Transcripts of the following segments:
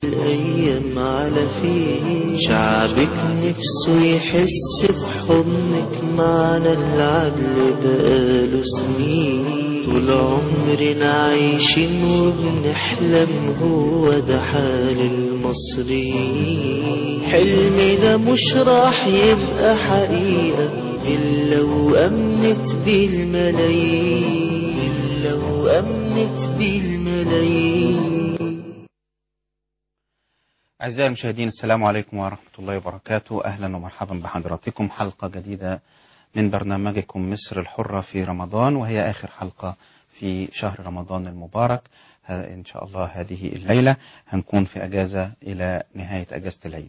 الأيام على فيه شعبك نفسه يحس بحضنك معنا العدل بقاله سنين طول عمرنا عايشين وبنحلم هو ده حال المصريين حلمي ده مش راح يبقى حقيقة إلا وأمنت بيه الملايين إلا وأمنت بيه الملايين أعزائي المشاهدين السلام عليكم ورحمة الله وبركاته أهلا ومرحبا بحضراتكم حلقة جديدة من برنامجكم مصر الحرة في رمضان وهي آخر حلقة في شهر رمضان المبارك ها- إن شاء الله هذه الليلة هنكون في أجازة إلى نهاية أجازة العيد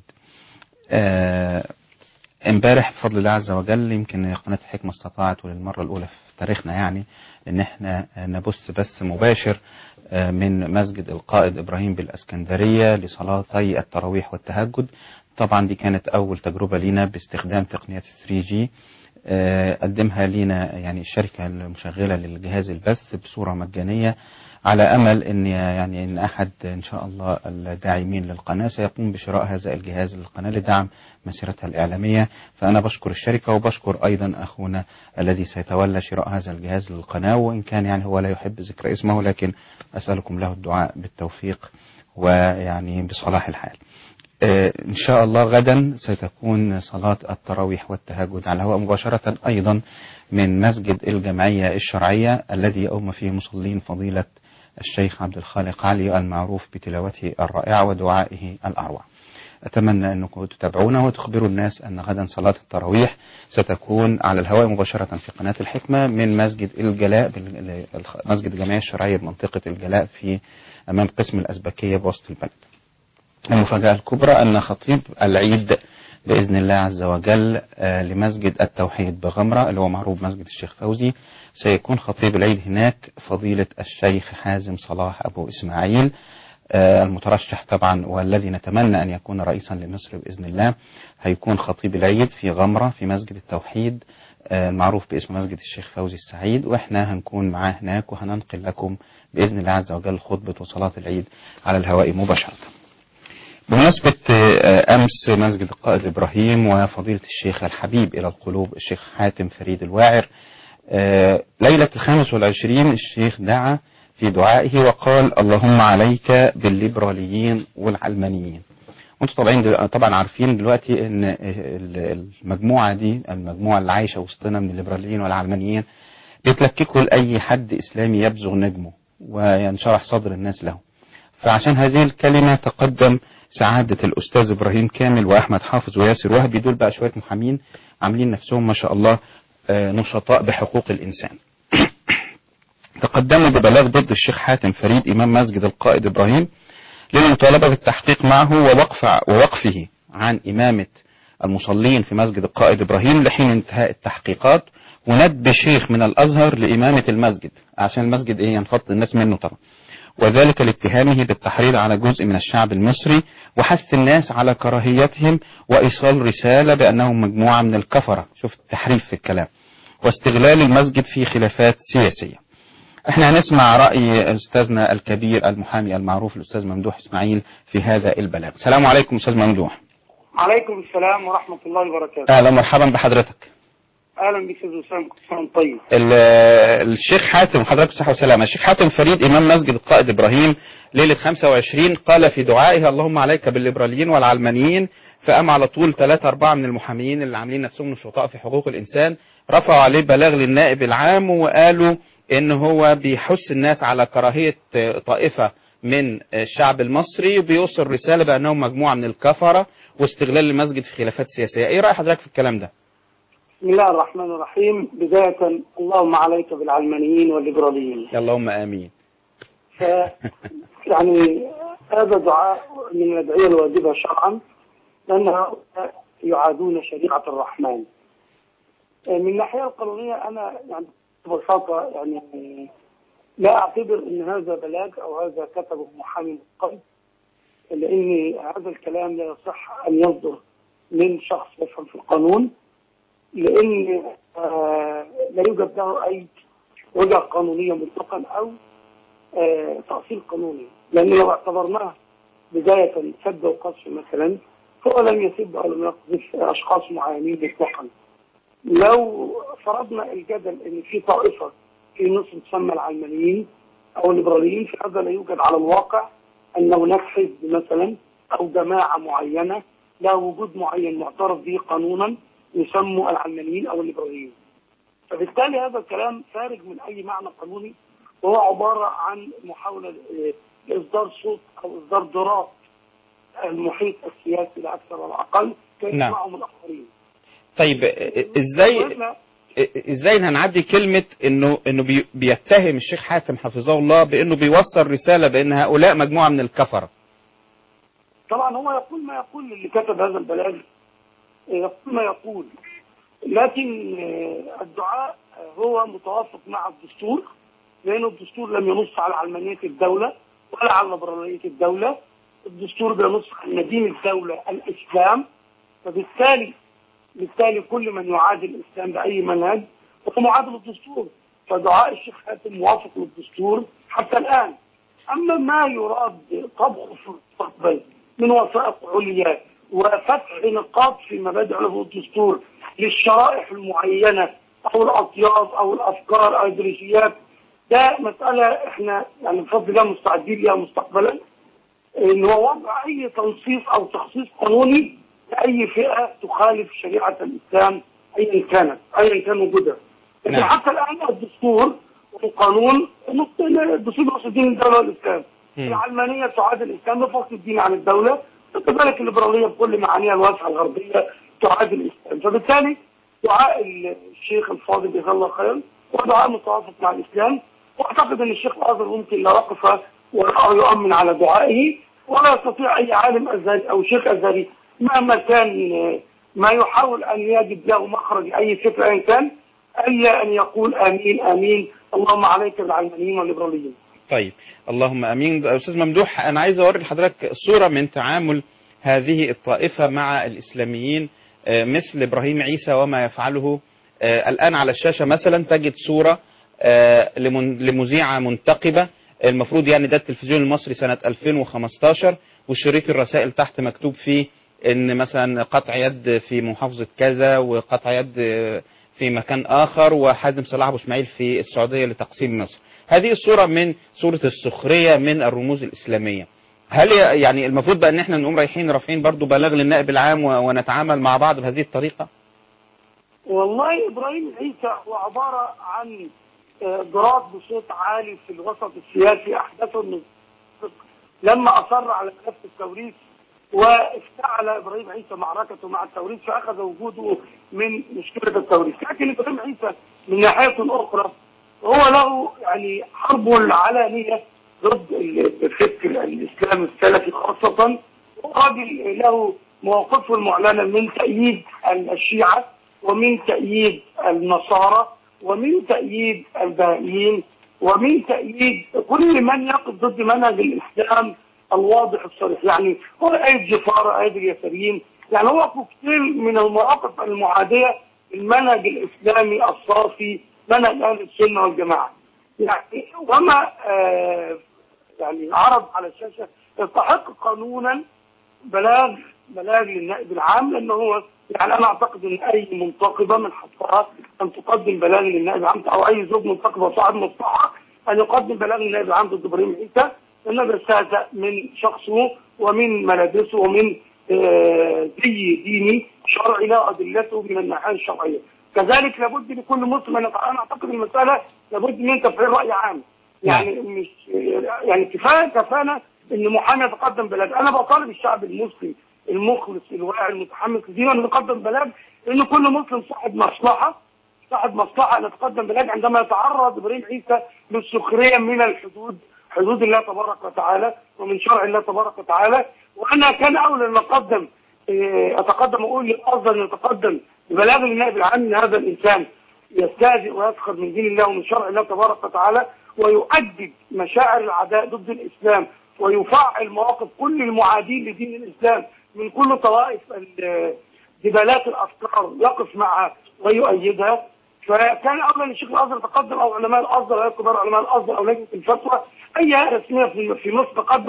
آه، امبارح بفضل الله عز وجل يمكن قناة الحكمة استطاعت وللمرة الأولى في تاريخنا يعني إن احنا نبث بث مباشر آه، من مسجد القائد إبراهيم بالأسكندرية لصلاتي التراويح والتهجد طبعا دي كانت أول تجربة لينا باستخدام تقنية 3G آه، قدمها لينا يعني الشركة المشغلة للجهاز البث بصورة مجانية على أمل أن يعني أن أحد إن شاء الله الداعمين للقناة سيقوم بشراء هذا الجهاز للقناة لدعم مسيرتها الإعلامية فأنا بشكر الشركة وبشكر أيضا أخونا الذي سيتولى شراء هذا الجهاز للقناة وإن كان يعني هو لا يحب ذكر اسمه لكن أسألكم له الدعاء بالتوفيق ويعني بصلاح الحال آه، إن شاء الله غدا ستكون صلاة التراويح والتهجد على الهواء مباشرة أيضا من مسجد الجمعية الشرعية الذي يؤم فيه مصلين فضيلة الشيخ عبد الخالق علي المعروف بتلاوته الرائعة ودعائه الأروع أتمنى أنكم تتابعونا وتخبروا الناس أن غدا صلاة التراويح ستكون على الهواء مباشرة في قناة الحكمة من مسجد الجلاء بال- مسجد الجمعية الشرعية بمنطقة الجلاء في أمام قسم الأزبكية بوسط البلد المفاجأة الكبرى أن خطيب العيد بإذن الله عز وجل آه، لمسجد التوحيد بغمرة اللي هو معروف مسجد الشيخ فوزي سيكون خطيب العيد هناك فضيلة الشيخ حازم صلاح أبو إسماعيل آه، المترشح طبعا والذي نتمنى أن يكون رئيسا لمصر بإذن الله هيكون خطيب العيد في غمرة في مسجد التوحيد آه، المعروف باسم مسجد الشيخ فوزي السعيد واحنا هنكون معاه هناك وهننقل لكم بإذن الله عز وجل خطبة وصلاة العيد على الهواء مباشرة بمناسبة آه، أمس مسجد القائد إبراهيم وفضيلة الشيخ الحبيب إلى القلوب الشيخ حاتم فريد الواعر آه، ليلة الخامس والعشرين الشيخ دعا في دعائه وقال اللهم عليك بالليبراليين والعلمانيين وانتم طبعا دل- طبعا عارفين دلوقتي ان ال- المجموعه دي المجموعه اللي عايشه وسطنا من الليبراليين والعلمانيين بيتلككوا لاي حد اسلامي يبزغ نجمه وينشرح صدر الناس له فعشان هذه الكلمة تقدم سعادة الأستاذ إبراهيم كامل وأحمد حافظ وياسر وهبي دول بقى شوية محامين عاملين نفسهم ما شاء الله آه، نشطاء بحقوق الإنسان تقدموا ببلاغ ضد الشيخ حاتم فريد إمام مسجد القائد إبراهيم للمطالبة بالتحقيق معه ووقف ووقفه عن إمامة المصلين في مسجد القائد إبراهيم لحين انتهاء التحقيقات وندب شيخ من الأزهر لإمامة المسجد عشان المسجد إيه ينفض الناس منه طبعا وذلك لاتهامه بالتحريض على جزء من الشعب المصري وحث الناس على كراهيتهم وإيصال رسالة بأنهم مجموعة من الكفرة شوف التحريف في الكلام واستغلال المسجد في خلافات سياسية احنا هنسمع رأي أستاذنا الكبير المحامي المعروف الأستاذ ممدوح إسماعيل في هذا البلاغ السلام عليكم أستاذ ممدوح عليكم السلام ورحمة الله وبركاته أهلا ومرحبا بحضرتك أهلا بك أستاذ وسام كل سنة وأنت طيب ال- الشيخ حاتم حضرتك بصحة وسلامة الشيخ حاتم فريد إمام مسجد القائد إبراهيم ليلة 25 قال في دعائه اللهم عليك بالليبراليين والعلمانيين فقام على طول ثلاثة أربعة من المحامين اللي عاملين نفسهم نشطاء في حقوق الإنسان رفعوا عليه بلاغ للنائب العام وقالوا إن هو بيحث الناس على كراهية طائفة من الشعب المصري وبيوصل رسالة بأنهم مجموعة من الكفرة واستغلال المسجد في خلافات سياسية إيه رأي حضرتك في الكلام ده؟ بسم الله الرحمن الرحيم بداية اللهم عليك بالعلمانيين والليبراليين اللهم آمين ف يعني هذا دعاء من الأدعية الواجبة شرعا لأن هؤلاء يعادون شريعة الرحمن من الناحية القانونية أنا يعني ببساطة يعني لا أعتبر أن هذا بلاغ أو هذا كتبه محامي متقن لأن هذا الكلام لا يصح أن يصدر من شخص يفهم في القانون لأن آه لا يوجد له أي وجهة قانونية مطلقا أو آه تأصيل قانوني لأن لو اعتبرناه بداية سب وقذف مثلا هو لم يسب أو لم يقذف أشخاص معينين مطلقا لو فرضنا الجدل ان في طائفه في مصر تسمى العلمانيين او الليبراليين فهذا لا يوجد على الواقع ان هناك حزب مثلا او جماعه معينه لها وجود معين معترف به قانونا يسموا العلمانيين او الليبراليين. فبالتالي هذا الكلام خارج من اي معنى قانوني وهو عباره عن محاوله آه، لاصدار صوت او اصدار ضراب المحيط السياسي لا اكثر ولا اقل كي نعم. يسمعهم الاخرين. طيب ازاي وإحنا ازاي هنعدي كلمة انه انه بي- بيتهم الشيخ حاتم حفظه الله بانه بيوصل رسالة بان هؤلاء مجموعة من الكفرة طبعا هو يقول ما يقول اللي كتب هذا البلاغ يقول ما يقول لكن آه، الدعاء آه، هو متوافق مع الدستور لأن الدستور لم ينص على علمانية الدولة ولا على ليبرالية الدولة الدستور بينص على دين الدولة الإسلام فبالتالي بالتالي كل من يعادي الإسلام بأي منهج هو معادل للدستور فدعاء الشيخ حاتم موافق للدستور حتى الآن أما ما يراد طبخه في المستقبل من وثائق عليا وفتح نقاط في مبادئ علم الدستور للشرائح المعينة أو الأطياف أو الأفكار أو الإيديولوجيات ده مسألة إحنا يعني بفضل الله مستعدين لها مستقبلا إن هو وضع أي تنصيص أو تخصيص قانوني لأي فئة تخالف شريعة الإسلام أيا كانت أيا كان وجودها لكن نعم. حتى الآن الدستور والقانون الدستور نص الدين الدولة والإسلام مم. العلمانية تعادل الإسلام بفصل الدين عن الدولة وكذلك الليبرالية بكل معانيها الواسعة الغربية تعادل الإسلام فبالتالي دعاء الشيخ الفاضل جزاه الله خيرا هو دعاء متوافق مع الإسلام واعتقد ان الشيخ الازهر ممكن لا وقف ولا يؤمن على دعائه ولا يستطيع اي عالم ازهري او شيخ ازهري مهما كان آه، ما يحاول ان يجد له مخرج اي فكره ان كان الا ان يقول امين امين اللهم عليك بالعلمانيين والليبراليين. طيب اللهم امين استاذ ممدوح انا عايز اوري لحضرتك صورة من تعامل هذه الطائفة مع الاسلاميين آه، مثل ابراهيم عيسى وما يفعله آه، الان على الشاشة مثلا تجد صورة آه، لمن- لمذيعة منتقبة المفروض يعني ده التلفزيون المصري سنة 2015 وشريط الرسائل تحت مكتوب فيه ان مثلا قطع يد في محافظة كذا وقطع يد في مكان اخر وحازم صلاح ابو اسماعيل في السعودية لتقسيم مصر هذه الصورة من صورة السخرية من الرموز الاسلامية هل ي- يعني المفروض بقى ان احنا نقوم رايحين رافعين برضو بلاغ للنائب العام و- ونتعامل مع بعض بهذه الطريقة والله ابراهيم عيسى هو عباره عن آه، ضراب بصوت عالي في الوسط السياسي احدثه من لما اصر على ملف التوريث وافتعل ابراهيم عيسى معركته مع التوريث فاخذ وجوده من مشكله التوريث، لكن ابراهيم عيسى من ناحيه اخرى هو له يعني حربه العلانيه ضد الفكر الاسلامي السلفي خاصه وراجل له مواقفه المعلنه من تأييد الشيعه ومن تأييد النصارى ومن تأييد البهائيين ومن تأييد كل من يقف ضد منهج الإسلام الواضح الصريح يعني هو أيد جفارة أيد اليساريين يعني هو كوكتيل من المواقف المعادية للمنهج الإسلامي الصافي منهج أهل السنة والجماعة يعني وما آه يعني عرض على الشاشة يستحق قانونا بلاغ بلاغ للنائب العام لانه هو يعني انا اعتقد ان اي منتقبه من حقها ان تقدم بلاغ للنائب العام او اي زوج منتقبه صاحب مصلحه ان يقدم بلاغ للنائب العام ضد ابراهيم عيسى لانه بيستهزأ من شخصه ومن ملابسه ومن آه، زي ديني شرعي لا ادلته من الناحيه الشرعيه كذلك لابد لكل مسلم انا أنا اعتقد المساله لابد من تفعيل راي عام يعني مش يعني كفايه كفانا ان محامي يتقدم بلاغ انا بطالب الشعب المسلم المخلص الواعي المتحمس لدينه ان يقدم بلاغ لان كل مسلم صاحب مصلحه صاحب مصلحه ان يتقدم بلاغ عندما يتعرض ابراهيم عيسى للسخريه من الحدود حدود الله تبارك وتعالى ومن شرع الله تبارك وتعالى وانا كان اولى ان اقدم إيه، اتقدم اقول للافضل ان يتقدم ببلاغ للنائب العام ان هذا الانسان يستهزئ ويسخر من دين الله ومن شرع الله تبارك وتعالى ويؤدب مشاعر العداء ضد الاسلام ويفعل مواقف كل المعادين لدين الاسلام من كل طوائف ال- جبالات الافكار يقف معها ويؤيدها فكان اولى للشيخ الازهر تقدم او علماء الازهر او كبار علماء الازهر او لجنه الفتوى اي هيئه رسميه في في مصر تقدم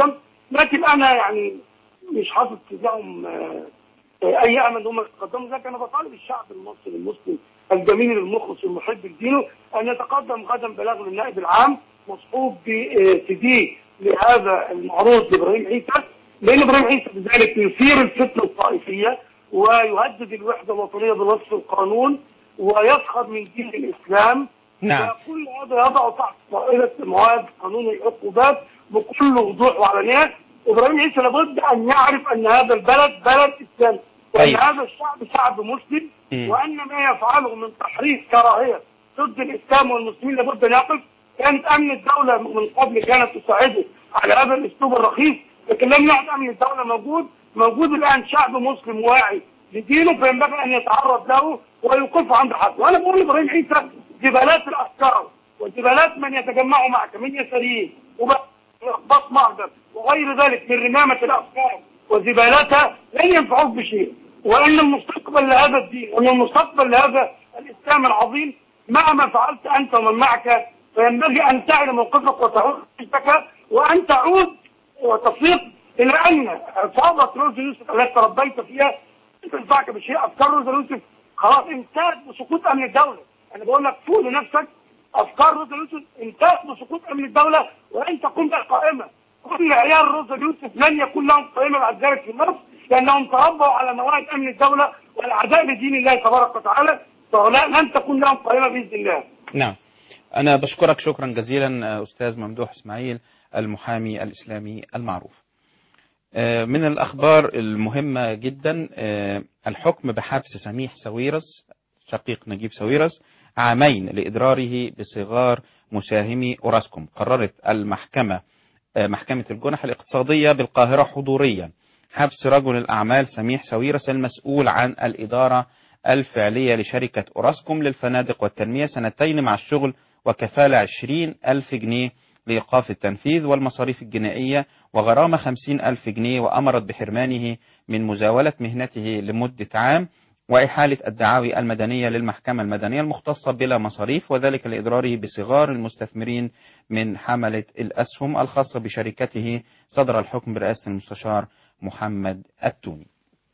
لكن انا يعني مش حاطط تجاههم آه، آه، اي امل ان هم يتقدموا لكن انا بطالب الشعب المصري المسلم الجميل المخلص المحب لدينه ان يتقدم غدا بلاغ للنائب العام مصحوب بسي دي لهذا المعروض لابراهيم عيسى لان ابراهيم عيسى بذلك يثير الفتنه الطائفيه ويهدد الوحده الوطنيه بنص القانون ويسخر من دين الاسلام نعم. وكل هذا يضع تحت طائله مواد قانون العقوبات بكل وضوح وعلانيه ابراهيم عيسى لابد ان يعرف ان هذا البلد بلد اسلامي وان أيوة. هذا الشعب شعب مسلم مم. وان ما يفعله من تحريك كراهيه ضد الاسلام والمسلمين لابد ان يقف كانت امن الدوله من قبل كانت تساعده على هذا الاسلوب الرخيص لكن لم يعد امن الدوله موجود موجود الان شعب مسلم واعي لدينه فينبغي ان يتعرض له ويوقف عند حد وانا بقول لابراهيم عيسى جبالات الافكار وجبالات من يتجمعوا معك من يساريين وباط مهجر وغير ذلك من رمامه الافكار وزبالاتها لن ينفعوك بشيء وان المستقبل لهذا الدين وان المستقبل لهذا الاسلام العظيم مهما فعلت انت ومن معك فينبغي ان تعلم موقفك وتعود حزبك وان تعود وتفيق الى ان عصابه روز يوسف التي تربيت فيها لن تنفعك بشيء افكار روز يوسف خلاص انتهت بسقوط امن الدوله انا بقول لك فوق لنفسك افكار روز يوسف انتهت بسقوط امن الدوله وان تكون قائمه كل عيال روز يوسف لن يكون لهم قائمه بعد ذلك في مصر لانهم تربوا على مواد امن الدوله والعداء لدين الله تبارك وتعالى فهؤلاء لن تكون لهم قائمه باذن الله نعم أنا بشكرك شكرا جزيلا أستاذ ممدوح إسماعيل المحامي الإسلامي المعروف آه، من الأخبار المهمة جدا آه، الحكم بحبس سميح سويرس شقيق نجيب سويرس عامين لإضراره بصغار مساهمي أوراسكوم قررت المحكمة آه، محكمة الجنح الاقتصادية بالقاهرة حضوريا حبس رجل الأعمال سميح سويرس المسؤول عن الإدارة الفعلية لشركة أوراسكوم للفنادق والتنمية سنتين مع الشغل وكفالة عشرين ألف جنيه لإيقاف التنفيذ والمصاريف الجنائية وغرامة خمسين ألف جنيه وأمرت بحرمانه من مزاولة مهنته لمدة عام وإحالة الدعاوي المدنية للمحكمة المدنية المختصة بلا مصاريف وذلك لإضراره بصغار المستثمرين من حملة الأسهم الخاصة بشركته صدر الحكم برئاسة المستشار محمد التوني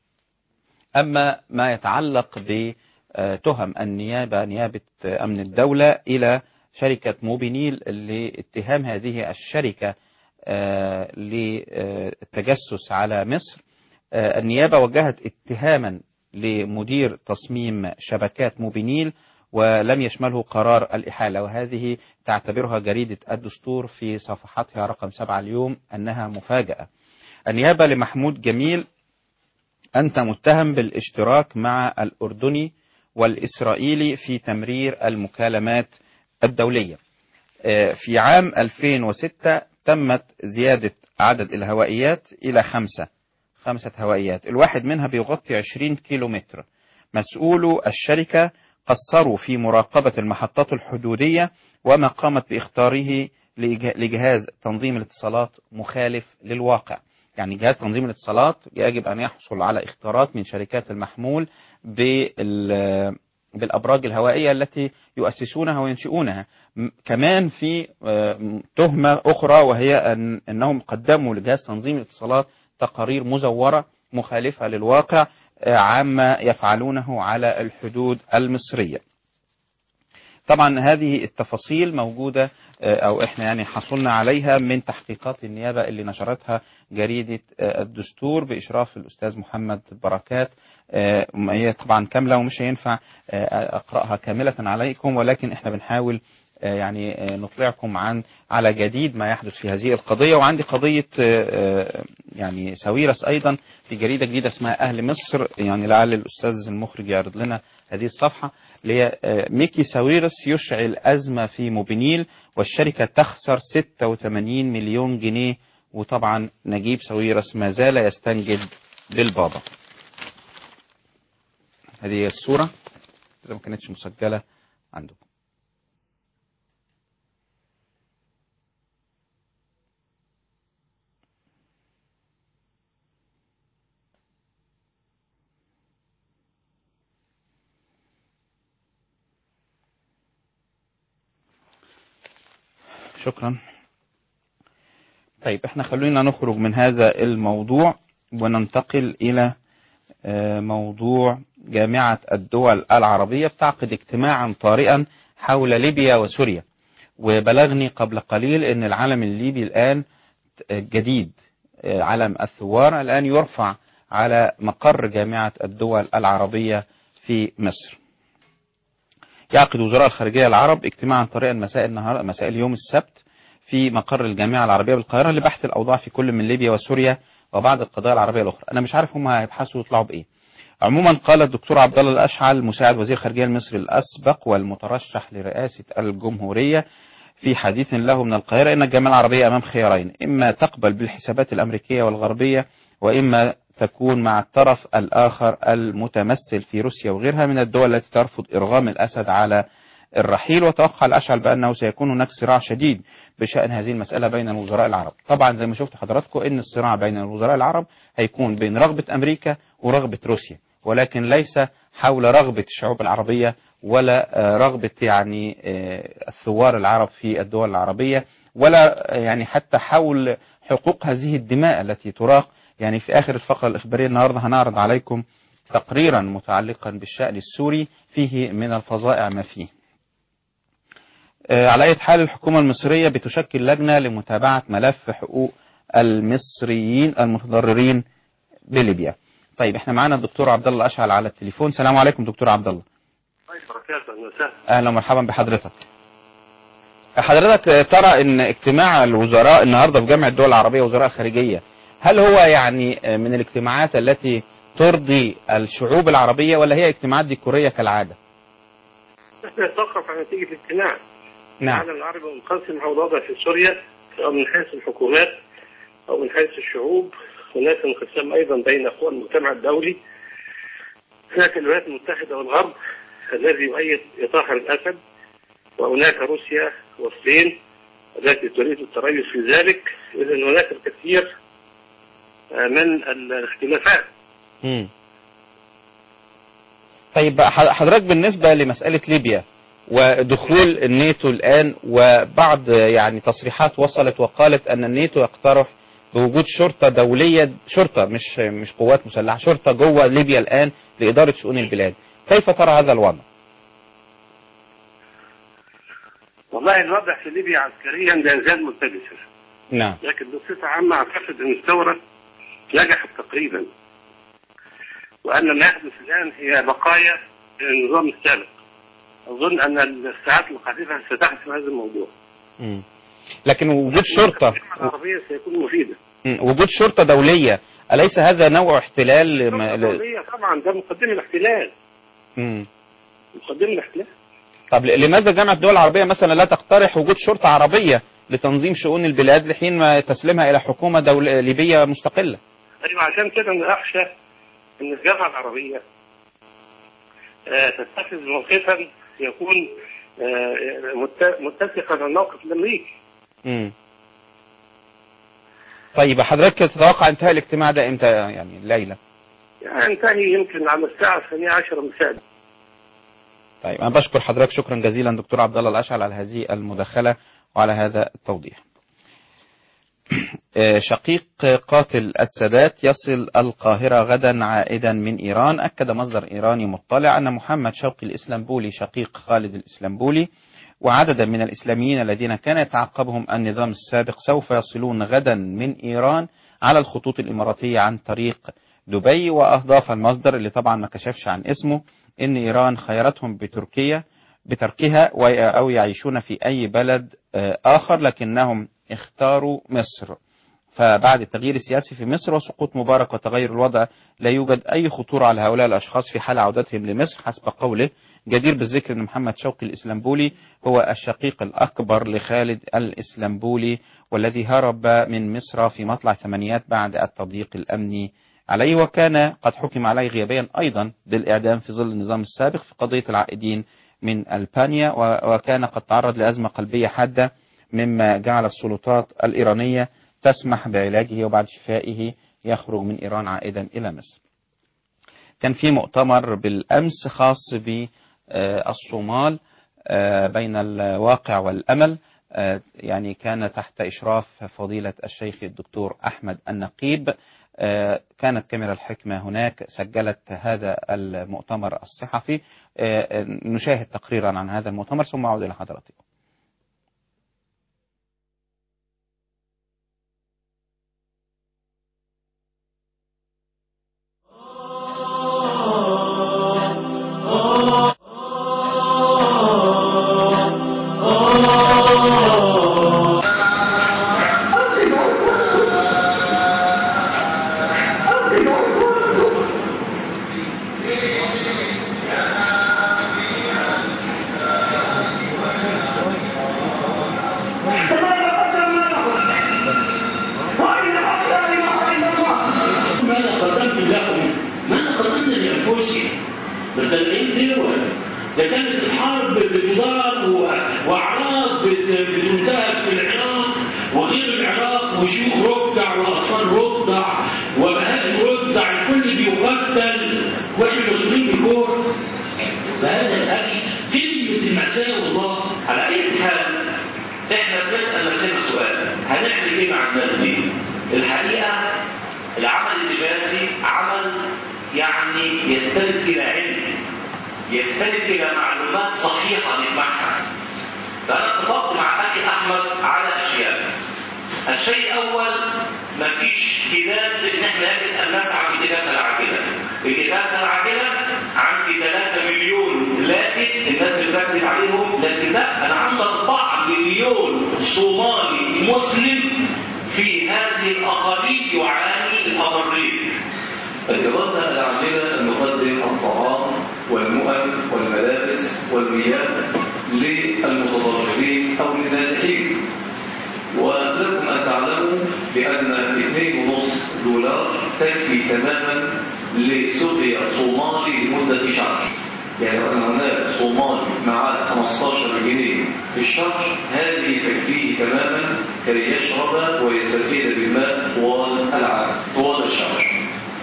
أما ما يتعلق بتهم النيابة نيابة أمن الدولة إلى شركة موبينيل لاتهام هذه الشركة آه، للتجسس على مصر آه، النيابة وجهت اتهاما لمدير تصميم شبكات موبينيل ولم يشمله قرار الإحالة وهذه تعتبرها جريدة الدستور في صفحتها رقم سبعة اليوم أنها مفاجأة النيابة لمحمود جميل أنت متهم بالاشتراك مع الأردني والإسرائيلي في تمرير المكالمات الدولية آه، في عام 2006 تمت زيادة عدد الهوائيات إلى خمسة خمسة هوائيات الواحد منها بيغطي 20 كيلو متر مسؤولو الشركة قصروا في مراقبة المحطات الحدودية وما قامت بإختاره لج- لجهاز تنظيم الاتصالات مخالف للواقع يعني جهاز تنظيم الاتصالات يجب أن يحصل على اختارات من شركات المحمول بال بالأبراج الهوائية التي يؤسسونها وينشئونها م- كمان في آه، تهمة أخرى وهي أن أنهم قدموا لجهاز تنظيم الاتصالات تقارير مزورة مخالفة للواقع آه، عما يفعلونه على الحدود المصرية طبعا هذه التفاصيل موجودة آه، أو إحنا يعني حصلنا عليها من تحقيقات النيابة اللي نشرتها جريدة آه، الدستور بإشراف الأستاذ محمد بركات آه، هي طبعا كاملة ومش هينفع آه، أقرأها كاملة عليكم ولكن إحنا بنحاول آه، يعني آه، نطلعكم عن على جديد ما يحدث في هذه القضية وعندي قضية آه، آه، يعني ساويرس أيضا في جريدة جديدة اسمها أهل مصر يعني لعل الأستاذ المخرج يعرض لنا هذه الصفحة اللي هي آه، ميكي ساويرس يشعل أزمة في موبينيل والشركة تخسر 86 مليون جنيه وطبعا نجيب ساويرس ما زال يستنجد بالبابا هذه هي الصورة إذا ما كانتش مسجلة عندكم شكرا طيب احنا خلونا نخرج من هذا الموضوع وننتقل إلى آه، موضوع جامعة الدول العربية بتعقد اجتماعا طارئا حول ليبيا وسوريا وبلغني قبل قليل أن العلم الليبي الآن جديد آه، علم الثوار الآن يرفع على مقر جامعة الدول العربية في مصر يعقد وزراء الخارجية العرب اجتماعا طارئا مساء النهار مساء اليوم السبت في مقر الجامعة العربية بالقاهرة لبحث الأوضاع في كل من ليبيا وسوريا وبعض القضايا العربية الأخرى أنا مش عارف هم هيبحثوا ويطلعوا بإيه عموما قال الدكتور عبد الله الأشعل مساعد وزير الخارجية المصري الأسبق والمترشح لرئاسة الجمهورية في حديث له من القاهرة إن الجامعة العربية أمام خيارين إما تقبل بالحسابات الأمريكية والغربية وإما تكون مع الطرف الآخر المتمثل في روسيا وغيرها من الدول التي ترفض إرغام الأسد على الرحيل وتوقع الأشعل بأنه سيكون هناك صراع شديد بشأن هذه المسألة بين الوزراء العرب طبعا زي ما شفت حضراتكم إن الصراع بين الوزراء العرب هيكون بين رغبة أمريكا ورغبة روسيا ولكن ليس حول رغبة الشعوب العربية ولا آه، رغبة يعني آه، الثوار العرب في الدول العربية ولا آه، يعني حتى حول حقوق هذه الدماء التي تراق يعني في آخر الفقرة الإخبارية النهاردة هنعرض عليكم تقريرا متعلقا بالشأن السوري فيه من الفظائع ما فيه آه، على أي حال الحكومة المصرية بتشكل لجنة لمتابعة ملف حقوق المصريين المتضررين بليبيا طيب احنا معانا الدكتور عبد الله أشعل على التليفون السلام عليكم دكتور عبد الله طيب بركاته اهلا وسهلا اهلا ومرحبا بحضرتك حضرتك ترى ان اجتماع الوزراء النهارده في جامعه الدول العربيه وزراء الخارجيه هل هو يعني من الاجتماعات التي ترضي الشعوب العربيه ولا هي اجتماعات ديكوريه كالعاده؟ احنا نتوقف عن نتيجه الاجتماع نعم العالم العربي منقسم حول الوضع في سوريا سواء من حيث الحكومات او من حيث الشعوب هناك انقسام ايضا بين قوى المجتمع الدولي هناك الولايات المتحده والغرب الذي يؤيد اطاحه الاسد وهناك روسيا والصين التي تريد التريث في ذلك اذا هناك الكثير آه، من الاختلافات مم. طيب ح- حضرتك بالنسبة لمسألة ليبيا ودخول الناتو الآن وبعض يعني تصريحات وصلت وقالت أن الناتو يقترح بوجود شرطة دولية شرطة مش مش قوات مسلحة شرطة جوه ليبيا الآن لإدارة شؤون البلاد كيف ترى هذا الوضع؟ والله الوضع في ليبيا عسكريا لا يزال ملتبسا نعم لكن بصفة عامة أعتقد أن الثورة نجحت تقريبا وأن ما يحدث الآن هي بقايا النظام السابق أظن أن الساعات القادمة ستحسم هذا الموضوع مم. لكن وجود شرطة الخدمة العربية سيكون مفيدة مم. وجود شرطة دولية أليس هذا نوع احتلال لم- الشرطة ل... الدولية طبعا ده مقدم الاحتلال مم. مقدم الاحتلال طب ل- لماذا جامعة الدول العربية مثلا لا تقترح وجود شرطة عربية لتنظيم شؤون البلاد لحين ما تسلمها إلى حكومة دول ليبية مستقلة أيوة عشان كده أنا أخشى أن الجامعة العربية آه، تتخذ موقفا يكون آه، مت- متسقا مع الموقف الأمريكي مم. طيب حضرتك تتوقع انتهاء الاجتماع ده امتى يعني الليلة يعني ينتهي يمكن على الساعة الثانية عشرة مساء طيب أنا بشكر حضرتك شكرا جزيلا دكتور عبد الله الأشعل على هذه المداخلة وعلى هذا التوضيح آه، شقيق قاتل السادات يصل القاهرة غدا عائدا من إيران أكد مصدر إيراني مطلع أن محمد شوقي الإسلامبولي شقيق خالد الإسلامبولي وعددا من الإسلاميين الذين كان يتعقبهم النظام السابق سوف يصلون غدا من إيران على الخطوط الإماراتية عن طريق دبي وأضاف المصدر اللي طبعا ما كشفش عن اسمه إن إيران خيرتهم بتركيا بتركها وي- أو يعيشون في أي بلد آه، آخر لكنهم اختاروا مصر فبعد التغيير السياسي في مصر وسقوط مبارك وتغير الوضع لا يوجد أي خطورة على هؤلاء الأشخاص في حال عودتهم لمصر حسب قوله جدير بالذكر أن محمد شوقي الإسلامبولي هو الشقيق الأكبر لخالد الإسلامبولي والذي هرب من مصر في مطلع الثمانينات بعد التضييق الأمني عليه وكان قد حكم عليه غيابيا أيضا بالإعدام في ظل النظام السابق في قضية العائدين من ألبانيا و- وكان قد تعرض لأزمة قلبية حادة مما جعل السلطات الإيرانية تسمح بعلاجه وبعد شفائه يخرج من إيران عائدا إلى مصر كان في مؤتمر بالأمس خاص بالصومال بين الواقع والأمل آه، يعني كان تحت إشراف فضيلة الشيخ الدكتور أحمد النقيب آه، كانت كاميرا الحكمة هناك سجلت هذا المؤتمر الصحفي آه، آه، نشاهد تقريرا عن هذا المؤتمر ثم أعود إلى حضراتكم ماذا قدمت لهم؟ ماذا قدمنا لانفسنا؟ مدلعين دول ده كانت الحرب بتدار و- واعراض بت- بتنتهك في العراق وغير العراق وشيوخ ركع واطفال ركع وبهائم ركع الكل بيقتل واحنا مسؤولين بالكون فهذا الاكل كلمه المأساة والله على اي حال احنا بنسال نفسنا سؤال هنعمل ايه مع الناس دي؟ الحقيقه العمل اللباسي عمل يعني يستند الى علم يستند الى معلومات صحيحه نجمعها فانا اتفقت مع اخي احمد على اشياء الشيء الاول مفيش كتاب ان احنا يجب ان نسعى بالدراسه العاجله الدراسه العاجله عندي 3 مليون لكن الناس بتركز عليهم لكن لا انا عندي 4 مليون صومالي مسلم في هذه الاقاليم يعاني الاضرين الإرادة العاجلة أن نقدم الطعام والمؤن والملابس والمياه للمتضررين أو للنازحين ولكم أن تعلموا بأن 2.5 دولار تكفي تماما لسقيا صومالي لمدة شهر يعني لو أن هناك صومالي معاه 15 جنيه في الشهر هذه تكفيه تماما كي يشرب ويستفيد بالماء طوال العام طوال الشهر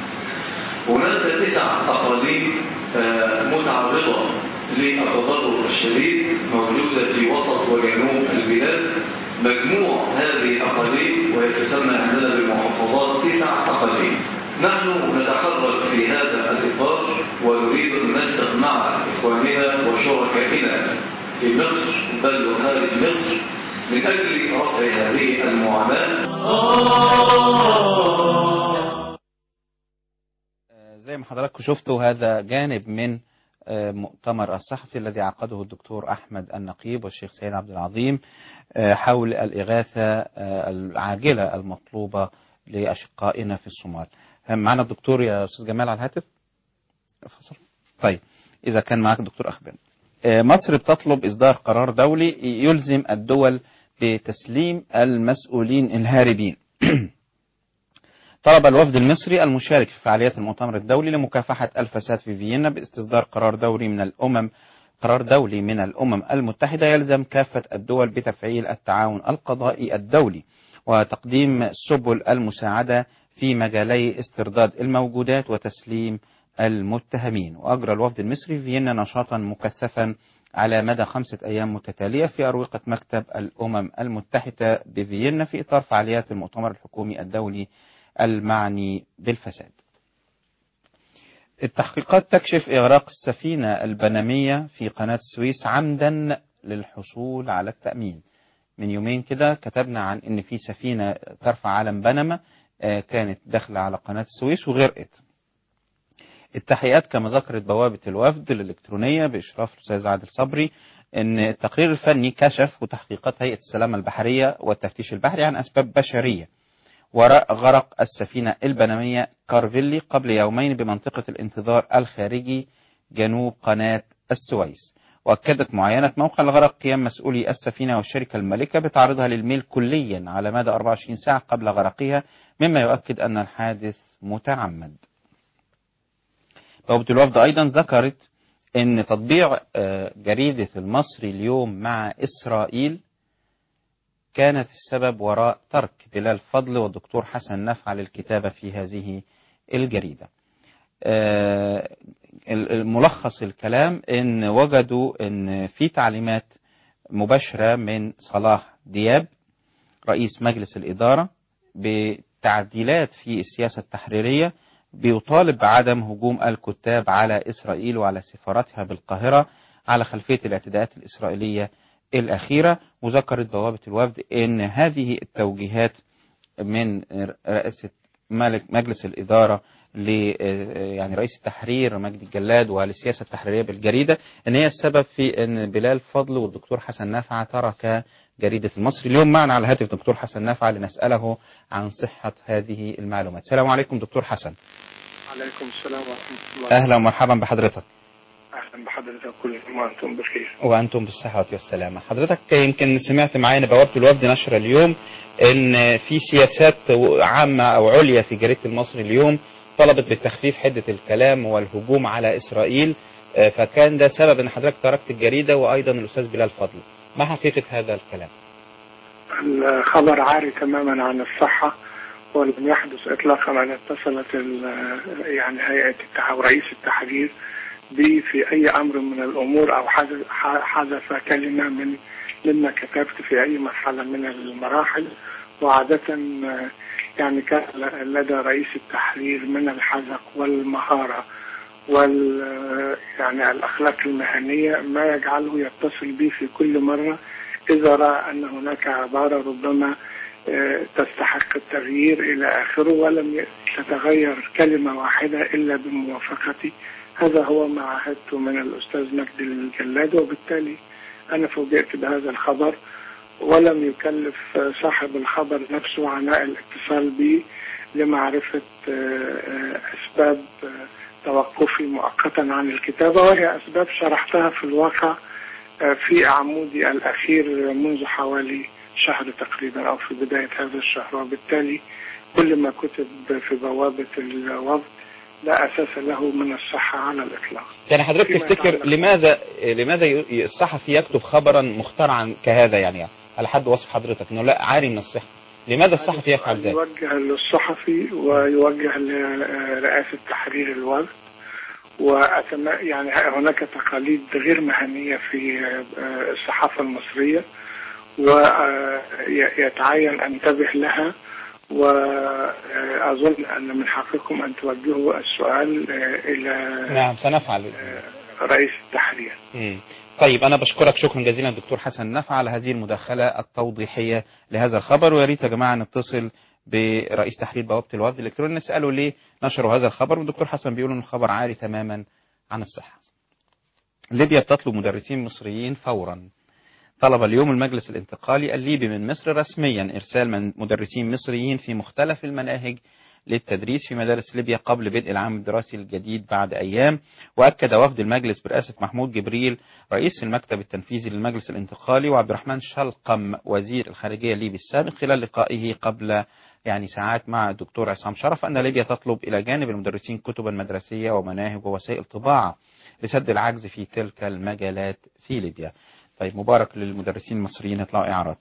هناك تسع أقاليم آه، متعرضة للتضرر الشديد موجودة في وسط وجنوب البلاد مجموع هذه الأقاليم ويتسمى عندنا بالمحافظات تسع أقاليم نحن نتحرك في هذا الإطار ونريد أن ننسق مع إخواننا وشركائنا في مصر بل وخارج مصر من أجل رفع هذه المعاناة زي ما حضراتكم شفتوا هذا جانب من آه، مؤتمر الصحفي الذي عقده الدكتور أحمد النقيب والشيخ سيد عبد العظيم آه، حول الإغاثة آه، العاجلة المطلوبة لأشقائنا في الصومال هم معنا الدكتور يا أستاذ جمال على الهاتف فصل طيب إذا كان معك الدكتور أخبر آه، مصر بتطلب إصدار قرار دولي يلزم الدول بتسليم المسؤولين الهاربين طلب الوفد المصري المشارك في فعاليات المؤتمر الدولي لمكافحة الفساد في فيينا باستصدار قرار دولي من الأمم قرار دولي من الأمم المتحدة يلزم كافة الدول بتفعيل التعاون القضائي الدولي وتقديم سبل المساعدة في مجالي استرداد الموجودات وتسليم المتهمين وأجرى الوفد المصري في فيينا نشاطا مكثفا على مدى خمسة أيام متتالية في أروقة مكتب الأمم المتحدة بفيينا في إطار فعاليات المؤتمر الحكومي الدولي المعني بالفساد التحقيقات تكشف إغراق السفينة البنمية في قناة السويس عمدا للحصول على التأمين من يومين كده كتبنا عن ان في سفينة ترفع علم بنما آه، كانت داخلة على قناة السويس وغرقت التحقيقات كما ذكرت بوابة الوفد الإلكترونية بإشراف الأستاذ عادل صبري أن التقرير الفني كشف وتحقيقات هيئة السلامة البحرية والتفتيش البحري عن أسباب بشرية وراء غرق السفينة البنمية كارفيلي قبل يومين بمنطقة الانتظار الخارجي جنوب قناة السويس وأكدت معاينة موقع الغرق قيام مسؤولي السفينة والشركة المالكة بتعرضها للميل كليا على مدى 24 ساعة قبل غرقها مما يؤكد أن الحادث متعمد بوابة الوفد أيضا ذكرت أن تطبيع آه، جريدة المصري اليوم مع إسرائيل كانت السبب وراء ترك بلال فضل والدكتور حسن نفع للكتابة في هذه الجريدة آه، الملخص الكلام ان وجدوا ان في تعليمات مباشرة من صلاح دياب رئيس مجلس الإدارة بتعديلات في السياسة التحريرية بيطالب بعدم هجوم الكتاب على إسرائيل وعلى سفارتها بالقاهرة على خلفية الاعتداءات الإسرائيلية الأخيرة وذكرت بوابة الوفد أن هذه التوجيهات من رئاسة ملك مجلس الإدارة ل يعني رئيس التحرير مجدي الجلاد وللسياسة التحريرية بالجريدة أن هي السبب في أن بلال فضل والدكتور حسن نافعة ترك جريدة المصري اليوم معنا على الهاتف دكتور حسن نافعة لنسأله عن صحة هذه المعلومات السلام عليكم دكتور حسن عليكم السلام ورحمة الله أهلا ومرحبا بحضرتك أهلا بحضرتك كل عام وأنتم بخير وأنتم بالصحة والسلامة حضرتك يمكن سمعت معانا بوابة الوفد نشر اليوم أن في سياسات عامة أو عليا في جريدة المصري اليوم طلبت بالتخفيف حدة الكلام والهجوم على إسرائيل آه، فكان ده سبب أن حضرتك تركت الجريدة وأيضا الأستاذ بلال فضل ما حقيقة هذا الكلام الخبر عاري تماما عن الصحة ولم يحدث إطلاقا أن اتصلت ال- يعني هيئة التح- رئيس التحرير بي في أي أمر من الأمور أو حذف- ح- حذف كلمة من مما كتبت في أي مرحلة من المراحل وعادة آه، يعني كان ل- لدى رئيس التحرير من الحذق والمهارة وال يعني الأخلاق المهنية ما يجعله يتصل بي في كل مرة إذا رأى أن هناك عبارة ربما آه، تستحق التغيير إلى آخره ولم ي- تتغير كلمة واحدة إلا بموافقتي هذا هو ما عهدته من الأستاذ مجدي الجلاد وبالتالي أنا فوجئت بهذا الخبر ولم يكلف آه، صاحب الخبر نفسه عناء الاتصال بي لمعرفة آه، آه، أسباب آه، توقفي مؤقتا عن الكتابة وهي أسباب شرحتها في الواقع آه، في عمودي الأخير منذ حوالي شهر تقريبا أو في بداية هذا الشهر وبالتالي كل ما كتب في بوابة الوفد لا أساس له من الصحة على الإطلاق يعني حضرتك فيما تفتكر يتعلق- لماذا لماذا ي- الصحفي يكتب خبرا مخترعا كهذا يعني على حد وصف حضرتك انه لا عاري من الصحة لماذا الصحفي يفعل ذلك يوجه للصحفي ويوجه لرئاسة تحرير الوفد وأتم... يعني هناك تقاليد غير مهنية في آه، الصحافة المصرية ويتعين أن انتبه لها وأظن أن من حقكم أن توجهوا السؤال آه، إلى نعم سنفعل بإذن الله. آه، رئيس التحرير مم. طيب أنا بشكرك شكرا جزيلا دكتور حسن نفع على هذه المداخلة التوضيحية لهذا الخبر ويا ريت يا جماعة نتصل برئيس تحرير بوابة الوفد الإلكتروني نسأله ليه نشروا هذا الخبر والدكتور حسن بيقول إن الخبر عاري تماما عن الصحة. ليبيا بتطلب مدرسين مصريين فورا. طلب اليوم المجلس الانتقالي الليبي من مصر رسميا إرسال من مدرسين مصريين في مختلف المناهج للتدريس في مدارس ليبيا قبل بدء العام الدراسي الجديد بعد أيام وأكد وفد المجلس برئاسة محمود جبريل رئيس المكتب التنفيذي للمجلس الانتقالي وعبد الرحمن شلقم وزير الخارجية الليبي السابق خلال لقائه قبل يعني ساعات مع الدكتور عصام شرف أن ليبيا تطلب إلى جانب المدرسين كتبا مدرسية ومناهج ووسائل طباعة لسد العجز في تلك المجالات في ليبيا طيب مبارك للمدرسين المصريين يطلعوا إعارات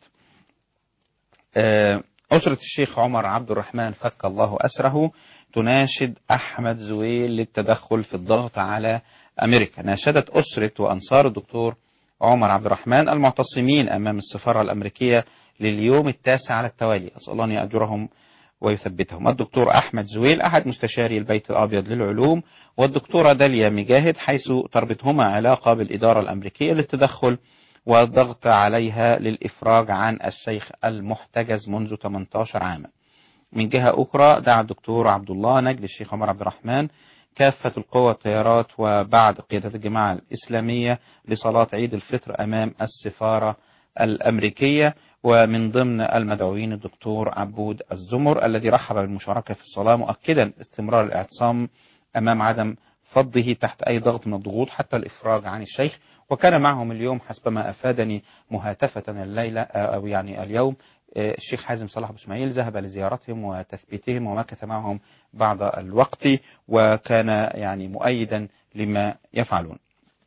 آه، أسرة الشيخ عمر عبد الرحمن فك الله أسره تناشد أحمد زويل للتدخل في الضغط على أمريكا ناشدت أسرة وأنصار الدكتور عمر عبد الرحمن المعتصمين أمام السفارة الأمريكية لليوم التاسع على التوالي أسأل الله أن يأجرهم ويثبتهم الدكتور أحمد زويل أحد مستشاري البيت الأبيض للعلوم والدكتورة داليا مجاهد حيث تربطهما علاقة بالإدارة الأمريكية للتدخل والضغط عليها للإفراج عن الشيخ المحتجز منذ 18 عاما من جهة أخرى دعا الدكتور عبد الله نجل الشيخ عمر عبد الرحمن كافة القوى والتيارات وبعد قيادة الجماعة الإسلامية لصلاة عيد الفطر أمام السفارة الأمريكية ومن ضمن المدعوين الدكتور عبود الزمر الذي رحب بالمشاركة في الصلاة مؤكدا استمرار الاعتصام أمام عدم فضه تحت أي ضغط من الضغوط حتى الإفراج عن الشيخ وكان معهم اليوم حسب ما أفادني مهاتفة الليلة أو يعني اليوم الشيخ حازم صلاح أبو إسماعيل ذهب لزيارتهم وتثبيتهم ومكث معهم بعض الوقت وكان يعني مؤيدا لما يفعلون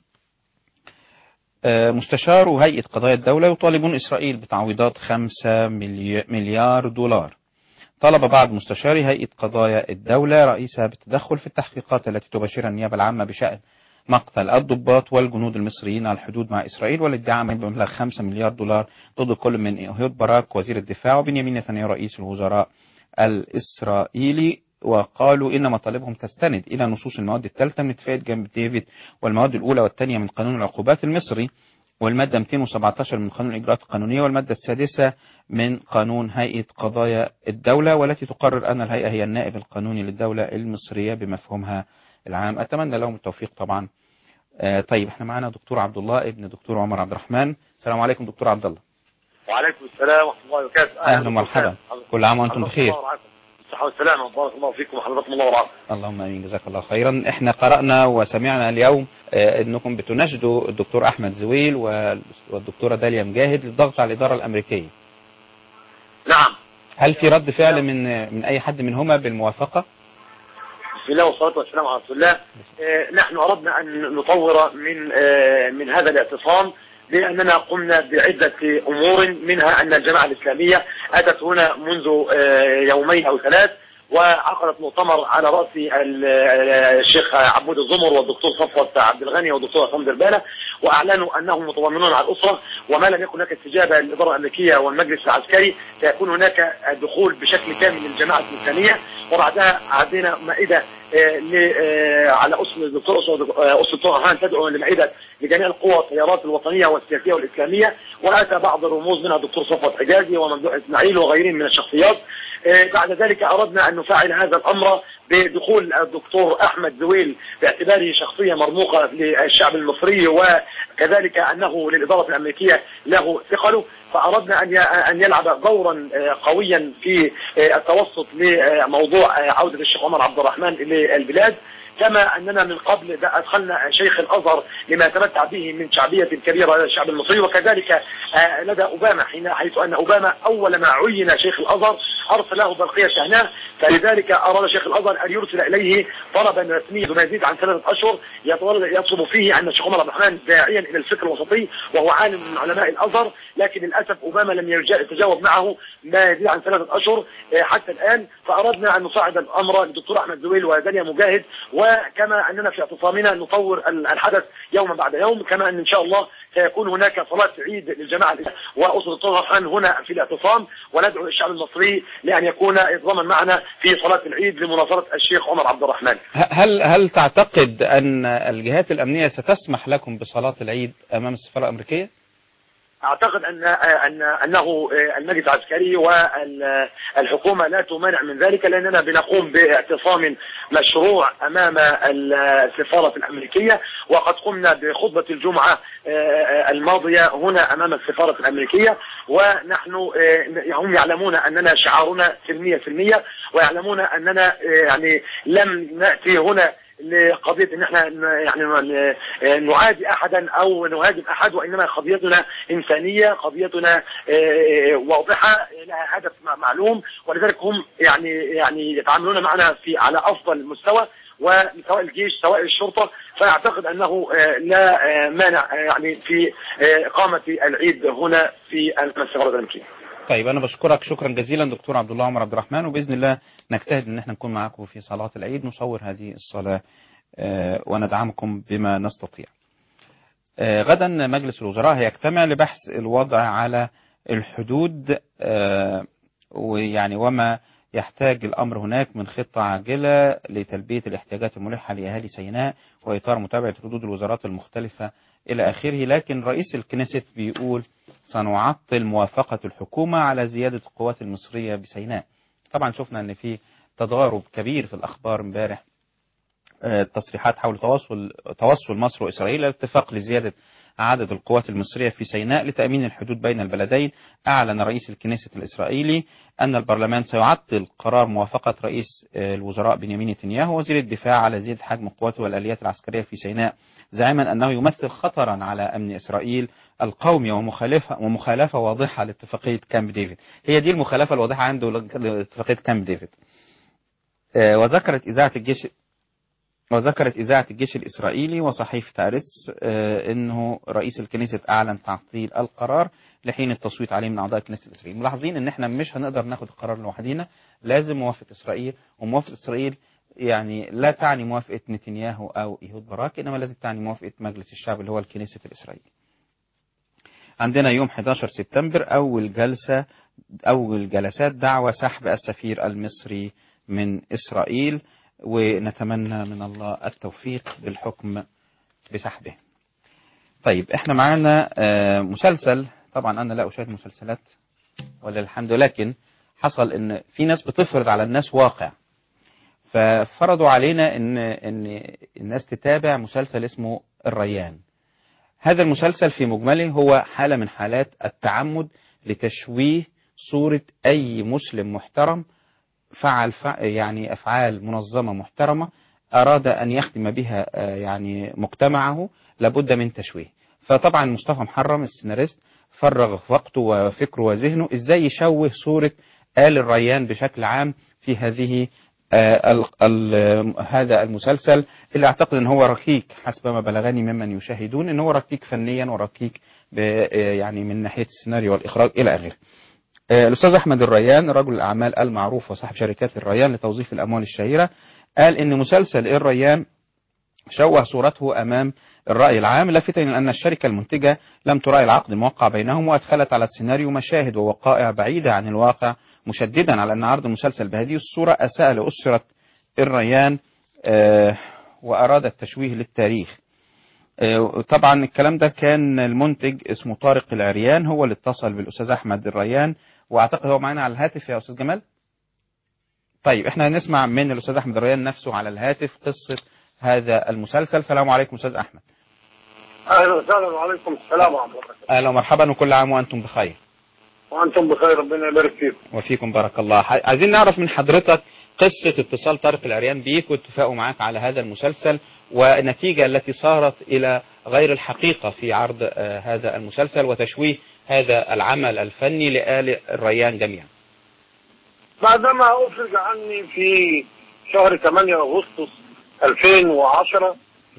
مستشار هيئة قضايا الدولة يطالبون إسرائيل بتعويضات خمسة مليار دولار طلب بعض مستشاري هيئة قضايا الدولة رئيسها بالتدخل في التحقيقات التي تباشرها النيابة العامة بشأن مقتل الضباط والجنود المصريين على الحدود مع إسرائيل والادعاء بمبلغ 5 مليار دولار ضد كل من إيهود باراك وزير الدفاع وبنيامين نتنياهو رئيس الوزراء الإسرائيلي وقالوا إن مطالبهم تستند إلى نصوص المواد الثالثة من اتفاقية جامب ديفيد والمواد الأولى والثانية من قانون العقوبات المصري والمادة 217 من قانون الإجراءات القانونية والمادة السادسة من قانون هيئة قضايا الدولة والتي تقرر أن الهيئة هي النائب القانوني للدولة المصرية بمفهومها العام أتمنى لهم التوفيق طبعا آه طيب احنا معنا دكتور عبد الله ابن دكتور عمر عبد الرحمن السلام عليكم دكتور عبد الله وعليكم السلام ورحمه الله وبركاته أهلا ومرحبا كل عام وأنتم بخير الصحة والسلامة وبارك الله فيكم وحفظكم الله ورعاكم اللهم امين جزاك الله خيرا احنا قرانا وسمعنا اليوم آه، انكم بتناشدوا الدكتور احمد زويل وال- والدكتوره داليا مجاهد للضغط على الاداره الامريكيه نعم هل في رد فعل من من اي حد منهما بالموافقه بسم الله والصلاة والسلام على رسول الله آه، نحن أردنا أن نطور من آه، من هذا الاعتصام لأننا قمنا بعدة أمور منها أن الجماعة الإسلامية أتت هنا منذ آه، يومين أو ثلاث وعقدت مؤتمر على رأس ال- آه، الشيخ عبود الزمر والدكتور صفوت عبد الغني والدكتور عصام دربالة وأعلنوا أنهم متضامنون على الأسرة وما لم يكن هناك استجابة للإدارة الأمريكية والمجلس العسكري سيكون هناك دخول بشكل كامل للجماعة الإسلامية وبعدها عدينا مائدة آه، ل- آه، على أسس الدكتور أسس آه، أسس الدكتور أرهان تدعو لمائدة لجميع القوى والتيارات الوطنية والسياسية والإسلامية وأتى بعض الرموز منها الدكتور صفوت حجازي وممدوح إسماعيل وغيرهم من الشخصيات آه، بعد ذلك أردنا أن نفعل هذا الأمر بدخول الدكتور أحمد زويل باعتباره شخصية مرموقة للشعب المصري وكذلك أنه للإدارة الأمريكية له ثقله فأردنا أن ي- أن يلعب دورا آه، قويا في آه، التوسط لموضوع آه، عودة الشيخ عمر عبد الرحمن للبلاد كما أننا من قبل ده أدخلنا شيخ الأزهر لما يتمتع به من شعبية كبيرة لدى الشعب المصري وكذلك آه، لدى أوباما حين حيث أن أوباما أول ما عين شيخ الأزهر أرسل له برقية شهناه فلذلك أراد شيخ الأزهر أن يرسل إليه طلبا رسميا بما يزيد عن ثلاثة أشهر يطلب يطلب فيه أن الشيخ عمر عبد الرحمن داعيا إلى الفكر الوسطي وهو عالم من علماء الأزهر لكن للأسف أوباما لم يرجع- يتجاوب معه ما يزيد عن ثلاثة أشهر آه، حتى الآن فأردنا أن نصعد الأمر للدكتور أحمد زويل وداليا مجاهد وكما أننا في اعتصامنا نطور ال- الحدث يوما بعد يوم كما أن إن شاء الله سيكون هناك صلاة عيد للجماعة الإسلامية وأسرة الدكتور الرحمن هنا في الاعتصام وندعو الشعب المصري لأن يكون يتضامن معنا في صلاة العيد لمناصرة الشيخ عمر عبد الرحمن ه- هل هل تعتقد ان الجهات الامنيه ستسمح لكم بصلاه العيد امام السفاره الامريكيه اعتقد ان ان انه المجلس العسكري والحكومه لا تمانع من ذلك لاننا بنقوم باعتصام مشروع امام السفاره الامريكيه وقد قمنا بخطبه الجمعه الماضيه هنا امام السفاره الامريكيه ونحن هم يعلمون اننا شعارنا سلميه سلميه ويعلمون اننا يعني لم ناتي هنا لقضية ان احنا ن- يعني ن- نعادي احدا او نهاجم احد وانما قضيتنا انسانية قضيتنا آه، واضحة لها هدف مع- معلوم ولذلك هم يعني يعني يتعاملون معنا في على افضل مستوى وسواء الجيش سواء الشرطة فاعتقد انه آه، لا آه، مانع آه، يعني في آه، اقامة العيد هنا في السفارة الامريكية طيب انا بشكرك شكرا جزيلا دكتور عبد الله عمر عبد الرحمن وباذن الله نجتهد ان احنا نكون معاكم في صلاه العيد نصور هذه الصلاه آه، وندعمكم بما نستطيع. آه، غدا مجلس الوزراء هيجتمع لبحث الوضع على الحدود آه، ويعني وما يحتاج الامر هناك من خطه عاجله لتلبيه الاحتياجات الملحه لاهالي سيناء واطار متابعه ردود الوزارات المختلفه الى اخره لكن رئيس الكنيست بيقول سنعطل موافقة الحكومة على زيادة القوات المصرية بسيناء طبعا شفنا ان في تضارب كبير في الاخبار امبارح آه، تصريحات حول تواصل توصل مصر واسرائيل الى اتفاق لزيادة عدد القوات المصرية في سيناء لتأمين الحدود بين البلدين أعلن رئيس الكنيسة الإسرائيلي أن البرلمان سيعطل قرار موافقة رئيس آه، الوزراء بنيامين نتنياهو وزير الدفاع على زيادة حجم القوات والآليات العسكرية في سيناء زعما أنه يمثل خطرا على أمن إسرائيل القومي ومخالفة ومخالفة واضحة لاتفاقية كامب ديفيد هي دي المخالفة الواضحة عنده لاتفاقية كامب ديفيد آه، وذكرت إذاعة الجيش وذكرت إذاعة الجيش الإسرائيلي وصحيفة أريتس آه، أنه رئيس الكنيسة أعلن تعطيل القرار لحين التصويت عليه من أعضاء الكنيسة الإسرائيلية ملاحظين أن احنا مش هنقدر ناخد القرار لوحدينا لازم موافقة إسرائيل وموافقة إسرائيل يعني لا تعني موافقة نتنياهو أو إيهود باراك إنما لازم تعني موافقة مجلس الشعب اللي هو الكنيسة الإسرائيلي عندنا يوم 11 سبتمبر أول جلسة أول جلسات دعوة سحب السفير المصري من إسرائيل ونتمنى من الله التوفيق بالحكم بسحبه طيب احنا معانا آه، مسلسل طبعا انا لا اشاهد مسلسلات ولا الحمد لكن حصل ان في ناس بتفرض على الناس واقع ففرضوا علينا ان ان الناس تتابع مسلسل اسمه الريان هذا المسلسل في مجمله هو حالة من حالات التعمد لتشويه صورة أي مسلم محترم فعل فع يعني أفعال منظمة محترمة أراد أن يخدم بها آه، يعني مجتمعه لابد من تشويه فطبعا مصطفى محرم السيناريست فرغ وقته وفكره وذهنه ازاي يشوه صورة آل الريان بشكل عام في هذه آه، ال ال هذا المسلسل اللي اعتقد ان هو ركيك حسب ما بلغني ممن يشاهدون ان هو ركيك فنيا وركيك ب- آه، يعني من ناحيه السيناريو والاخراج الى اخره. آه، الاستاذ احمد الريان رجل الاعمال المعروف وصاحب شركات الريان لتوظيف الاموال الشهيره قال ان مسلسل الريان شوه صورته امام الراي العام لافتا الى ان الشركه المنتجه لم تراعي العقد الموقع بينهم وادخلت على السيناريو مشاهد ووقائع بعيده عن الواقع مشددا على ان عرض المسلسل بهذه الصوره اساء لاسره الريان آه، واراد التشويه للتاريخ. آه، طبعا الكلام ده كان المنتج اسمه طارق العريان هو اللي اتصل بالاستاذ احمد الريان واعتقد هو معانا على الهاتف يا استاذ جمال. طيب احنا هنسمع من الاستاذ احمد الريان نفسه على الهاتف قصه هذا المسلسل السلام عليكم استاذ احمد اهلا وسهلا وعليكم السلام ورحمه الله وبركاته اهلا ومرحبا وكل عام وانتم بخير وانتم بخير ربنا يبارك فيكم وفيكم بارك الله ح- عايزين نعرف من حضرتك قصة اتصال طارق العريان بيك واتفاقه معاك على هذا المسلسل والنتيجة التي صارت إلى غير الحقيقة في عرض آه، هذا المسلسل وتشويه هذا العمل الفني لآل الريان جميعا بعدما افرج عني في شهر 8 اغسطس 2010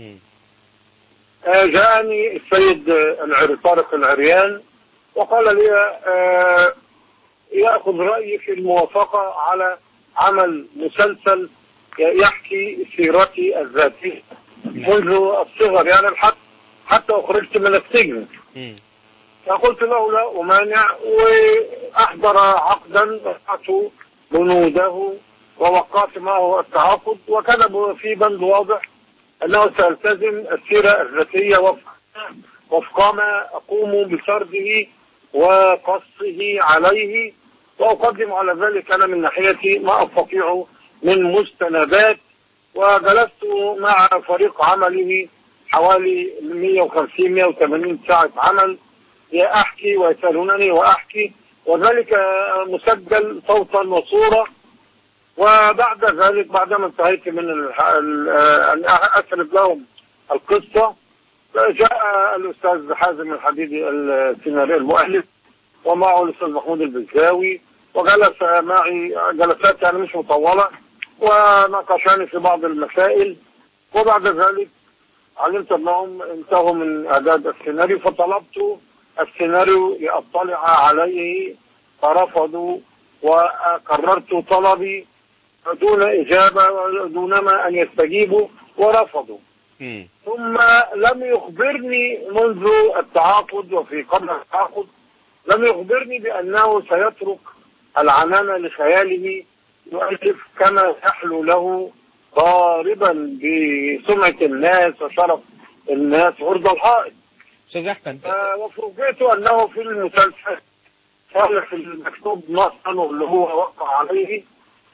آه، جاءني السيد آه، العري طارق العريان وقال لي آه، ياخذ رايي في الموافقه على عمل مسلسل يحكي سيرتي الذاتيه منذ الصغر يعني حتى حتى اخرجت من السجن فقلت له لا أمانع وأحضر عقدا دفعت بنوده ووقعت معه التعاقد وكتب في بند واضح أنه سألتزم السيرة الذاتية وفق وفق ما أقوم بسرده وقصه عليه وأقدم على ذلك أنا من ناحيتي ما أستطيع من مستندات وجلست مع فريق عمله حوالي 150 180 ساعة عمل أحكي ويسألونني وأحكي وذلك مسجل صوتا وصورة وبعد ذلك بعدما انتهيت من الح- ال- أن أسرد لهم القصة جاء الأستاذ حازم الحديدي السيناريو المؤلف ومعه الأستاذ محمود البزاوي وجلس معي جلسات يعني مش مطولة وناقشاني في بعض المسائل وبعد ذلك علمت انهم انتهوا من اعداد السيناريو فطلبت السيناريو لاطلع عليه فرفضوا وقررت طلبي دون اجابه دونما ان يستجيبوا ورفضوا ثم لم يخبرني منذ التعاقد وفي قبل التعاقد لم يخبرني بانه سيترك العنانه لخياله يؤلف كما يحلو له ضاربا بسمعه الناس وشرف الناس عرض الحائط أستاذ أحمد آه، وفوجئت انه في المسلسل قال في المكتوب نصا اللي هو وقع عليه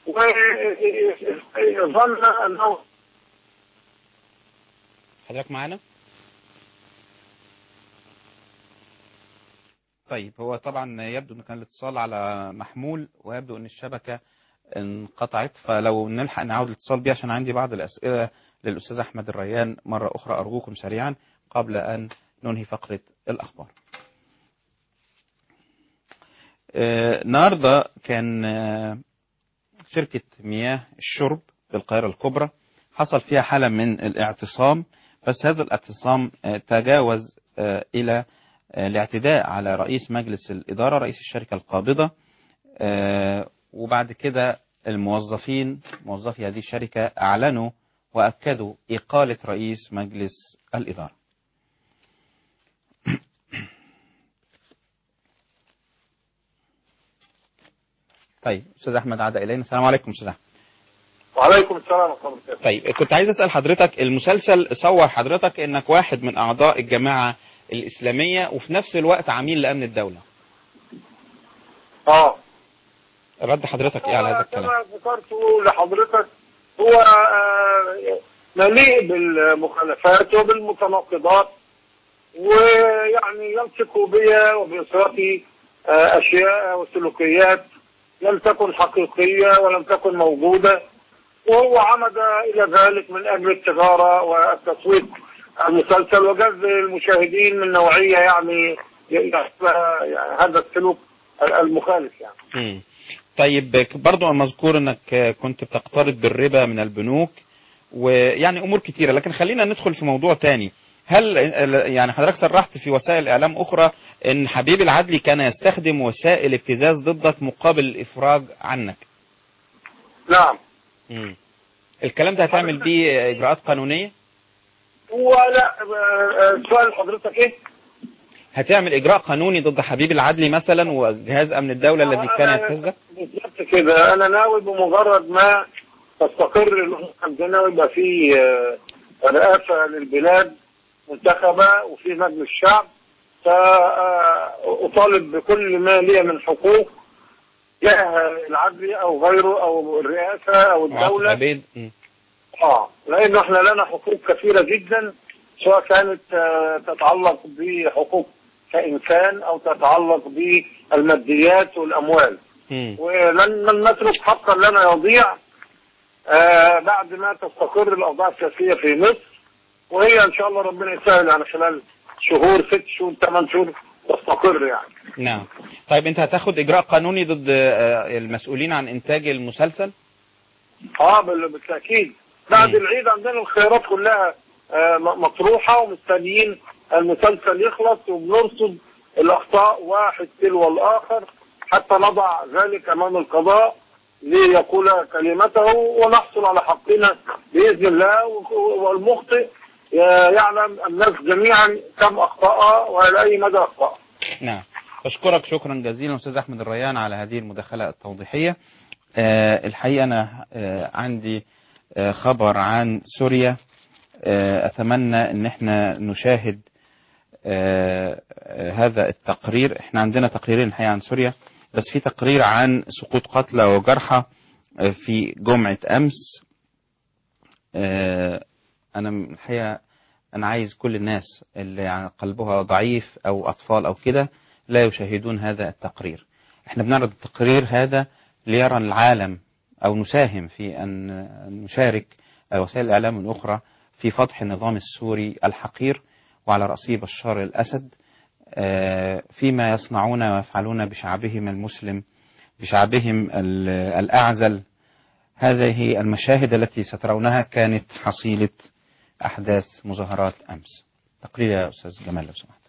وظن انه حضرتك معانا طيب هو طبعا يبدو ان كان الاتصال على محمول ويبدو ان الشبكة انقطعت فلو نلحق نعود الاتصال بيه عشان عندي بعض الأسئلة للأستاذ أحمد الريان مرة أخرى أرجوكم سريعا قبل أن ننهي فقرة الأخبار آه، النهاردة كان آه، شركة مياه الشرب في القاهرة الكبرى حصل فيها حالة من الاعتصام بس هذا الاعتصام آه، تجاوز آه، إلى آه، الاعتداء على رئيس مجلس الإدارة رئيس الشركة القابضة آه، وبعد كده الموظفين موظفي هذه الشركة أعلنوا وأكدوا إقالة رئيس مجلس الإدارة طيب أستاذ أحمد عاد إلينا السلام عليكم أستاذ أحمد وعليكم السلام ورحمة الله وبركاته طيب كنت عايز أسأل حضرتك المسلسل صور حضرتك إنك واحد من أعضاء الجماعة الإسلامية وفي نفس الوقت عميل لأمن الدولة اه رد حضرتك إيه على هذا الكلام كما ذكرته لحضرتك هو آه، مليء بالمخالفات وبالمتناقضات ويعني يلصق بي وبإسرتي آه، أشياء وسلوكيات لم تكن حقيقية ولم تكن موجودة وهو عمد إلى ذلك من أجل التجارة والتسويق المسلسل وجذب المشاهدين من نوعية يعني يحبها يعني هذا السلوك المخالف يعني مم. طيب برضو مذكور انك كنت بتقترض بالربا من البنوك ويعني امور كتيره لكن خلينا ندخل في موضوع تاني هل يعني حضرتك صرحت في وسائل اعلام اخرى ان حبيب العدلي كان يستخدم وسائل ابتزاز ضدك مقابل الافراج عنك نعم مم. الكلام ده هتعمل بيه اجراءات قانونيه هو لا آه، سؤال حضرتك ايه؟ هتعمل اجراء قانوني ضد حبيب العدلي مثلا وجهاز امن الدوله الذي كان يبتزك بالظبط كده انا ناوي بمجرد ما تستقر الامور عندنا ويبقى في آه، رئاسه للبلاد منتخبه وفي مجلس شعب فاطالب بكل ما لي من حقوق جاه العدلي او غيره او الرئاسه او الدوله عبيد مم. اه لان احنا لنا حقوق كثيره جدا سواء كانت آه، تتعلق بحقوق كانسان او تتعلق بالماديات والاموال مم. ولن لن نترك حقا لنا يضيع آه بعد ما تستقر الاوضاع السياسيه في مصر وهي ان شاء الله ربنا يسهل يعني خلال شهور ست شهور ثمان شهور تستقر يعني نعم طيب انت هتاخد اجراء قانوني ضد آه، المسؤولين عن انتاج المسلسل اه بال- بالتاكيد بعد مم. العيد عندنا الخيارات كلها آه، م- مطروحه ومستنيين المسلسل يخلص وبنرصد الاخطاء واحد تلو الاخر حتى نضع ذلك امام القضاء ليقول كلمته ونحصل على حقنا باذن الله و- والمخطئ آه، يعلم الناس جميعا كم اخطا والى اي مدى اخطا نعم أشكرك شكرا جزيلا أستاذ أحمد الريان على هذه المداخلة التوضيحية آه، الحقيقة أنا آه، عندي آه، خبر عن سوريا آه، أتمنى أن احنا نشاهد آه، آه، هذا التقرير احنا عندنا تقريرين الحقيقة عن سوريا بس في تقرير عن سقوط قتلى وجرحى آه، في جمعة أمس آه، أنا من الحقيقة أنا عايز كل الناس اللي يعني قلبها ضعيف أو أطفال أو كده لا يشاهدون هذا التقرير احنا بنعرض التقرير هذا ليرى العالم أو نساهم في أن نشارك وسائل الإعلام الأخرى في فضح النظام السوري الحقير وعلى رأسه بشار الأسد آه، فيما يصنعون ويفعلون بشعبهم المسلم بشعبهم ال- الأعزل هذه المشاهد التي سترونها كانت حصيلة أحداث مظاهرات أمس تقرير يا أستاذ جمال لو سمحت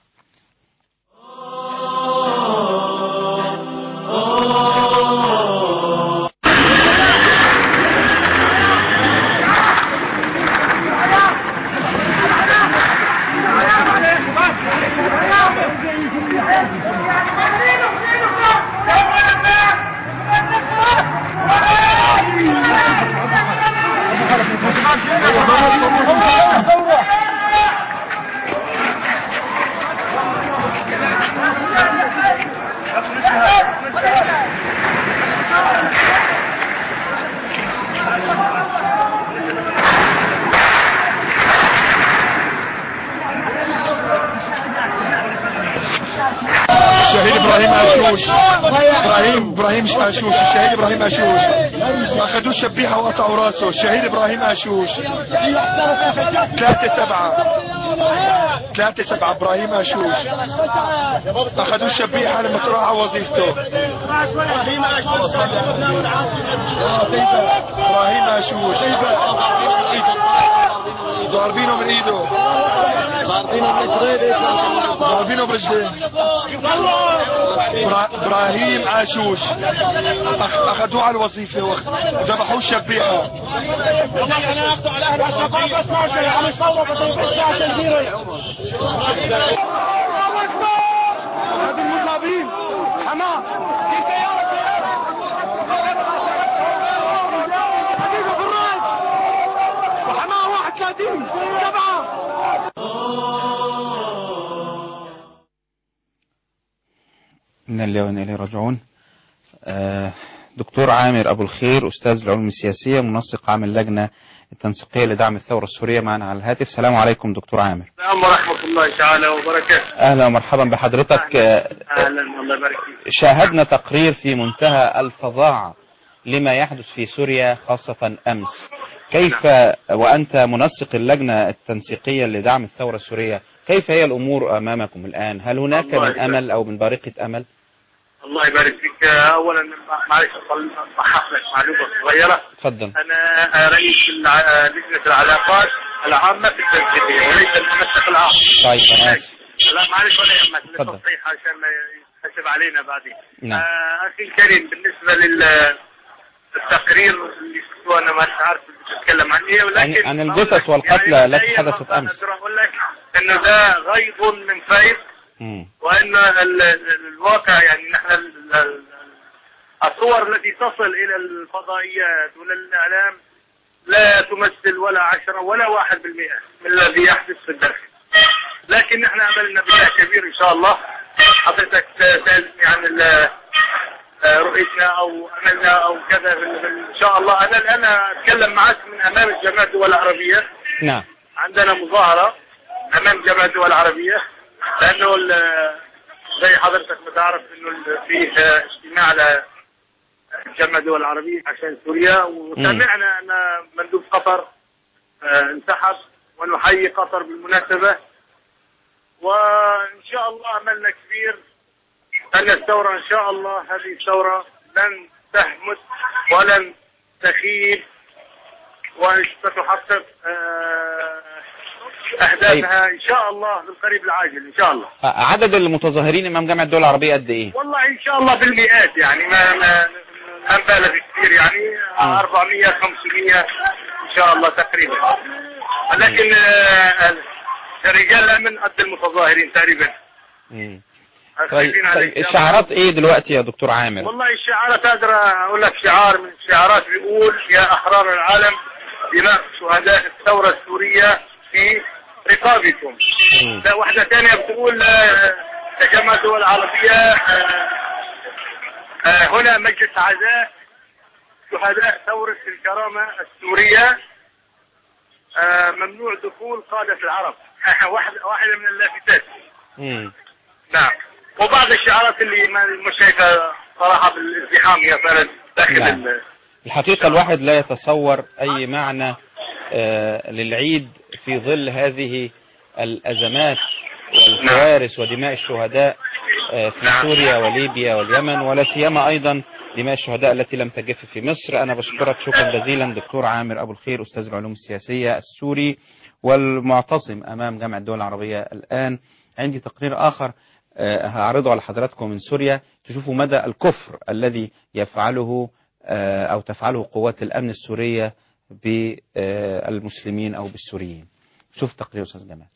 الشهيد ابراهيم اشوش ابراهيم ابراهيم اشوش الشهيد ابراهيم اشوش اخذوه شبيحه وقطعوا راسه الشهيد ابراهيم اشوش ثلاثة سبعة ثلاثة سبعة ابراهيم اشوش اخذوه شبيحة لما تراعى وظيفته ابراهيم اشوش ضاربينه من ايده ضاربينه برجليه برا- ابراهيم عاشوش أخ- اخذوه على الوظيفه وأخ- وذبحوه الشبيحه هذا المصابين حماه في سيارة حبيبه في الراس وحماه 31 سبعة إنا لله وإنا إليه راجعون آه، دكتور عامر أبو الخير أستاذ العلوم السياسية منسق عام اللجنة التنسيقية لدعم الثورة السورية معنا على الهاتف السلام عليكم دكتور عامر السلام ورحمة الله تعالى وبركاته أهلا ومرحبا بحضرتك آه، أهلا الله يبارك فيك شاهدنا تقرير في منتهى الفظاعة لما يحدث في سوريا خاصة أمس كيف وأنت منسق اللجنة التنسيقية لدعم الثورة السورية كيف هي الأمور أمامكم الآن هل هناك الله من يبارك. أمل أو من بارقة أمل الله يبارك فيك أولا معلش أصل- أصحح لك معلومة صغيرة تفضل أنا رئيس الع- لجنة العلاقات العامة في التنسيقية وليس المنسق العام طيب أنا آسف لا معلش ولا يهمك تفضل. للتصحيح عشان ما يحسب علينا بعدين نعم. آه، أخي الكريم بالنسبة للتقرير اللي شفته أنا ما عارف بتتكلم عن إيه ولكن عن- عن الجثث والقتلى يعني التي مبدئياً حدثت أقدر أمس. أقول لك إنه ده غيظ من فيض مم. وان ال- ال- الواقع يعني نحن ال- ال- الصور التي تصل الى الفضائيات والاعلام لا تمثل ولا عشرة ولا واحد بالمئة من الذي يحدث في الداخل لكن نحن املنا بالله كبير ان شاء الله حضرتك سألتني عن ال- آه، رؤيتنا او املنا او كذا بال- بال- ان شاء الله انا الان اتكلم معك من امام الجامعه الدول العربيه نعم عندنا مظاهرة أمام جامعة الدول العربية لأنه ال- زي حضرتك ما تعرف إنه ال- فيه اجتماع على جامعة الدول العربية عشان سوريا وسمعنا أن مندوب قطر آه، انسحب ونحيي قطر بالمناسبة وإن شاء الله أملنا كبير أن الثورة إن شاء الله هذه الثورة لن تهمت ولن تخيب وستحقق آه، أهدافها إن شاء الله بالقريب العاجل إن شاء الله عدد المتظاهرين أمام جامعة الدول العربية قد إيه؟ والله إن شاء الله بالمئات يعني ما ما ما نبالغ كثير يعني 400 500 إن شاء الله تقريبا لكن آه، رجال الأمن قد المتظاهرين تقريبا مم. طيب, خايفين على طيب الإسلام. الشعارات إيه دلوقتي يا دكتور عامر؟ والله الشعارات اقدر اقول لك شعار من الشعارات بيقول يا احرار العالم دماء شهداء الثوره السوريه في رقابكم. مم. لا واحده ثانيه بتقول آه، يا جماعه الدول العربيه آه، آه، هنا مجلس عزاء شهداء ثوره الكرامه السوريه آه، ممنوع دخول قاده العرب واحده واحده من اللافتات. مم. نعم وبعض الشعارات اللي ما مش شايفها صراحه بالازدحام هي فعلا داخل نعم. ال- الحقيقة الواحد لا يتصور أي معنى آه، للعيد في ظل هذه الأزمات والكوارث ودماء الشهداء آه، في نعم. سوريا وليبيا واليمن ولا سيما أيضا دماء الشهداء التي لم تجف في مصر أنا بشكرك شكرا جزيلا دكتور عامر أبو الخير أستاذ العلوم السياسية السوري والمعتصم أمام جامعة الدول العربية الآن عندي تقرير آخر آه، هعرضه على حضراتكم من سوريا تشوفوا مدى الكفر الذي يفعله آه، أو تفعله قوات الأمن السورية بالمسلمين أو بالسوريين شوف تقرير أستاذ جمال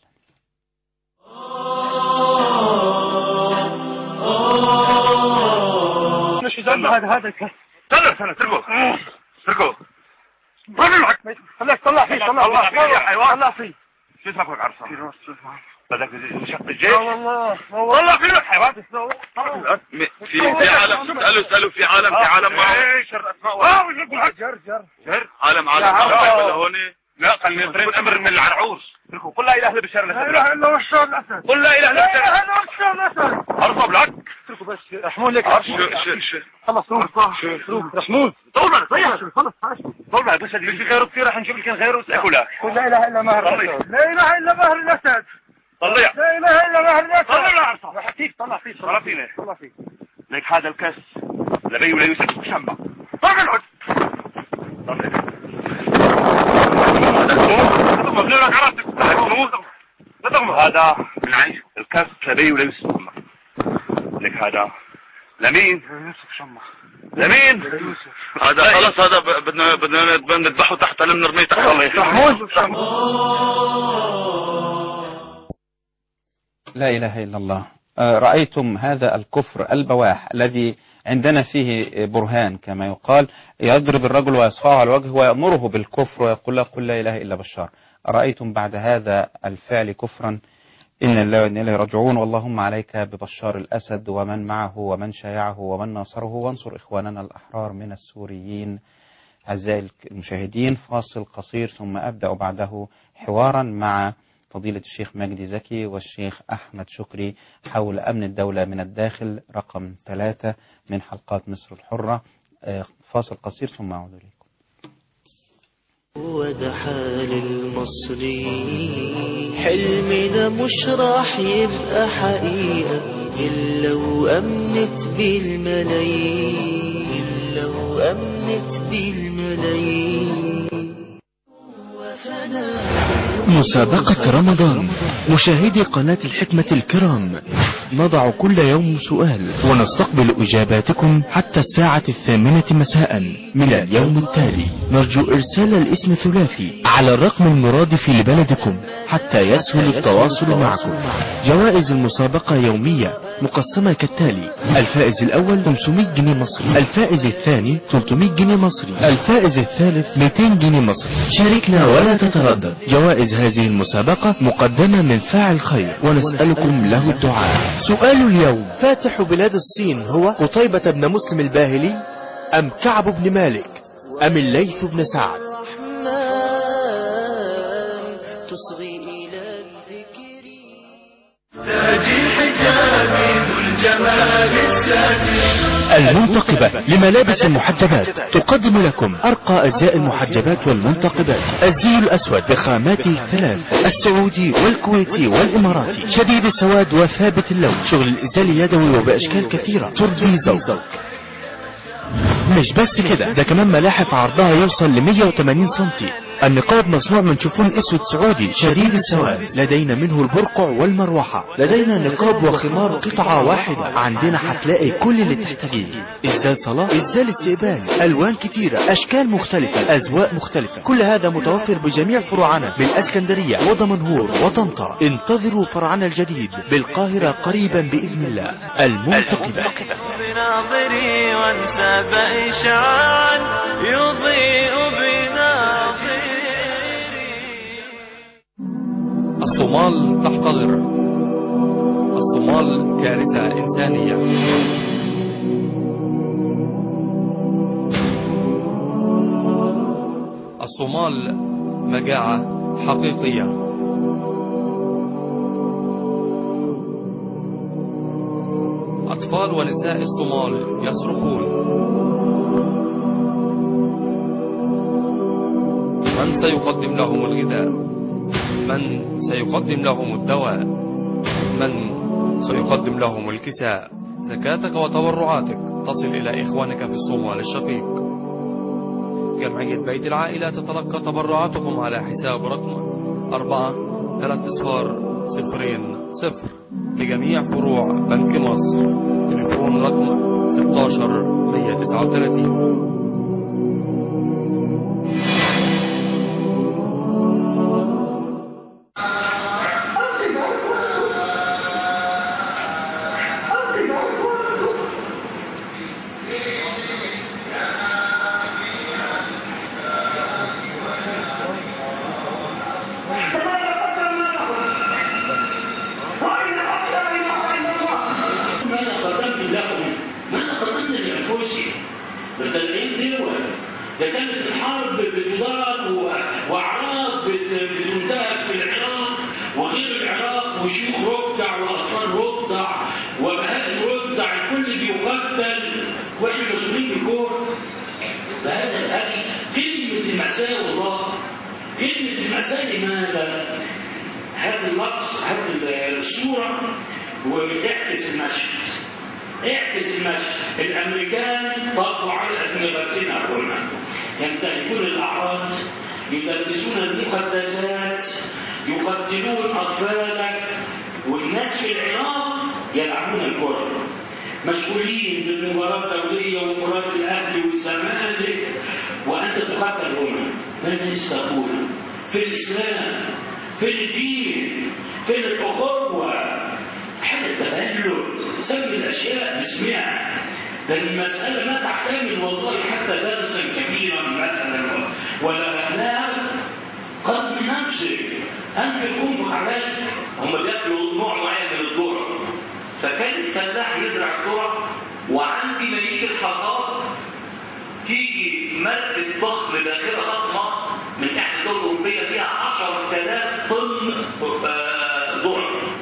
مش هذا هذا الكاس استنى استنى اتركوا اتركوا خلاك طلع فيه طلع طلع فيه يا حيوان. طلع فيه شو اسمك يا عرصة بدك نشق لا الجيش والله طلع فيه حيوان في في عالم اسالوا اسالوا في عالم في عالم معه ايش الاسماء جر جر جر عالم عالم لا، معه عرفة. ولا هون لا خلينا نفرد امر من العرعوس قل لا اله الا بشار لا الاسد اله الا هو الشام الاسد قل لا اله الا لا بشار اله الا هو الشام الاسد عرصة بلاك اتركوا بس رحمون لك شو شو شو خلص روح روح رحمون طول طيب خلص خلص طول بس اللي في غيره كثير رح نجيب لك غيره لا قل لا اله الا مهر طلع. الاسد لا اله الا مهر الاسد طلع لا اله الا مهر الاسد طلع يا عرصة راح فيك طلع فيه طلع فينا طلع فيه لك هذا الكاس لبي ولا يوسف شمع طلع العد طلع هذا السموم تضغم لك عرفتك لا تضغم هذا من عيش الكف شبيه ولبس محمد لك هذا لمين لمين هذا خلاص هذا ب- بدنا بدنا بدنا نذبحه تحت لم نرميه تحت الله يحمود لا إله إلا الله آه، رأيتم هذا الكفر البواح الذي عندنا فيه برهان كما يقال يضرب الرجل ويصفعه على الوجه ويأمره بالكفر ويقول له قل لا إله إلا بشار رأيتم بعد هذا الفعل كفرا إن الله وإنا إليه راجعون واللهم عليك ببشار الأسد ومن معه ومن شايعه ومن ناصره وانصر إخواننا الأحرار من السوريين أعزائي المشاهدين فاصل قصير ثم أبدأ بعده حوارا مع فضيلة الشيخ مجدي زكي والشيخ أحمد شكري حول أمن الدولة من الداخل رقم ثلاثة من حلقات مصر الحرة آه، فاصل قصير ثم أعود إليكم وده حال المصريين حلمنا مش راح يبقى حقيقة إلا وأمنت بالملايين إلا وأمنت بالملايين مسابقة رمضان مشاهدي قناة الحكمة الكرام نضع كل يوم سؤال ونستقبل إجاباتكم حتى الساعة الثامنة مساء من اليوم التالي نرجو إرسال الاسم ثلاثي على الرقم المرادف لبلدكم حتى يسهل التواصل معكم جوائز المسابقة يومية مقسمة كالتالي الفائز الأول 500 جنيه مصري الفائز الثاني 300 جنيه مصري الفائز الثالث 200 جنيه مصري شاركنا ولا تتردد جوائز هذه المسابقة مقدمة من فاعل خير ونسألكم له الدعاء سؤال اليوم فاتح بلاد الصين هو قطيبة بن مسلم الباهلي أم كعب بن مالك أم الليث بن سعد الرحمن تصغي إلى الذكر تاج الحجاب ذو الجمال المنتقبة لملابس المحجبات تقدم لكم أرقى أزياء المحجبات والمنتقبات الزي الأسود بخاماته الثلاث السعودي والكويتي والإماراتي شديد السواد وثابت اللون شغل الإزال يدوي وبأشكال كثيرة ترضي زوجك مش بس كده ده كمان ملاحف عرضها يوصل ل 180 سنتي النقاب مصنوع من شفون اسود سعودي شديد السواد لدينا منه البرقع والمروحة لدينا نقاب وخمار قطعة واحدة عندنا هتلاقي كل اللي تحتاجيه ازدال صلاة ازدال استقبال الوان كتيرة اشكال مختلفة اذواق مختلفة كل هذا متوفر بجميع فروعنا بالاسكندرية ودمنهور وطنطا انتظروا فرعنا الجديد بالقاهرة قريبا باذن الله المنتقبة بناظري وانسى بإشعاع يضيء بناظري الصومال تحتضر الصومال كارثة إنسانية الصومال مجاعة حقيقية أطفال ونساء الصومال يصرخون من سيقدم لهم الغذاء من سيقدم لهم الدواء من سيقدم لهم الكساء زكاتك وتبرعاتك تصل إلى إخوانك في الصومال الشقيق جمعية بيت العائلة تتلقى تبرعاتكم على حساب رقم أربعة ثلاث أصفار صفرين صفر لجميع فروع بنك مصر تليفون رقم 16 139 ماذا قدمت لهم ماذا قدمنا لأنفسهم بتدعيم دول ده كانت الحرب بتدار و- وأعراض بت- بتنتهك في العراق وغير العراق وشيوخ ركع وأطفال ركع وبهائم ركع الكل بيقتل واحنا مسؤولين بالكون فهذا هذه كلمة المأساة والله كلمة المأساة لماذا؟ هات اللفظ هات الصورة واعكس المشهد اعكس المشهد الامريكان طبقوا على ادمغتنا قلنا ينتهكون الاعراض يدرسون المقدسات يقتلون أطفالك والناس في العراق يلعبون الكرة مشغولين بالمباراة الدولية ومباراة الأهلي والزمالك وأنت تقاتل هنا ماذا تقول في الإسلام في الدين في الأخوة حاجة تبلد سمي الأشياء باسمها ده المسألة ما تحتمل والله حتى درسا كبيرا مثلا ولا لا قد من نفسك أنت تكون عليك هم بياكلوا نوع معين من الذرة فكان الفلاح يزرع الذرة وعندي مليك الحصاد تيجي مركب ضخم داخلة ضخمة من إحدى الدول الأوروبية فيها 10000 طن ذرة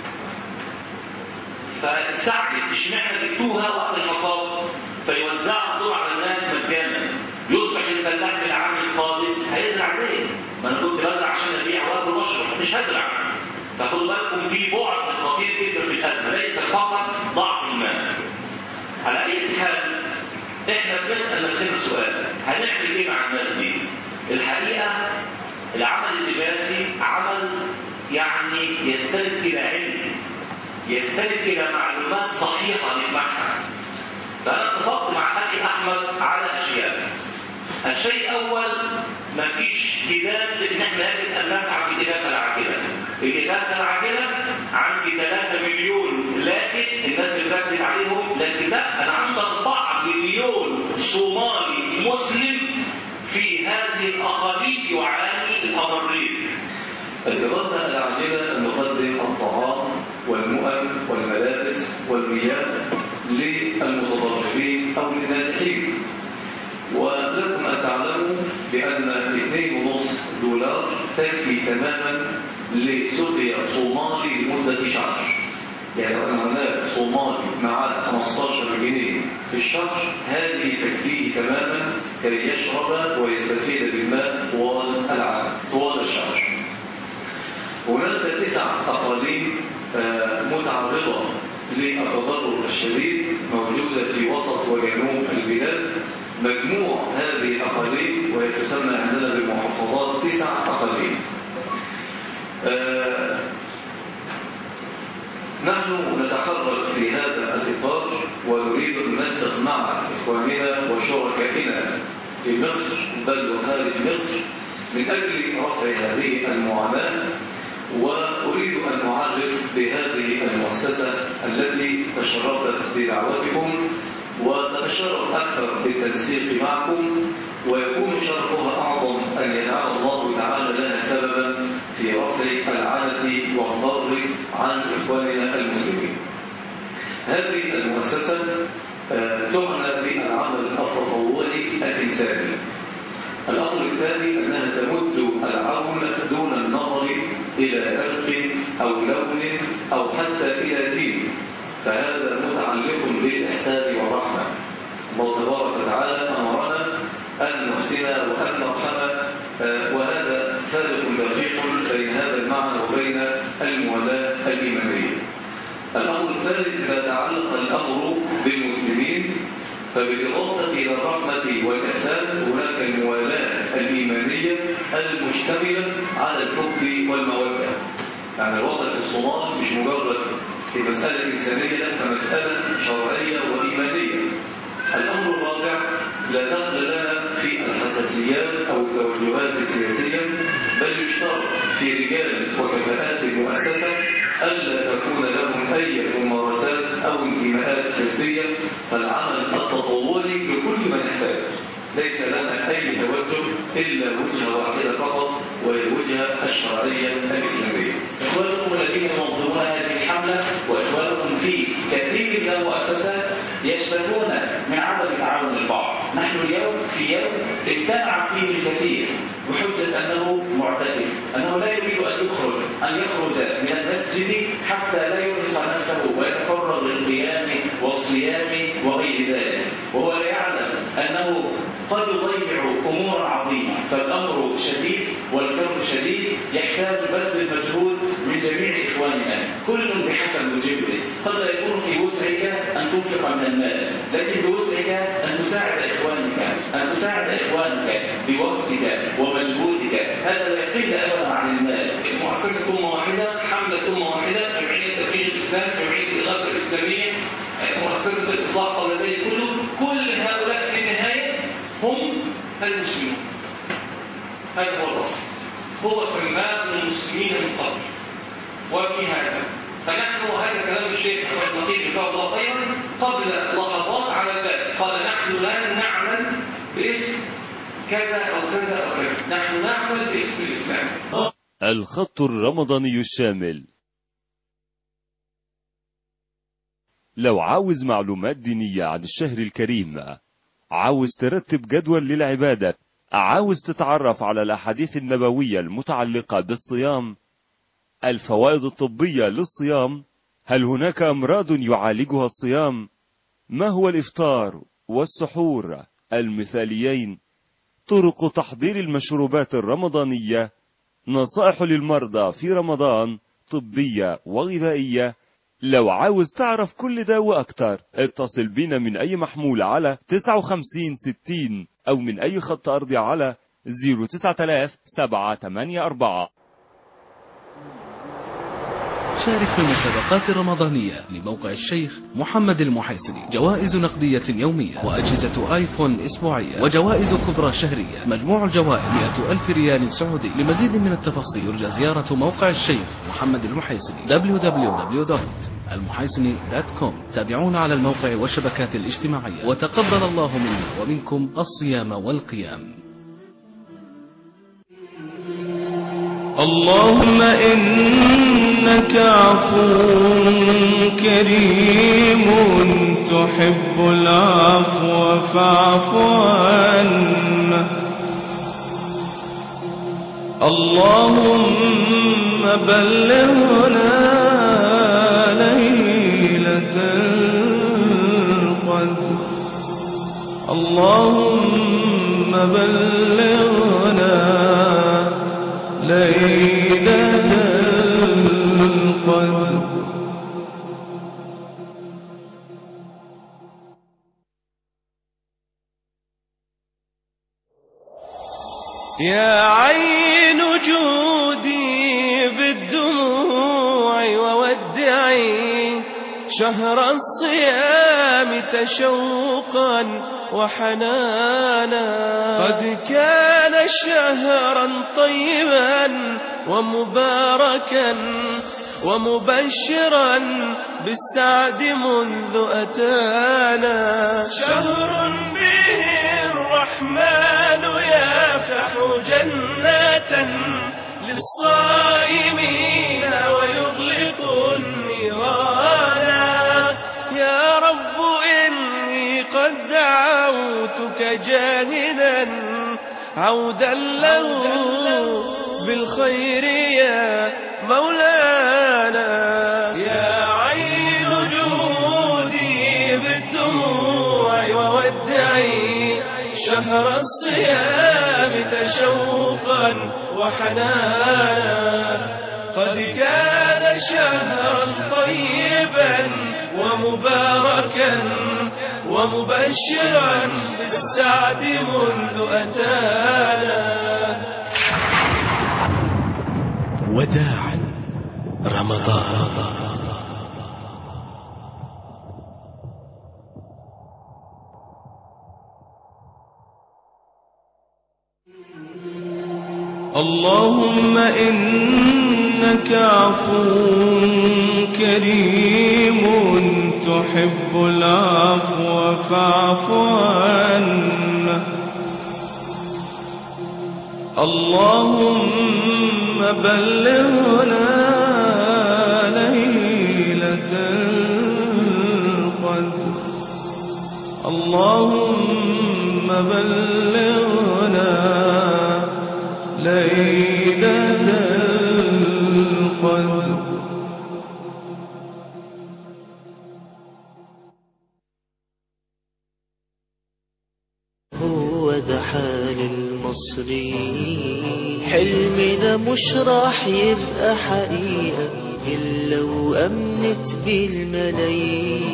فالسعد اشمعنى جبتوها وقت الحصاد فيوزعوا الذرة على الناس مجانا يصبح الفلاح في العام القادم هيزرع ليه؟ ما انا كنت بزرع عشان ابيع واكل واشرب مش هزرع فخدوا بالكم في بعد خطير جدا في الازمه ليس فقط ضعف المال على اي حال احنا بنسال نفسنا سؤال هنعمل ايه مع الناس دي؟ الحقيقه العمل اللباسي عمل يعني يستند الى علم يستند الى معلومات صحيحه نجمعها فانا اتفقت مع اخي احمد على اشياء الشيء الاول مفيش كتاب ان احنا يجب ان نسعى في الإغاثة العاجلة. الإغاثة العاجلة عندي 3 مليون لكن الناس بتركز عليهم لكن لا انا عندي 4 مليون صومالي مسلم في هذه الاقاليم يعاني الامرين. الإغاثة العاجلة نقدم الطعام والمؤن والملابس والمياه للمتضررين أو للنازحين ولكم أن تعلموا بأن 2.5 دولار تكفي تماما لسقيا صومالي لمدة شهر يعني لو أن هناك صومالي معاه 15 جنيه في الشهر هذه تكفيه تماما كي يشرب ويستفيد بالماء طوال العام طوال الشهر هناك تسع أقاليم متعرضة للتضرر الشديد موجودة في وسط وجنوب البلاد مجموع هذه الأقاليم وهي تسمى عندنا بالمحافظات تسع أقاليم آه نحن نتحرك في هذا الإطار ونريد أن ننسق مع إخواننا وشركائنا في مصر بل وخارج مصر من أجل رفع هذه المعاناة وأريد أن أعرف بهذه المؤسسة التي تشرفت بدعوتكم وتتشرف أكثر بالتنسيق معكم ويكون شرفها أعظم أن يجعل الله تعالى لها سببا في رفع العنة والضر عن إخواننا المسلمين. هذه المؤسسة تعنى بالعمل التطوعي الإنساني. الأمر الثاني أنها تمد العون دون النظر إلى عرق أو لون أو حتى إلى دين فهذا متعلق بالإحسان والرحمة الله تبارك وتعالى أمرنا أن نحسن وأن نرحم وهذا فارق دقيق بين هذا المعنى وبين الموالاة الإيمانية الأمر الثالث إذا تعلق الأمر بالمسلمين فبالإضافة إلى الرحمة والإحسان هناك الموالاة الإيمانية المشتملة على الحب والمودة يعني الوضع في الصومال مش مجرد في مسألة إنسانية لا مسألة شرعية وإيمانية الأمر الرابع لا دخل لنا في الحساسيات أو التوجهات السياسية بل يشترط في رجال وكفاءات المؤسسة ألا تكون لهم أي ممارسات أو انتماءات حزبية فالعمل التطوعي لكل من يحتاج ليس لنا أي توجه إلا وجهة واحدة فقط وهي الوجهة الشرعية الإسلامية إخوانكم الذين ينظمون هذه الحملة وإخوانكم في كثير من المؤسسات يشتكون من عدم تعاون البعض نحن اليوم في يوم اجتمع فيه الكثير بحجة أنه معتكف أنه لا يريد أن يخرج أن يخرج من المسجد حتى لا يرهق نفسه ويتفرغ للقيام والصيام وغير ذلك وهو لا يعلم أنه قد يضيع أمورا عظيمة فالأمر شديد والكون شديد يحتاج بذل المجهود من جميع إخواننا كل بحسب وجهه قد لا يكون في وسعك أن تنفق من المال لكن بوسعك أن تساعد إخوانك أن تساعد إخوانك بوقتك ومجهودك هذا لا يقل أبدا عن المال مؤسسة أمة واحدة حملة أمة واحدة جمعية تبليغ الإسلام جمعية الإغاثة الإسلامية مؤسسة الإصلاح قبل ذلك كله كل هؤلاء في النهاية هم المسلمون هذا هو الأصل هو سماه المسلمين من قبل وفي هذا فنحن وهذا كلام الشيخ أحمد نقيب جزاه الله خيرا قبل لحظات على ذلك قال نحن لا نعمل باسم كذا أو كذا أو كذا نحن نعمل باسم الإسلام الخط الرمضاني الشامل لو عاوز معلومات دينية عن الشهر الكريم عاوز ترتب جدول للعبادة عاوز تتعرف على الأحاديث النبوية المتعلقة بالصيام الفوائد الطبية للصيام هل هناك أمراض يعالجها الصيام ما هو الإفطار والسحور المثاليين طرق تحضير المشروبات الرمضانية نصائح للمرضى في رمضان طبية وغذائية لو عاوز تعرف كل ده وأكتر اتصل بينا من أي محمول على 59 60 أو من أي خط أرضي على 09000 784 شارك في المسابقات الرمضانية لموقع الشيخ محمد المحيصري جوائز نقدية يومية وأجهزة آيفون أسبوعية وجوائز كبرى شهرية مجموع الجوائز 100 ألف ريال سعودي لمزيد من التفاصيل يرجى زيارة موقع الشيخ محمد المحيصري www.المحيصري.com تابعونا على الموقع والشبكات الاجتماعية وتقبل الله منا ومنكم الصيام والقيام اللهم إنك عفو كريم تحب العفو فاعف عنا اللهم بلغنا ليلة القدر اللهم بلغنا ليلة القدر يا عين جودي بالدموع وودعي شهر الصيام تشوقا وحنانا قد كان شهرا طيبا ومباركا ومبشرا بالسعد منذ أتانا شهر به الرحمن يفتح جنات للصائمين ويغلق النيران يا رب إني قد دعوتك جاهدا عودا له بالخير يا مولانا يا عين جودي بالدموع وودعي شهر الصيام تشوقا وحنانا قد كان شهرا طيبا ومباركا ومبشرا بالسعد منذ أتانا وداعا رمضان اللهم إنك عفو كريم تحب العفو فاعف عنا اللهم بلغنا ليلة القدر اللهم بلغنا ليلة القدر هو ده حال المصريين حلمنا مش راح يبقى حقيقة إلا وأمنت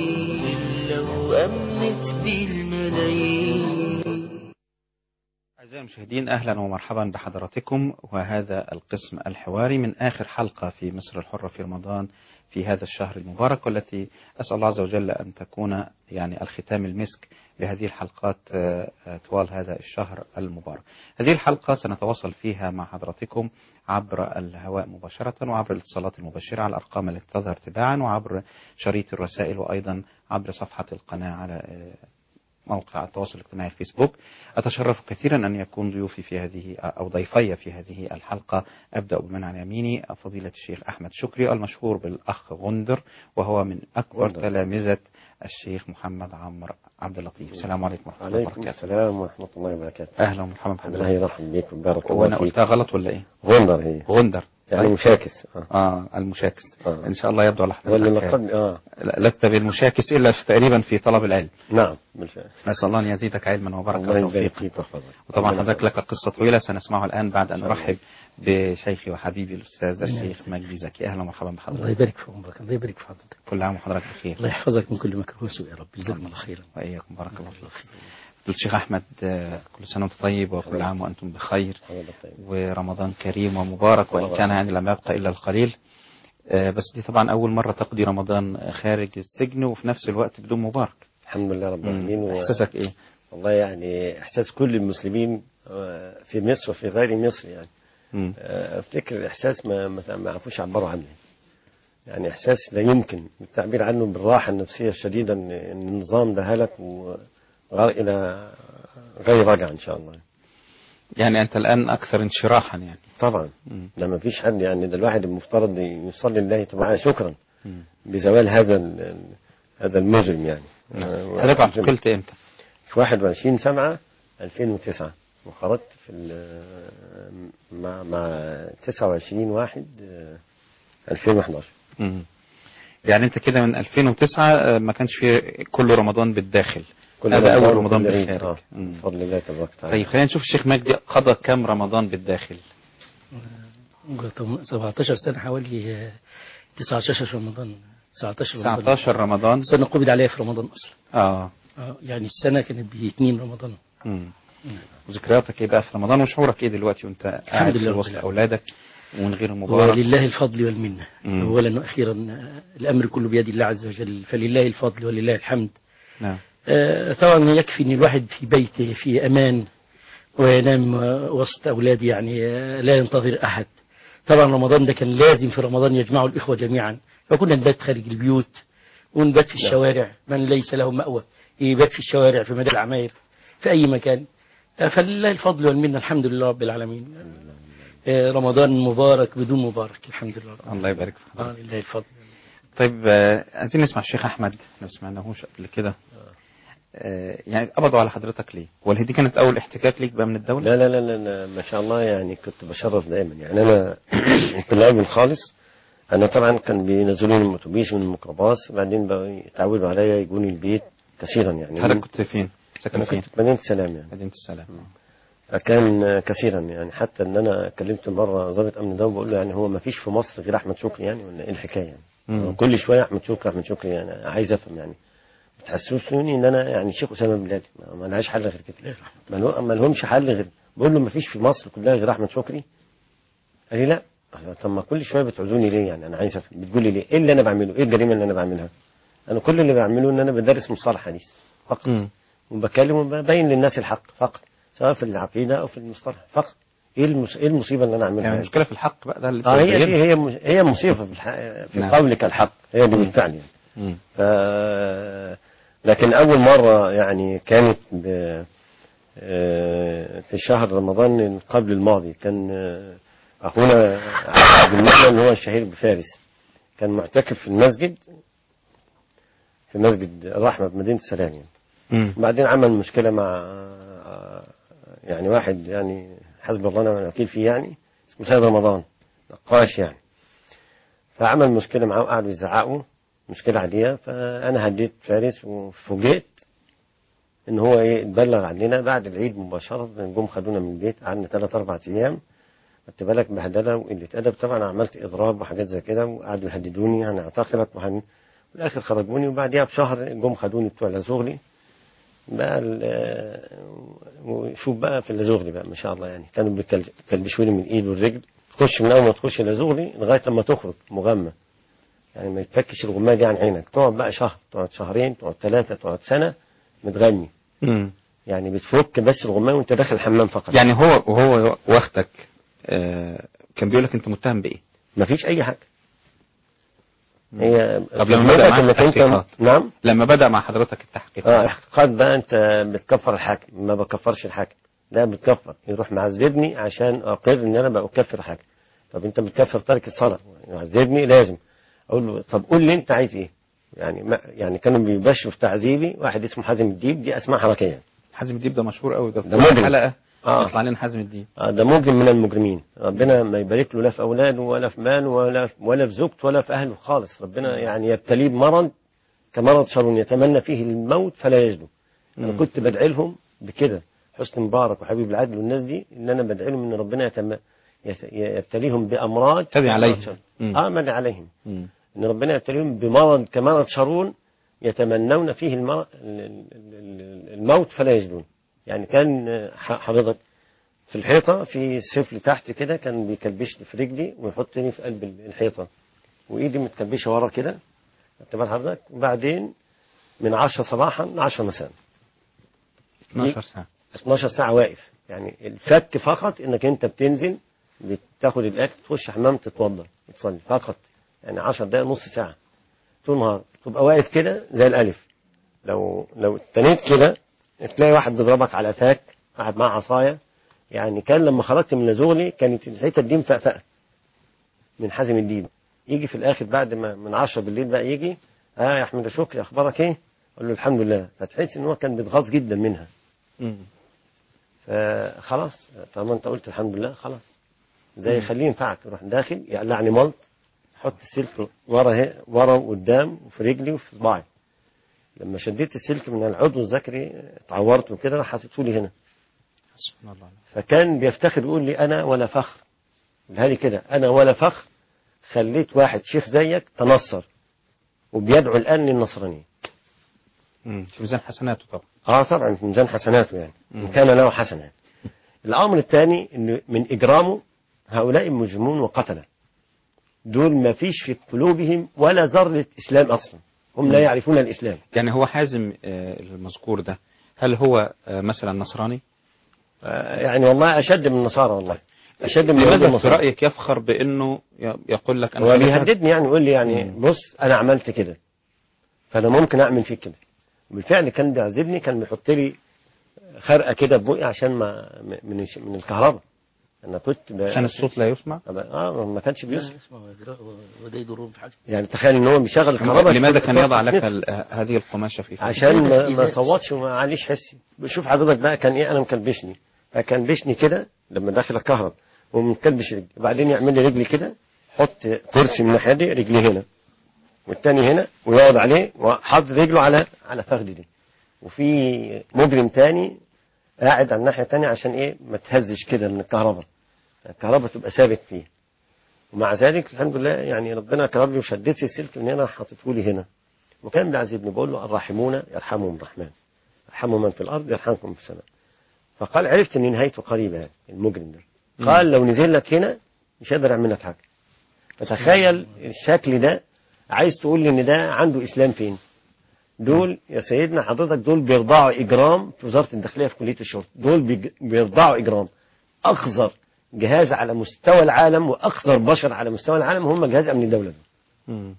بالملايين إلا وأمنت بالملايين أعزائي المشاهدين أهلا ومرحبا بحضراتكم وهذا القسم الحواري من آخر حلقة في مصر الحرة في رمضان في هذا الشهر المبارك والتي أسأل الله عز وجل أن تكون يعني الختام المسك لهذه الحلقات آه، آه، طوال هذا الشهر المبارك هذه الحلقة سنتواصل فيها مع حضراتكم عبر الهواء مباشرة وعبر الاتصالات المباشرة على الأرقام التي تظهر تباعا وعبر شريط الرسائل وأيضا عبر صفحة القناة على آه، موقع التواصل الاجتماعي فيسبوك أتشرف كثيرا أن يكون ضيوفي في هذه أو ضيفي في هذه الحلقة أبدأ بمن عن يميني فضيلة الشيخ أحمد شكري المشهور بالأخ غندر وهو من أكبر غندر. تلامذة الشيخ محمد عمرو عبد اللطيف السلام عليكم ورحمة الله عليكم وبركاته السلام ورحمة الله وبركاته أهلا ومرحبا الله بحضرتك يرحم بيك وبارك الله وأنا فيك قلتها غلط ولا إيه؟ غندر هي غندر يعني طيب. مشاكس آه. آه المشاكس آه. إن شاء الله يبدو على ولا حضرتك لقد اه لا- لست بالمشاكس إلا في تقريبا في طلب العلم نعم بالفعل نسأل الله أن يزيدك علما وبركة الله يبارك وتوفيقا فيك ويحفظك وطبعا ربنا حضرتك لك قصة طويلة سنسمعها الآن بعد أن إن شاء الله. أرحب بشيخي وحبيبي الأستاذ نعم. الشيخ مجدي زكي أهلا ومرحبا الله بحضرتك يبارك في عمرك الله يبارك في حضرتك كل عام وحضرتك بخير الله يحفظك من كل مكروه وسوء يا رب جزاكم الله خيرا وإياكم بارك الله فيك الشيخ أحمد آه، كل سنة وأنت طيب وكل عام وأنتم بخير ورمضان كريم ومبارك وإن كان يعني لم يبقى إلا القليل آه، بس دي طبعا أول مرة تقضي رمضان خارج السجن وفي نفس الوقت بدون مبارك الحمد لله رب العالمين و- إحساسك إيه؟ والله يعني إحساس كل المسلمين آه، في مصر وفي غير مصر يعني مم. آه، أفتكر إحساس ما ما ما عرفوش يعبروا عنه يعني إحساس لا يمكن التعبير عنه بالراحة النفسية الشديدة إن إن النظام ده هلك وغار إلى غير رجع إن شاء الله يعني أنت الآن أكثر انشراحا يعني طبعا مم. ده ما فيش حد يعني ده الواحد المفترض يصلي لله طبعا شكرا مم. بزوال هذا ال- ال- هذا المجرم يعني آه، حضرتك مجرم. اعتقلت إمتى؟ في 21 7 2009 وخرجت في ال- مع مع 29 1 2011 مم. يعني أنت كده من 2009 آه، ما كانش في كل رمضان بالداخل كل هذا أول رمضان رمضان وكل عيد. بالخارج آه، مم. بفضل الله تبارك وتعالى طيب خلينا نشوف الشيخ مجدي قضى كم رمضان بالداخل 17 سنة حوالي آه، 19 رمضان 19 رمضان 19 رمضان السنة قبض عليها في رمضان أصلا اه آه، يعني السنة كانت باثنين رمضان مم. وذكرياتك ايه بقى في رمضان وشعورك ايه دلوقتي وانت قاعد في لله رب وسط العالمين. اولادك ومن غير مبارك ولله الفضل والمنة مم. أولا وأخيرا آه، الأمر كله بيد الله عز وجل فلله الفضل ولله الحمد نعم آه، طبعا يكفي ان الواحد في بيته في امان وينام آه، وسط اولاده يعني آه، لا ينتظر احد طبعا رمضان ده كان لازم في رمضان يجمعوا الاخوه جميعا فكنا نبات خارج البيوت ونبات في نعم. الشوارع من ليس له مأوى يبات في الشوارع في مدى العماير في اي مكان آه، فلله الفضل والمنه الحمد لله رب العالمين آه، رمضان مبارك بدون مبارك الحمد لله رب الله يبارك فيك آه لله الفضل طيب آه، عايزين نسمع الشيخ احمد ما سمعناهوش قبل كده آه، يعني قبضوا على حضرتك ليه؟ ولا دي كانت اول احتكاك ليك بقى من الدوله؟ لا لا لا لا, لا ما شاء الله يعني كنت بشرف دائما يعني انا في الاول خالص انا طبعا كان بينزلوني من الاتوبيس من الميكروباص بعدين بقوا يتعودوا عليا يجوني البيت كثيرا يعني حضرتك كنت فين؟ ساكن انا فين؟ كنت في مدينه السلام يعني مدينه السلام فكان كثيرا يعني حتى ان انا كلمت مره ضابط امن ده وبقول له يعني هو ما فيش في مصر غير احمد شكري يعني ولا ايه الحكايه يعني مم. كل شويه احمد شكري احمد شكري يعني عايز افهم يعني بتحسسوني ان انا يعني شيخ اسامه بن لادن ما- ما لهاش حل غير كده ما له- ما لهمش حل غير بقول له ما فيش في مصر كلها غير احمد شكري قال لي لا قال له طب ما كل شويه بتعوزوني ليه يعني انا عايز افهم بتقول لي ليه ايه اللي انا بعمله ايه الجريمه اللي انا بعملها انا كل اللي بعمله ان انا بدرس مصطلح حديث فقط وبكلم وببين للناس الحق فقط سواء في العقيده او في المصطلح فقط ايه المس... ايه المصيبه اللي انا اعملها يعني المشكله في الحق بقى ده اللي اه هي تبينه. دي هي م- هي مصيبه في الح... في نعم. قولك الحق هي دي بالفعل يعني مم. ف... لكن أول مرة يعني كانت ب... آه، في شهر رمضان قبل الماضي كان آه، أخونا عبد المنعم هو الشهير بفارس كان معتكف في المسجد في مسجد الرحمة بمدينة السلام يعني مم. بعدين عمل مشكلة مع آه، يعني واحد يعني حسب الله ونعم الوكيل فيه يعني اسمه سيد رمضان نقاش يعني فعمل مشكلة معاه وقعدوا يزعقوا مشكلة عادية فأنا هديت فارس وفوجئت إن هو إيه اتبلغ عننا بعد العيد مباشرة جم خدونا من البيت قعدنا ثلاث أربع أيام خدت بالك بهدلة وقلة أدب طبعا عملت إضراب وحاجات زي كده وقعدوا يهددوني هنعتقلك وهن في الآخر خرجوني وبعديها بشهر جم خدوني بتوع لازوغلي بقى ال- آه، وشوف بقى في اللازوغلي بقى ما شاء الله يعني كانوا بيكل- بيكلبشوني من ايد والرجل تخش من اول ما تخش اللازوغلي لغايه لما تخرج مغمى يعني ما يتفكش الغماء دي عن عينك تقعد بقى شهر تقعد شهرين تقعد ثلاثه تقعد سنه متغني مم. يعني بتفك بس الغماء وانت داخل الحمام فقط يعني هو وهو واخدك آه، كان بيقول لك انت متهم بايه؟ مفيش اي حاجه هي طب لما بدا معاك انك انت التحقيقات نعم لما بدا مع حضرتك التحقيق اه احقاقات بقى انت بتكفر الحاكم ما بكفرش الحاكم لا بتكفر يروح معذبني عشان اقر ان انا بكفر الحاكم طب انت بتكفر ترك الصلاه يعذبني لازم اقول له طب قول لي انت عايز ايه يعني ما يعني كانوا بيبشروا في تعذيبي واحد اسمه حازم الديب دي اسماء حركيه حازم الديب ده مشهور قوي ده في ده كل مجرم. حلقه آه. يطلع لنا حازم الديب آه ده مجرم من المجرمين ربنا ما يبارك له لا في اولاده ولا في ماله ولا ولا في زوجته ولا في اهله خالص ربنا يعني يبتليه بمرض كمرض شر يتمنى فيه الموت فلا يجده انا مم. كنت بدعي لهم بكده حسني مبارك وحبيب العدل والناس دي ان انا بدعي لهم ان ربنا يتم يس- يبتليهم بامراض تدعي عليهم. شر. مم. اه مدعي عليهم مم. ان ربنا يبتليهم بمرض كمرض شرون يتمنون فيه المر... ال- ال- ال- الموت فلا يجدون يعني كان آه، ح- حضرتك في الحيطة في سفل تحت كده كان بيكلبشني في رجلي ويحطني في قلب ال- الحيطة وإيدي متكلبشة ورا كده خدت بال حضرتك وبعدين من 10 صباحا ل 10 مساء 12 ساعه 12 ساعة واقف يعني الفك فقط انك انت بتنزل بتاخد الاكل تخش حمام تتوضا تصلي فقط يعني 10 دقائق نص ساعة طول النهار تبقى واقف كده زي الالف لو لو اتنيت كده تلاقي واحد بيضربك على قفاك واحد معاه عصايه يعني كان لما خرجت من لازوغلي كانت الحته دي مفقفقه من حازم الدين يجي في الاخر بعد ما من 10 بالليل بقى يجي اه يا احمد شكري اخبارك ايه؟ اقول له الحمد لله فتحس ان هو كان بيتغاظ جدا منها مم. فخلاص طالما انت قلت الحمد لله خلاص زي مم. خليه ينفعك يروح داخل يقلعني ملط حط السلك ورا هي ورا وقدام وفي رجلي وفي صباعي لما شديت السلك من العضو الذكري اتعورت وكده راح حطيته لي هنا سبحان الله فكان بيفتخر يقول لي انا ولا فخر قالها لي كده انا ولا فخر خليت واحد شيخ زيك تنصر وبيدعو الان للنصرانيه مم. في ميزان حسناته طبعا اه طبعا في ميزان حسناته يعني مم. ان كان له حسنه يعني. الامر الثاني انه من اجرامه هؤلاء مجرمون وقتله دول ما فيش في قلوبهم ولا ذره اسلام اصلا هم لا مم. يعرفون الاسلام يعني هو حازم آه، المذكور ده هل هو آه، مثلا نصراني؟ آه، يعني والله اشد من النصارى والله اشد من يهود لماذا في النصارى رايك يفخر بانه ي- يقول لك انا هو خليتك- بيهددني يعني يقول لي يعني بص انا عملت كده فانا ممكن اعمل فيك كده بالفعل كان بيعذبني كان بيحط لي خرقه كده ببقي عشان ما من الش- من الكهرباء انا كنت ب... عشان الصوت لا يسمع اه ما كانش بيسمع وده يضرهم في حاجه يعني تخيل ان هو بيشغل الكهرباء لماذا كان يضع لك نفسي. ال- آه، هذه القماشه في فمك؟ عشان ما, ما إزاز. صوتش وما عليش حسي بشوف حضرتك بقى كان ايه انا مكلبشني فكلبشني كده لما داخل الكهرب ومكلبش رجلي وبعدين يعمل لي رجلي كده حط كرسي من الناحيه دي رجلي هنا والتاني هنا ويقعد عليه وحط رجله على على فخدي دي وفي مجرم تاني قاعد على الناحيه التانيه عشان ايه ما تهزش كده من الكهرباء الكهرباء تبقى ثابت فيه ومع ذلك الحمد لله يعني ربنا كرمني وشدت السلك من هنا حطيته لي هنا وكان بيعذبني بقول له الراحمون يرحمهم الرحمن ارحموا من في الارض يرحمكم في السماء فقال عرفت ان نهايته قريبه يعني المجرم ده قال لو نزل لك هنا مش هيقدر يعمل لك حاجه فتخيل الشكل ده عايز تقول لي ان ده عنده اسلام فين دول يا سيدنا حضرتك دول بيرضعوا اجرام في وزاره الداخليه في كليه الشرطه دول بيج- بيرضعوا اجرام اخزر جهاز على مستوى العالم واخزر بشر على مستوى العالم هم جهاز امن الدوله دول. مم.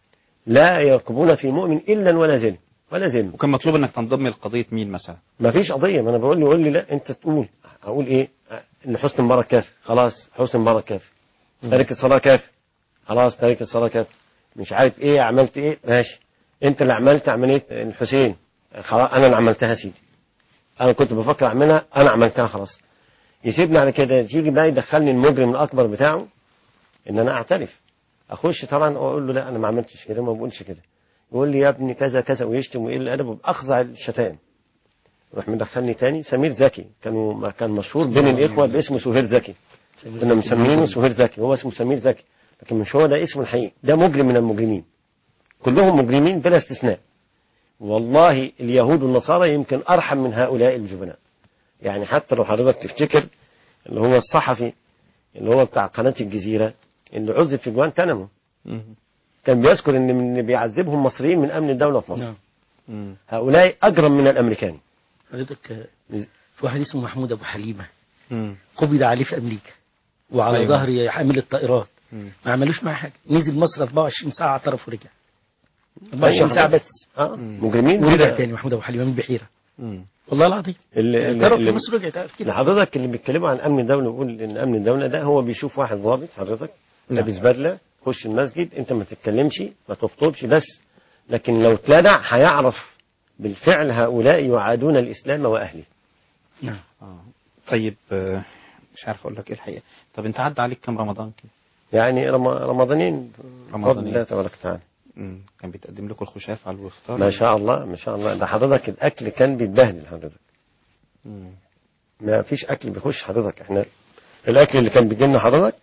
لا يرقبون في مؤمن الا ولا ذل ولا ذل وكان مطلوب انك تنضم لقضيه مين مثلا؟ ما فيش قضيه ما انا بقول له يقول لي لا انت تقول اقول ايه ان حسني مبارك كافر خلاص حسني مبارك كافر تارك الصلاه كافر خلاص تارك الصلاه كافر مش عارف ايه عملت ايه ماشي انت اللي عملت عمليه الحسين خلاص انا اللي عملتها يا سيدي انا كنت بفكر اعملها انا عملتها خلاص يسيبني على كده يجي بقى يدخلني المجرم الاكبر بتاعه ان انا اعترف اخش طبعا واقول له لا انا ما عملتش كده ما بقولش كده يقول لي يا ابني كذا كذا ويشتم ويقل الادب وباخذع الشتائم راح مدخلني تاني سمير زكي كانوا كان مشهور بين الاخوه باسمه سهير زكي كنا مسمينه سهير زكي هو اسمه سمير زكي لكن مش هو ده اسمه الحقيقي ده مجرم من المجرمين كلهم مجرمين بلا استثناء والله اليهود والنصارى يمكن أرحم من هؤلاء الجبناء يعني حتى لو حضرتك تفتكر اللي هو الصحفي اللي هو بتاع قناة الجزيرة اللي عذب في جوانتانامو كان بيذكر ان من بيعذبهم مصريين من امن الدوله في مصر نعم. هؤلاء اجرم من الامريكان حضرتك آه، في واحد اسمه محمود ابو حليمه قبض عليه في امريكا وعلى أيوة. ظهر حامل الطائرات ما عملوش معاه حاجه نزل مصر 24 ساعه اعترف ورجع 24 ساعه بس اه مجرمين ورجع كده. تاني محمود ابو حليمه من البحيره والله العظيم اللي اعترف اللي في مصر ورجع تعرف كده حضرتك اللي بيتكلموا عن امن الدوله بيقول ان امن الدوله ده هو بيشوف واحد ضابط حضرتك لابس بدله خش المسجد انت ما تتكلمش ما تخطبش بس لكن لو اتلدع هيعرف بالفعل هؤلاء يعادون الاسلام واهله نعم طيب آه، مش عارف اقول لك ايه الحقيقه طب انت عدى عليك كام رمضان كده يعني رم- رمضانين رمضانين. بفضل الله تبارك وتعالى مم. كان بيتقدم لكم الخشاف على الافطار ما شاء الله ما شاء الله ده حضرتك الاكل كان بيتبهدل حضرتك مم. ما فيش اكل بيخش حضرتك احنا الاكل اللي كان بيجي لنا حضرتك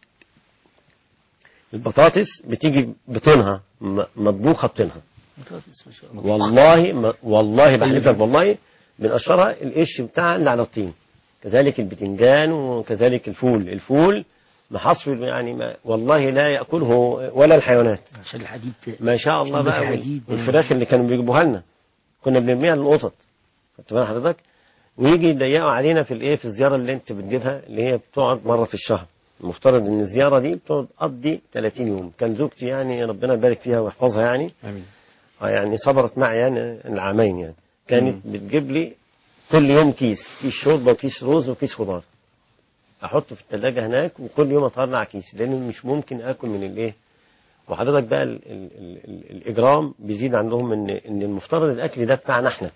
البطاطس بتيجي بطينها م- مطبوخه بطينها بطاطس ما شاء الله والله ما والله بحلف لك والله بنقشرها القش بتاعها اللي على الطين كذلك البتنجان وكذلك الفول الفول محصول يعني ما والله لا ياكله ولا الحيوانات عشان الحديد ما شاء الله عشان بقى في وال- حديد. والفراخ اللي كانوا بيجيبوها لنا كنا بنرميها للقطط خدت بال حضرتك ويجي يضيقوا علينا في الايه في الزياره اللي انت بتجيبها اللي هي بتقعد مره في الشهر المفترض ان الزياره دي بتقعد تقضي 30 يوم كان زوجتي يعني ربنا يبارك فيها ويحفظها يعني امين آه يعني صبرت معي يعني العامين يعني كانت بتجيب لي كل يوم كيس كيس شوربه وكيس رز وكيس خضار احطه في الثلاجه هناك وكل يوم اطلع كيس لان مش ممكن اكل من الايه وحضرتك بقى ال ال ال ال الاجرام بيزيد عندهم ان ان المفترض الاكل ده بتاعنا احنا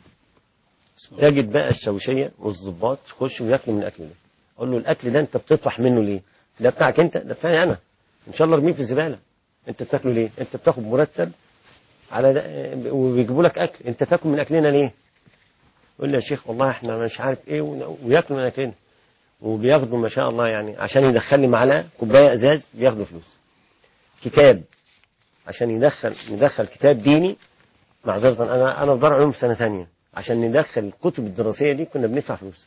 تجد بقى الشوشيه والظباط يخشوا وياكلوا من الاكل ده اقول له الاكل ده انت بتطرح منه ليه ده بتاعك انت ده بتاعي انا ان شاء الله ارميه في الزباله انت بتاكله ليه انت بتاخد مرتب على ده وبيجيبوا لك اكل انت تاكل من اكلنا ليه يقول لي يا شيخ والله احنا مش عارف ايه ون- وياكلوا من اكلنا وبياخدوا ما شاء الله يعني عشان يدخل لي معلقه كوبايه ازاز بياخدوا فلوس كتاب عشان يدخل ندخل كتاب ديني معذرة انا انا في دار علوم في سنه ثانيه عشان ندخل الكتب الدراسيه دي كنا بندفع فلوس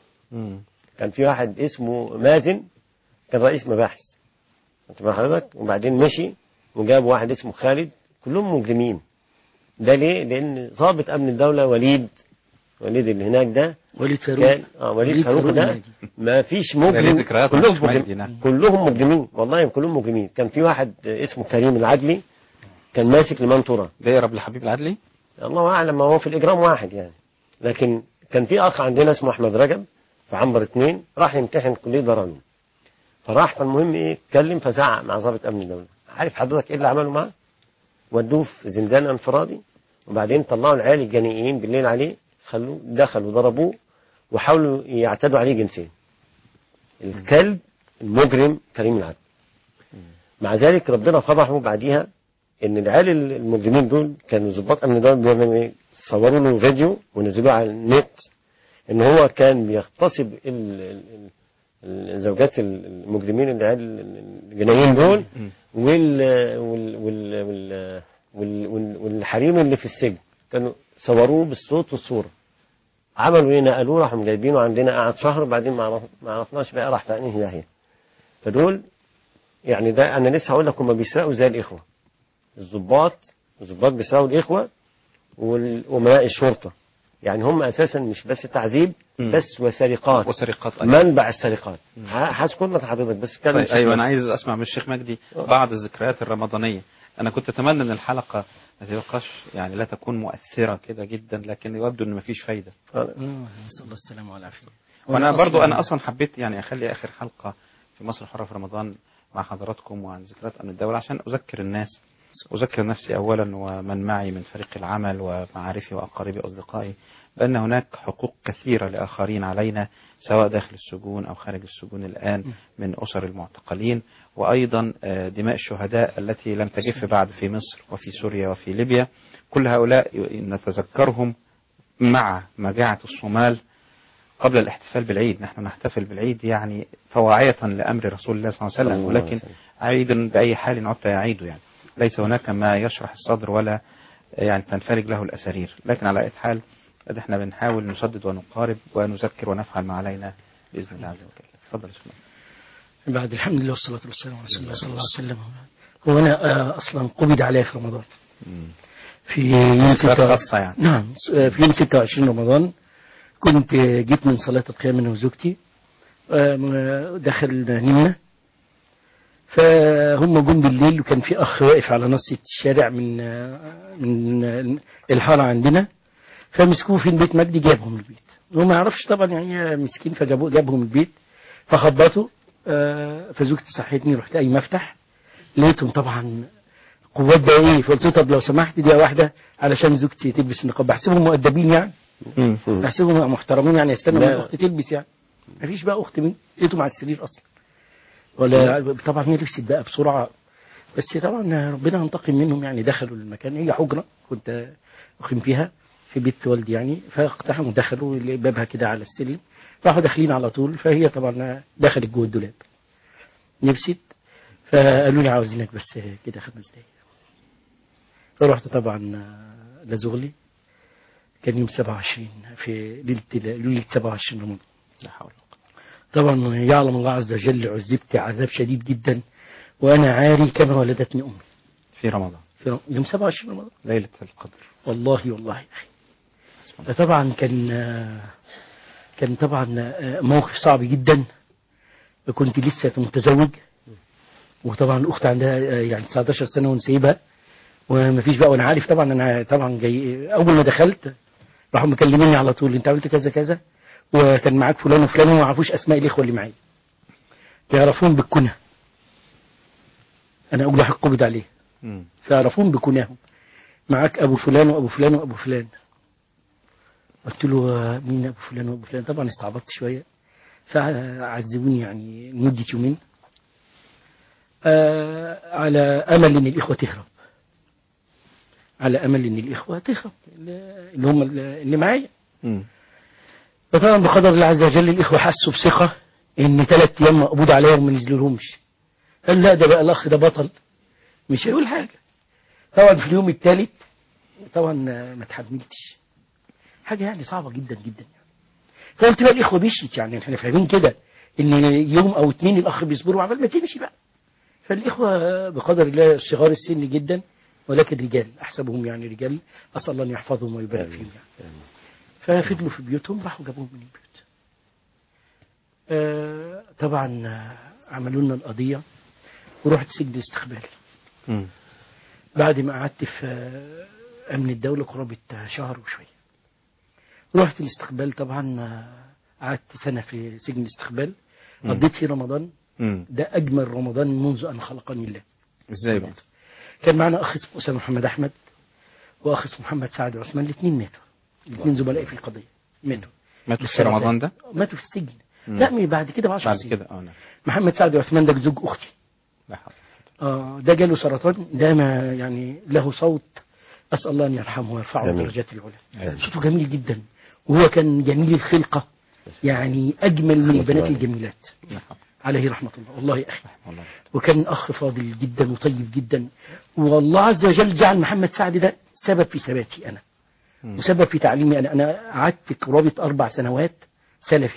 كان في واحد اسمه مازن كان رئيس مباحث انت مع حضرتك وبعدين مشي وجاب واحد اسمه خالد كلهم مجرمين ده ليه؟ لان ضابط امن الدوله وليد وليد اللي هناك ده وليد فاروق كان اه وليد وليد فاروق فاروق ده المهدي. ما فيش ده ليه مجرم ذكريات مع كلهم الشيخ مجدي، مجرمين نعم. كلهم مجرمين والله كلهم مجرمين كان في واحد اسمه كريم العدلي كان ماسك لمنطورة ده يقرب لحبيب العدلي الله اعلم ما هو في الاجرام واحد يعني لكن كان في اخ عندنا اسمه احمد رجب في عنبر اتنين راح يمتحن كليه دار علوم فراح فالمهم ايه اتكلم فزعق مع ضابط امن الدوله عارف حضرتك ايه اللي عملوا معاه؟ ودوه في زنزانه انفرادي وبعدين طلعوا العيال الجنائيين بالليل عليه خلوه دخلوا ضربوه وحاولوا يعتدوا عليه جنسيا الكلب المجرم كريم العدل مع ذلك ربنا فضحه بعديها ان العيال المجرمين دول كانوا ضباط امن الدوله بيعملوا ايه؟ صوروا له فيديو ونزلوه على النت ان هو كان بيغتصب ال- ال- ال- الزوجات المجرمين العيال الجنايين دول وال وال وال وال وال وال والحريم اللي في السجن كانوا صوروه بالصوت والصوره عملوا ايه نقلوه راحوا جايبينه عندنا قعد شهر وبعدين ما عرف- ما عرفناش بقى راح في انهي ناحيه فدول يعني ده انا لسه هقول لك هم بيسرقوا زي الاخوه الضباط الضباط بيسرقوا الاخوه وال- وامناء الشرطه يعني هم اساسا مش بس تعذيب بس وسرقات وسرقات أيضا. منبع السرقات ه- هذكر لك حضرتك بس اتكلم طيب شيخ ايوه مجدي. انا عايز اسمع من الشيخ مجدي بعض الذكريات الرمضانيه انا كنت اتمنى ان الحلقه ما تبقاش يعني لا تكون مؤثره كده جدا لكن يبدو ان مفيش فايده نسال الله السلامه والعافيه وانا وأنا برضو أصلاً- انا اصلا حبيت يعني اخلي اخر حلقه في مصر الحره في رمضان مع حضراتكم وعن ذكريات امن الدوله عشان اذكر الناس اذكر نفسي اولا ومن معي من فريق العمل ومعارفي واقاربي واصدقائي بان هناك حقوق كثيره لاخرين علينا سواء داخل السجون او خارج السجون الان من اسر المعتقلين وايضا آه، دماء الشهداء التي لم تجف بعد في مصر وفي سوريا وفي ليبيا كل هؤلاء نتذكرهم مع مجاعه الصومال قبل الاحتفال بالعيد نحن نحتفل بالعيد يعني طواعية لأمر رسول الله صلى الله عليه صلى وسلم الله عليه ولكن وسلم. عيد بأي حال عدت يعيد يعني ليس هناك ما يشرح الصدر ولا يعني تنفرج له الأسارير لكن على أي حال ده احنا بنحاول نسدد ونقارب ونذكر ونفعل ما علينا بإذن الله عز وجل اتفضل يا شيخ بعد الحمد لله والصلاة والسلام على رسول الله صلى الله عليه وسلم هو أنا آه، أصلا قبض علي في رمضان في يوم ذكريات ستة خاصة يعني. نعم آه، في يوم 26 رمضان كنت آه، جيت من صلاة القيام أنا وزوجتي آه، دخل نمنا فهم جم بالليل وكان في أخ واقف على نص الشارع من آه، من آه، الحارة عندنا فمسكوه في البيت مجدي جابهم البيت هو ما يعرفش طبعا يعني مسكين فجابوه جابهم البيت فخبطوا آه، فزوجتي صحتني رحت قايم افتح لقيتهم طبعا قوات بقى ايه فقلت له طب لو سمحت دقيقه واحده علشان زوجتي تلبس النقاب بحسبهم مؤدبين يعني بحسبهم محترمين يعني يستنوا لا. من الاخت تلبس يعني مفيش بقى اخت مين لقيتهم على السرير اصلا ولا طبعا هي لبست بقى بسرعه بس طبعا ربنا ينتقم منهم يعني دخلوا المكان هي حجره كنت اقيم فيها في بيت والدي يعني فاقتحموا دخلوا بابها كده على السلم راحوا داخلين على طول فهي طبعا دخلت جوه الدولاب لبست فقالوا لي عاوزينك بس كده خمس دقايق فرحت طبعا لزغلي كان يوم 27 في ليله ليله 27 رمضان لا حول طبعا يعلم الله عز وجل عذبت عذاب شديد جدا وانا عاري كما ولدتني امي في رمضان في رم- يوم 27 رمضان ليلة القدر والله والله يا اخي فطبعا كان كان طبعا موقف صعب جدا كنت لسه متزوج وطبعا الاخت عندها يعني 19 سنه ونسيبها ومفيش بقى وانا عارف طبعا انا طبعا جاي اول ما دخلت راحوا مكلميني على طول انت عملت كذا كذا وكان معاك فلان وفلان وما يعرفوش اسماء الاخوه اللي معايا يعرفون بالكنى انا اول واحد قبض عليه فيعرفون بكناهم معاك ابو فلان وابو فلان وابو فلان قلت له آه، مين ابو فلان وابو فلان طبعا استعبطت شويه فعذبوني يعني لمده يومين آه على امل ان الاخوه تهرب على امل ان الاخوه تهرب اللي هم اللي معايا فطبعا بقدر الله عز وجل الاخوه حسوا بثقه ان ثلاث ايام مقبوض عليهم وما نزلولهمش قال لا ده بقى الاخ ده بطل مش هيقول حاجه طبعا في اليوم الثالث طبعا آه، ما تحملتش حاجه يعني صعبه جدا جدا يعني فقلت بقى الاخوه مشيت يعني احنا فاهمين كده ان يوم او اتنين الاخ بيصبروا عمال ما تمشي بقى فالاخوه بقدر الله صغار السن جدا ولكن رجال احسبهم يعني رجال اسال الله ان يحفظهم ويبارك فيهم يعني ففضلوا في بيوتهم راحوا جابوهم من البيوت آه طبعا آه، عملوا لنا القضيه ورحت سجن استقبال بعد ما قعدت في آه، امن الدوله قرابه آه، شهر وشويه رحت الاستقبال طبعا آه، قعدت سنه في سجن الاستقبال مم. قضيت فيه رمضان مم. ده اجمل رمضان منذ ان خلقني الله ازاي بقى كان معنا اخ اسمه اسامه محمد احمد واخ اسمه محمد سعد عثمان الاثنين ماتوا الاثنين زملائي في القضيه ماتوا ماتوا في بالسرطان. رمضان ده ماتوا في السجن مم. لا من بعد كده ب 10 بعد سنين كده اه نعم محمد سعد عثمان ده زوج اختي لا حول آه ده جاله سرطان ده ما يعني له صوت اسال الله ان يرحمه ويرفعه آمين. الدرجات العلى صوته جميل جدا وهو كان جميل الخلقه يعني اجمل من رحمة البنات الله. الجميلات لا عليه رحمه الله والله يا اخي والله وكان اخ فاضل جدا وطيب جدا والله عز وجل جعل محمد سعد ده سبب في ثباتي انا مم. وسبب في تعليمي انا انا قعدت قرابه اربع سنوات سلفي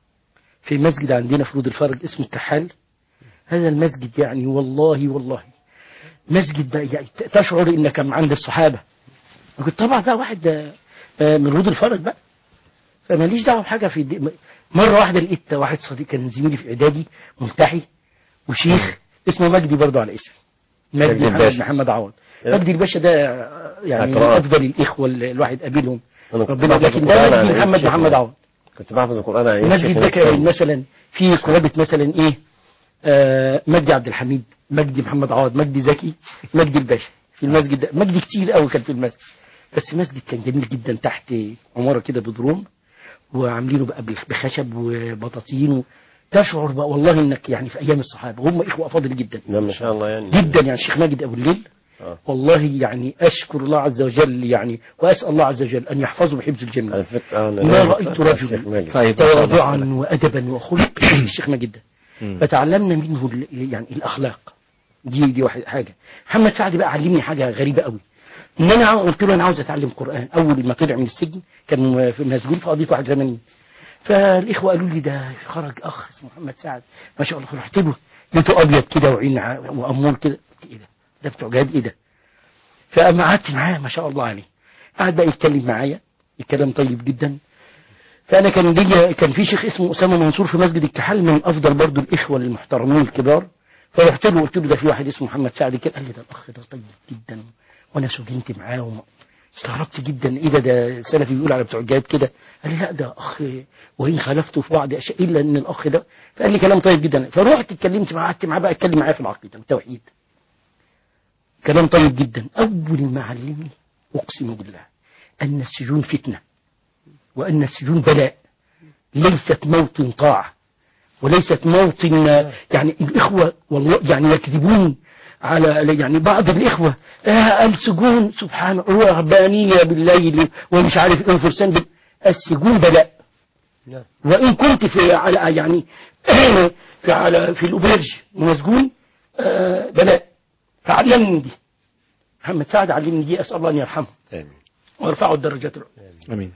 في مسجد عندنا في رود الفرج اسمه الكحال هذا المسجد يعني والله والله مسجد بقى يعني ت- تشعر انك عند الصحابه أنا كنت طبعا بقى واحد آه، آه، من رود الفرج بقى فماليش دعوه بحاجه في دي. مره واحده لقيت واحد صديق كان زميلي في اعدادي ملتحي وشيخ اسمه مجدي برضه على اسمي مجدي مجدي محمد الباشا. محمد عوض إيه؟ مجدي الباشا ده آه، يعني من أقرأ. افضل الاخوه اللي الواحد قابلهم أنا كنت ربنا بحفظ لكن القرآن ده على مجدي إيد محمد شيخنا. محمد عوض كنت بحفظ القرآن على إيد المسجد شيخنا ده كان الثاني. مثلا في قرابة مثلا ايه آه مجدي عبد الحميد مجدي محمد عوض مجدي زكي مجدي الباشا في المسجد ده مجدي كتير قوي كان في المسجد بس المسجد كان جميل جدا تحت عمارة كده بدروم وعاملينه بقى بخشب وبطاطين و- تشعر بقى والله انك يعني في ايام الصحابه هم اخوه افاضل جدا نعم ما شاء الله يعني جدا يعني الشيخ ماجد ابو الليل آه. والله يعني اشكر الله عز وجل يعني واسال الله عز وجل ان يحفظه بحفظ الجميع على فكرة آه، أنا ما نازل رايت على الشيخ رجلا ماجد. طيب ما شاء الله تواضعا سألك. وادبا وخلق الشيخ ماجد ده مم. فتعلمنا منه ال- يعني الاخلاق دي دي واحد حاجه محمد سعد بقى علمني حاجه غريبه قوي ان انا قلت له انا عاوز اتعلم قران اول ما طلع من السجن كان في مسجون في قضيه 81 فالاخوه قالوا لي ده خرج اخ اسمه محمد سعد ما شاء الله رحت له لقيته ابيض كده وعين ع- وامور كده قلت ايه ده ده بتوع جهاد ايه ده فاما قعدت معاه ما شاء الله عليه قعد بقى يتكلم معايا الكلام طيب جدا فانا كان ليا كان في شيخ اسمه اسامه منصور في مسجد الكحل من افضل برضو الاخوه المحترمين الكبار فرحت له قلت له ده في واحد اسمه محمد سعد كده قال لي ده الاخ ده طيب جدا وانا سجنت معاه وما- استغربت جدا ايه ده ده سلفي بيقول على بتوع الجهاد كده قال لي لا ده اخ وان خالفته في بعض اشياء الا ان الاخ ده فقال لي كلام طيب جدا فرحت اتكلمت معاه قعدت معاه بقى اتكلم معاه في العقيده والتوحيد كلام طيب جدا اول ما علمني اقسم بالله ان السجون فتنه وان السجون بلاء ليست موطن طاعه وليست موطن يعني الاخوه والله يعني يكذبون على يعني بعض الاخوه آه السجون سبحان الله رهبانيه بالليل ومش عارف ايه فرسان بال- السجون بلاء نعم. وان كنت في على يعني في على في الاوبرج مسجون آه بلاء فعلمني دي محمد سعد علمني دي اسال الله ان يرحمه آمين. وارفعه الدرجات العلى امين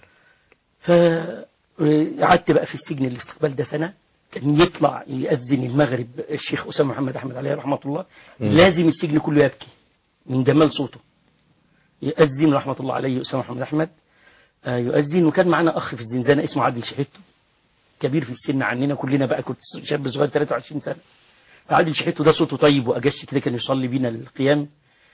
فقعدت بقى في السجن الاستقبال ده سنة كان يطلع يأذن المغرب الشيخ أسامة محمد أحمد عليه رحمة الله مم. لازم السجن كله يبكي من جمال صوته يأذن رحمة الله عليه أسامة محمد أحمد آه، يؤذن وكان معنا أخ في الزنزانة اسمه عادل شحيتو كبير في السن عننا كلنا بقى كنت شاب صغير 23 سنة عادل شحيتو ده صوته طيب وأجش كده كان يصلي بينا القيام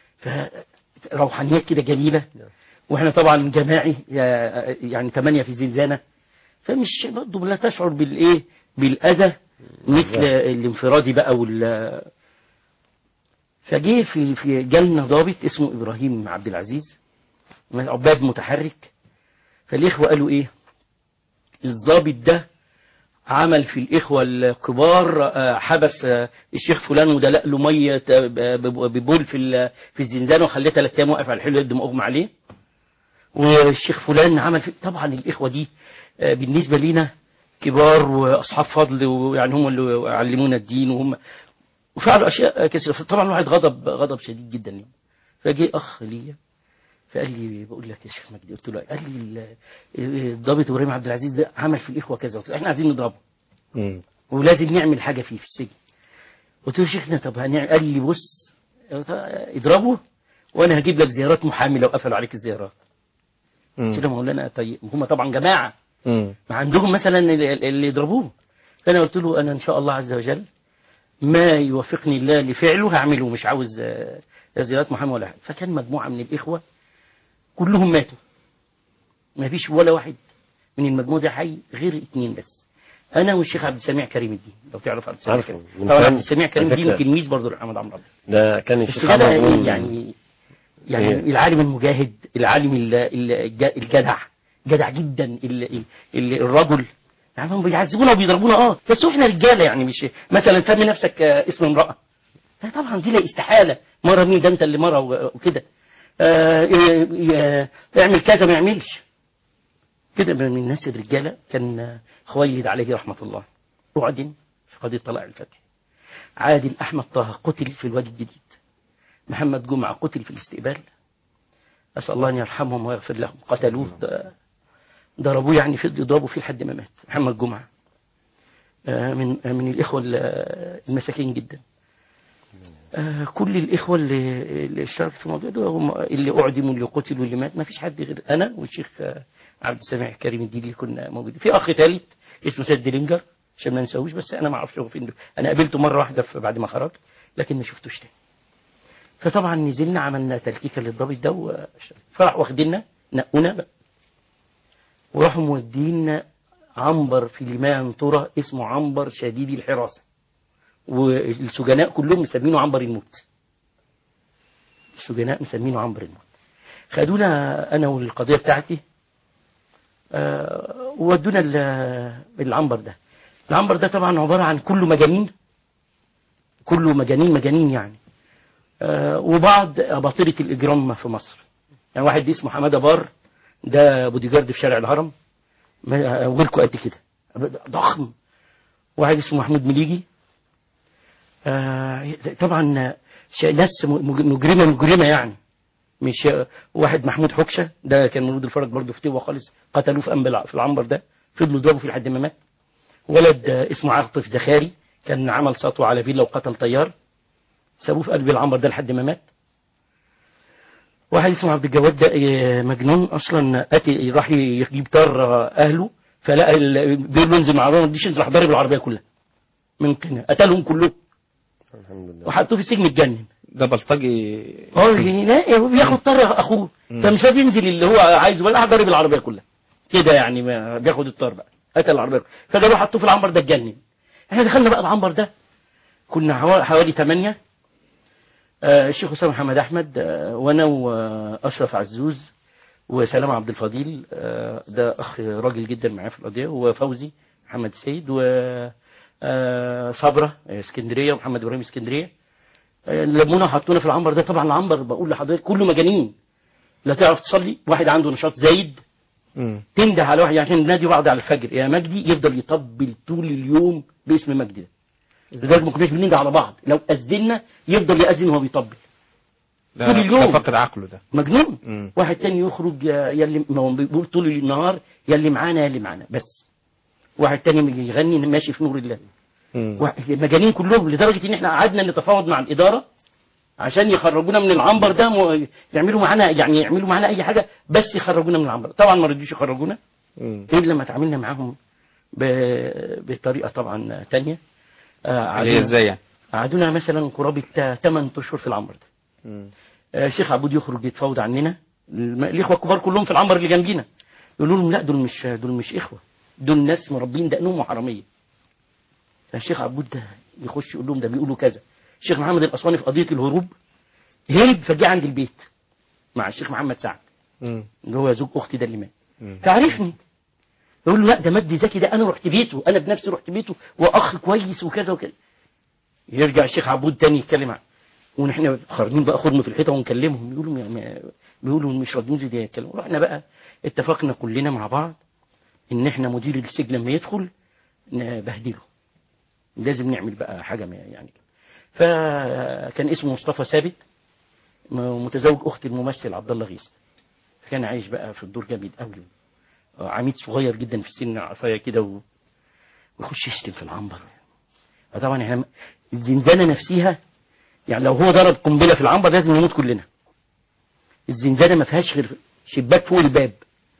فروحانيات كده جميلة واحنا طبعا جماعي يا- يعني ثمانية في زنزانة فمش برضه لا تشعر بالايه بالاذى مثل الانفرادي بقى وال فجه في في جالنا ضابط اسمه ابراهيم عبد العزيز عباد متحرك فالاخوه قالوا ايه الضابط ده عمل في الاخوه الكبار آه، حبس آه، الشيخ فلان ودلق له ميه آه، ب- ببول في ال- في الزنزانه وخليه ثلاث ايام واقف على الحلو قد ما اغمى عليه والشيخ فلان عمل في طبعا الاخوه دي آه، بالنسبه لينا كبار واصحاب فضل ويعني هم اللي علمونا الدين وهم وفعلوا اشياء كثيره طبعا الواحد غضب غضب شديد جدا يعني فجه اخ ليا فقال لي بقول لك يا شيخ مجدي قلت له قال لي ال- الضابط ابراهيم عبد العزيز ده عمل في الاخوه كذا وكذا احنا عايزين نضربه ولازم نعمل حاجه فيه في السجن قلت له يا شيخنا طب هنعمل قال لي بص اضربه وانا هجيب لك زيارات محامي لو قفلوا عليك الزيارات قلت له مولانا طيب هم طبعا جماعه ما عندهم مثلا اللي اللي يضربوه فانا قلت له انا ان شاء الله عز وجل ما يوفقني الله لفعله هعمله مش عاوز آه، لا زيارات محامي ولا حاجه فكان مجموعه من الاخوه كلهم ماتوا ما فيش ولا واحد من المجموعه ده حي غير اتنين بس انا والشيخ عبد السميع كريم الدين لو تعرف عبد السميع عارفه. كريم من طبعا كام- عبد السميع كريم على الدين فكرة. تلميذ برضه لمحمد عمرو عبد ده كان بس الشيخ ده عمر يقول- يعني يعني إيه؟ العالم المجاهد العالم ال- ال- الج- الجدع جدع جدا ال- ال- الرجل يعني هم بيعذبونا وبيضربونا اه بس احنا رجاله يعني مش مثلا سمي نفسك آه، اسم امراه لا طبعا دي لا استحاله مره مين ده انت اللي مره و- وكده آه، ي- ي- اعمل كذا ما يعملش كده من الناس الرجاله كان آه، خويلد عليه رحمه الله وعدن في قضيه طلائع الفتح عادل احمد طه قتل في الوادي الجديد محمد جمعة قتل في الاستقبال أسأل الله أن يرحمهم ويغفر لهم قتلوه د- ضربوه يعني في يضربوا فيه لحد ما مات محمد جمعة آه، من آه، من الإخوة ال- المساكين جدا آه، كل الإخوة اللي اللي اشتركوا في الموضوع ده هم اللي أعدموا اللي قتلوا اللي مات ما فيش حد غير أنا والشيخ آه، عبد السميع كريم الدين اللي كنا موجودين في أخ ثالث اسمه سيد ديلينجر عشان ما نسويش بس أنا ما أعرفش هو فين دلوقتي. أنا قابلته مرة واحدة في- بعد ما خرج لكن ما شفتوش تاني فطبعا نزلنا عملنا تلكيكه للضابط ده و- فراح واخديننا نقونا بقى. وراحوا مودينا عنبر في لمان ترى اسمه عنبر شديد الحراسه والسجناء كلهم مسمينه عنبر الموت السجناء مسمينه عنبر الموت خدونا انا والقضيه بتاعتي آه، وودونا ال- العنبر ده العنبر ده طبعا عباره عن كله مجانين كله مجانين مجانين يعني آه، وبعض أباطرة الإجرام في مصر يعني واحد اسمه حمادة بار ده بوديجارد في شارع الهرم ما- ولكوا قد كده ضخم واحد اسمه محمود مليجي آه، طبعا ش- ناس م- مجرمة مجرمة يعني مش واحد محمود حكشه ده كان مولود الفرج برضه في تيوه خالص قتلوه في انبل في العنبر ده فضلوا يضربوا فيه لحد ما مات ولد آه، اسمه عاطف زخاري كان عمل سطوه على فيلا وقتل طيار سابوه في قلب العنبر ده لحد ما مات واحد اسمه عبد الجواد ده آه، مجنون اصلا اتي راح يجيب طار آه، اهله فلقى ال- بيقول له انزل مع العربيه ما تجيش راح ضارب العربيه كلها من قنا قتلهم كلهم الحمد لله وحطوه في السجن اتجنن ده بلطجي اه لا هو بياخد طار اخوه مم. فمش راضي ينزل اللي هو عايزه بقى راح ضارب العربيه كلها كده يعني ما بياخد الطار بقى قتل العربيه فجابوه حطوه في العنبر ده اتجنن احنا دخلنا بقى العنبر ده كنا حوا- حوالي ثمانية آه الشيخ اسامه محمد احمد آه وانا واشرف عزوز وسلام عبد الفضيل آه ده اخ راجل جدا معايا في القضيه وفوزي محمد السيد و آه صبره آه، اسكندريه ومحمد ابراهيم اسكندريه آه، لمونا وحطونا في العنبر ده طبعا العنبر بقول لحضرتك كله مجانين لا تعرف تصلي واحد عنده نشاط زايد تنده على واحد عشان ننادي بعض على الفجر يا مجدي يفضل يطبل طول اليوم باسم مجدي ده لذلك ما كناش بننده على بعض لو اذنا يفضل ياذن وهو بيطبل ده طول اليوم. ده فقد عقله ده مجنون مم. واحد تاني يخرج يا- يلي ما هو بيقول طول النهار يلي معانا يلي معانا بس واحد تاني يغني ماشي في نور الله واحد- مجانين كلهم لدرجه ان احنا قعدنا نتفاوض مع الاداره عشان يخرجونا من العنبر ده م- يعملوا معانا يعني يعملوا معانا اي حاجه بس يخرجونا من العنبر طبعا ما رضيوش يخرجونا الا لما اتعاملنا معاهم ب- بطريقه طبعا تانية آه، اللي هي قعدونا- ازاي يعني قعدونا مثلا قرابه 8 اشهر في العنبر ده آه، شيخ عبود يخرج يتفاوض عننا الم- الاخوه الكبار كلهم في العنبر اللي جنبينا يقولوا لهم لا دول مش دول مش اخوه دول ناس مربين دقنهم وحراميه فالشيخ عبود ده يخش يقول لهم ده بيقولوا كذا الشيخ محمد الاسواني في قضيه الهروب هرب فجاء عند البيت مع الشيخ محمد سعد اللي هو زوج اختي ده اللي مات فعرفني يقول له لا ده مجدي زكي ده انا رحت بيته انا بنفسي رحت بيته واخ كويس وكذا وكذا يرجع الشيخ عبود تاني يتكلم عن ونحن خارجين بقى خدنا في الحيطه ونكلمهم يقولوا ما- ما- بيقولوا مش راضيين زي ده يتكلموا رحنا بقى اتفقنا كلنا مع بعض ان احنا مدير السجن لما يدخل نبهدله لازم نعمل بقى حاجه ما- يعني فكان اسمه مصطفى ثابت م- متزوج اخت الممثل عبد الله غيث كان عايش بقى في الدور جامد قوي عميد صغير جدا في السن عصايه كده و... ويخش يشتم في العنبر فطبعا احنا الزنزانه نفسها يعني لو هو ضرب قنبله في العنبر لازم نموت كلنا الزنزانه ما فيهاش غير شباك فوق الباب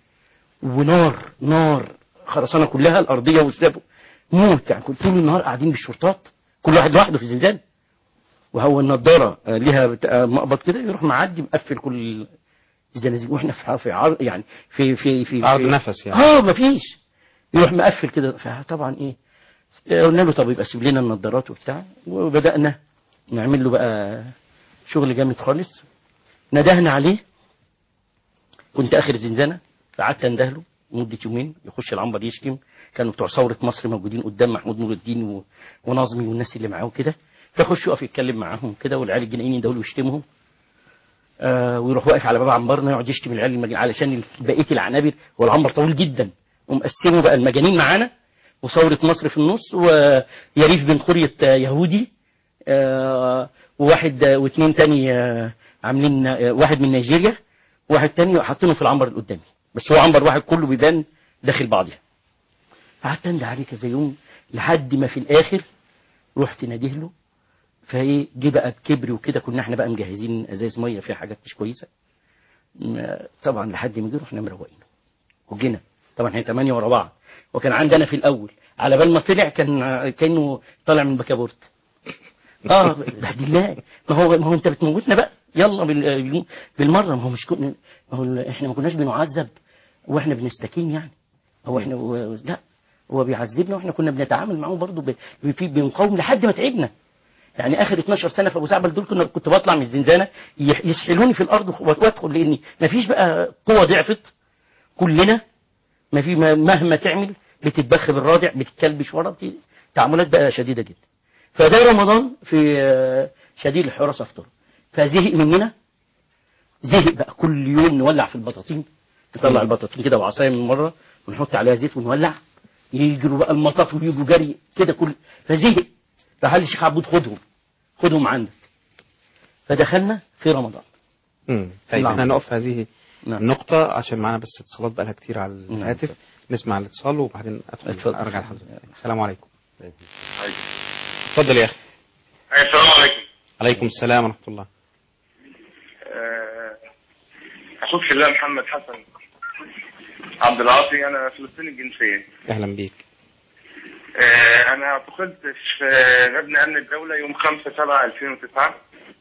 ونار نار خرسانه كلها الارضيه والسلاب موت يعني كل- طول النهار قاعدين بالشرطات كل واحد لوحده في الزنزانه وهو النضاره آه، ليها بتاع- مقبض كده يروح معدي مقفل كل الزنازين واحنا في في عرض يعني في في في عرض في نفس يعني. اه مفيش يروح مقفل كده فطبعا ايه آه، قلنا له طب يبقى سيب لنا النضارات وبتاع وبدانا نعمل له بقى شغل جامد خالص ندهنا عليه كنت اخر زنزانه فقعدت اندهله مده يومين يخش العنبر يشتم كانوا بتوع ثوره مصر موجودين قدام محمود نور الدين و... ونظمي والناس اللي معاه كده فيخش يقف يتكلم معاهم كده والعيال الجنائيين يندهوا ويشتمهم آه ويروح واقف على باب عنبرنا يقعد يشتم العيال المجانين علشان بقيه العنابر والعنبر طويل جدا ومقسمه بقى المجانين معانا وثورة مصر في النص ويريف بن قرية آه، يهودي آه، وواحد آه، واثنين تاني آه، عاملين آه، واحد من نيجيريا واحد تاني حاطينه في العنبر اللي قدامي بس هو عنبر واحد كله بيبان داخل بعضها قعدت انده عليه كذا يوم لحد ما في الاخر رحت ناديه له فايه جه بقى بكبري وكده كنا احنا بقى مجهزين ازايز ميه فيها حاجات مش كويسه م- طبعا لحد ما جه رحنا مروقينه وجينا طبعا احنا ثمانيه ورا بعض وكان عندنا في الاول على بال ما طلع كان كانه طالع من بكابورت اه بهدلناه ما هو ما هو انت بتموتنا بقى يلا بال- بالمره ما هو مش كنا ما هو احنا ما كناش بنعذب واحنا بنستكين يعني هو احنا و- لا هو بيعذبنا واحنا كنا بنتعامل معاه برضه ب- ب- في بنقاوم لحد ما تعبنا يعني اخر 12 سنه في ابو زعبل دول كنا كنت بطلع من الزنزانه يح- يسحلوني في الارض وادخل لاني ما فيش بقى قوه ضعفت كلنا ما في ما- مهما تعمل بتتبخ بالرادع بتتكلبش ورا بت- تعاملات بقى شديده جدا فده رمضان في آه، شديد الحراسه افطر فزهق مننا زهق بقى كل يوم نولع في البطاطين نطلع البطاطين كده بعصايه من مره ونحط عليها زيت ونولع يجروا بقى المطاف ويجوا جري كده كل فزهق راح قال لي الشيخ عبود خدهم خدهم عندك فدخلنا في رمضان مم. طيب نعم. احنا نقف في هذه نعم. النقطة عشان معانا بس اتصالات بقالها كتير على الهاتف نسمع الاتصال وبعدين ادخل اتفضل. ارجع لحضرتك السلام عليكم اتفضل يا اخي السلام عليكم عليكم السلام ورحمة الله آه، اخوك في الله محمد حسن عبد العاطي انا فلسطيني الجنسيه اهلا بيك آه، انا اعتقلت في مبنى امن الدوله يوم 5 7 2009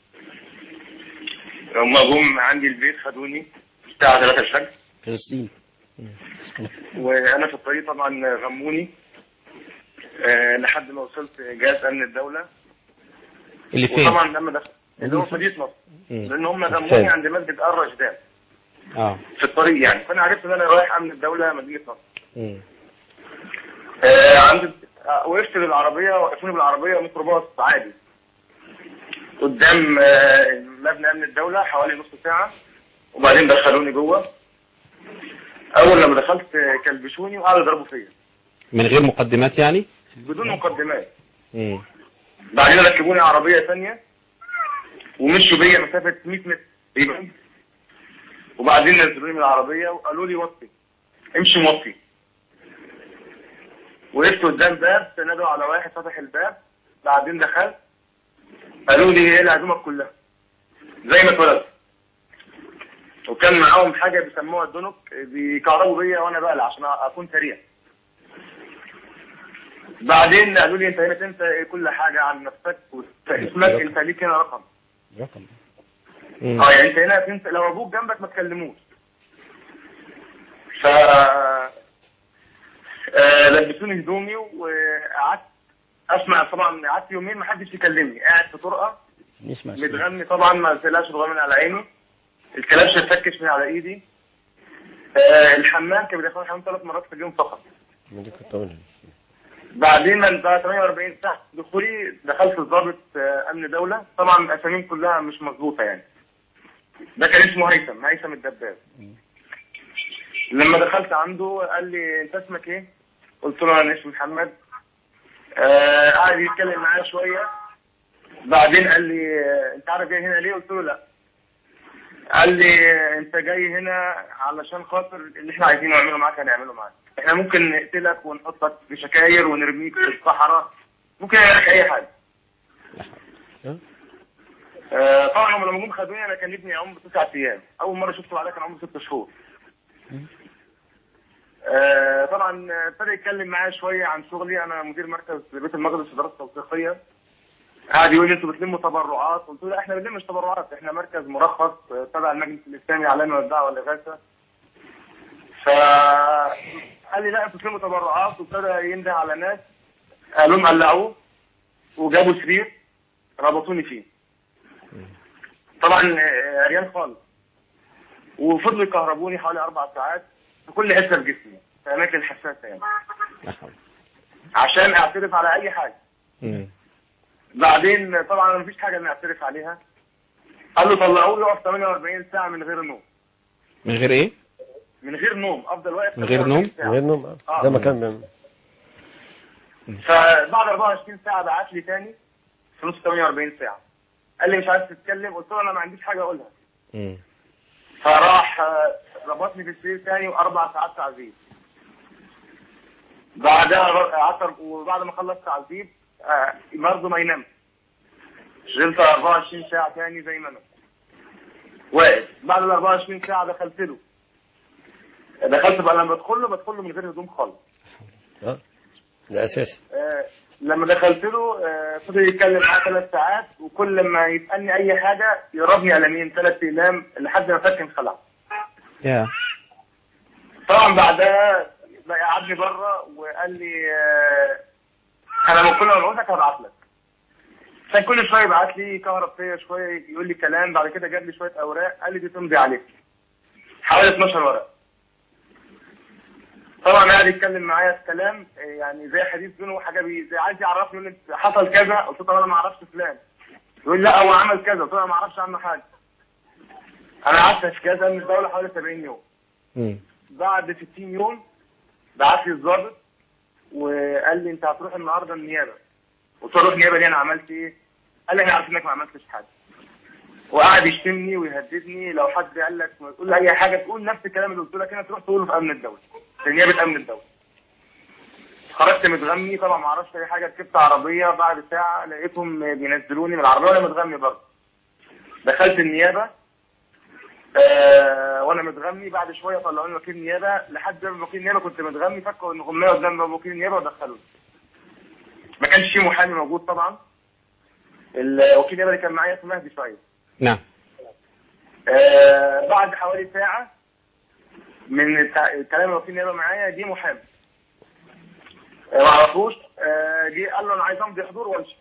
هم جم عندي البيت خدوني الساعه 3 الفجر فلسطين وانا في الطريق طبعا غموني آه، لحد ما وصلت جهاز امن الدوله اللي فين؟ وطبعا لما دخلت اللي هو في مدينه نصر مم. لان هم غموني السادس. عند مسجد الرشدان اه في الطريق يعني فانا عرفت ان انا رايح امن الدوله مدينه نصر مم. آه عند آه، وقفت بالعربيه وقفوني بالعربيه ميكروباص عادي قدام آه، مبنى امن الدوله حوالي نص ساعه وبعدين دخلوني جوه اول لما دخلت آه، كلبشوني وقعدوا يضربوا فيا من غير مقدمات يعني بدون مقدمات مم. بعدين ركبوني عربيه ثانيه ومشوا بيا مسافه 100 متر تقريبا وبعدين نزلوني من العربيه وقالوا لي وطي امشي موطي وقفت قدام باب نادوا على واحد فتح الباب بعدين دخلت قالوا لي ايه العزومه كلها زي ما اتولدت وكان معاهم حاجه بيسموها الدنك بيكهربوا بيا وانا بقلع عشان اكون سريع بعدين قالوا لي انت هنا تنسى كل حاجه عن نفسك اسمك انت ليك هنا رقم رقم اه يعني انت هنا تنسى لو ابوك جنبك ما تكلموش ف آه، لبسوني هدومي وقعدت اسمع طبعا قعدت يومين ما حدش يكلمني قاعد في طرقه نسمع متغني طبعا ما طلعش الغاء من على عيني الكلبش اتفكش من على ايدي آه، الحمام كان بيدخلني الحمام ثلاث مرات في اليوم فقط دي كنت أقولها. بعدين من بعد 48 ساعه دخولي دخلت الضابط آه، امن دوله طبعا اساميهم كلها مش مظبوطه يعني ده كان اسمه هيثم هيثم الدباب لما دخلت عنده قال لي انت اسمك ايه؟ قلت له انا اسمي محمد آه قعد يتكلم معايا شويه بعدين قال لي آه، انت عارف جاي هنا ليه؟ قلت له لا قال لي آه، انت جاي هنا علشان خاطر اللي احنا عايزين نعمله معاك هنعمله معاك احنا ممكن نقتلك ونحطك في شكاير ونرميك في الصحراء ممكن نعمل لك اي حاجه آه، طبعا هم لما جم خدوني انا كان ابني عمره تسع ايام اول مره شفته بعدها كان عمره ست شهور آه، طبعا ابتدى يتكلم معايا شويه عن شغلي انا مدير مركز بيت المقدس للدراسه التوثيقيه قعد يقول لي انتوا بتلموا تبرعات قلت له لا احنا ما بنلمش تبرعات احنا مركز مرخص آه، تبع المجلس الاسلامي اعلامي والدعوه والاغاثه ف قال لي لا انتوا بتلموا تبرعات وابتدى ينده على ناس قالوا لهم قلعوه وجابوا سرير ربطوني فيه طبعا آه، عريان خالص وفضلوا يكهربوني حوالي اربع ساعات في كل حته في جسمي في اماكن حساسه يعني عشان اعترف على اي حاجه بعدين طبعا انا مفيش حاجه اني اعترف عليها قال له طلعوا له اقف 48 ساعه من غير نوم من غير ايه؟ من غير نوم افضل واقف من غير 48 نوم؟ ساعة. من غير نوم آه. زي ما كان بيعمل. فبعد 24 ساعه بعت لي تاني في نص 48 ساعه قال لي مش عايز تتكلم قلت له انا ما عنديش حاجه اقولها مم. فراح آه، ربطني في السرير تاني واربع ساعات تعذيب بعدها ر- عصر وبعد ما خلصت تعذيب آه، برضه ما ينام فضلت 24 ساعه تاني زي ما انا واقف بعد ال 24 ساعه دخلت له دخلت بقى لما بدخل له بدخل له من غير هدوم خالص اه ده اساسي آه، لما دخلت له آه، فضل يتكلم معايا ثلاث ساعات وكل ما يسالني اي حاجه يضربني قلمين ثلاث ايام لحد ما فكن خلع يا طبعا بعدها بقى قعدني بره وقال لي آه، انا لما كل ما بعوزك هبعت لك كان كل شويه يبعت لي كهرب فيا شويه يقول لي كلام بعد كده جاب لي شويه اوراق قال لي دي تمضي عليك حوالي 12 ورقه طبعا قاعد يتكلم معايا في كلام آه، يعني زي حديث بينه وحاجه بي زي عايز يعرفني يقول لي حصل كذا قلت له طب انا ما اعرفش فلان يقول لي لا هو عمل كذا قلت له انا ما اعرفش عنه حاجه انا قعدت في كذا من الدوله حوالي 70 يوم بعد 60 يوم بعت لي الضابط وقال لي انت هتروح النهارده النيابه قلت له اروح النيابه ليه انا عملت ايه؟ قال لي احنا عارفين انك ما عملتش حاجه وقعد يشتمني ويهددني لو حد قال لك تقول لي اي حاجه تقول نفس الكلام اللي قلت لك انا تروح تقوله في امن الدوله في نيابه امن الدوله خرجت متغمي طبعا ما اعرفش اي حاجه ركبت عربيه بعد ساعه لقيتهم بينزلوني من العربيه وانا متغمي برضه دخلت النيابه آه وانا متغمي بعد شويه طلعوني وكيل نيابه لحد باب وكيل النيابه كنت متغمي فكوا ان غمايه قدام باب وكيل النيابه ودخلوني ما كانش في محامي موجود طبعا الوكيل النيابه اللي كان معايا اسمه مهدي سعيد نعم آه بعد حوالي ساعة من التع- كلام الوكيل النيابة معايا جه محامي آه، ما اعرفوش آه، جه قال له انا عايز امضي حضور وامشي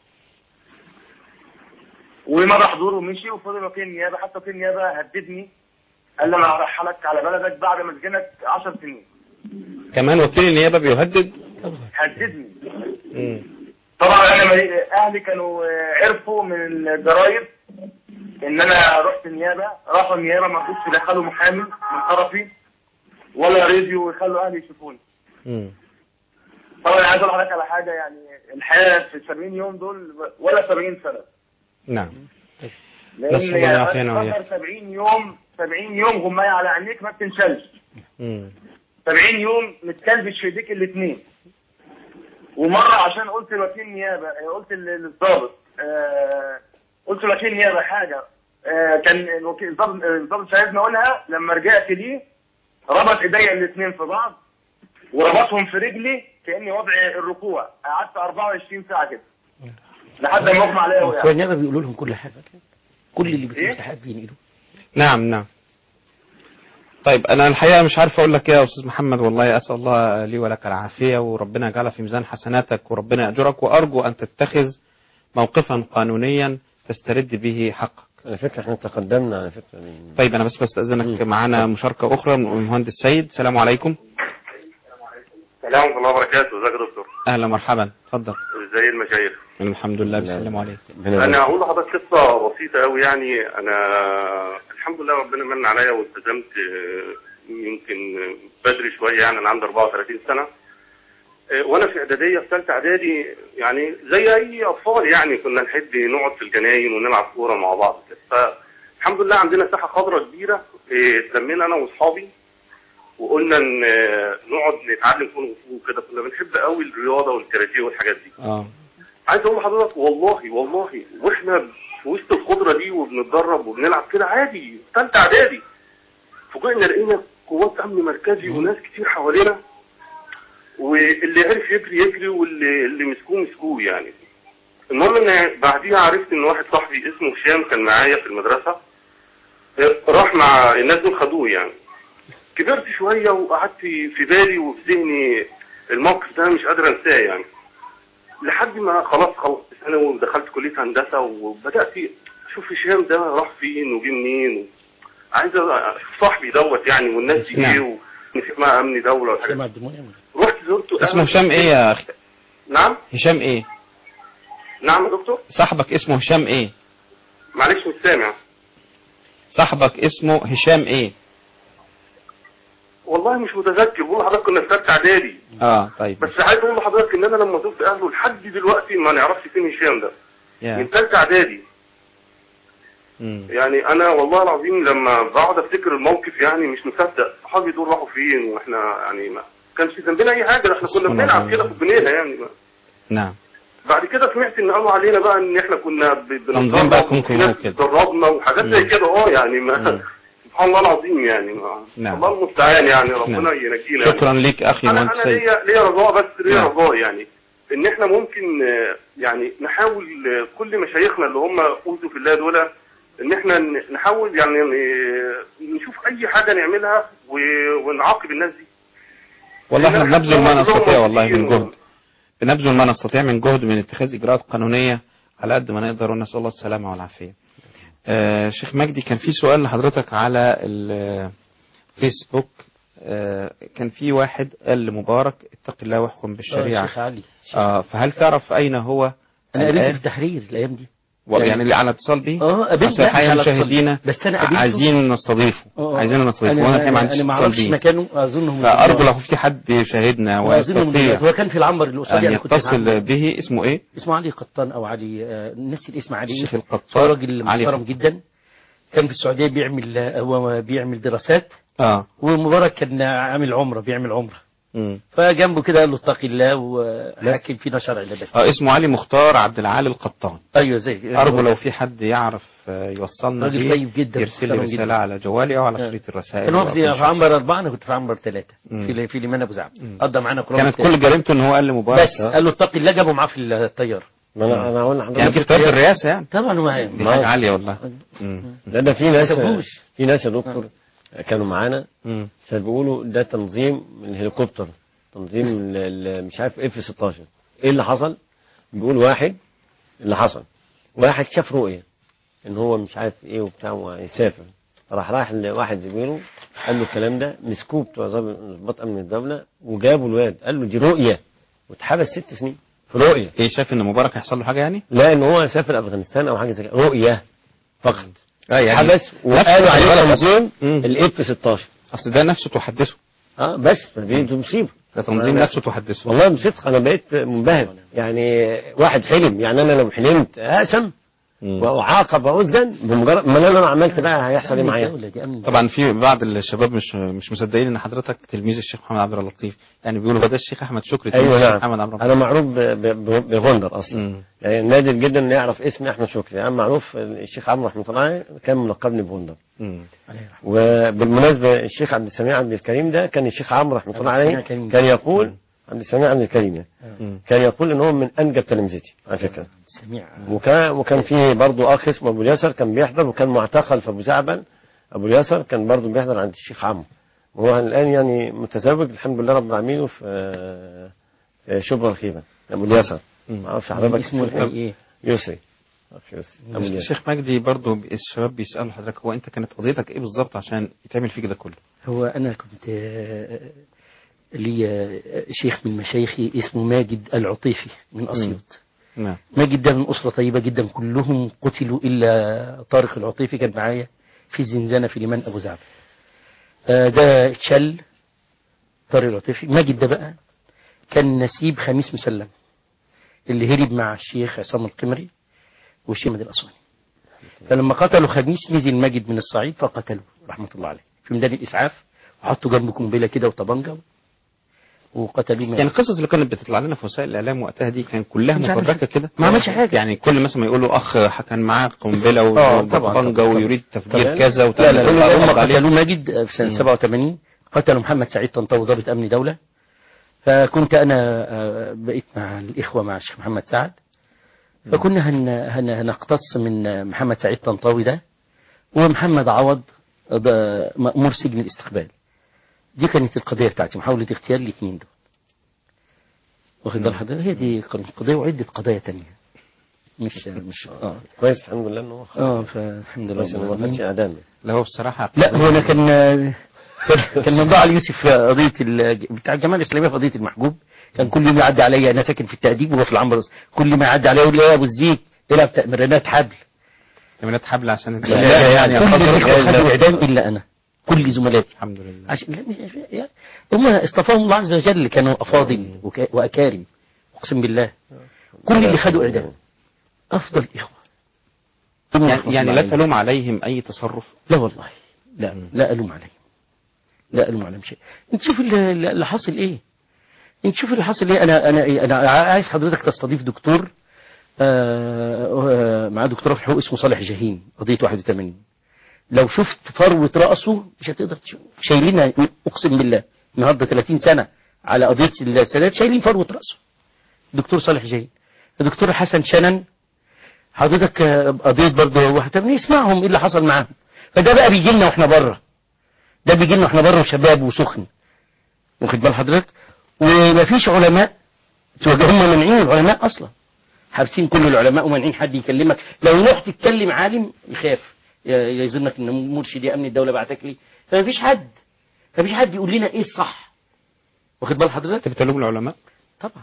ومضى حضور ومشي وفضل وكيل النيابة حتى وكيل النيابة هددني قال لي انا هرحلك على بلدك بعد ما اسجنك 10 سنين كمان وكيل النيابة بيهدد هددني مم. طبعا انا ملي- اهلي كانوا آه، عرفوا من الجرايد ان انا رحت النيابه راحوا النيابه ما رضوش يدخلوا محامي من طرفي ولا راديو يخلوا اهلي يشوفوني مم. طبعا عايز اقول لحضرتك على حاجه يعني الحياه في 70 يوم دول ولا 70 سنه نعم لان نسأل الله يعني يعافينا وإياك. أكتر 70 يوم 70 يوم غمايه على عينيك ما بتنشلش مم. 70 يوم متكلبش في ايديك الاثنين ومره عشان قلت لوكيل نيابه آه، قلت لل- للضابط آه، قلت لوكيل نيابه حاجه آه، كان الوكيل الضابط الضابط مش عايزني اقولها لما رجعت ليه ربط ايديا الاثنين في بعض وربطهم في رجلي كاني وضع الركوع قعدت 24 ساعه كده لحد ما اغمى عليا بتوع وقعت النيابة بيقولوا لهم كل حاجة كل اللي إيه؟ بيتم تحقيق بينقلوا نعم نعم طيب انا الحقيقه مش عارف اقول لك ايه يا استاذ محمد والله اسال الله لي ولك العافيه وربنا يجعلها في ميزان حسناتك وربنا ياجرك وارجو ان تتخذ موقفا قانونيا تسترد به حقك على فكرة احنا تقدمنا على فكرة من طيب انا بس بستاذنك معانا مشاركه اخرى من المهندس سيد السلام عليكم السلام ورحمة الله وبركاته ازيك يا دكتور اهلا مرحبا اتفضل ازاي المشايخ الحمد لله بيسلموا عليك انا هقول لحضرتك قصة بسيطة قوي يعني انا الحمد لله ربنا من عليا والتزمت آه، يمكن آه، بدري شوية يعني انا عندي 34 سنة آه، وانا في اعدادية في ثالثة اعدادي يعني زي اي اطفال يعني كنا نحب نقعد في الجناين ونلعب كورة مع بعض كده فالحمد لله عندنا ساحة خضراء كبيرة آه، اتلمينا انا واصحابي وقلنا ان آه، نقعد نتعلم كونغ فو كده كنا بنحب قوي الرياضة والكاراتيه والحاجات دي اه عايز اقول لحضرتك والله والله واحنا في وسط الخضره دي وبنتدرب وبنلعب كده عادي ثالثه اعدادي فوجئنا لقينا قوات امن مركزي وناس كتير حوالينا واللي عرف يجري يجري واللي اللي مسكوه مسكوه يعني المهم ان بعديها عرفت ان واحد صاحبي اسمه هشام كان معايا في المدرسه راح مع الناس دول خدوه يعني كبرت شويه وقعدت في في بالي وفي ذهني الموقف ده مش قادر انساه يعني لحد ما خلاص خلصت ثانوي ودخلت كليه هندسه وبدات اشوف هشام ده راح فين وجه منين و... عايز اشوف صاحبي دوت يعني والناس دي نعم. ايه ونسيت مع امن دوله والحاجات سمع دي الدموع رحت زرته اسمه هشام ايه يا اخي نعم هشام ايه نعم يا دكتور صاحبك اسمه هشام ايه معلش مش سامع صاحبك اسمه هشام ايه والله مش متذكر بقول لحضرتك كنا في ثالثه اعدادي اه طيب بس عايز اقول لحضرتك ان انا لما زرت اهله لحد دلوقتي ما نعرفش فين هشام ده من يا ثالثه اعدادي مم. يعني انا والله العظيم لما بقعد افتكر الموقف يعني مش مصدق صحابي دول راحوا فين واحنا يعني ما كانش ذنبنا اي حاجه ده احنا كنا سبحان بنلعب الله. كده في الجنينه يعني ما. نعم بعد كده سمعت ان قالوا علينا بقى ان احنا كنا ب- تنظيم بقى بنتدرب كونغ فو وفي ناس كده. دربنا وحاجات زي مم. كده اه يعني ما مم. سبحان الله العظيم يعني ما. نعم. الله المستعان يعني ربنا نعم. ينجينا يعني. شكرا ليك اخي انا مهندس انا سيد ليا ليا رجاء بس ليا نعم. رجاء يعني ان احنا ممكن آه، يعني نحاول آه، كل مشايخنا اللي هم اوذوا في الله دول ان احنا ن- نحاول يعني آه، نشوف اي حاجه نعملها و- ونعاقب الناس دي والله احنا إن إحنا بنبذل ما كلهم نستطيع والله من موجودين جهد بنبذل ما نستطيع من جهد من اتخاذ اجراءات قانونيه على قد ما نقدر ونسال الله السلامه والعافيه. آه شيخ مجدي كان في سؤال لحضرتك على الفيسبوك آه كان في واحد قال لمبارك اتق الله واحكم بالشريعه. الشيخ علي اه فهل تعرف اين هو انا قابلته الآن؟ في التحرير الايام دي يعني اللي على اتصال بيه؟ اه قابلته أصل لا، مش الحقيقه على اتصال. مشاهدينا بس انا قابلته عايزين نستضيفه آه، عايزين نستضيفه انا وانا الحقيقه ما انا, عنديش أنا ما اتصال اعرفش بيه مكانه اظنه من فارجو دلوقتي. لو في حد يشاهدنا واظنه من دلوقتي. ويستطيع هو كان في العنبر اللي قصادي ان انا كنت يتصل عنده. به اسمه ايه؟ اسمه علي قطان او علي آه، نسي الاسم علي الشيخ القطان. هو راجل علي محترم قطان. جدا كان في السعوديه بيعمل هو بيعمل دراسات اه ومبارك كان عامل عمره بيعمل عمره مم. فجنبه كده قال له اتق الله وحكم فينا شرع الله بس اه اسمه علي مختار عبد العالي القطان ايوه زي ارجو لو في حد يعرف آه، يوصلنا راجل بيه طيب جدا يرسل لي محترم رساله جدا. على جوالي او على شريط الرسائل كان هو في وأكون في عنبر اربعه انا كنت في عنبر ثلاثه مم. في في لمن ابو زعب قضى معانا كورونا كانت كل جريمته ان هو قال لمبارك بس قال له اتق الله جابه معاه في الطياره ما انا انا هقول لحضرتك يعني في اختيار الرئاسه يعني طبعا هو دي حاجه عاليه والله مم. لا ده في ناس ما سابوش. في ناس يا دكتور كانوا معانا مم. كانوا بيقولوا ده تنظيم من الهليكوبتر تنظيم ال- ال- مش عارف اف 16 ايه اللي حصل؟ بيقول واحد اللي حصل واحد شاف رؤيه ان هو مش عارف ايه وبتاع وهيسافر راح راح لواحد زميله قال له الكلام ده مسكوه بتوع ضباط امن الدوله وجابوا الواد قال له دي رؤيه واتحبس ست سنين في رؤيه ايه شايف ان مبارك هيحصل له حاجه يعني؟ لا ان هو سافر افغانستان او حاجه زي كده رؤيه فقط اه يعني حبس وقالوا نفس عليه الغلط تنظيم مم. الاف 16 اصل ده نفسه تحدثه اه بس دي دي مصيبه ده تنظيم أنا- نفسه تحدثه والله بصدق انا بقيت منبهر يعني واحد حلم يعني انا لو حلمت اقسم واعاقب واسجن بمجرد ما انا عملت بقى هيحصل ايه معايا طبعا في بعض الشباب مش مش مصدقين ان حضرتك تلميذ الشيخ محمد عبد اللطيف يعني بيقولوا هو ده الشيخ احمد شكري تلميذ ايوه الشيخ نعم محمد عبد انا اللطيف معروف ب- ب- بغندر اصلا يعني نادر جدا ان يعرف اسمي احمد شكري انا معروف الشيخ عمرو رحمه الله عليه كان ملقبني بغندر مم. وبالمناسبه الشيخ عبد السميع عبد الكريم ده كان الشيخ عمرو رحمه الله عبد عليه السميع كريم. كان يقول عبد السميع عبد الكريم يعني. مم. كان يقول ان هو من انجب تلامذتي على فكره سميع وكان وكان في برضه اخ اسمه ابو اليسر كان بيحضر وكان معتقل في ابو زعبل ابو اليسر كان برضه بيحضر عند الشيخ عمرو وهو الان يعني متزوج الحمد لله رب العالمين في في شبرا الخيمه ابو اليسر ما اعرفش حضرتك اسمه الحقيقي ايه؟ يسري أخ يسري ابو اليسر الشيخ مجدي برضو الشباب بيسالوا حضرتك هو انت كانت قضيتك ايه بالظبط عشان يتعمل فيك ده كله؟ هو انا كنت آه، لي آه، شيخ من مشايخي اسمه ماجد العطيفي من اسيوط نعم ماجد ده من أسرة طيبة جدا كلهم قتلوا إلا طارق العطيفي كان معايا في الزنزانة في ليمان أبو زعبل آه، ده اتشل طارق العطيفي ماجد ده بقى كان نسيب خميس مسلم اللي هرب مع الشيخ عصام القمري والشيخ محمد الأسواني فلما قتلوا خميس نزل ماجد من الصعيد فقتلوه رحمة الله عليه في ميدان الإسعاف وحطوا جنبه قنبلة كده وطبنجة وقتلوه يعني القصص اللي كانت بتطلع لنا في وسائل الاعلام وقتها دي كان كلها مش عارف. مفبركه كده ما عملش حاجة. يعني كل مثلا ما يقولوا اخ كان معاه قنبله آه، طبعاً، وطبنجه طبعاً. ويريد تفجير طبعاً. كذا لا لا, لا هم وتقبض عليه. قتلوا ماجد في سنة 87 قتلوا محمد سعيد طنطاوي ضابط أمن دولة فكنت أنا آه، بقيت مع الإخوة مع الشيخ محمد سعد فكنا هن هن هنقتص من محمد سعيد طنطاوي ده ومحمد عوض ده مأمور سجن الاستقبال دي كانت القضية بتاعتي محاولة اغتيال الاثنين دول واخد بال حضرتك هي دي قضية وعدة قضايا تانية مش مش اه كويس الحمد لله ان هو اه فالحمد لله كويس انه رب ما العالمين. خدش اعدام لا هو بصراحه لا هو انا كان كان- كان موضوع علي يوسف في قضيه ال- بتاع الجماعه الاسلاميه في قضيه المحجوب كان كل يوم يعدي عليا انا ساكن في التاديب وهو في العنبر كل ما يعدي عليا يقول لي يا ابو زديك العب تمرينات حبل تمرينات حبل عشان لا لا يعني كل أخطر الاخوه جاي خدوا ده. اعدام الا انا كل زملائي الحمد لله عشان لا مش- يعني هم اصطفاهم الله عز وجل كانوا افاضل وك- واكارم اقسم بالله كل اللي خدوا اعدام افضل اخوه يعني, يعني لا تلوم عليهم اي تصرف لا والله لا لا الوم عليهم لا الوم عليهم شيء انت شوف اللي, اللي حاصل ايه انت شوف اللي حاصل ايه انا انا انا عايز حضرتك تستضيف دكتور آه، آه، معاه دكتوراه في الحقوق اسمه صالح جاهين قضيه 81 لو شفت فروه راسه مش هتقدر تشوف شايلينها اقسم بالله النهارده 30 سنه على قضيه السادات شايلين فروه راسه دكتور صالح جاهين الدكتور حسن شنن حضرتك آه، قضيه برضه واحد طب نسمعهم ايه اللي حصل معاهم فده بقى بيجي لنا واحنا بره ده بيجي لنا واحنا بره وشباب وسخن واخد بال حضرتك ومفيش علماء هم مانعين العلماء اصلا حابسين كل العلماء ومانعين حد يكلمك لو رحت تكلم عالم يخاف ي- يظنك ان مرشد يا امن الدوله بعتك لي فمفيش حد مفيش حد يقول لنا ايه الصح واخد بال حضرتك انت بتلوم العلماء طبعا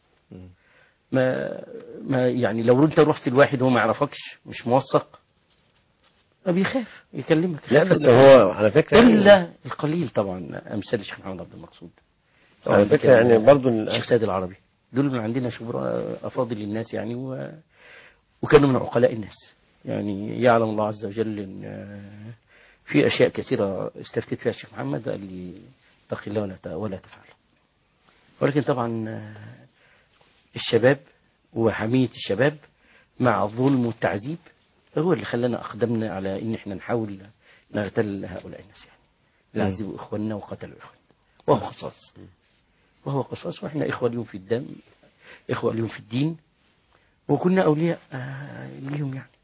ما ما يعني لو انت رحت لواحد وهو ما يعرفكش مش موثق ما بيخاف يكلمك لا بس هو على فكره الا القليل طبعا امثال الشيخ محمد عبد المقصود على فكره يعني برضو الشيخ سيد العربي دول من عندنا شبراء افاضل للناس يعني و... وكانوا من عقلاء الناس يعني يعلم الله عز وجل ان آه، في اشياء كثيره استفتيت فيها الشيخ محمد قال لي اتق الله ولا ت- ولا تفعل ولكن طبعا آه، الشباب وحميه الشباب مع الظلم والتعذيب هو اللي خلانا اقدمنا على ان احنا نحاول نغتال هؤلاء الناس يعني اللي مم. عذبوا اخواننا وقتلوا اخواننا وهو قصاص وهو قصاص واحنا اخوه اليوم في الدم اخوه اليوم في الدين وكنا اولياء آه، ليهم يعني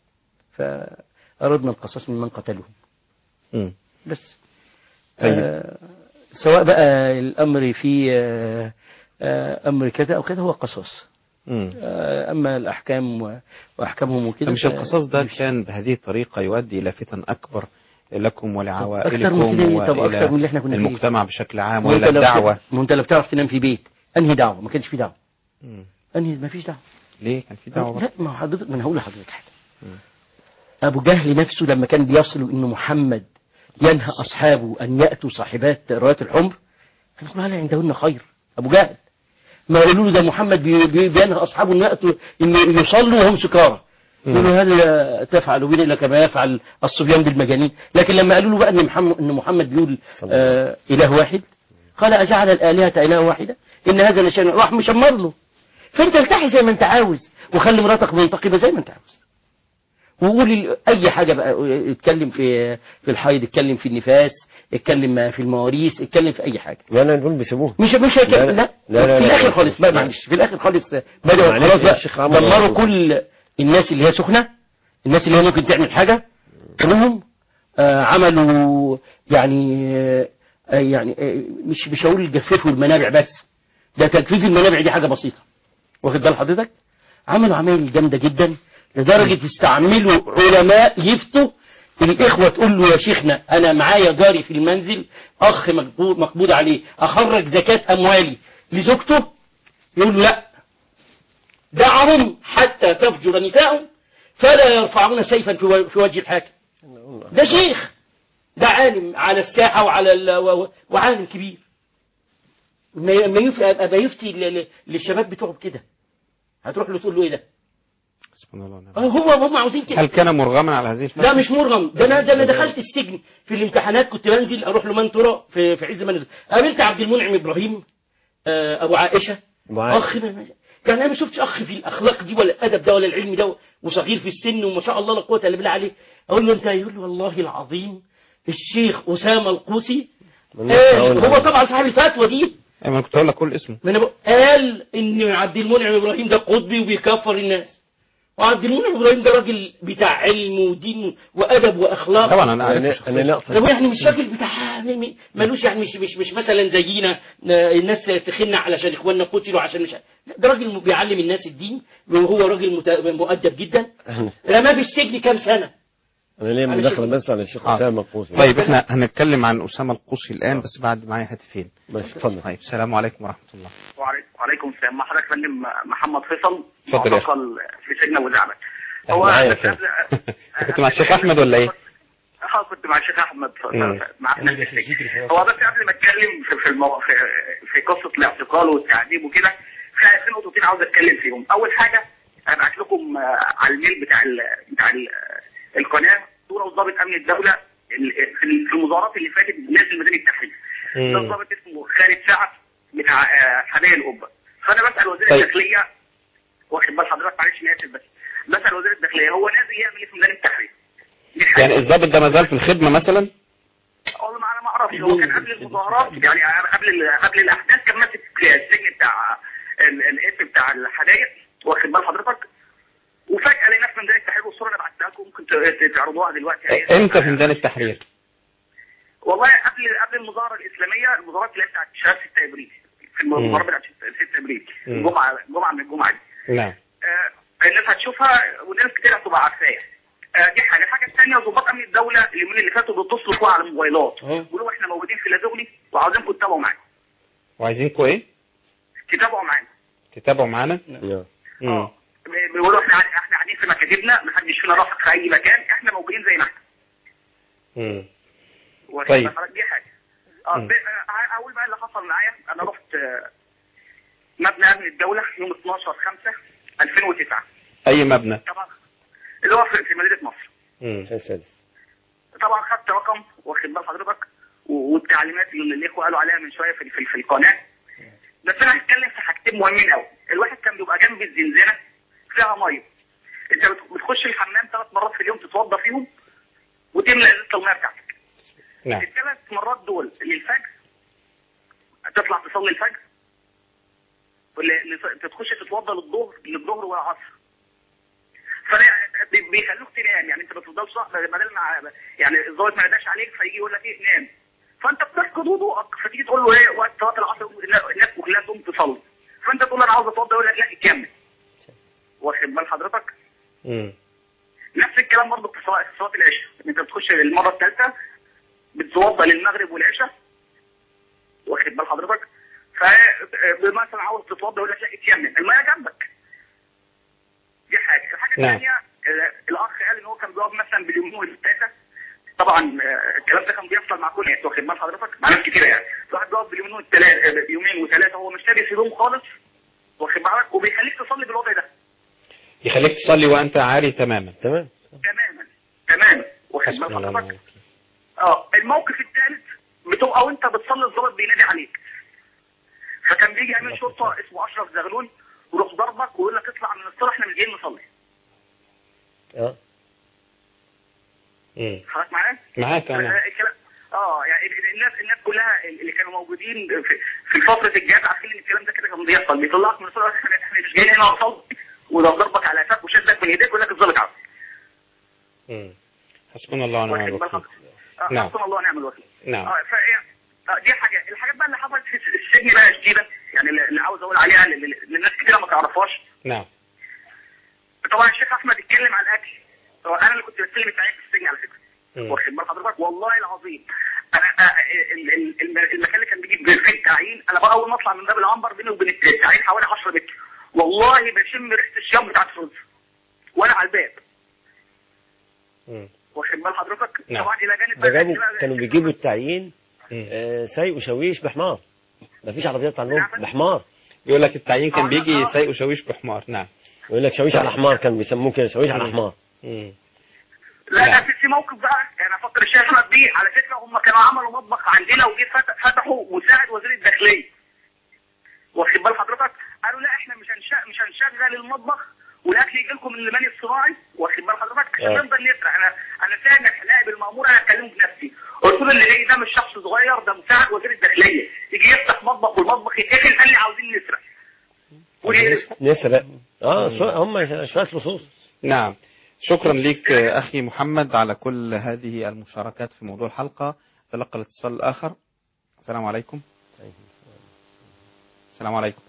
فاردنا القصاص ممن قتلهم مم. بس طيب. آه سواء بقى الامر في آه آه امر كذا او كذا هو قصاص مم. آه اما الاحكام و- واحكامهم وكده مش ف- القصاص ده كان بهذه الطريقة يؤدي إلى فتن أكبر لكم ولعوائلكم أكتر من كده إيه؟ طب أكتر وإلى من اللي إحنا كنا فيه. المجتمع بشكل عام ما أنت وإلى لو- الدعوة ما انت لو بتعرف تنام في بيت انهي دعوه ما كانش في دعوه مم. انهي ما فيش دعوه ليه كان في دعوة لا ما هو حضرتك ما انا هقول لحضرتك حاجه ابو جهل نفسه لما كان بيصل ان محمد ينهى اصحابه ان ياتوا صاحبات رايات الحمر كان يقول هل عندهن خير ابو جهل ما قالوا له ده محمد بي بي بينهى اصحابه ان ياتوا ان يصلوا وهم سكارى يقولوا هل تفعل بنا الا كما يفعل الصبيان بالمجانين لكن لما قالوا له بقى ان محمد ان محمد بيقول آه اله واحد قال اجعل الالهه اله واحده ان هذا لشيء راح مشمر له فانت التحي زي ما انت عاوز وخلي مراتك منتقبه زي ما انت عاوز وقول ال- اي حاجه بقى اتكلم في في الحيض اتكلم في النفاس اتكلم في المواريث اتكلم في اي حاجه لا لا دول بيسيبوه مش مش هيك- لا، لا, لا، لا, لا، في لا، الاخر لا. خالص بقى معلش في الاخر خالص بدأوا معلش خلاص يا بقى شيخ عمرو. دمروا كل الناس اللي هي سخنه الناس اللي هي ممكن تعمل حاجه كلهم آه عملوا يعني آه يعني آه مش مش هقول جففوا المنابع بس ده تجفيف المنابع دي حاجه بسيطه واخد بال حضرتك عملوا عمايل جامده جدا لدرجه استعملوا علماء يفتوا الاخوه تقول له يا شيخنا انا معايا جاري في المنزل اخ مقبوض مقبوض عليه اخرج زكاه اموالي لزوجته يقول له لا دعهم حتى تفجر نساءهم فلا يرفعون سيفا في و- في وجه الحاكم ده شيخ ده عالم على الساحة وعلى ال... و- و- وعالم كبير ما ما يف- أبقى يفتي ل- ل- للشباب بتوعه كده هتروح له تقول له ايه ده سبحان الله ونعم. آه، هو هم عاوزين كده هل كان مرغما على هذه الفترة؟ لا مش مرغم ده انا ده انا دخلت السجن في الامتحانات كنت بنزل اروح لمنطوره في في عز ما نزل قابلت عبد المنعم ابراهيم آه، ابو عائشه أبو عائشة. اخ ما- يعني انا ما شفتش اخ في الاخلاق دي ولا الادب ده ولا العلم ده وصغير في السن وما شاء الله لا قوه الا بالله عليه اقول له انت يقول لي والله العظيم الشيخ اسامه القوسي قال هو طبعا صاحب الفتوى دي أيوة أنا كنت هقول لك كل اسمه ما انا بقول- قال ان عبد المنعم ابراهيم ده قطبي وبيكفر الناس وعبد المنعم ابراهيم ده راجل بتاع علم ودين وادب واخلاق طبعا أنا عارف أنا- شخصياً. أنا لا هو يعني مش راجل بتاع ملوش يعني مش مش مش مثلا زينا آه، الناس تخنا علشان اخواننا قتلوا عشان مش لا، ده راجل بيعلم الناس الدين وهو راجل مت- مؤدب جدا رماه في السجن كام سنه انا ليه على مدخل شيخ- بس على الشيخ آه. اسامه القوسي طيب احنا هنتكلم عن أسامة القوسي الآن بس بعد معايا هاتفين ماشي اتفضل طيب السلام عليكم ورحمة الله وعليكم وعليكم السلام مع حضرتك يا فندم محمد فيصل اتفضل يا أخي. معتقل في سجن ابو زعبل أهلا معايا يا فندم. كنت مع الشيخ أحمد ولا إيه؟ اه كنت مع الشيخ احمد مم. معانا في السجن هو بس قبل ما اتكلم في في, المو... في في قصه الاعتقال والتعذيب وكده في في نقطتين عاوز اتكلم فيهم اول حاجه انا بعت لكم آه، على الميل بتاع ال... بتاع ال... القناه صوره وضابط امن الدوله ال- في ال- في المظاهرات اللي فاتت نازل ميدان التحرير مم. ده ضابط اسمه خالد سعد بتاع آه، حدائق القبه فانا بسال وزير طيب. الداخليه واخد بال حضرتك معلش انا اسف بس بسال وزير الداخليه هو نازل يعمل ايه في ميدان التحرير؟ دي حاجة. يعني الضابط ده ما زال في الخدمة مثلا؟ والله ما انا ما اعرفش هو كان قبل المظاهرات يعني قبل ال- قبل الاحداث كان ماسك السجن بتاع ال- الاسم بتاع الحدائق واخد بال حضرتك وفجاه لقينا في ميدان التحرير والصوره انا بعتها لكم ممكن ت- تعرضوها دلوقتي امتى في ميدان التحرير؟ والله قبل قبل المظاهره الاسلاميه المظاهرات اللي هي بتاعت شهر 6 ابريل في المظاهره بتاعت 6 ابريل مم. الجمعه جمعه من الجمعه دي نعم آه، الناس هتشوفها وناس كتير هتبقى عارفاها آه، دي حاجه الحاجه الثانيه ضباط امن الدوله اليومين اللي فاتوا بيتصلوا فيها على الموبايلات بيقولوا احنا موجودين في لازوغلي وعاوزينكم تتابعوا معانا وعايزينكم ايه؟ تتابعوا معانا تتابعوا معانا؟ مم. بيقولوا احنا احنا قاعدين في مكاتبنا محدش فينا راح في اي مكان احنا موجودين زي ما احنا مم. واخد طيب. بال حضرتك؟ دي حاجه اه مم. ب- آه، اقول بقى اللي حصل معايا انا رحت آه، مبنى امن الدوله يوم 12 5 2009 أي مبنى؟ طبعا اللي هو في في مدينه نصر السادس طبعا خدت رقم واخد بال حضرتك و- والتعليمات اللي الاخوه قالوا عليها من شويه في في, في القناه بس انا هتكلم في حاجتين مهمين قوي الواحد كان بيبقى جنب الزنزانه فيها ميه انت بت- بتخش الحمام ثلاث مرات في اليوم تتوضى فيهم وتملى ازازه الميه بتاعتك نعم الثلاث مرات دول للفجر تطلع تصلي الفجر ولا- لص- تخش تتوضى للظهر للظهر والعصر فده بي- بيخلوك تنام يعني انت ما بتفضلش صح بدل ما يعني الظابط ما يناداش عليك فيجي يقول لك ايه نام فانت بتفقد وضوءك فتيجي تقول له ايه وقت صلاه العصر الناس كلها تقوم تصلي فانت تقول له انا عاوز اتوضى يقول لك لا كمل واخد بال حضرتك نفس الكلام برضه في صلاه في صلاة العشاء انت بتخش المره الثالثه بتتوضى للمغرب والعشاء واخد بال حضرتك فمثلا عاوز تتوضى يقول لك لا اتيمم الميه جنبك دي حاجه الحاجه نعم. الثانيه آه، الاخ قال ان هو كان بيقعد مثلا باليومين والثلاثه طبعا آه، الكلام ده كان بيحصل مع كل الناس واخد بال حضرتك مع ناس كتيره يعني الواحد بيقعد باليومين والثلاثه يومين وثلاثه هو مش لابس هدوم خالص واخد بالك وبيخليك تصلي بالوضع ده يخليك تصلي وأنت عاري تماما تمام تماما تماما واخد بال حضرتك اه الموقف الثالث بتبقى وانت بتصلي الظابط بينادي عليك فكان بيجي امين شرطه اسمه اشرف زغلول يروح ضربك ويقول لك اطلع من الصلاه احنا مش جايين نصلي اه حضرتك معايا؟ معاك أنا آه، الكلام- اه يعني ال- ال- الناس الناس كلها اللي كانوا موجودين في في فتره الجهاد عارفين ان الكلام ده كده كان بيحصل بيطلعك من الصلاه احنا احنا مش جايين هنا نصلي وده ضربك على قفاك وشدك من ايديك ويقول لك الظابط عاوز حسبنا الله ونعم واخد بال الوكيل حضرتك؟ آه، نعم. حسبنا الله ونعم الوكيل نعم اه فهي آه، دي حاجه الحاجات بقى اللي حصلت في السجن بقى جديده يعني اللي اللي عاوز اقول عليها ل- ل- للناس كتيره ما تعرفهاش نعم طبعا الشيخ احمد اتكلم على الاكل هو انا اللي كنت بستلم التعيين في السجن على فكره واخد بال حضرتك والله العظيم انا آه، ال- ال- الم- المكان اللي كان بيجيب فيه التعيين انا بقى اول ما اطلع من باب العنبر بيني وبين التعيين حوالي 10 متر والله بشم ريحه الشام بتاعت الرز وانا على الباب واخد بال حضرتك نعم. طبعا الى جانب ده بقى جابوا بقى- كانوا بيجيبوا التعيين آه، سايق وشويش بحمار مفيش عربيات عندهم بحمار يقول لك التعيين كان بيجي سايق وشاويش بحمار نعم يقول لك شويش على حمار كان بيسموه كده شويش على حمار لا لا في في موقف بقى يعني افكر الشيخ احمد بيه على فكره هم كانوا عملوا مطبخ عندنا وجه فت- فتحوا مساعد وزير الداخليه واخد بال حضرتك قالوا لا احنا مش هنشغل مش هنشغل المطبخ والاكل يجي لكم من المني الصناعي واخد بال حضرتك عشان آه. نفضل نسرع انا انا سامح نائب المامور انا هكلمه بنفسي قلت له اللي جاي ده مش شخص صغير ده مساعد وزير الداخليه يجي يفتح مطبخ والمطبخ يتقفل قال لي عاوزين نسرع نسرق اه شو- هم شويه لصوص نعم شكرا لك آه، أخي محمد على كل هذه المشاركات في موضوع الحلقة تلقى الاتصال الآخر السلام عليكم السلام عليكم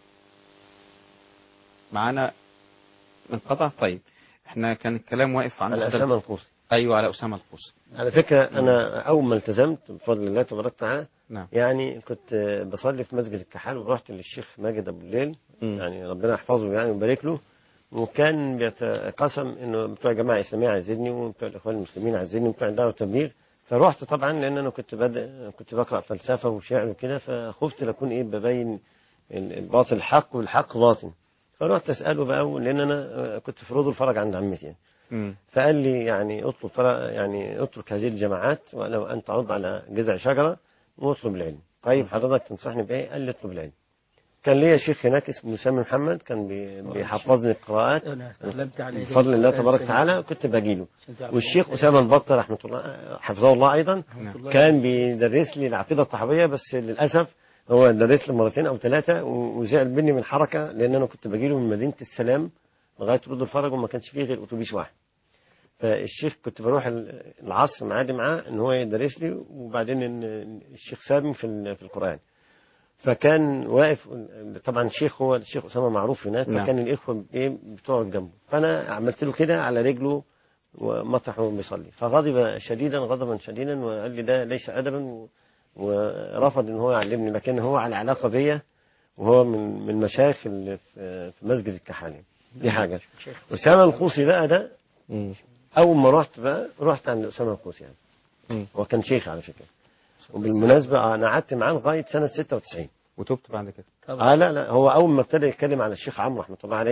معانا انقطع طيب احنا كان الكلام واقف عن على حضرتك. أسامة القوسي. ايوه على أسامة القوسي على فكره انا اول ما التزمت بفضل الله تبارك وتعالى نعم يعني كنت آه، بصلي في مسجد الكحال ورحت للشيخ ماجد ابو الليل يعني ربنا يحفظه يعني ويبارك له وكان بيتقسم انه بتوع الجماعه الاسلاميه عايزيني وبتوع الاخوان المسلمين عايزيني وبتوع الدعوه والتبليغ فرحت طبعا لان انا كنت بادئ كنت بقرا فلسفه وشعر وكده فخفت لاكون ايه ببين ال- الباطل حق والحق باطل فرحت اساله بقى لان انا آه، كنت في روض الفرج عند عمتي يعني. مم. فقال لي يعني اطلب طرق يعني اترك هذه الجماعات ولو ان تعض على جذع شجره واطلب العلم. طيب حضرتك تنصحني بايه؟ قال لي اطلب العلم. كان ليا شيخ هناك اسمه مسامي محمد كان بي- بيحفظني القراءات أنا تعلمت على يديه بفضل الله القرآن تبارك سنة. وتعالى كنت باجي له عشان تعرف والشيخ الناس. اسامه البطه رحمه الله حفظه الله ايضا الله. كان بيدرس لي العقيده الطحاويه بس للاسف هو درس لي مرتين او ثلاثه و- وزعل مني من الحركه لان انا كنت باجي له من مدينه السلام لغايه رود الفرج وما كانش فيه غير اتوبيس واحد فالشيخ كنت بروح ال- العصر معادي معاه ان هو يدرس لي وبعدين إن الشيخ سابني في ال- في القران فكان واقف طبعا الشيخ هو الشيخ اسامه معروف هناك نعم. فكان الاخوه ايه بتقعد جنبه فانا عملت له كده على رجله ومطرحه بيصلي فغضب شديدا غضبا شديدا وقال لي ده ليس ادبا و- ورفض ان هو يعلمني لكن هو على علاقه بيا وهو من من مشايخ اللي في في مسجد الكحالي دي حاجه اسامه القوسي بقى ده اول ما رحت بقى رحت عند اسامه القوسي يعني هو كان شيخ على فكره وبالمناسبه انا قعدت معاه لغايه سنه 96 وتبت بعد كده اه لا لا هو اول ما ابتدى يتكلم على الشيخ عمرو رحمه الله عليه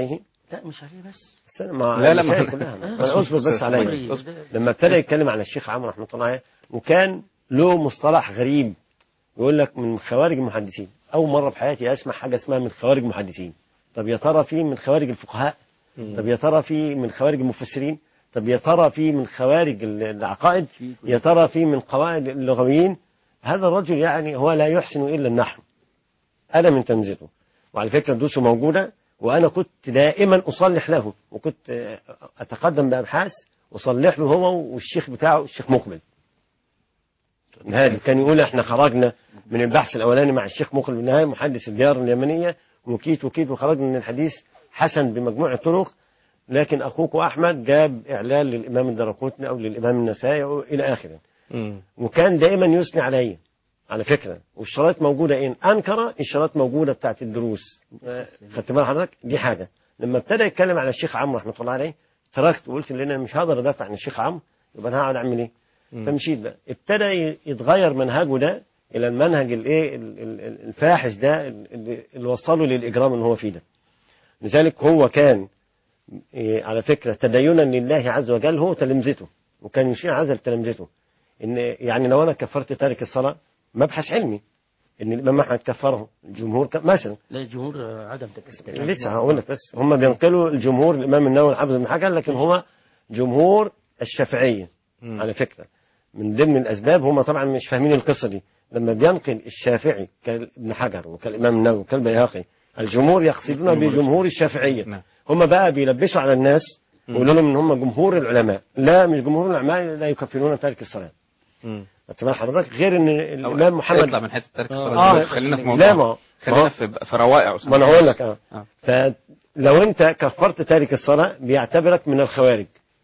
لا مش عليه بس استنى ما لا، لا، المسائل ما- كلها آه. ما اصبر بس أصبر. عليا أصبر. لما ابتدى يتكلم عن الشيخ عمرو رحمه الله عليه وكان له مصطلح غريب يقول لك من خوارج المحدثين اول مره في حياتي اسمع حاجه اسمها من خوارج المحدثين طب يا ترى في من خوارج الفقهاء طب يا ترى في من خوارج المفسرين طب يا ترى في من خوارج ال- العقائد يا ترى في من قواعد اللغويين هذا الرجل يعني هو لا يحسن الا النحو انا من تمزيته وعلى فكره دروسه موجوده وانا كنت دائما اصلح له وكنت آه، اتقدم بابحاث اصلح له هو والشيخ بتاعه الشيخ مقبل هذا كان يقول احنا خرجنا من البحث الاولاني مع الشيخ مقبل بالنهايه محدث الديار اليمنيه وكيت وكيت وخرجنا من الحديث حسن بمجموع الطرق لكن اخوك احمد جاب اعلان للامام الدرقوتني او للامام النسائي أو الى اخره وكان دائما يثني عليا على فكره والشرايط موجوده ان انكر الشرايط موجوده بتاعت الدروس آه، خدت بال حضرتك دي حاجه لما ابتدى يتكلم على الشيخ عمرو رحمه الله عليه تركت وقلت ان انا مش هقدر ادافع عن الشيخ عمرو يبقى انا هقعد اعمل ايه؟ فمشيت بقى ابتدى يتغير منهجه ده الى المنهج الايه ال- ال- ال- الفاحش ده اللي اللي وصله للاجرام اللي هو فيه ده لذلك هو كان إيه، على فكره تدينا لله عز وجل هو تلمذته وكان يشيع هذا لتلامذته ان يعني لو انا كفرت تارك الصلاه مبحث علمي ان الامام احمد كفره الجمهور ك... مثلا لا الجمهور آه، عدم تكفير لسه هقول لك بس هم بينقلوا الجمهور الامام النووي الحافظ بن حجر لكن هو جمهور الشافعيه على فكره من ضمن الاسباب هم طبعا مش فاهمين القصه دي لما بينقل الشافعي كابن حجر وكالامام النووي وكالبيهقي الجمهور يقصدون بجمهور الشافعيه هم بقى بيلبسوا على الناس ويقولوا لهم ان هم جمهور العلماء لا مش جمهور العلماء لا يكفرون تارك الصلاه خدت بال حضرتك غير ان الامام محمد اطلع من حته ترك الصلاه آه. دلوقتي خلينا في لا موضوع ما خلينا ما- في في روائع ما انا هقول لك اه فلو انت كفرت تارك الصلاه بيعتبرك من الخوارج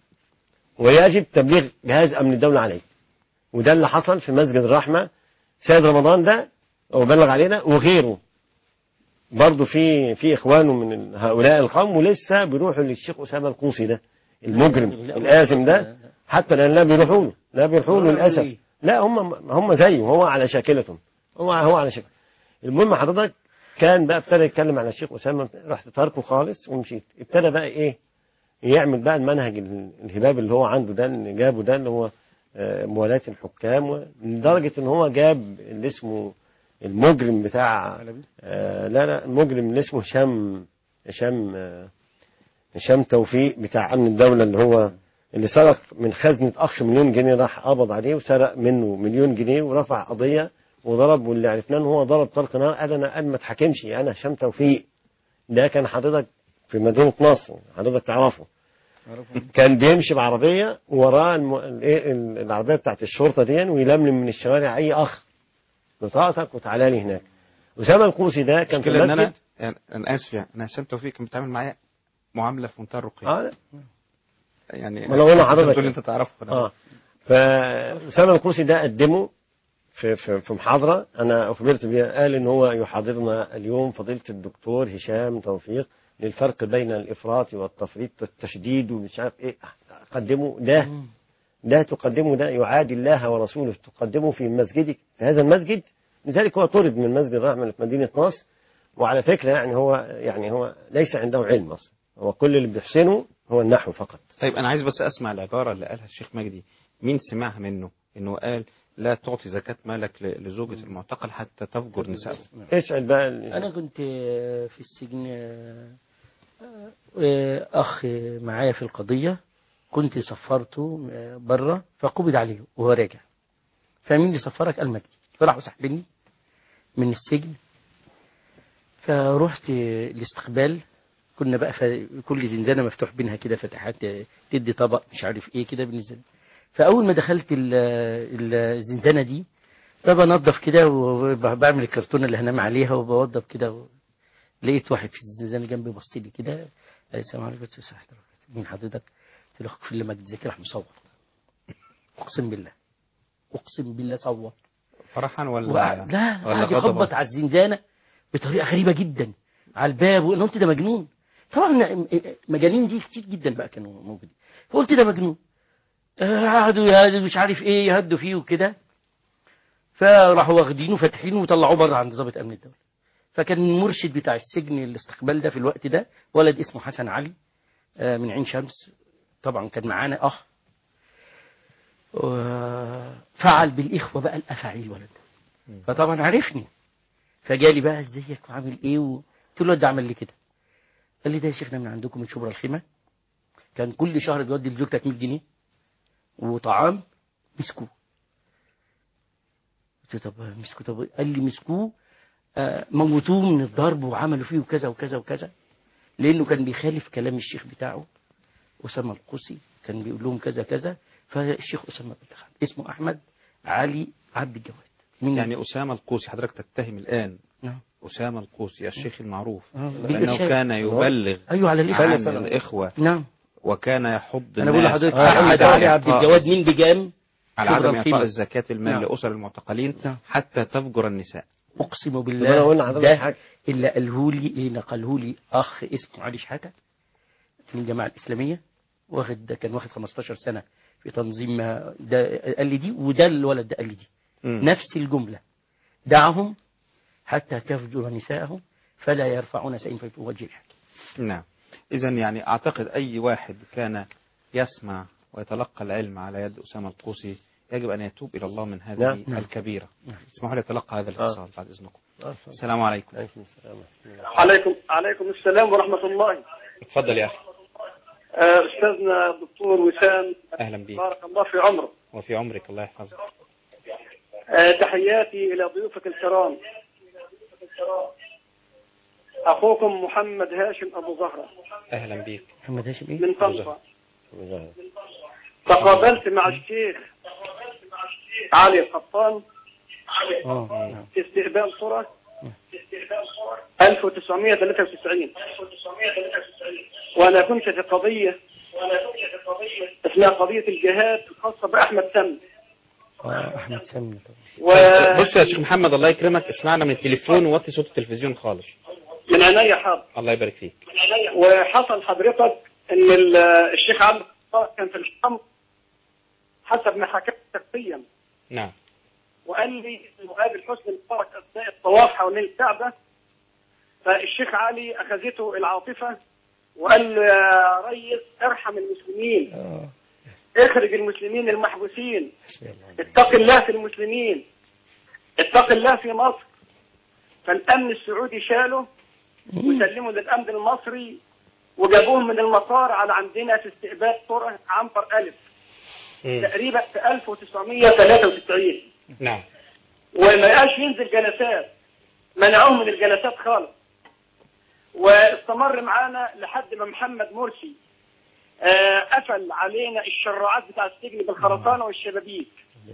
ويجب تبليغ جهاز امن الدوله عليك وده اللي حصل في مسجد الرحمه سيد رمضان ده هو بلغ علينا وغيره برضه في في اخوانه من هؤلاء القوم ولسه بيروحوا للشيخ اسامه القوسي ده المجرم الآثم ده حتى الان لا بيروحوا له لا بيروحوا له للاسف لا هم هم زيه هو على شاكلتهم هو هو على شكل المهم حضرتك كان بقى ابتدى يتكلم على الشيخ اسامه رحت تاركه خالص ومشيت ابتدى بقى ايه يعمل بقى المنهج ال- الهباب اللي هو عنده ده اللي جابه ده اللي هو آه، موالاة الحكام لدرجة ان هو جاب اللي اسمه المجرم بتاع آه لا لا المجرم اللي اسمه هشام هشام آه، هشام توفيق بتاع امن الدولة اللي هو اللي سرق من خزنة اخ مليون جنيه راح قبض عليه وسرق منه مليون جنيه ورفع قضية وضرب واللي عرفناه ان هو ضرب طلق نار قال انا قال ما اتحكمش انا هشام توفيق ده كان حضرتك في مدينة نصر حضرتك تعرفه كان بيمشي بعربية وراه الم... الإيه ال- العربية بتاعت الشرطة دي ويلملم من الشوارع أي أخ بطاقتك وتعالى لي هناك أسامة القوسي ده كان في المشكله ان انا المسجد يعني انا اسف يعني انا هشام توفيق كان بيتعامل معايا معامله في منتهى الرقي اه لا. يعني ما انا اقول أنت لحضرتك بتقول انت تعرفه اه فأسامة القوسي ده قدمه في في في محاضرة أنا أخبرت بها قال إن هو يحاضرنا اليوم فضيلة الدكتور هشام توفيق للفرق بين الإفراط والتفريط والتشديد ومش عارف إيه قدمه ده ده تقدمه ده يعادي الله ورسوله تقدمه في مسجدك في هذا المسجد لذلك هو طرد من مسجد الرحمة اللي في مدينة نصر وعلى فكرة يعني هو يعني هو ليس عنده علم أصلا هو كل اللي بيحسنه هو النحو فقط طيب انا عايز بس اسمع العباره اللي قالها الشيخ مجدي مين سمعها منه انه قال لا تعطي زكاه مالك ل- لزوجة المعتقل حتى تفجر نساءه اسأل بقى أنا كنت آه، في السجن آه، آه، أخ معايا في القضية كنت صفرته آه، بره فقبض عليه وهو راجع فمين اللي صفرك قال مجدي فراحوا سحبني من السجن فرحت آه، الاستقبال كنا بقى ف- كل زنزانة مفتوح بينها كده فتحات آه، تدي طبق مش عارف ايه كده بالنسبة فأول ما دخلت ال- ال- الزنزانة دي فبنضف كده وبعمل الكرتونة اللي هنام عليها وبوضب كده و... لقيت واحد في الزنزانة جنبي بص لي كده قال لي السلام عليكم قلت له "صحة الله. مين حضرتك؟ قلت له اغفر لي مجد زكي راح مصوت اقسم بالله اقسم بالله صوت فرحا ولا وقعد- لا ولا قعد غضبا؟ يخبط على الزنزانة بطريقة غريبة جدا على الباب وانا قلت ده مجنون طبعا مجانين دي كتير جدا بقى كانوا موجودين فقلت ده مجنون آه، قعدوا يهدوا مش عارف ايه يهدوا فيه وكده فراحوا واخدينه فاتحينه وطلعوه بره عند ضابط امن الدوله فكان المرشد بتاع السجن الاستقبال ده في الوقت ده ولد اسمه حسن علي آه، من عين شمس طبعا كان معانا اخ فعل بالاخوه بقى الافاعيل ولد فطبعا عرفني فجالي بقى ازيك وعامل ايه قلت له ده عمل لي كده قال لي ده يا شيخنا من عندكم من شبرا الخيمه كان كل شهر بيودي لزوجتك 100 جنيه وطعام مسكوه قلت له طب مسكوه طب قال لي مسكوه آه، موتوه من الضرب وعملوا فيه وكذا وكذا وكذا لانه كان بيخالف كلام الشيخ بتاعه اسامه القوسي كان بيقول لهم كذا كذا فالشيخ اسامه بلغ اسمه احمد علي عبد الجواد من يعني أسامة القوسي حضرتك تتهم الآن نعم. أسامة القوسي الشيخ المعروف آه، بأنه بالإرشاد. كان يبلغ ايوه على الإخوة عن الإخوة نعم وكان يحض انا بقول الناس لحضرتك على احمد عدم علي عبد إعطاء- الجواد من بجام على شبرا عدم الخيمة. إعطاء الزكاة المال نعم. لأسر المعتقلين نعم. حتى تفجر النساء اقسم طب أنا بالله أقول لحضرتك ده حاجة. اللي قاله لي اللي نقله لي اخ اسمه علي شحاته من الجماعه الاسلاميه واخد ده كان واخد 15 سنه في تنظيم ده قال لي دي وده الولد ده قال لي دي مم. نفس الجمله دعهم حتى تفجر نساءهم فلا يرفعون سيفا في وجه الحاكم نعم إذا يعني أعتقد أي واحد كان يسمع ويتلقى العلم على يد أسامة القوسي يجب أن يتوب إلى الله من هذه نعم. الكبيرة اسمحوا لي أتلقى هذا الاتصال بعد إذنكم آه. السلام عليكم عليكم عليكم السلام ورحمة الله اتفضل يا أخي آه، أستاذنا الدكتور وسام أهلا بك بارك الله في عمره وفي عمرك الله يحفظك آه، تحياتي إلى ضيوفك الكرام أخوكم محمد هاشم أبو زهرة أهلا بك محمد هاشم ايه؟ من طنطا تقابلت مع الشيخ علي القطان اه في استقبال صورة 1993 وأنا كنت في قضية اسمها قضية الجهاد الخاصة بأحمد سم اه احمد سامي و... بص يا شيخ محمد الله يكرمك اسمعنا من التليفون ووطي صوت التلفزيون خالص من عينيا حاضر الله يبارك فيك وحصل حضرتك ان ال- الشيخ عبد الله كان في الحرم حسب ما حكيت شخصيا نعم وقال لي المقابل حسن مبارك اثناء الطواف حوالين الكعبه فالشيخ علي اخذته العاطفه وقال له يا ريس ارحم المسلمين اخرج المسلمين المحبوسين اتق الله في المسلمين اتق الله في مصر فالامن السعودي شاله وسلموا للامن المصري وجابوهم من المطار على عندنا في استقبال طرق عنبر الف تقريبا في 1993 نعم وما بقاش ينزل جلسات منعوه من الجلسات خالص واستمر معانا لحد ما محمد مرسي آه، قفل علينا الشراعات بتاع السجن بالخرسانه والشبابيك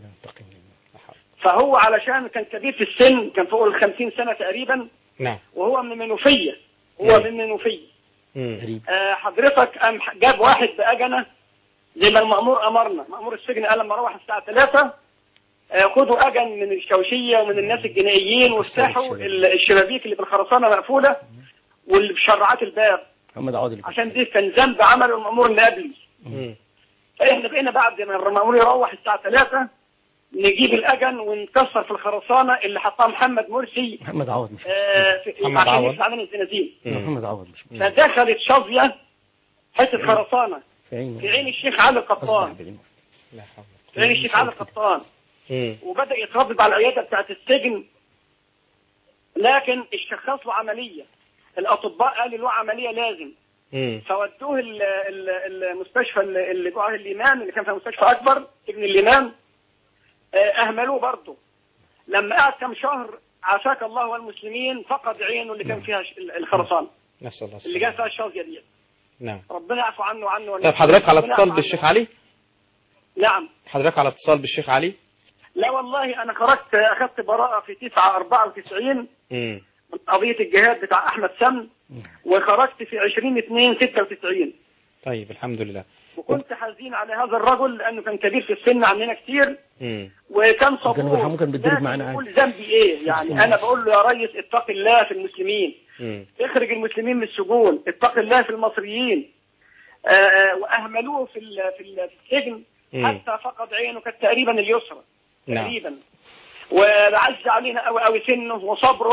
فهو علشان كان كبير في السن كان فوق ال 50 سنه تقريبا نعم وهو من منوفيه هو من منوفيه آه، حضرتك قام جاب واحد باجنه زي ما المأمور امرنا مأمور السجن قال لما روح الساعه 3 آه، خدوا اجن من الشوشيه ومن الناس الجنائيين وافتحوا ال- الشبابيك اللي بالخرسانه مقفوله واللي بشرعات الباب محمد عادل عشان دي كان ذنب عمله المأمور اللي قبلي فاحنا بقينا بعد ما المأمور يروح الساعه 3 نجيب الاجن ونكسر في الخرسانه اللي حطها محمد مرسي محمد عوض مش آه، في محمد عشان عوض. يدفع لنا الزنازين محمد عوض مش فدخلت شظيه حته خرسانه في عينه في عين الشيخ علي القطان في عين الشيخ علي القطان وبدا يتردد على العياده بتاعت السجن لكن اشخص له عمليه الاطباء قالوا له عمليه لازم فودوه ال- ال- المستشفى اللي اللي جوه الإمام اللي كان في مستشفى أكبر سجن الإمام آه، أهملوه برضه لما قعد كم شهر عافاك الله والمسلمين فقد عينه اللي كان فيها ش- الخرسانة نسأل الله اللي السلامة جات فيها الشظية دي نعم ربنا يعفو عنه وعنه طيب حضرتك على ربنا اتصال يعفو بالشيخ عنه. علي نعم حضرتك على اتصال بالشيخ علي لا والله أنا خرجت أخذت براءة في 9 94 امم من قضية الجهاد بتاع أحمد سم وخرجت في 20 2 96 طيب الحمد لله وكنت حزين على هذا الرجل لأنه كان كبير في السن عننا كتير امم وكان كان صبور بيرحمه كان بيتضرب لكن معانا يقول عادي ذنبي ايه يعني انا بقول له يا ريس اتق الله في المسلمين امم اخرج المسلمين من السجون اتق الله في المصريين آه، آه، واهملوه في ال- في ال- في السجن مم. حتى فقد عينه كانت تقريبا اليسرى نعم تقريبا وعز علينا قوي قوي سنه وصبره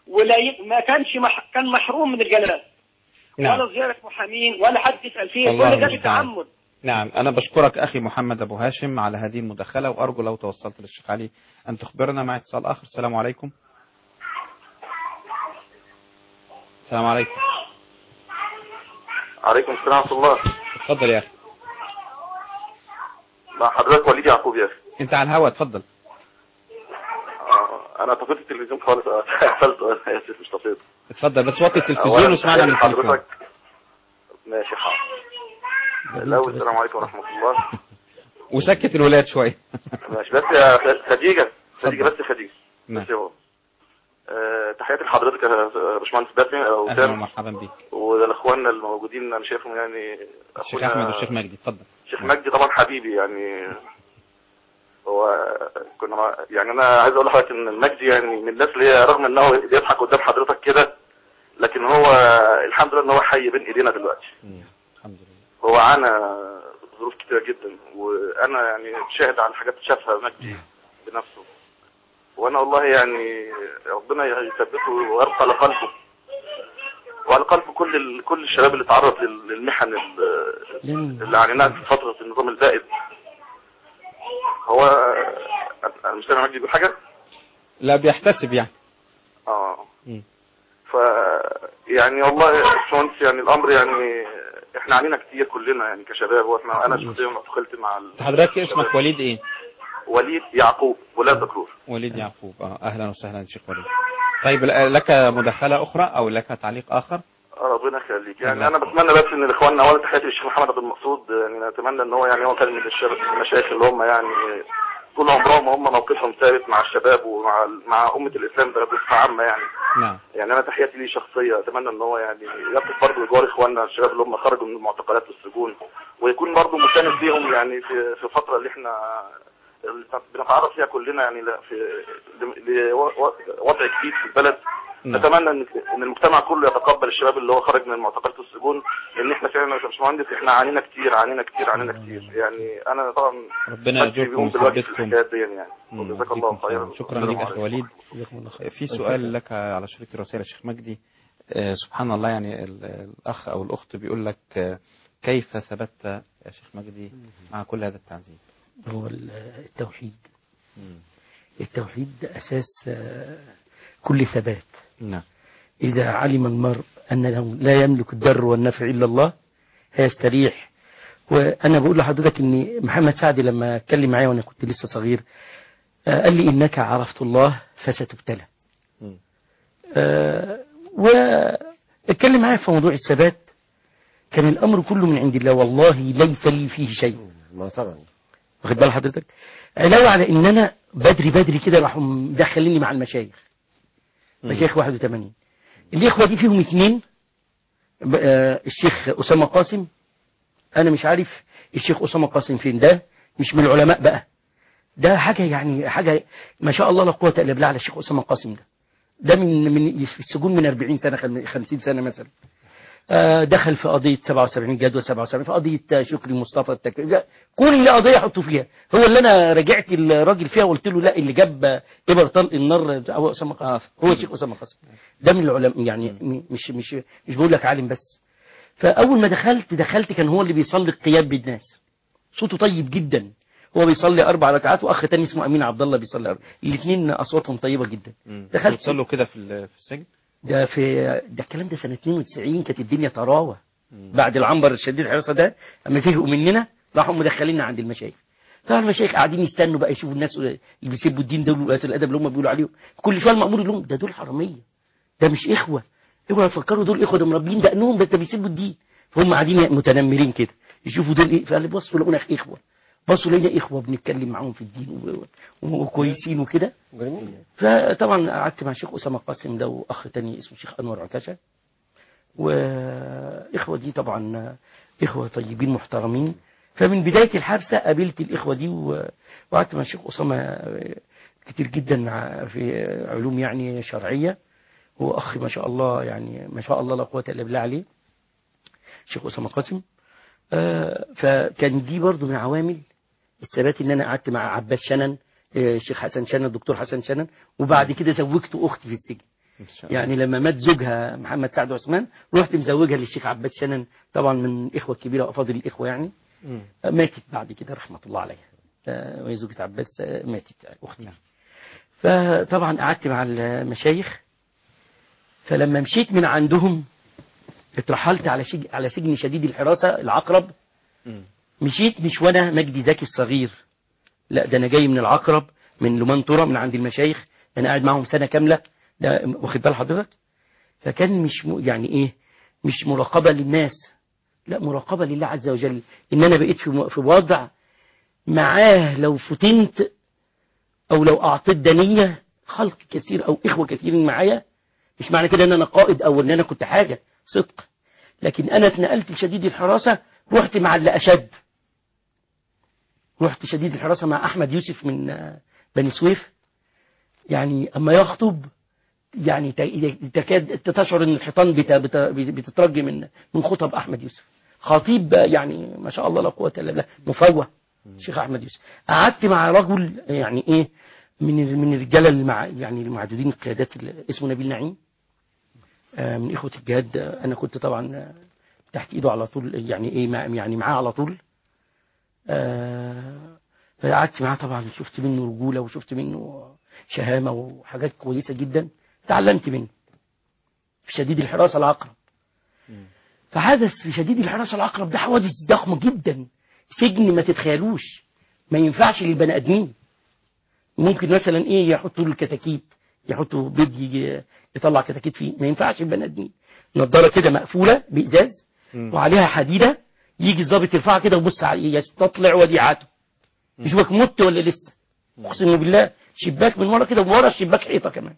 ولا ي... ما كانش مح... كان محروم من الجلال نعم. ولا زيارة محامين ولا حد يسأل فيه الله كل ده المستعان. بتعمد نعم أنا بشكرك أخي محمد أبو هاشم على هذه المداخلة وأرجو لو توصلت للشيخ علي أن تخبرنا مع اتصال آخر السلام عليكم السلام عليكم عليكم السلام ورحمة الله اتفضل يا أخي مع حضرتك وليد يعقوب يا أخي أنت على الهواء اتفضل آه، أنا طفيت التلفزيون خالص آه، قفلت آه، آسف مش طفيت اتفضل بس وطي التلفزيون أولاً واسمعنا من تحياتي التليفون لحضرتك. ماشي حاضر الأول السلام عليكم ورحمة الله وسكت الولاد شوية ماشي بس يا خ- خديجة خديجة بس خديجة نعم. بس يا بابا. آه، تحياتي لحضرتك يا باشمهندس باسم أو أهلا أسامة ومرحبا بك ولإخواننا الموجودين أنا شايفهم يعني الشيخ أخونا- أحمد والشيخ مجدي اتفضل الشيخ مجدي طبعا حبيبي يعني هو كنا مع- يعني انا عايز اقول لحضرتك ان المجدي يعني من الناس اللي هي رغم ان هو بيضحك قدام حضرتك كده لكن هو الحمد لله ان هو حي بين ايدينا دلوقتي الحمد لله هو عانى ظروف كتيره جدا وانا يعني شاهد على حاجات شافها مجدي بنفسه وانا والله يعني ربنا يثبته ويرقى على قلبه وعلى قلب كل ال... كل الشباب اللي تعرض لل- للمحن ال- اللي عانيناها في فتره النظام البائد هو انا مش سامع مجدي بيقول حاجه لا بيحتسب يعني اه مم. ف يعني والله يا باشمهندس يعني الامر يعني احنا عانينا كتير كلنا يعني كشباب واحنا انا شخصيا دخلت مع ال- حضرتك اسمك وليد ايه وليد يعقوب ولاد دكرور وليد يعقوب آه. أهلا وسهلا شيخ وليد طيب ل- لك مداخلة أخرى أو لك تعليق آخر آه، ربنا يخليك يعني انا بتمنى بس ان اخواننا اولا تحياتي للشيخ محمد عبد المقصود يعني نتمنى ان هو يعني هو كان من الشباب المشايخ اللي هم يعني طول عمرهم هم موقفهم ثابت مع الشباب ومع ال- مع امه الاسلام ده بصفه عامه يعني نعم يعني انا تحياتي ليه شخصيه اتمنى ان هو يعني يقف برضه بجوار اخواننا الشباب اللي هم خرجوا من المعتقلات والسجون ويكون برضه مساند ليهم يعني في في الفتره اللي احنا اللي بنتعرض فيها كلنا يعني لا في ل- لوضع جديد في البلد نعم. نتمنى ان ان المجتمع كله يتقبل الشباب اللي هو خرج من المعتقلات والسجون لان احنا فعلا يا باشمهندس احنا عانينا كتير عانينا كتير عانينا كتير يعني انا طبعا ربنا بكتب يجزيكم بيهم دلوقتي في ويثبتكم الحكايات دي يعني وجزاك الله خيرا شكرا لك أخي وليد في سؤال لك على شريط الرسائل يا شيخ مجدي آه، سبحان الله يعني ال- الأخ أو الأخت بيقول لك آه، كيف ثبت يا شيخ مجدي مع كل هذا التعذيب هو ال- التوحيد التوحيد أساس آه، كل ثبات نعم إذا علم المرء أنه لا يملك الضر والنفع إلا الله هيستريح وأنا بقول لحضرتك أن محمد سعد لما اتكلم معايا وأنا كنت لسه صغير آه، قال لي إنك عرفت الله فستبتلى مم. آه، واتكلم معايا في موضوع الثبات كان الأمر كله من عند الله والله ليس لي فيه شيء ما طبعا واخد بال حضرتك علاوة على ان انا بدري بدري كده راحوا مدخليني مع المشايخ مشايخ 81 الاخوه دي فيهم اثنين ب- آه، الشيخ اسامه قاسم انا مش عارف الشيخ اسامه قاسم فين ده مش من العلماء بقى ده حاجه يعني حاجه ما شاء الله لا قوه الا بالله على الشيخ اسامه قاسم ده ده من من في السجون من 40 سنه خم- 50 سنه مثلا آه، دخل في قضية 77 جدول 77 في قضية آه، شكري مصطفى التكريم لا، كل قضية حطوا فيها هو اللي أنا راجعت الراجل فيها وقلت له لا اللي جاب آه، إبر طلق النار بتاع هو أسامة قاسم هو الشيخ أسامة قاسم ده من العلماء يعني م- مش مش مش بقول لك عالم بس فأول ما دخلت دخلت كان هو اللي بيصلي القيام بالناس صوته طيب جدا هو بيصلي أربع ركعات وأخ تاني اسمه أمين عبد الله بيصلي أربع الاثنين أصواتهم طيبة جدا دخلت تصلوا كده في ال- في السجن ده في ده الكلام ده سنة 92 كانت الدنيا طراوة بعد العنبر الشديد الحراسة ده اما زهقوا مننا راحوا مدخليننا عند المشايخ طبعا المشايخ قاعدين يستنوا بقى يشوفوا الناس اللي بيسبوا الدين دول وقت الادب اللي هم بيقولوا عليهم كل شويه المأمور يقول لهم ده دول حراميه ده مش اخوه اوعوا يفكروا دول اخوه ده مربيين دقنهم بس ده بيسبوا الدين فهم قاعدين متنمرين كده يشوفوا دول ايه فقال لي بصوا لقونا اخوه بصوا لقينا اخوه بنتكلم معاهم في الدين و- و- وكويسين وكده فطبعا قعدت مع الشيخ أسامة قاسم ده وأخ تاني اسمه الشيخ أنور عكاشة وإخوة دي طبعا إخوة طيبين محترمين فمن بداية الحبسة قابلت الإخوة دي و- وقعدت مع الشيخ أسامة كتير جدا ع- في علوم يعني شرعية هو أخ ما شاء الله يعني ما شاء الله لا قوة إلا بالله عليه الشيخ أسامة قاسم آه، فكان دي برضو من عوامل الثبات ان انا قعدت مع عباس شنن آه، الشيخ حسن شنن الدكتور حسن شنن وبعد كده زوجت اختي في السجن يعني لما مات زوجها محمد سعد عثمان رحت مزوجها للشيخ عباس شنن طبعا من إخوة كبيرة وأفاضل الإخوة يعني ماتت بعد كده رحمة الله عليها آه، وهي زوجة عباس آه، ماتت يعني أختي فطبعا قعدت مع المشايخ فلما مشيت من عندهم اترحلت على شج... على سجن شديد الحراسة العقرب مشيت مش وانا مجدي زكي الصغير لا ده انا جاي من العقرب من لمنطورة من عند المشايخ انا قاعد معاهم سنة كاملة ده واخد بال حضرتك فكان مش م... يعني ايه مش مراقبة للناس لا مراقبة لله عز وجل ان انا بقيت في, م... في وضع معاه لو فتنت او لو اعطيت دنية خلق كثير او اخوة كثيرين معايا مش معنى كده ان انا قائد او ان انا كنت حاجة صدق لكن انا اتنقلت لشديد الحراسة رحت مع اللي اشد رحت شديد الحراسة مع احمد يوسف من آه، بني سويف يعني اما يخطب يعني ت- تكاد تشعر ان الحيطان بت- بت- بتترج من من خطب احمد يوسف خطيب يعني ما شاء الله لا قوه الا بالله مفوه شيخ احمد يوسف قعدت مع رجل يعني ايه من ال- من الرجاله المع يعني المعدودين القيادات ال- اسمه نبيل نعيم آه، من اخوه الجهاد آه، انا كنت طبعا آه، تحت ايده على طول يعني ايه مع- يعني معاه على طول آه، فقعدت معاه طبعا شفت منه رجوله وشفت منه شهامه وحاجات كويسه جدا تعلمت منه في شديد الحراسه العقرب فحدث في شديد الحراسه العقرب ده حوادث ضخمه جدا سجن ما تتخيلوش ما ينفعش للبني ادمين ممكن مثلا ايه يحطوا له الكتاكيت يحطوا بيض يجي يطلع كتاكيت فيه ما ينفعش البني ادمين نضاره كده مقفوله بازاز وعليها حديده يجي الظابط يرفعها كده ويبص عليه يستطلع وديعته يشوفك مت ولا لسه اقسم بالله شباك من ورا كده وورا الشباك حيطه كمان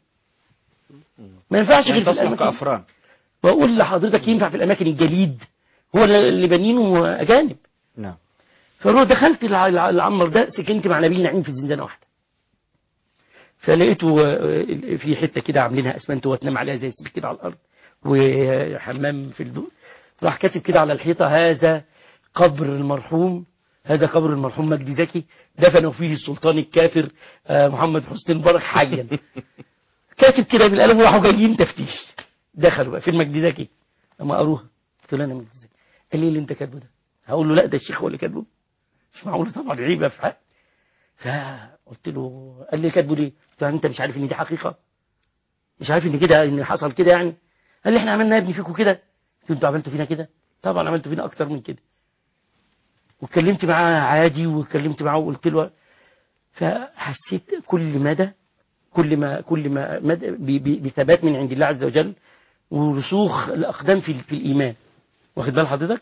ما ينفعش غير في تصلح الاماكن كأفران بقول لحضرتك ينفع في الاماكن الجليد هو اللي بانينه اجانب نعم فروح دخلت الع- الع- العنبر ده سكنت مع نبيل نعيم في زنزانه واحده فلقيته آه، في حته كده عاملينها اسمنت وتنام عليها زي سرير كده على الارض وحمام في الدور راح كاتب كده على الحيطه هذا قبر المرحوم هذا قبر المرحوم مجدي زكي دفنوا فيه السلطان الكافر آه، محمد حسني مبارك حيا كاتب كده بالقلم وراحوا جايين تفتيش دخلوا بقى فين مجدي زكي اما قروها قلت له انا مجدي زكي قال لي إيه اللي انت كاتبه ده هقول له لا ده الشيخ هو اللي كاتبه مش معقول طبعا عيبه في حق فقلت له قال لي كاتبه ليه قلت له انت مش عارف ان دي حقيقه مش عارف ان كده ان حصل كده يعني قال لي احنا عملنا يا ابني فيكم كده قلت له انتوا عملتوا فينا كده طبعا عملتوا فينا اكتر من كده واتكلمت معاه عادي واتكلمت معاه وقلت له فحسيت كل مدى كل ما كل ما مدى ب- ب- بثبات من عند الله عز وجل ورسوخ الاقدام في, في الايمان واخد بال حضرتك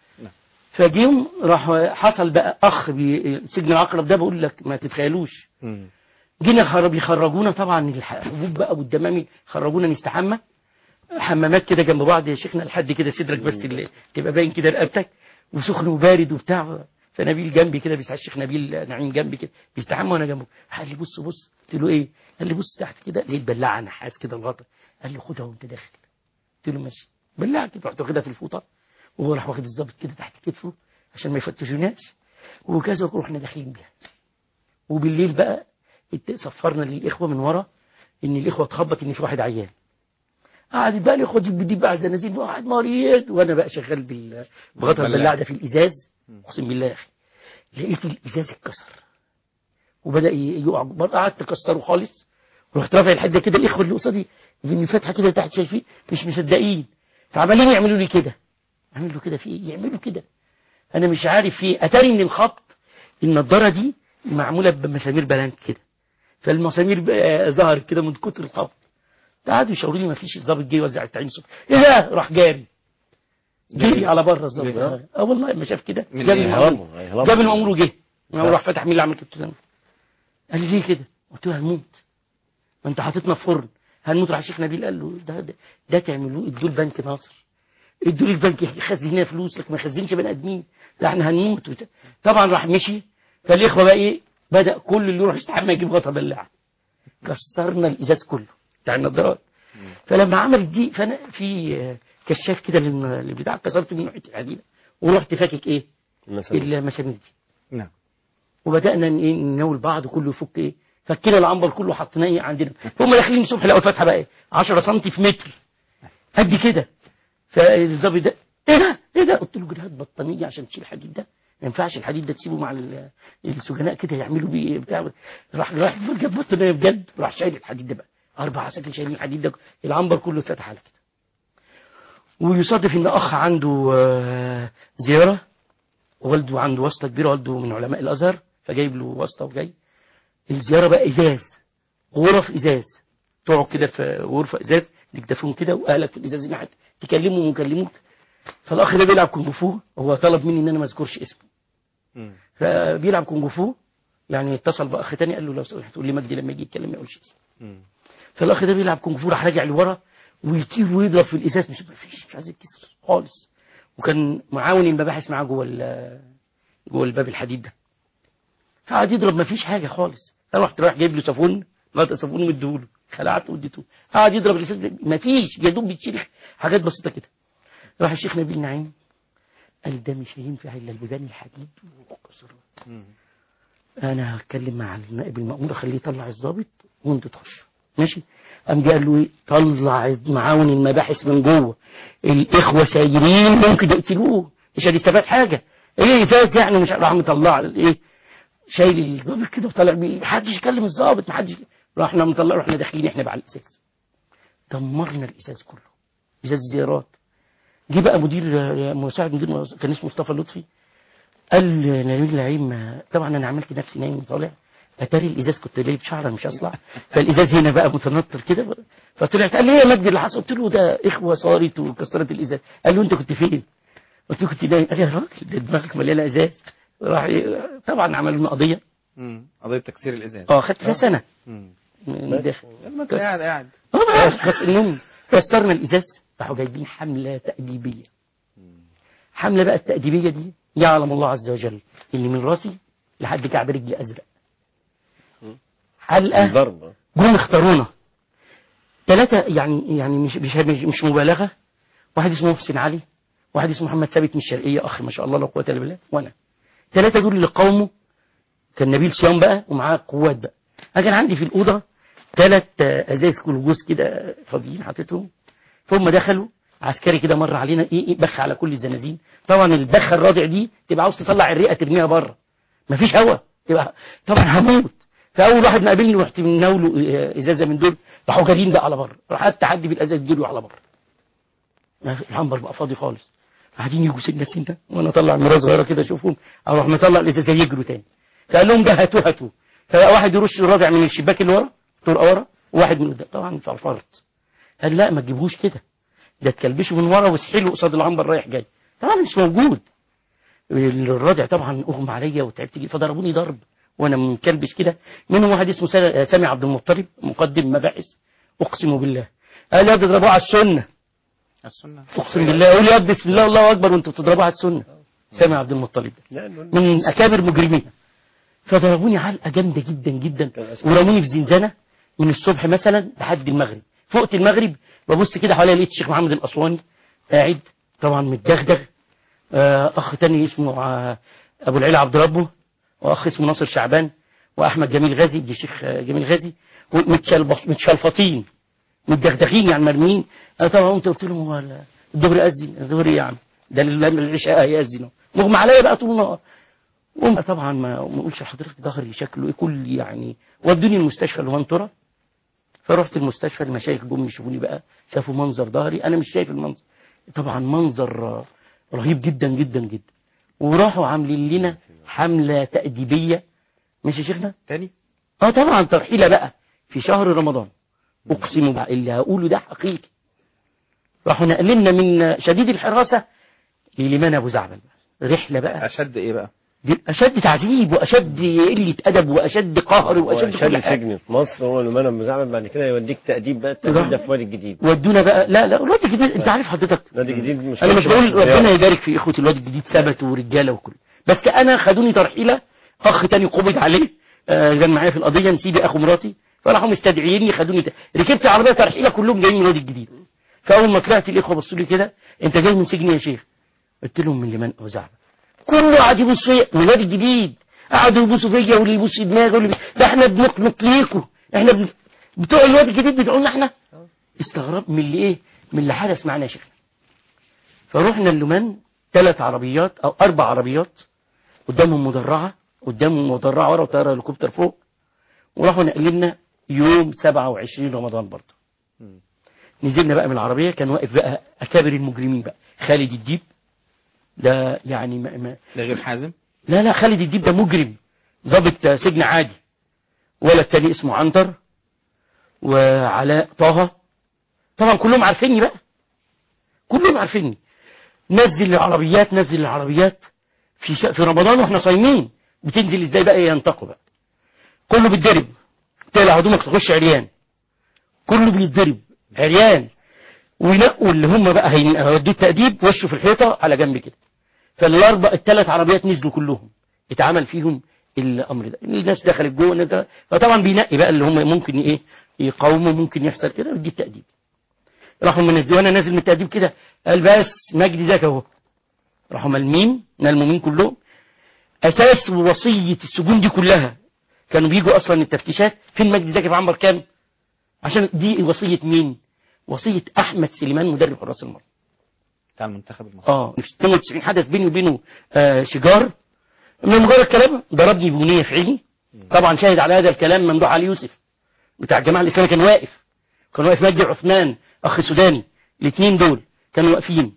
فجيهم راح حصل بقى اخ بسجن العقرب ده بقول لك ما تتخيلوش جينا خر- بيخرجونا طبعا الحبوب بقى والدمامي خرجونا نستحمى حمامات كده جنب بعض يا شيخنا لحد كده صدرك بس اللي تبقى باين كده رقبتك وسخن وبارد وبتاع فنبيل جنبي كده بيسعى الشيخ نبيل نعيم جنبي كده بيستحمى وانا جنبه قال لي بص بص قلت له ايه قال لي بص تحت كده لقيت بلاعه نحاس كده الغطا قال لي خدها وانت داخل قلت له ماشي بلاعه كده رحت واخدها في الفوطه وهو راح واخد الظابط كده تحت كتفه عشان ما يفتشوناش وكذا ورحنا داخلين بيها وبالليل بقى ات- صفرنا للاخوه من ورا ان الاخوه تخبط ان في واحد عيان قعد بقى الاخوه دي بدي بقى زنازين واحد مريض وانا بقى شغال بال- بغطا البلاعه ده في الازاز اقسم بالله يا اخي لقيت الازاز اتكسر وبدا ي- يقع مرة قعدت اكسره خالص ورحت رافع الحده كده الاخوه اللي قصادي في فتحه كده تحت شايفين مش مصدقين فعمالين يعملوا لي كده اعمل له كده في ايه يعملوا كده انا مش عارف في ايه اتاري من الخبط النضاره دي معموله بمسامير بلانك كده فالمسامير بقى ظهرت كده من كتر الخبط قعدوا يشاوروا لي ما فيش الظابط جه يوزع التعيين الصبح ايه ده راح جاري جري على بره الظابط اه والله ما شاف كده من جاب إيه؟ المأمور هيهربوا- هيهربوا. جاب المأمور وجه لا. راح فتح مين اللي عمل كده قلت له أنا. قال لي ليه كده قلت له هنموت ما انت حاططنا في فرن هنموت راح الشيخ نبيل قال له ده ده, ده تعملوه ادوا البنك ناصر ادوا لي البنك يخزن لنا فلوس لك ما يخزنش بني ادمين ده احنا هنموت وت... طبعا راح مشي فالاخوه بقى ايه بدا كل اللي يروح يستحمى يجيب غطا بلاعه كسرنا الازاز كله بتاع النضارات فلما عملت دي فانا في آه، كشاف كده للم- للبتاع كسرت منه حته حديده ورحت فاكك ايه المسامير دي نعم وبدانا ن- ايه نناول بعض كله يفك ايه فكينا العنبر كله حطيناه إيه عندنا هم داخلين الصبح لقوا الفتحه بقى ايه 10 سم في متر قد كده فالظابط ده ايه ده ايه ده قلت له جرهات بطانيه عشان تشيل الحديد ده ما ينفعش الحديد ده تسيبه مع ال- السجناء كده يعملوا بيه إيه بتاع راح راح جاب بطانيه بجد راح شايل الحديد ده بقى اربع عساكر شايلين الحديد ده العنبر كله اتفتح على كده ويصادف ان اخ عنده آه، زياره والده عنده واسطه كبيره والده من علماء الازهر فجايب له واسطه وجاي الزياره بقى ازاز غرف ازاز تقعد كده في غرفه ازاز ديكتافون كده واهلك في الازاز اللي تكلمهم ويكلموك فالاخ ده بيلعب كونج فو هو طلب مني ان انا ما اذكرش اسمه فبيلعب كونج فو يعني اتصل باخ تاني قال له لو سمحت تقول لي مجدي لما يجي يتكلم ما يقولش اسمه فالاخ ده بيلعب كونج فو راح راجع لورا ويطير ويضرب في الازاز مش مفيش مش عايز يتكسر خالص وكان معاون المباحث معاه جوه ال- جوه الباب الحديد ده فقعد يضرب مفيش حاجه خالص انا رحت رايح جايب له صابون لغايه صابون مديهوله خلعته واديته قعد يضرب الازاز مفيش يا دوب بيتشيل حاجات بسيطه كده راح الشيخ نبيل نعيم قال ده مش هينفع الا البيبان الحديد والكسرات انا هتكلم مع النائب المأمور اخليه يطلع الضابط وانت تخش ماشي قام جه قال له ايه طلع معاون المباحث من جوه الاخوه سايرين ممكن يقتلوه مش هتستفاد حاجه ايه ازاز يعني مش راح مطلع ايه شايل الضابط كده وطالع بيه محدش يكلم الضابط محدش رحنا مطلع رحنا داخلين احنا بقى على الازاز دمرنا الازاز كله ازاز الزيارات جه بقى مدير مساعد مدير كان اسمه مصطفى لطفي قال نبيل العيم طبعا انا عملت نفسي نايم طالع اتاري الازاز كنت جايب شعره مش اصلع فالازاز هنا بقى متنطر كده فطلعت قال لي ايه يا مجدي اللي حصل قلت له ده اخوه صارت وكسرت الازاز قال له انت كنت فين قلت له كنت نايم قال لي يا راجل ده دماغك مليانه ازاز راح طبعا عملوا لنا قضيه مم. قضية تكسير الإزاز اه خدت فيها سنه مم. من ده. لما انت قاعد قاعد اه بس المهم كسرنا الازاز راحوا جايبين حمله تاديبيه حمله بقى التاديبيه دي يعلم الله عز وجل اللي من راسي لحد كعب رجلي ازرق حلقه ضربة جم اختارونا ثلاثه يعني يعني مش مش مش مبالغه واحد اسمه محسن علي واحد اسمه محمد ثابت من الشرقيه اخ ما شاء الله لا قوه الا بالله وانا ثلاثه دول اللي قاوموا كان نبيل صيام بقى ومعاه قوات بقى انا كان عندي في الاوضه ثلاث ازايز كلوجوز كده فاضيين حاططهم ثم دخلوا عسكري كده مر علينا ايه ايه بخ على كل الزنازين طبعا البخه الرادع دي تبقى عاوز تطلع الرئه ترميها بره مفيش هواء تبقى طبعا هموت فاول واحد مقابلني رحت مناوله إيه، ازازه من دول راحوا جارين بقى على بره راح التحدي بالازاز دول على بره ما في- العنبر بقى فاضي خالص قاعدين يجوا سنه سنه وانا اطلع ميراه صغيره كده اشوفهم اروح مطلع الازازه يجروا تاني فقال لهم ده هاتوا هاتوا فواحد يرش الرادع من الشباك اللي ورا طرقه ورا وواحد من قدام طبعا فرفرت قال لا ما تجيبوش كده ده تكلبشه من ورا واسحله قصاد العنبر رايح جاي طبعا مش موجود الرادع طبعا اغمى عليا وتعبت جدا فضربوني ضرب وانا مكلبش كده منهم واحد اسمه سا- سامي عبد المطلب مقدم مباحث اقسم بالله قال يا تضربوه على السنه السنة اقسم بالله يقول يا بسم الله الله اكبر وانتوا بتضربوها على السنه سامي عبد المطلب ده من اكابر مجرمين فضربوني علقه جامده جدا جدا ورموني في زنزانه من الصبح مثلا لحد المغرب فوقت المغرب ببص كده حواليا لقيت الشيخ محمد الاسواني قاعد طبعا متدغدغ آه، اخ تاني اسمه آه، ابو العلا عبد ربه واخ اسمه ناصر شعبان واحمد جميل غازي ابن الشيخ آه، جميل غازي ومتشلبص- متشلفطين متدغدغين يعني مرميين انا طبعا قمت قلت لهم هو ال- الظهر اذن الظهر ايه يا عم ده ال- العشاء هيأذن مغمى عليا بقى طول النهار قمت طبعا ما ما اقولش لحضرتك ظهري شكله ايه كل يعني ودوني المستشفى المنطره فرحت المستشفى المشايخ جم يشوفوني بقى شافوا منظر ظهري انا مش شايف المنظر طبعا منظر آه، رهيب جدا جدا جدا وراحوا عاملين لنا حمله تأديبيه مش يا شيخنا تاني اه طبعا ترحيله بقى في شهر رمضان اقسم بالله اللي هقوله ده حقيقي راحوا نقلنا من شديد الحراسه لليمان ابو زعبل رحله بقى أشد إيه بقى دي اشد تعذيب واشد قله ادب واشد قهر واشد كل واشد حاجه سجن في مصر هو اللي انا مزعل بعد كده يوديك تأديب بقى التأديب ده في وادي الجديد ودونا بقى لا لا الواد الجديد انت عارف حضرتك وادي الجديد مش انا مش بقول ربنا يبارك في اخوه الواد الجديد ثبتوا ورجاله وكل بس انا خدوني ترحيله اخ تاني قبض عليه آه، كان معايا في القضيه نسيبي اخو مراتي فراحوا مستدعيني خدوني ت... ركبت عربيه ترحيله كلهم جايين من الواد الجديد فاول ما طلعت الاخوه بصوا لي كده انت جاي من سجن يا شيخ قلت لهم من لمن اوزعبه كله قاعد يبص لي من الواد الجديد قعدوا يبوسوا فيا واللي يبوس في دماغي واللي ده احنا بنقنط ليكوا احنا بن... بتوع الواد الجديد بيدعونا احنا استغرب من اللي ايه من اللي حدث معنا يا شيخنا فروحنا اللومان ثلاث عربيات او اربع عربيات قدامهم مدرعه قدامهم مدرعه ورا وطياره هليكوبتر فوق وراحوا نقلنا يوم 27 رمضان برضه نزلنا بقى من العربيه كان واقف بقى اكابر المجرمين بقى خالد الديب ده يعني ما ما ده غير حازم لا لا خالد الديب ده مجرم ضابط سجن عادي ولا التاني اسمه عنتر وعلاء طه طبعا كلهم عارفيني بقى كلهم عارفيني نزل العربيات نزل العربيات في ش... في رمضان واحنا صايمين بتنزل ازاي بقى ينتقوا بقى كله بيتضرب تقلع هدومك تخش عريان كله بيتضرب عريان وينقوا اللي هم بقى هيودوه التأديب وشه في الحيطة على جنب كده فالاربع الثلاث عربيات نزلوا كلهم اتعمل فيهم الامر ده الناس دخلت جوه الناس دخلت فطبعا بينقي بقى اللي هم ممكن ايه يقاوموا ممكن يحصل كده ودي التأديب راحوا منزلوا وانا نازل من التأديب كده قال بس مجدي زكي اهو راحوا ملمين نلمومين كلهم اساس وصية السجون دي كلها كانوا بيجوا اصلا التفتيشات فين مجدي زكي في عنبر كام عشان دي وصية مين وصية احمد سليمان مدرب حراس المرمى بتاع المنتخب المصري اه في 92 حدث بيني وبينه آه شجار من مجرد كلام ضربني بنيه في عيني طبعا شاهد على هذا الكلام ممدوح علي يوسف بتاع الجماعه الاسلاميه كان واقف كان واقف مجدي عثمان اخ سوداني الاثنين دول كانوا واقفين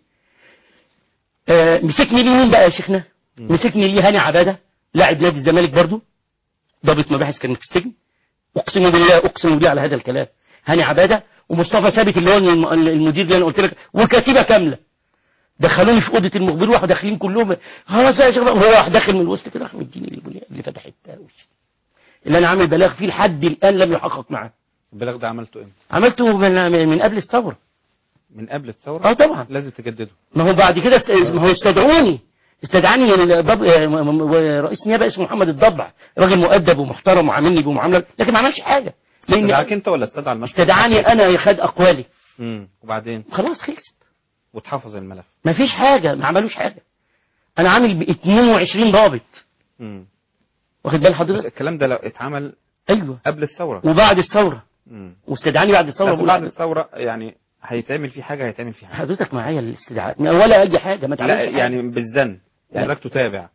آه مسكني ليه مين بقى يا شيخنا مسكني ليه هاني عباده لاعب نادي الزمالك برضو ضابط مباحث كان في السجن اقسم بالله اقسم بالله على هذا الكلام هاني عباده ومصطفى ثابت اللي هو الم- المدير اللي انا قلت لك وكتيبه كامله دخلوني في اوضه المخبر واحد داخلين كلهم خلاص يا شباب هو واحد داخل من الوسط كده راح مديني اللي اللي فتحت وشي اللي انا عامل بلاغ فيه لحد الان لم يحقق معاه البلاغ ده عملته امتى عملته من, من قبل الثوره من قبل الثوره اه طبعا لازم تجدده ما هو بعد كده است... ما هو استدعوني استدعاني الضب... آه، م- م- رئيس نيابه اسمه محمد الضبع راجل مؤدب ومحترم وعاملني بمعامله لكن ما عملش حاجه استدعاك انت ولا استدعى المشهد استدعاني انا خد اقوالي امم وبعدين خلاص خلصت واتحفظ الملف ما فيش حاجه ما عملوش حاجه انا عامل ب 22 ضابط امم واخد بال بس حضرتك الكلام ده لو اتعمل ايوه قبل الثوره وبعد الثوره امم واستدعاني بعد الثوره بس بقول بعد له الثوره يعني هيتعمل فيه حاجه هيتعمل فيه حاجه حضرتك معايا الاستدعاء ولا اي حاجه ما لا تعملش حاجة. يعني بالزن يعني لا. لك تتابع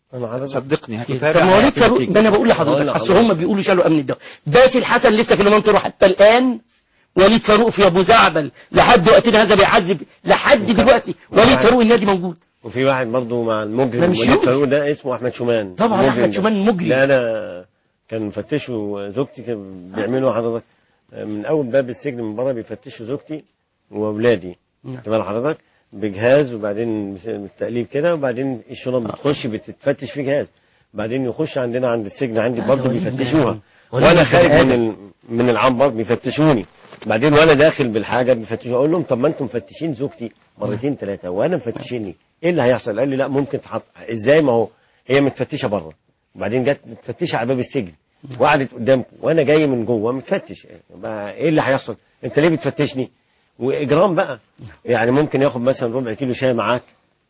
صدقني طب هتتابع ما وليد هيعطي فاروق نتيجة. ده انا بقول لحضرتك اصل هم بيقولوا شالوا امن الدوله باسل حسن لسه في المنطقه حتى الان وليد فاروق في ابو زعبل لحد وقتنا هذا بيعذب لحد دلوقتي وليد فاروق النادي موجود وفي واحد برضه مع ده المجرم مش وليد يوسف. فاروق ده اسمه احمد شومان طبعا المجرم أحمد ده. شومان مجرم. لا انا كان مفتشوا زوجتي كان بيعملوا حضرتك من اول باب السجن من بره بيفتشوا زوجتي واولادي نعم. تمام حضرتك بجهاز وبعدين بالتقليب كده وبعدين الشنط بتخش بتتفتش في جهاز بعدين يخش عندنا عند السجن عندي هذا برضه وليد بيفتشوها بن- وليد وانا بن خارج آدم. من ال... من العنبر بيفتشوني بعدين وانا داخل بالحاجه بيفتشوني اقول لهم طب ما انتم مفتشين زوجتي مرتين ثلاثه وانا مفتشيني ايه اللي هيحصل قال لي لا ممكن تحط ازاي ما هو هي متفتشه بره وبعدين جت متفتشه على باب السجن وقعدت قدامكم وانا جاي من جوه متفتش بقى ايه اللي هيحصل انت ليه بتفتشني واجرام بقى يعني ممكن ياخد مثلا ربع كيلو شاي معاك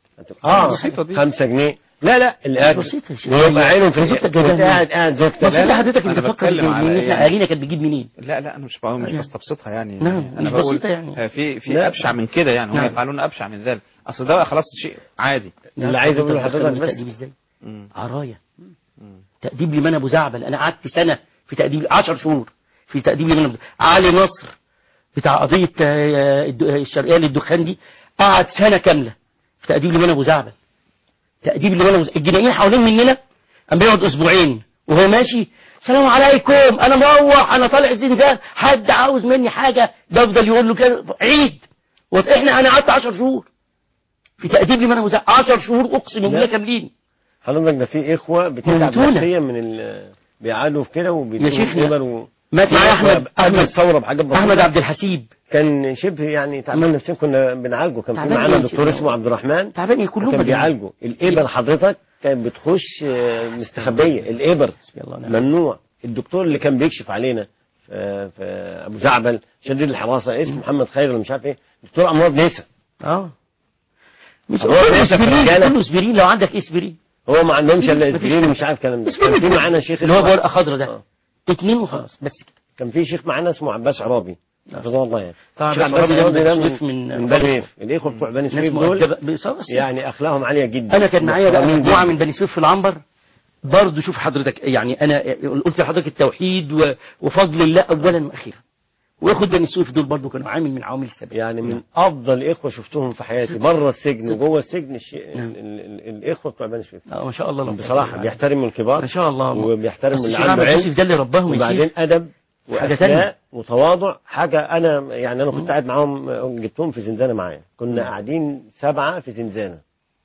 اه بسيطة دي. خمسة جنيه لا لا الاكل بسيطة يا شيخ. ويبقى عينهم في بسيطة وانت جدا. قاعد قاعد زوجتك بس انت حضرتك أنا بتفكر بتكلم ان على احنا يعني- اهالينا كانت بتجيب منين لا لا انا مش بقول مش يعني. بستبسطها يعني نعم، انا مش بقول بسيطة يعني. في في لا. ابشع من كده يعني هم نعم. يفعلون ابشع من ذلك اصل ده بقى خلاص شيء عادي اللي عايز اقوله لحضرتك بس تأديب ازاي مم. عرايا تأديب لمن ابو زعبل انا قعدت سنة في تأديب 10 شهور في تأديب لمن ابو زعبل. علي نصر بتاع قضية آه، الد- آه، الشرقية للدخان دي قعد سنة كاملة في تأديب لمن ابو زعبل تأديب لمن ابو زعبل الجنائيين حوالين مننا قام بيقعد اسبوعين وهو ماشي السلام عليكم انا مروح انا طالع الزنزان حد عاوز مني حاجة بفضل يقول له كده عيد وط- احنا انا قعدت 10 شهور في تأديب لمن ابو زعبل 10 شهور اقسم بالله كاملين حضرتك ده في اخوه بتتعب موتونا. نفسيا من ال بيعانوا في كده وبيدوا يا شيخنا، إبر و... مات معايا احمد قبل احمد الثوره بحاجات بسيطه احمد عبد الحسيب كان شبه يعني تعبان نفسيا كنا بنعالجه كان في تعبان معانا يا دكتور شيخ. اسمه عبد الرحمن تعبان إيه؟ كلهم كان بدأوا. بيعالجه الابر حضرتك كانت بتخش آه، مستخبيه الابر ممنوع الدكتور اللي كان بيكشف علينا في في ابو زعبل شديد الحراسه اسمه محمد خير ولا مش عارف ايه دكتور امراض نسا اه مش هو كله ليس في اسبرين الرجالة. كله اسبرين لو عندك اسبرين هو ما عندهمش الا مفيش اسبرين حاجة. ومش عارف الكلام ده كان في معانا شيخ اللي هو اسمه- بورقه خضراء ده اتنين وخلاص بس كده كان في شيخ معانا اسمه عباس عرابي حفظه الله يعني طبعا الشيخ عباس عباس عرابي عرابي ده ده من- من من- من بني سويف الاخوه بتوع بني ناس سويف مؤدبة دول بصراحة يعني اخلاقهم عاليه جدا انا كان معايا بقى محترمين مجموعه جداً. من بني سويف في العنبر برضه شوف حضرتك يعني انا قلت لحضرتك التوحيد و- وفضل الله اولا واخيرا واخد بني سويف دول برضه كانوا عامل من عوامل السبب يعني من افضل اخوه شفتهم في حياتي بره السجن وجوه السجن الشيء ال- ال- ال- الاخوه بتوع بني سويف اه ما شاء الله اللهم بصراحه صل على بيحترموا الكبار ما شاء الله وبيحترموا بس اللي الشيخ عنده عبد علم اليوسف ده اللي رباهم يا وبعدين شيخ. ادب حاجة تانية. واخلاق وتواضع حاجه انا يعني انا كنت قاعد معاهم جبتهم في زنزانه معايا كنا قاعدين سبعه في زنزانه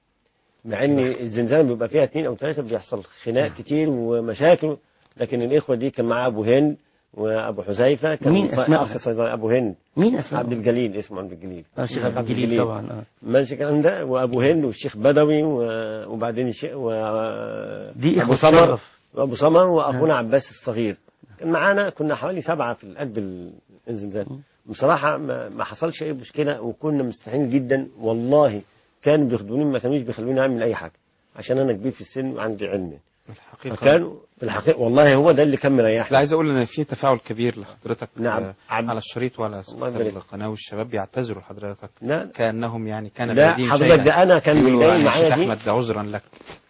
مع ان الزنزانه بيبقى فيها اثنين او ثلاثه بيحصل خناق كتير ومشاكل لكن الاخوه دي كان معاه ابو هند وابو حذيفه كان مين أسمائهم؟ اخ صيدلي ابو هند مين اسمائهم؟ عبد الجليل اسمه عبد الجليل اه الشيخ عبد الجليل طبعا اه ماشي الكلام ده وابو هند والشيخ بدوي و- وبعدين الشيخ و... دي ابو إخوة سمر شرف. وابو سمر واخونا عباس الصغير كان معانا كنا حوالي سبعه في قلب ال- الزنزان بصراحه ما, ما حصلش اي مشكله وكنا مستحيين جدا والله كانوا بياخدوني ما كانوش بيخلوني اعمل اي حاجه عشان انا كبير في السن وعندي علم الحقيقة فكانوا في الحقيقه والله هو ده اللي كان مريحني لا عايز اقول ان في تفاعل كبير لحضرتك نعم. آه، على الشريط وعلى الله يبارك. القناه والشباب بيعتذروا لحضرتك لا. كانهم يعني كان لا، بيدين حضرتك شيئا. ده أنا كان يقولوا بيبين يعني معايا شيخ دي. احمد ده عذرا لك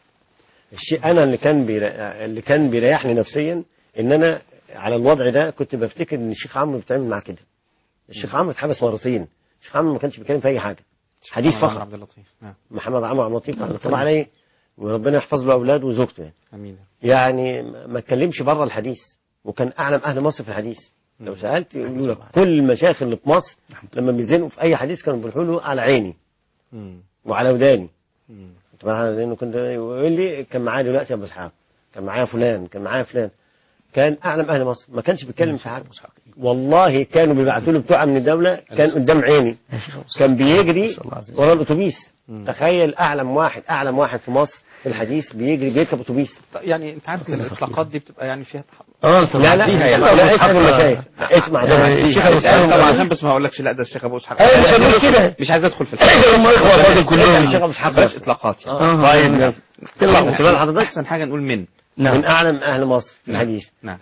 الشيء انا اللي كان بيرا... اللي كان بيريحني نفسيا ان انا على الوضع ده كنت بفتكر ان الشيخ عمرو بيتعامل معاه كده الشيخ عمرو اتحبس مرتين الشيخ عمرو ما كانش بيتكلم في اي حاجه حديث محمد فقط عبد اللطيف نعم محمد عمرو عبد اللطيف رحمه الله عليه وربنا يحفظ له اولاده وزوجته يعني. امين يعني ما اتكلمش بره الحديث وكان اعلم اهل مصر في الحديث لو سالت يقولوا لك كل المشايخ اللي في مصر لما بيزنقوا في اي حديث كانوا بيروحوا له على عيني مم. وعلى وداني مم. كنت معاه لانه كنت يقول لي كان معايا دلوقتي ابو اسحاق كان معايا فلان كان معايا فلان كان اعلم اهل مصر ما كانش بيتكلم في حاجه والله كانوا بيبعتوا له بتوع من الدوله كان قدام عيني كان بيجري ورا الاتوبيس تخيل اعلم واحد اعلم واحد في مصر في الحديث بيجري بيركب اتوبيس يعني انت عارف الاطلاقات دي بتبقى يعني فيها اه لا لا فيها يعني. لا اسال المشايخ اسمع الشيخ ابو اسحاق طبعا عشان بس ما اقولكش لا ده الشيخ ابو اسحاق أيوة، مش هنقول كده. مش عايز ادخل في هم إخوة برضه كلهم. الشيخ أبو إسحاق بلاش بس. اطلاقات يعني آه. طيب، ماشي. اطلاق. خد بال حضرتك. احسن حاجه نقول من من اعلم اهل مصر في نعم. الحديث نعم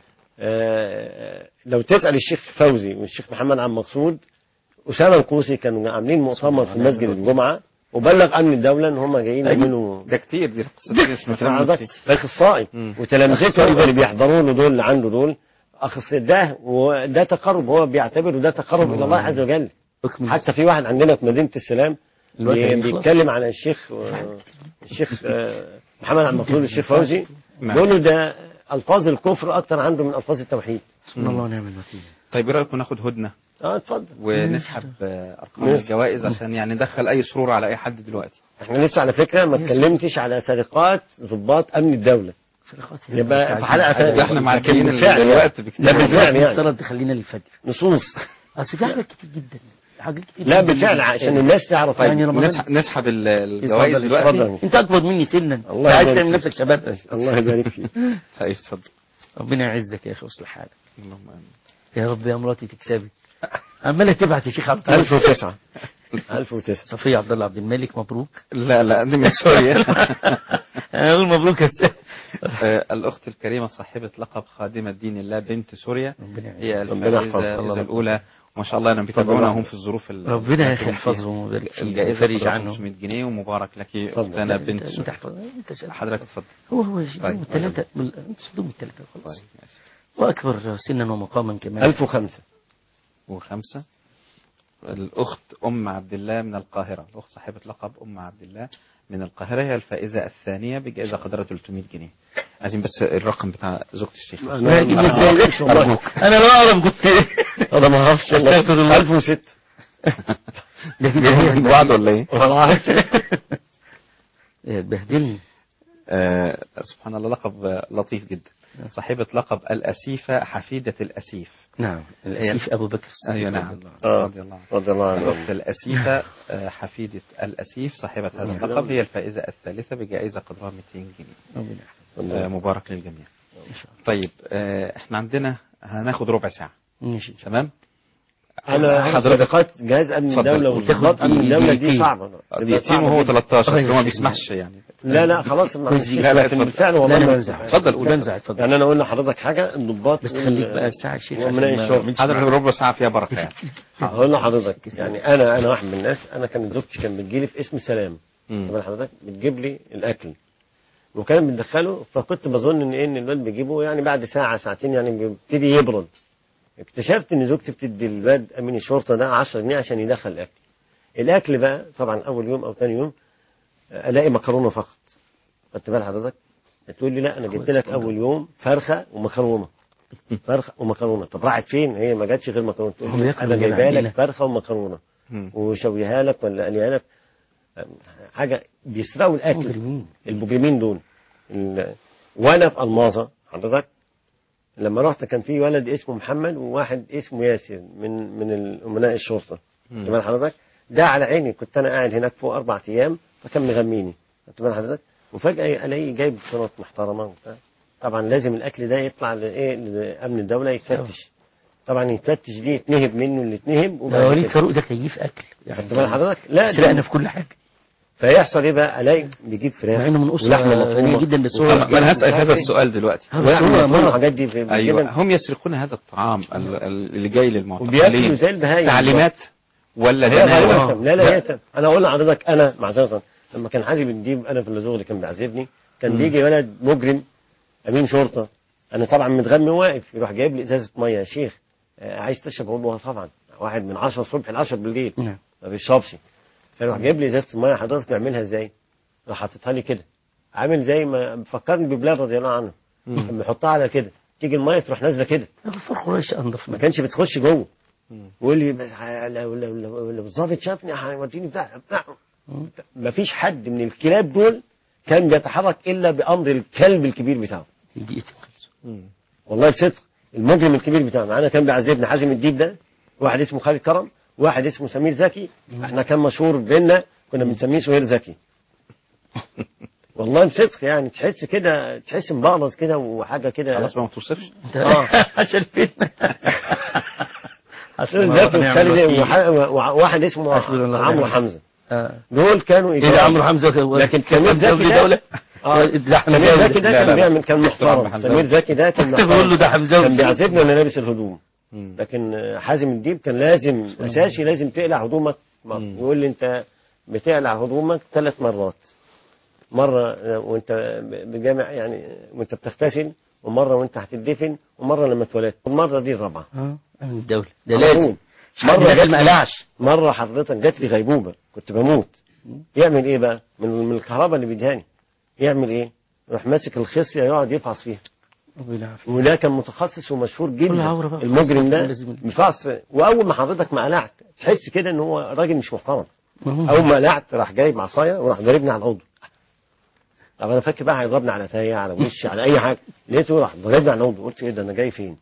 آه، لو تسال الشيخ فوزي والشيخ محمد عبد مقصود اسامه الكوسي كانوا عاملين مؤتمر في مسجد الجمعه وبلغ امن الدوله ان هم جايين يعملوا ده كتير دي قصه اسمها اسمع حضرتك ده اخصائي وتلامذته اللي بيحضروا له دول اللي عنده دول اخصائي ده وده تقرب هو بيعتبره ده تقرب الى الله عز وجل حتى في واحد عندنا في مدينه السلام الوقت بي- هيخلص. بيتكلم عن الشيخ الشيخ آه، محمد عبد المقصود الشيخ فوزي نعم. بيقول له ده الفاظ الكفر اكتر عنده من الفاظ التوحيد سبحان الله ونعم الوكيل طيب ايه رايكم ناخد هدنه اه اتفضل ونسحب آه، ارقام ماشي. الجوائز عشان يعني ندخل اي سرور على اي حد دلوقتي احنا لسه على فكره ما اتكلمتش على سرقات ضباط امن الدوله سرقات يبقى في حلقه ده ثانيه احنا معديين لكن بالفعل الوقت يعني. بكتير. لا بالفعل يعني المفترض تخلينا للفجر نصوص اصل في حاجات كتير جدا حاجات كتير لا جداً بالفعل جداً. عشان الناس تعرف يعني رمضان نسحب, نسحب ال- الجوائز اتفضل، دلوقتي اتفضل. انت اكبر مني سنا الله عايز يبارك تعمل فيك. نفسك شباب الله يبارك فيك طيب اتفضل ربنا يعزك يا اخي وصل حالك اللهم امين يا رب يا مراتي تكسبي عماله تبعت يا شيخ عبد الله 1009 1009 صفيه عبد الله عبد الملك مبروك لا لا دي من سوريا اقول مبروك يا استاذ آه، الأخت الكريمة صاحبة لقب خادمة دين الله بنت سوريا هي ربنا الفائزة يحفظها. الفائزة الأولى وما شاء الله أنا بيتابعونا هم في الظروف ال- ربنا اللي فيها. يحفظهم ويبارك فيهم الجائزة ويفرج قدرها عنهم. 500 جنيه ومبارك لك اتفضل. أختنا انت بنت انت سوريا احفظ انت سأل. حضرتك اتفضل هو هو طيب. يشدهم الثلاثه انت شدهم الثلاثه خلاص طيب ماشي. واكبر سنا ومقاما كمان 1005 وخمسة الأخت أم عبد الله من القاهرة الأخت صاحبة لقب أم عبد الله من القاهرة هي الفائزة الثانية بجائزة قدرها 300 جنيه عايزين بس الرقم بتاع زوجة الشيخ ما يجيب ازاي ليش والله انا لا اعرف كنت انا ما اعرفش استغفر الله. 1006 من بعض ولا ايه؟ والله إيه، تبهدلني آه سبحان الله لقب آه، لطيف جدا صاحبة لقب الأسيفة حفيدة الأسيف نعم الاسيف ابو بكر الصديق أيوة رضي نعم الله عنه. آه. رضي الله عنه رضي الله عنه الأخت الأسيفة آه، حفيدة الأسيف صاحبة هذا اللقب هي الفائزة الثالثة بجائزة قدرها 200 جنيه ربنا يحفظك. آه، مبارك للجميع ان شاء الله طيب آه، احنا عندنا هناخد ربع ساعة ماشي تمام انا حضرتك صدقات جهاز امن اتفضل. الدوله والضباط امن الدوله دي دقيقتين. صعبه دقيقتين وهو 13 بس هو ما بيسمحش يعني لا لا خلاص ما لا لا اتفضل. بالفعل والله لا، لا، ما بنزع. اتفضل قول. بنزع اتفضل يعني انا اقول لحضرتك حاجه الضباط بس خليك بقى الساعة يا شيخ ومن عشان أي ما- الشغل. ما حضرتك ربع ساعه فيها بركه يعني هقول لحضرتك يعني انا انا واحد من الناس انا كانت زوجتي كانت بتجيلي في اسم سلام واخد بال حضرتك بتجيب لي الاكل وكان بتدخله فكنت بظن ان ايه ان الواد بيجيبه يعني بعد ساعه ساعتين يعني بيبتدي يبرد اكتشفت ان زوجتي بتدي الواد امين الشرطه ده 10 جنيه عشان يدخل الاكل الاكل بقى طبعا اول يوم او ثاني يوم الاقي مكرونه فقط خدت بال حضرتك تقول لي لا انا جبت لك اول يوم فرخه ومكرونه فرخه ومكرونه طب راحت فين هي ما جاتش غير مكرونه تقول هم لي بياكلوا انا من جايبها العجينة. لك فرخه ومكرونه وشويها لك ولا قليها لك حاجه بيسرقوا الاكل المجرمين دول ال- وانا في الماظه حضرتك لما رحت كان في ولد اسمه محمد وواحد اسمه ياسر من من امناء الشرطه مم. خدت بال حضرتك ده على عيني كنت انا قاعد هناك فوق اربع ايام فكان مغميني خدت بال حضرتك وفجاه الاقيه جايب شنط محترمه وبتاع طبعا لازم الاكل ده يطلع لايه لامن الدوله يتفتش طبعا يتفتش دي يتنهب منه اللي يتنهب ده وليد فاروق ده كيف اكل خدت بال حضرتك لا سرقنا ده- في كل حاجه فيحصل ايه بقى الاقي بيجيب فراخ مع إنه من أسرة ولحمه غنية مفرومه جدا بس هو- ما انا هسال هذا السؤال دلوقتي ولحمه مفرومه وحاجات دي في ايوه كده. هم يسرقون هذا الطعام ال- ال- اللي جاي وبياكلوا للمعتقلين زي البهايم تعليمات ولا هي جناوة؟ غالبا لا لا هي تم. انا اقول لحضرتك انا معذره لما كان حازم الديب انا في اللزوغ كان بيعذبني كان مم. بيجي ولد مجرم امين شرطه انا طبعا متغمي واقف يروح جايب لي ازازه ميه يا شيخ آه، عايز تشرب اقول له آه طبعا واحد من 10 الصبح ل 10 بالليل نعم. ما بيشربش فيروح جايب لي ازازه الميه حضرتك بيعملها ازاي؟ راح حاططها لي كده عامل زي ما بيفكرني ببلال رضي الله عنه كان بيحطها على كده تيجي الميه تروح نازله كده غفار قريش انضف ما كانش بتخش جوه ويقول لي بس ه- لو لو لو, لو الظابط شافني هيوديني بتاع بتاع ما فيش حد من الكلاب دول كان بيتحرك الا بامر الكلب الكبير بتاعه والله بصدق المجرم الكبير بتاعه معانا كان بيعذبنا حازم الديب ده واحد اسمه خالد كرم واحد اسمه سمير زكي احنا كان مشهور بينا كنا بنسميه سهير زكي والله بصدق يعني تحس كده تحس مبغلط كده وحاجه كده خلاص ما توصفش اه عشان فين سهير زكي وخالد وح- وواحد اسمه حسبنا الله ونعم عمرو الوكيل. حمزه آه. دول كانوا ايه ده عمرو حمزه لكن سمير زكي ده دولة اه ده حمزة سمير دولة. زكي ده لا، كان لا، لا. بيعمل كان احترام محترم لحمزة. سمير زكي ده كان محترم بقول له ده حمزاوي. كان بيعذبني وانا لابس الهدوم لكن آه، حازم الديب كان لازم اساسي لازم تقلع هدومك يقول لي انت بتقلع هدومك ثلاث مرات مره آه، وانت بجامع يعني وانت بتغتسل ومره وانت هتدفن ومره لما اتولدت المره دي الرابعه اه امن الدوله ده على لازم طول. مش حد مرة داخل جات ما لي- قلعش مرة حضرتك جات لي غيبوبة كنت بموت يعمل ايه بقى من من الكهرباء اللي بيدهاني يعمل ايه يروح ماسك الخصية يقعد يفعص فيها وده كان متخصص ومشهور كل عورة جدا بقى. المجرم ده لازم- بيفعص واول ما حضرتك ما قلعت تحس كده ان هو راجل مش محترم اول ما قلعت راح جايب عصايه وراح ضاربني على العضو طب انا فاكر بقى هيضربني على فاية على وشي على اي حاجه لقيته راح ضاربني على العضو قلت ايه ده انا جاي فين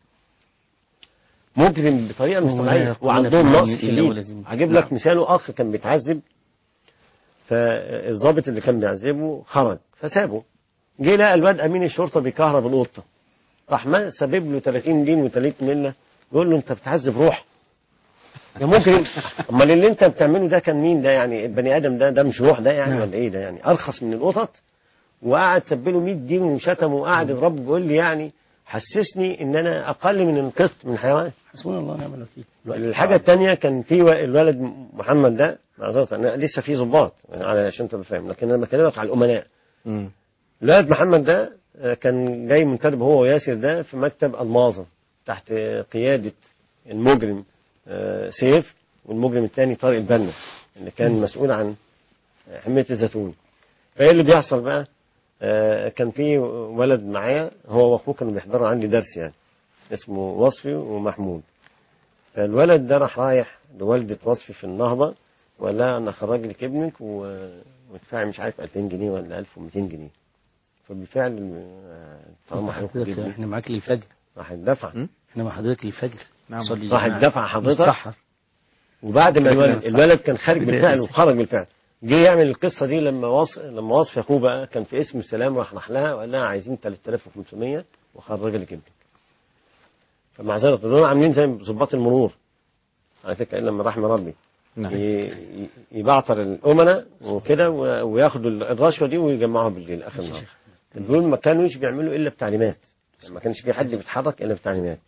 مجرم بطريقه مش ولا طبيعيه يقول وعندهم في نقص الدين إلا شديد ولازم. هجيب لك مثاله اخ كان بيتعذب فالضابط اللي كان بيعذبه خرج فسابه جه لقى الواد امين الشرطه بيكهرب القطه راح ما سبب له 30 دين و3 مله يقول له انت بتعذب روح يا ممكن امال اللي انت بتعمله ده كان مين ده يعني البني ادم ده ده مش روح ده يعني ولا ايه ده يعني ارخص من القطط وقعد سب له 100 دين وشتمه وقعد يضربه بيقول لي يعني حسسني ان انا اقل من القط من حيوان حسبنا الله ونعم الوكيل الحاجه الثانيه كان في و- الولد محمد ده معذره انا لسه في ضباط يعني عشان تبقى فاهم لكن انا بكلمك على الامناء الولد محمد ده آه، كان جاي منتدب هو وياسر ده في مكتب الماظة تحت آه، قيادة المجرم آه، سيف والمجرم الثاني طارق البنا اللي كان مسؤول عن حماية الزيتون فايه اللي بيحصل بقى آه، كان في ولد معايا هو واخوه كانوا بيحضروا عندي درس يعني اسمه وصفي ومحمود فالولد ده راح رايح لوالدة وصفي في النهضة وقال لها انا خرج لك ابنك و- وادفعي مش عارف 2000 جنيه ولا 1200 جنيه فبالفعل آه، طالما هياخد حضرتك ابني احنا معاك للفجر راح الدفع احنا مع حضرتك للفجر نعم. صلي راح جماعة. الدفع حضرتك متسحر. وبعد ما ربنا الولد, ينفع. الولد كان خارج ربنا بالفعل ينفع. وخرج بالفعل جه يعمل القصه دي لما وص... لما وصف اخوه بقى كان في اسم السلام راح راح لها وقال لها عايزين 3500 وخرج لك ابنك فمعذره دول عاملين زي ضباط المرور على فكره الا من رحم ربي نعم. ي- ي- يبعتر الامناء وكده و- وياخدوا الرشوه دي ويجمعوها بالليل اخر النهار دول ما كانوش بيعملوا الا بتعليمات ما كانش في حد بيتحرك الا بتعليمات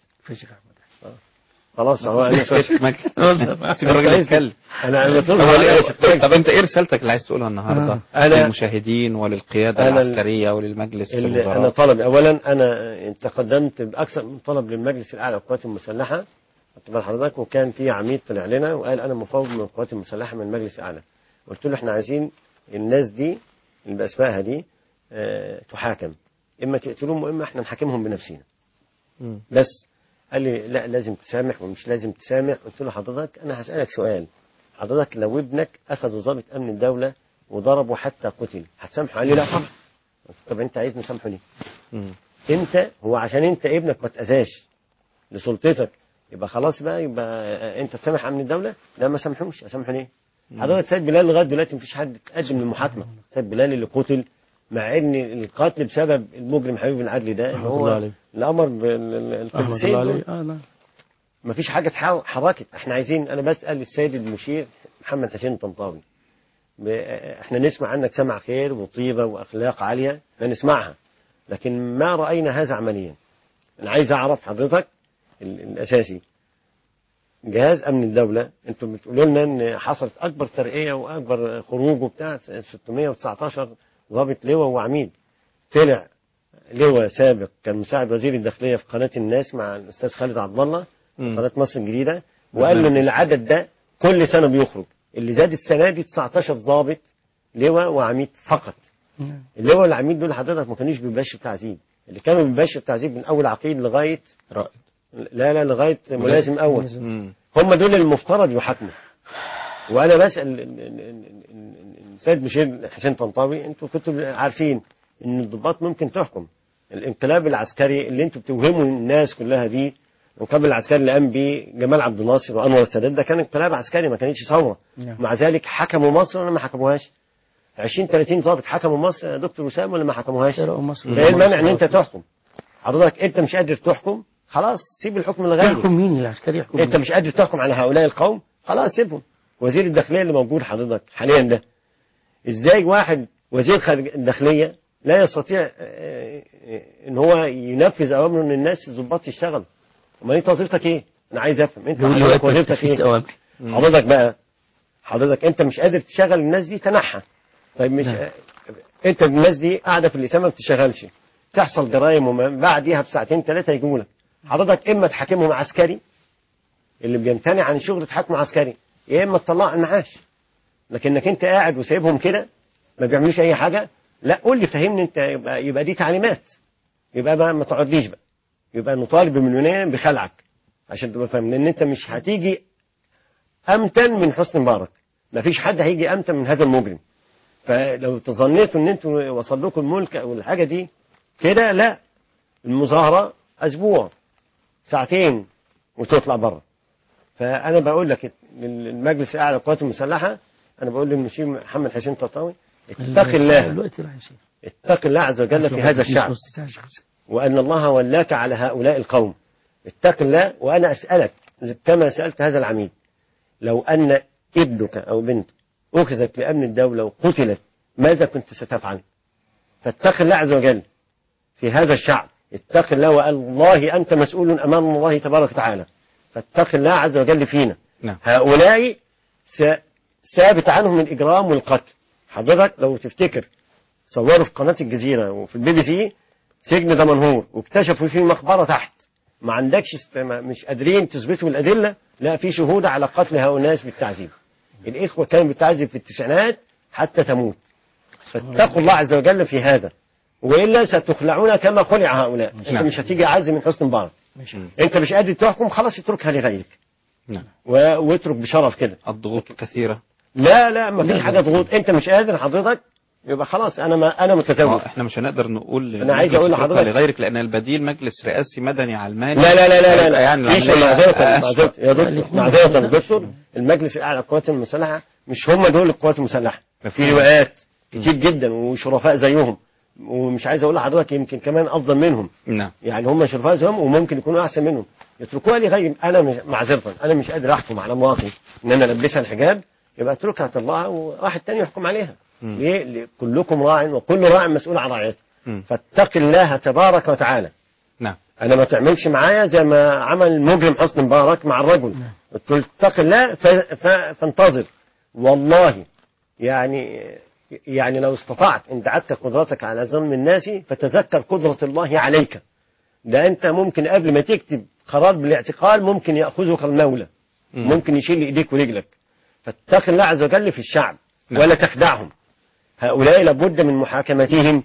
خلاص هو انا سكت سيب الراجل يتكلم انا انا بصوت طب على إيه- آسف. طب انت ايه رسالتك اللي عايز تقولها النهارده آه. أنا- للمشاهدين وللقياده أنا ال- العسكريه وللمجلس اللي الوزراء انا طلبي اولا انا تقدمت باكثر من طلب للمجلس الاعلى للقوات المسلحه خدت بال حضرتك وكان في عميد طلع لنا وقال انا مفوض من القوات المسلحه من المجلس الاعلى قلت له احنا عايزين الناس دي اللي باسمائها دي آه، تحاكم اما تقتلوهم واما احنا نحاكمهم بنفسنا بس قال لي لا لازم تسامح ومش لازم تسامح قلت له حضرتك انا هسالك سؤال حضرتك لو ابنك اخذ ضابط امن الدوله وضربه حتى قتل هتسامحه قال لي لا طبعا قلت طب انت عايز نسامحه ليه انت هو عشان انت ابنك ما اتاذاش لسلطتك يبقى خلاص بقى يبقى انت تسامح امن الدوله لا ما سامحوش اسامحه ليه حضرتك سيد بلال لغايه دلوقتي مفيش حد تقدم للمحاكمه سيد بلال اللي قتل مع ان القتل بسبب المجرم حبيب بن عدلي ده اللي رحمة الله هو عليه. الامر رحمة بالقدسين الله دول. عليه اه نعم مفيش حاجة تحا- حركت احنا عايزين انا بسأل السيد المشير محمد حسين طنطاوي ب- احنا نسمع عنك سمع خير وطيبة واخلاق عالية نسمعها لكن ما رأينا هذا عمليا انا عايز اعرف حضرتك ال- الاساسي جهاز امن الدولة انتم بتقولوا لنا ان حصلت اكبر ترقية واكبر خروج وبتاع 619 ضابط لواء وعميد طلع لواء سابق كان مساعد وزير الداخلية في قناة الناس مع الأستاذ خالد عبد الله قناة مصر الجديدة وقال له إن العدد ده كل سنة بيخرج اللي زاد السنة دي 19 ضابط لواء وعميد فقط اللواء والعميد دول حضرتك ما كانوش بيباشروا تعذيب اللي كانوا بيباشروا تعذيب من أول عقيد لغاية رائد لا لا لغاية ملازم أول مم. هم دول المفترض يحاكموا وانا بسال ال- ال- ال- ال- ال- السيد مشير حسين طنطاوي انتوا كنتوا عارفين ان الضباط ممكن تحكم الانقلاب العسكري اللي انتوا بتوهموا الناس كلها بيه الانقلاب العسكري اللي قام بيه جمال عبد الناصر وانور السادات ده كان انقلاب عسكري ما كانتش ثوره نعم. مع ذلك حكموا مصر ولا ما حكموهاش 20 30 ضابط حكموا مصر يا دكتور وسام ولا ما حكموهاش مصر. فايه المانع ان انت تحكم حضرتك انت مش قادر تحكم خلاص سيب الحكم لغيرك يحكم مين العسكري يحكم انت مين؟ مش قادر تحكم على هؤلاء القوم خلاص سيبهم وزير الداخليه اللي موجود حضرتك حاليا ده ازاي واحد وزير خارج الداخليه لا يستطيع اه، اه، ان هو ينفذ اوامره ان الناس الضباط يشتغلوا امال انت وظيفتك ايه انا عايز افهم انت بيقول لي حضرتك وقت وظيفتك تنفيذ ايه أوامر. حضرتك بقى حضرتك انت مش قادر تشغل الناس دي تنحى طيب مش اه، انت الناس دي قاعده في الاسامه ما بتشتغلش تحصل جرائم وما بعديها بساعتين ثلاثه يجوا لك حضرتك اما تحاكمهم عسكري اللي بيمتنع عن الشغل تحاكمه عسكري يا اما تطلعه على المعاش لكنك انت قاعد وسايبهم كده ما بيعملوش اي حاجه لا قول لي فهمني انت يبقى, يبقى دي تعليمات يبقى بقى ما تقعدليش بقى يبقى نطالب بمليونير بخلعك عشان تبقى فاهم لان انت مش هتيجي امتن من حسني مبارك ما فيش حد هيجي امتن من هذا المجرم فلو تظنيتوا ان انتوا وصل لكم الملك او الحاجه دي كده لا المظاهره اسبوع ساعتين وتطلع بره فانا بقول لك المجلس الاعلى للقوات المسلحه انا بقول للمشير محمد حسين طرطاوي اتق الله الوقت راح يا شيخ. اتق الله عز وجل في هذا الشعب نص ساعة يا شيخ. وأن الله ولاك على هؤلاء القوم اتق الله وأنا أسألك كما سألت هذا العميد لو أن ابنك أو بنتك أخذت لأمن الدولة وقتلت ماذا كنت ستفعل فاتق الله عز وجل في هذا الشعب اتق الله والله أنت مسؤول أمام الله تبارك وتعالى فاتق الله عز وجل فينا نعم. هؤلاء س- ثابت عنهم الإجرام والقتل حضرتك لو تفتكر صوروا في قناة الجزيرة وفي البي بي سي سجن دمنهور واكتشفوا فيه مقبرة تحت ما عندكش است- ما- مش قادرين تثبتوا الأدلة لا في شهود على قتل هؤلاء الناس بالتعذيب الإخوة كانوا بتعذب في التسعينات حتى تموت فاتقوا الله عز وجل في هذا وإلا ستخلعون كما خلع هؤلاء أنت نعم. مش هتيجي عز من حسن مبارك أنت مش قادر تحكم خلاص اتركها لغيرك نعم و- واترك بشرف كده الضغوط كثيرة لا لا ما فيش حاجة ضغوط أنت مش قادر حضرتك يبقى خلاص أنا ما أنا متزوج آه، احنا مش هنقدر نقول أنا عايز أقول مجلس لحضرتك- لغيرك لان البديل مجلس رئاسي مدني علماني لا لا لا لا لا, هيبقى لا. يعني في شيء العملية معذرة أسوأ. معذرة يا دكتور معذرة يا دكتور المجلس الأعلى للقوات المسلحة مش هم دول القوات المسلحة في لواءات كتير جدا وشرفاء زيهم ومش عايز أقول لحضرتك يمكن كمان أفضل منهم نعم يعني هم شرفاء زيهم وممكن يكونوا أحسن منهم يتركوها لغير انا مش معذره انا مش قادر احكم على مواطن ان انا البسها الحجاب يبقى اتركها الله وواحد تاني يحكم عليها مم. ليه؟ ليه؟ كلكم راع وكل راع مسؤول عن رعيته مم. فاتق الله تبارك وتعالى نعم انا ما تعملش معايا زي ما عمل المجرم حسني مبارك مع الرجل قلت له اتق الله ف... ف... فانتظر والله يعني يعني لو استطعت ان دعتك قدرتك على ظلم الناس فتذكر قدرة الله عليك ده انت ممكن قبل ما تكتب قرار بالاعتقال ممكن يأخذك المولى مم. ممكن يشيل ايديك ورجلك فاتق الله عز وجل في الشعب نعم. ولا تخدعهم هؤلاء لابد من محاكمتهم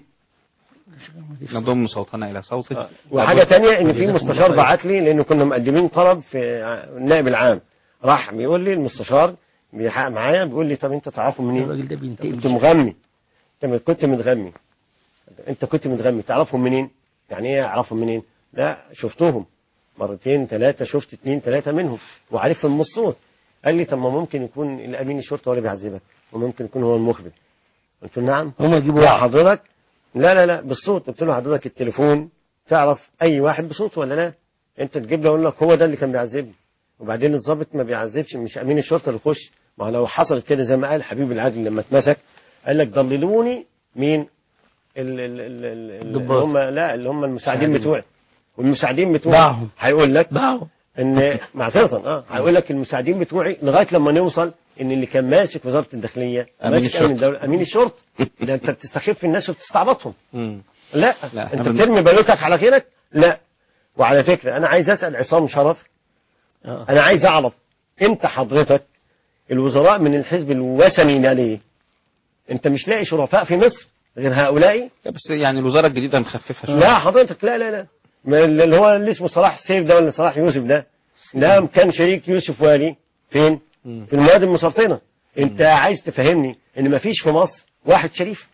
نضم صوتنا إلى صوتك وحاجة تانية ان في جزاكم الله مستشار خير. بعت لي لانه كنا مقدمين طلب في النائب العام راح بيقول لي المستشار بيحقق معايا بيقول لي طب انت تعرفه منين؟ الراجل ده بينتقم كنت مغمي انت كنت متغمي انت كنت متغمي تعرفهم منين؟ يعني ايه اعرفهم منين؟ لا شفتهم مرتين ثلاثة شفت اثنين ثلاثة منهم وعارفهم من الصوت قال لي طب ما ممكن يكون الامين الشرطة هو اللي بيعذبك وممكن يكون هو المخبر قلت له نعم هم يجيبوا لا واحد. حضرتك لا لا لا بالصوت قلت له حضرتك التليفون تعرف اي واحد بصوته ولا لا انت تجيب له يقول لك هو ده اللي كان بيعذبني وبعدين الضابط ما بيعذبش مش امين الشرطه اللي يخش ما هو لو حصلت كده زي ما قال حبيب العدل لما اتمسك قال لك ضللوني مين ال ال ال ال اللي الضباط. هم لا اللي هم المساعدين مساعدين. بتوعي والمساعدين بتوعي باعهم. هيقول لك باعوا ان معذره اه هيقول لك المساعدين بتوعي لغايه لما نوصل ان اللي كان ماسك وزاره الداخليه أمين ماسك امن الشرطة. الدوله امين الشرطه ده انت بتستخف الناس وبتستعبطهم مم. لا, لا، انت إحنا بن- بترمي بالوتك على غيرك لا وعلى فكره انا عايز اسال عصام شرف انا عايز اعرف انت حضرتك الوزراء من الحزب الوثني ده ليه انت مش لاقي شرفاء في مصر غير هؤلاء بس يعني الوزارة الجديدة مخففة شوية لا حضرتك لا لا لا ما اللي هو اللي اسمه صلاح السيف ده ولا صلاح يوسف ده ده كان شريك يوسف والي فين في المواد المسرطنه انت عايز تفهمني ان ما فيش في مصر واحد شريف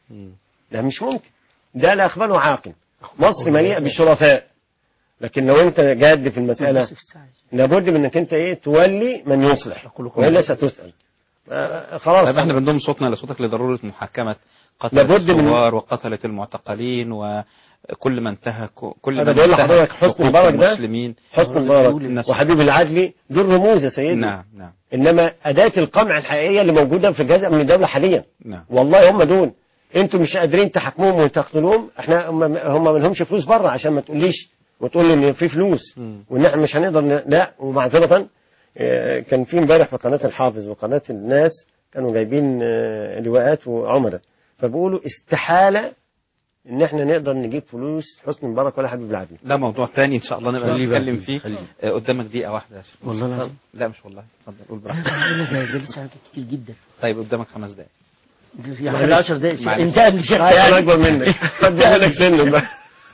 ده مش ممكن ده لا اخباره عاقل مصر مليئه بالشرفاء لكن لو انت جاد في المساله لابد من انك انت ايه تولي من يصلح والا ستسال آه، خلاص طيب احنا بنضم صوتنا لصوتك لضرورة محاكمة قتلة لابد من- الثوار وقتلة المعتقلين وكل من انتهك كل انا من بقول انتهك لحضرتك حسني حقوق مبارك ده المسلمين حسني مبارك الناس- وحبيب العدلي دول رموز يا سيدي نعم نعم انما اداه القمع الحقيقيه اللي موجوده في جزء من الدوله حاليا نعم والله هم دول انتوا مش قادرين تحاكموهم وتقتلوهم احنا هم هم ما لهمش فلوس بره عشان ما تقوليش وتقول لي ان في فلوس وان احنا مش هنقدر ن... لا ومعذره اه، كان في امبارح في قناه الحافظ وقناه الناس كانوا جايبين اه، لواءات وعملاء فبيقولوا استحاله ان احنا نقدر نجيب فلوس حسني مبارك ولا حبيب العدل ده موضوع تاني ان شاء الله نبقى خليه بقى نتكلم فيه، فيه آه، قدامك دقيقة واحدة يا شيخ. والله اتفضل. العظيم. لا مش والله اتفضل قول انا براحتك بقول لك ده ده لسه كتير جدا طيب قدامك خمس دقايق في حوالي 10 دقايق معلش. انتهى من الشيخ عايز يعني. اكبر منك اكبر منك سن بقى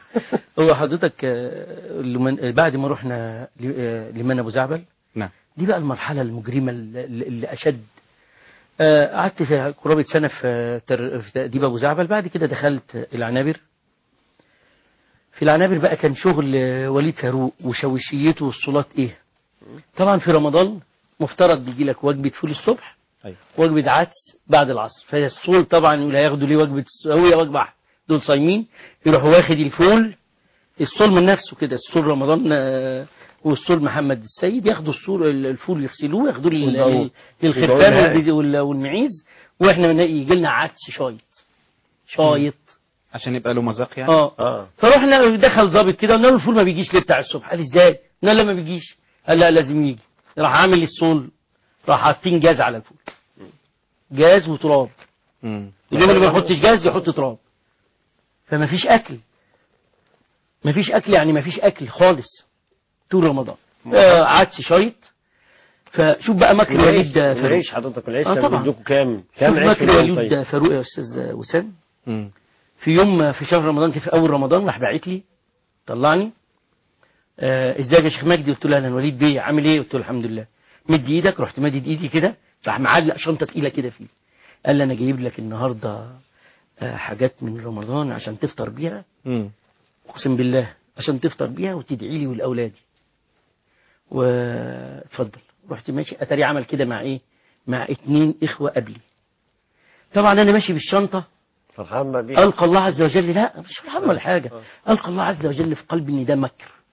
هو حضرتك آه، لمن بعد ما رحنا ل- آه، لمن ابو زعبل نعم دي بقى المرحله المجرمه اللي اللي اشد آه، قعدت في قرابه سنه في تر- في تأديب ابو زعبل بعد كده دخلت العنابر في العنابر بقى كان شغل آه، وليد فاروق وشوشيته والصولات ايه طبعا في رمضان مفترض بيجي لك وجبه فول الصبح أيوة. وجبه عدس بعد العصر فالصول طبعا يقول هياخدوا ليه وجبه هي وجبه واحده دول صايمين يروحوا واخد الفول الصول من نفسه كده الصول رمضان آه، والصول محمد السيد ياخدوا الصول الفول يغسلوه ياخدوه لل- والباقي. لل- للخرفان والباقي. والبيز- وال- والمعيز واحنا من- يجي لنا عدس شايط شايط عشان يبقى له مذاق يعني اه اه فرحنا دخل ظابط كده قلنا له الفول ما بيجيش ليه بتاع الصبح قال ازاي قلنا لا ما بيجيش قال لا لازم يجي راح عامل الصول راح حاطين جاز على الفول جاز وتراب مم. اليوم اللي ما يحطش جاز يحط تراب فما فيش اكل ما فيش اكل يعني ما فيش اكل خالص طول رمضان آه عدس شايط فشوف بقى مكر والعيش- وليد فاروق والعيش حضرتك العيش آه كان طبعا. بيدوكوا كام شوف كام عيش في مكر اليوم وليد طيب فاروق يا استاذ وسام مم. في يوم في شهر رمضان في اول رمضان راح باعت لي طلعني آه، ازيك يا شيخ مجدي قلت له اهلا وليد بيه عامل ايه قلت له الحمد لله مدي ايدك رحت مدد ايدي كده راح معلق شنطه تقيله كده فيه قال لي انا جايب لك النهارده آه، حاجات من رمضان عشان تفطر بيها مم. اقسم بالله عشان تفطر بيها وتدعي لي ولاولادي واتفضل رحت ماشي اتاري عمل كده مع ايه مع اتنين اخوه قبلي طبعا انا ماشي بالشنطه فرحان بقى بيه ألقى الله عز وجل لا مش فرحان ولا حاجة ألقى الله عز وجل في قلبي إن ده مكر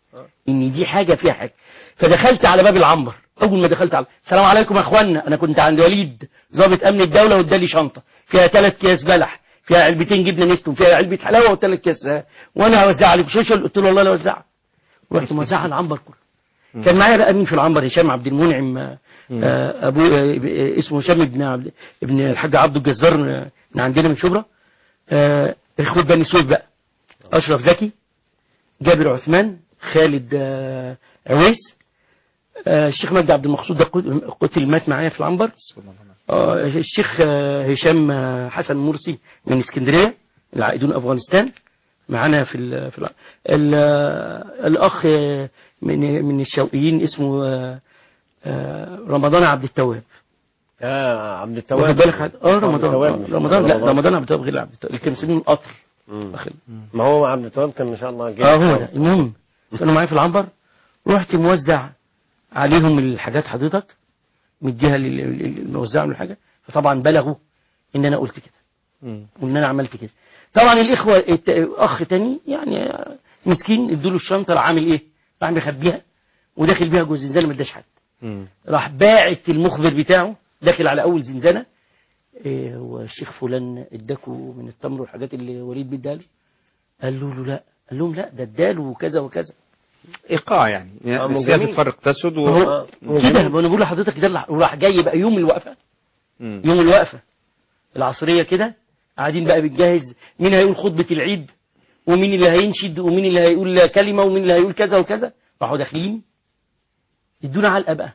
ان دي حاجه فيها حاجه فدخلت على باب العنبر اول ما دخلت على السلام عليكم يا اخوانا انا كنت عند وليد ضابط امن الدوله وادالي شنطه فيها ثلاث اكياس بلح فيها علبتين جبنه نستو فيها علبه حلاوه وثلاث اكياس آه، وانا هوزعها عليكم شوشل قلت له والله لا اوزعها ورحت موزعها على العنبر كله كان معايا بقى مين في العنبر هشام عبد المنعم آه، آه، ابو آه، آه، اسمه هشام ابن عبد ابن الحاج عبد الجزار آه، من عندنا من شبرا آه، اخوه بني سويف بقى اشرف زكي جابر عثمان خالد آه، عويس آه، الشيخ مجدي عبد المقصود ده قت- قتل مات معايا في العنبر آه، الشيخ آه، هشام آه، حسن مرسي من اسكندريه العائدون افغانستان معانا في ال في ال ال الاخ آه، من من الشوقيين اسمه آه، آه، رمضان عبد التواب اه عبد واخد التواب بالك حد- اه عبد رمضان التواب آه، مش رمضان لا رمضان عبد التواب غير عبد التواب اللي كان مسمينه القطر واخد ما هو عبد التواب كان ما شاء الله جيد اه هو ده المهم كانوا معايا في العنبر رحت موزع عليهم الحاجات حضرتك مديها لل- لل- الموزع من الحاجه فطبعا بلغوا ان انا قلت كده وان انا عملت كده طبعا الاخوه الت- اخ تاني يعني مسكين ادوا له الشنطه راح عامل ايه؟ راح مخبيها وداخل بيها جوه الزنزانه ما اداش حد راح باعت المخبر بتاعه داخل على اول زنزانه إيه هو الشيخ فلان اداكوا من التمر والحاجات اللي وليد بيديها له قال له, له لا قال لهم لا ده اداله وكذا وكذا ايقاع يعني, آه، يعني مو سياسه جميل. فرق تسد و... هو كده ما انا بقول لحضرتك ده اللي- وراح جاي بقى يوم الوقفه يوم الوقفه العصريه كده قاعدين بقى بنجهز مين هيقول خطبه العيد ومين اللي هينشد ومين اللي هيقول كلمه ومين اللي هيقول كذا وكذا راحوا داخلين ادونا علقه بقى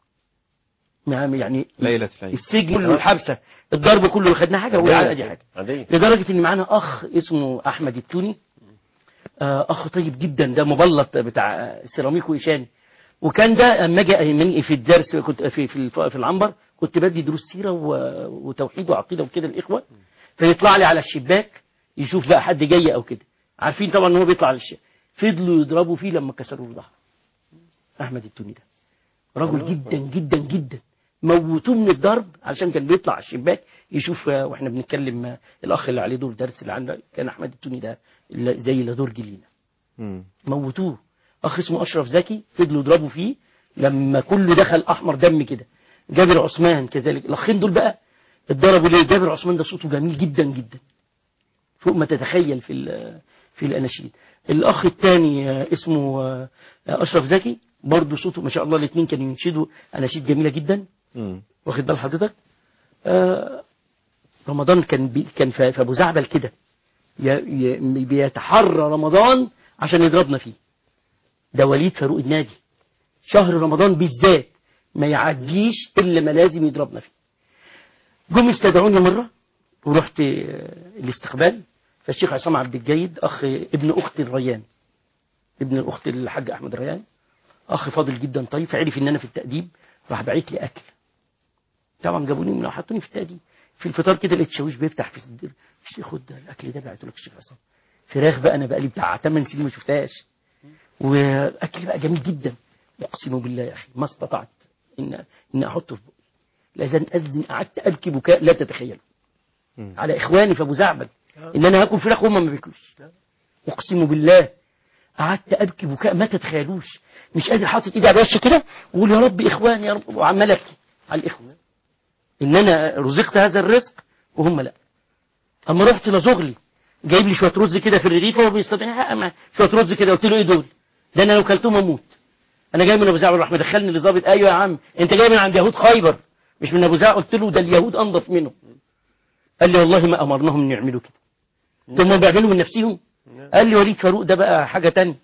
نعم يعني ليله العيد السجن والحبسه الضرب كله اللي خدناه حاجه والعلقه دي حاجه عادية لدرجة ان معانا اخ اسمه احمد التوني آه، اخ طيب جدا ده مبلط بتاع سيراميك وإيشان وكان ده اما اجي من في الدرس كنت في في الف- في العنبر كنت بدي دروس سيره و- وتوحيد وعقيده وكده الاخوه فيطلع لي على الشباك يشوف بقى حد جاي او كده عارفين طبعا ان هو بيطلع على الشباك فضلوا يضربوا فيه لما كسروا له ظهره احمد التوني ده رجل جدا جدا جدا موتوه من الضرب علشان كان بيطلع على الشباك يشوف آه، واحنا بنتكلم آه، الاخ اللي عليه دور درس اللي عندنا كان احمد التوني ده اللي زي اللي دور جلينا موتوه اخ اسمه اشرف زكي فضلوا يضربوا فيه لما كله دخل احمر دم كده جابر عثمان كذلك الاخين دول بقى اتضربوا ليه جابر عثمان ده صوته جميل جدا جدا فوق ما تتخيل في ال- في الاناشيد الاخ الثاني آه، اسمه آه، اشرف زكي برضه صوته ما شاء الله الاثنين كانوا ينشدوا اناشيد جميله جدا واخد بال حضرتك آه رمضان كان بي كان في في ابو زعبل كده ي- ي- بيتحرى رمضان عشان يضربنا فيه ده وليد فاروق النادي شهر رمضان بالذات ما يعديش الا ما لازم يضربنا فيه جم استدعوني مره ورحت آه، الاستقبال فالشيخ عصام عبد الجيد اخ ابن اخت الريان ابن الاخت الحاج احمد الريان اخ فاضل جدا طيب فعرف ان انا في التاديب راح باعت لي اكل طبعا جابوني من حطوني في التاديب في الفطار كده لقيت شاويش بيفتح في الصدر الشيخ خد ده الاكل ده بعته لك الشيخ عصام فراخ بقى انا بقى لي بتاع 8 سنين ما شفتهاش واكل بقى جميل جدا اقسم بالله يا اخي ما استطعت ان ان احطه في بقي الاذان اذن قعدت ابكي بكاء لا تتخيلوا على اخواني في ابو زعبل ان انا هاكل فراخ وهم ما بياكلوش اقسم بالله قعدت ابكي بكاء ما تتخيلوش مش قادر حاطط ايدي على وشي كده واقول يا رب اخواني يا رب وعمال ابكي على الاخوه ان انا رزقت هذا الرزق وهم لا اما رحت لزغلي جايب لي شويه رز كده في الرغيف وهو بيستطيع شويه رز كده قلت له ايه دول ده انا لو كلتهم اموت انا جاي من ابو زعبل راح مدخلني لظابط ايوه يا عم انت جاي من عند يهود خيبر مش من ابو زعبل قلت له ده اليهود انضف منه قال لي والله ما امرناهم ان يعملوا كده ثم هم بيعملوا من نفسهم قال لي وليد فاروق ده بقى حاجه تانية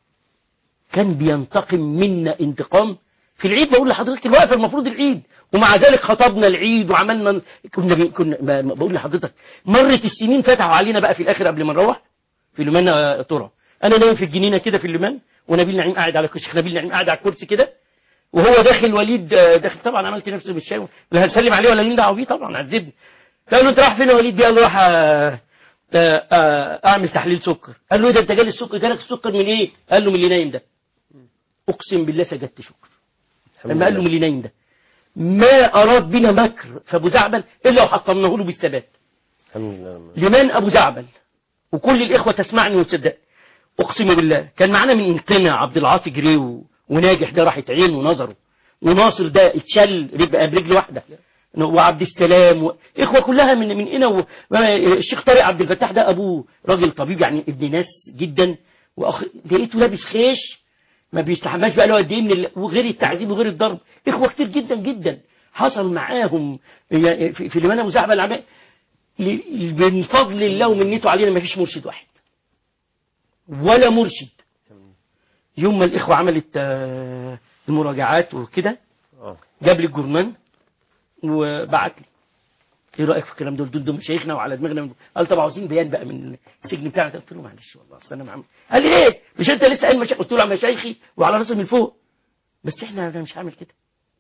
كان بينتقم منا انتقام في العيد بقول لحضرتك الوقفه المفروض العيد ومع ذلك خطبنا العيد وعملنا كنا بي كنا ما ما بقول لحضرتك مرت السنين فتحوا علينا بقى في الاخر قبل ما نروح في لمان آه، ترى انا نايم في الجنينه كده في اللمان ونبيل نعيم قاعد على الشيخ نبيل نعيم قاعد على الكرسي كده وهو داخل وليد آه، داخل طبعا عملت نفسي بالشاي لا هنسلم عليه ولا لين دعوه بيه طبعا عذبني قال له انت رايح فين يا وليد قال له راح آه، آه، آه، اعمل تحليل سكر قال له ايه ده انت جالي السكر جالك السكر من ايه قال له من اللي نايم ده اقسم بالله سجدت شكر لما قال له من اللي نايم ده ما اراد بنا مكر في ابو زعبل الا وحطمناه له بالثبات الحمد لله لمن ابو زعبل وكل الاخوه تسمعني وتصدق اقسم بالله كان معانا من انتنا عبد العاطي جريو وناجح ده راحت عينه ونظره وناصر ده اتشل رجل برجل واحده وعبد السلام و... اخوه كلها من من هنا و... الشيخ طارق عبد الفتاح ده ابوه راجل طبيب يعني ابن ناس جدا واخ لقيته لابس خيش ما بيستحماش بقى له قد ايه من ال... وغير التعذيب وغير الضرب اخوه كتير جدا جدا حصل معاهم يعني في, في لمانه مزعبه العماء ل... من فضل الله ومنته علينا ما فيش مرشد واحد ولا مرشد يوم ما الاخوه عملت آه، المراجعات وكده جاب لي الجورنان وبعت لي ايه رايك في الكلام دول دول دول مشايخنا وعلى دماغنا من- قال طب عاوزين بيان بقى من السجن بتاعك قلت له معلش والله اصل انا معمل قال لي ايه مش انت لسه قايل مشايخ قلت له على مشايخي وعلى راسي من فوق بس احنا انا مش هعمل كده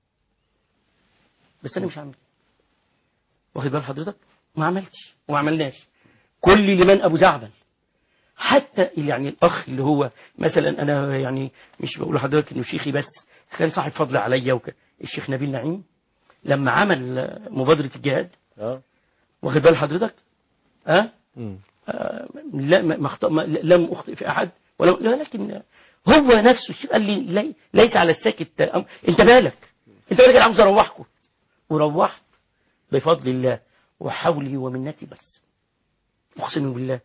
بس انا مش هعمل كده واخد بال حضرتك ما عملتش وما عملناش كل لمن ابو زعبل حتى اللي يعني الاخ اللي هو مثلا انا يعني مش بقول لحضرتك انه شيخي بس كان صاحب فضل عليا وك... الشيخ نبيل نعيم لما عمل آه، مبادره الجهاد اه واخد بال حضرتك ها آه لا ما ما اخط- ما لم اخطئ في احد ولا ولكن هو نفسه الشيخ قال لي لي ليس على الساكت أم- انت مالك انت مالك انا عاوز اروحكم وروحت بفضل الله وحولي ومنتي بس اقسم بالله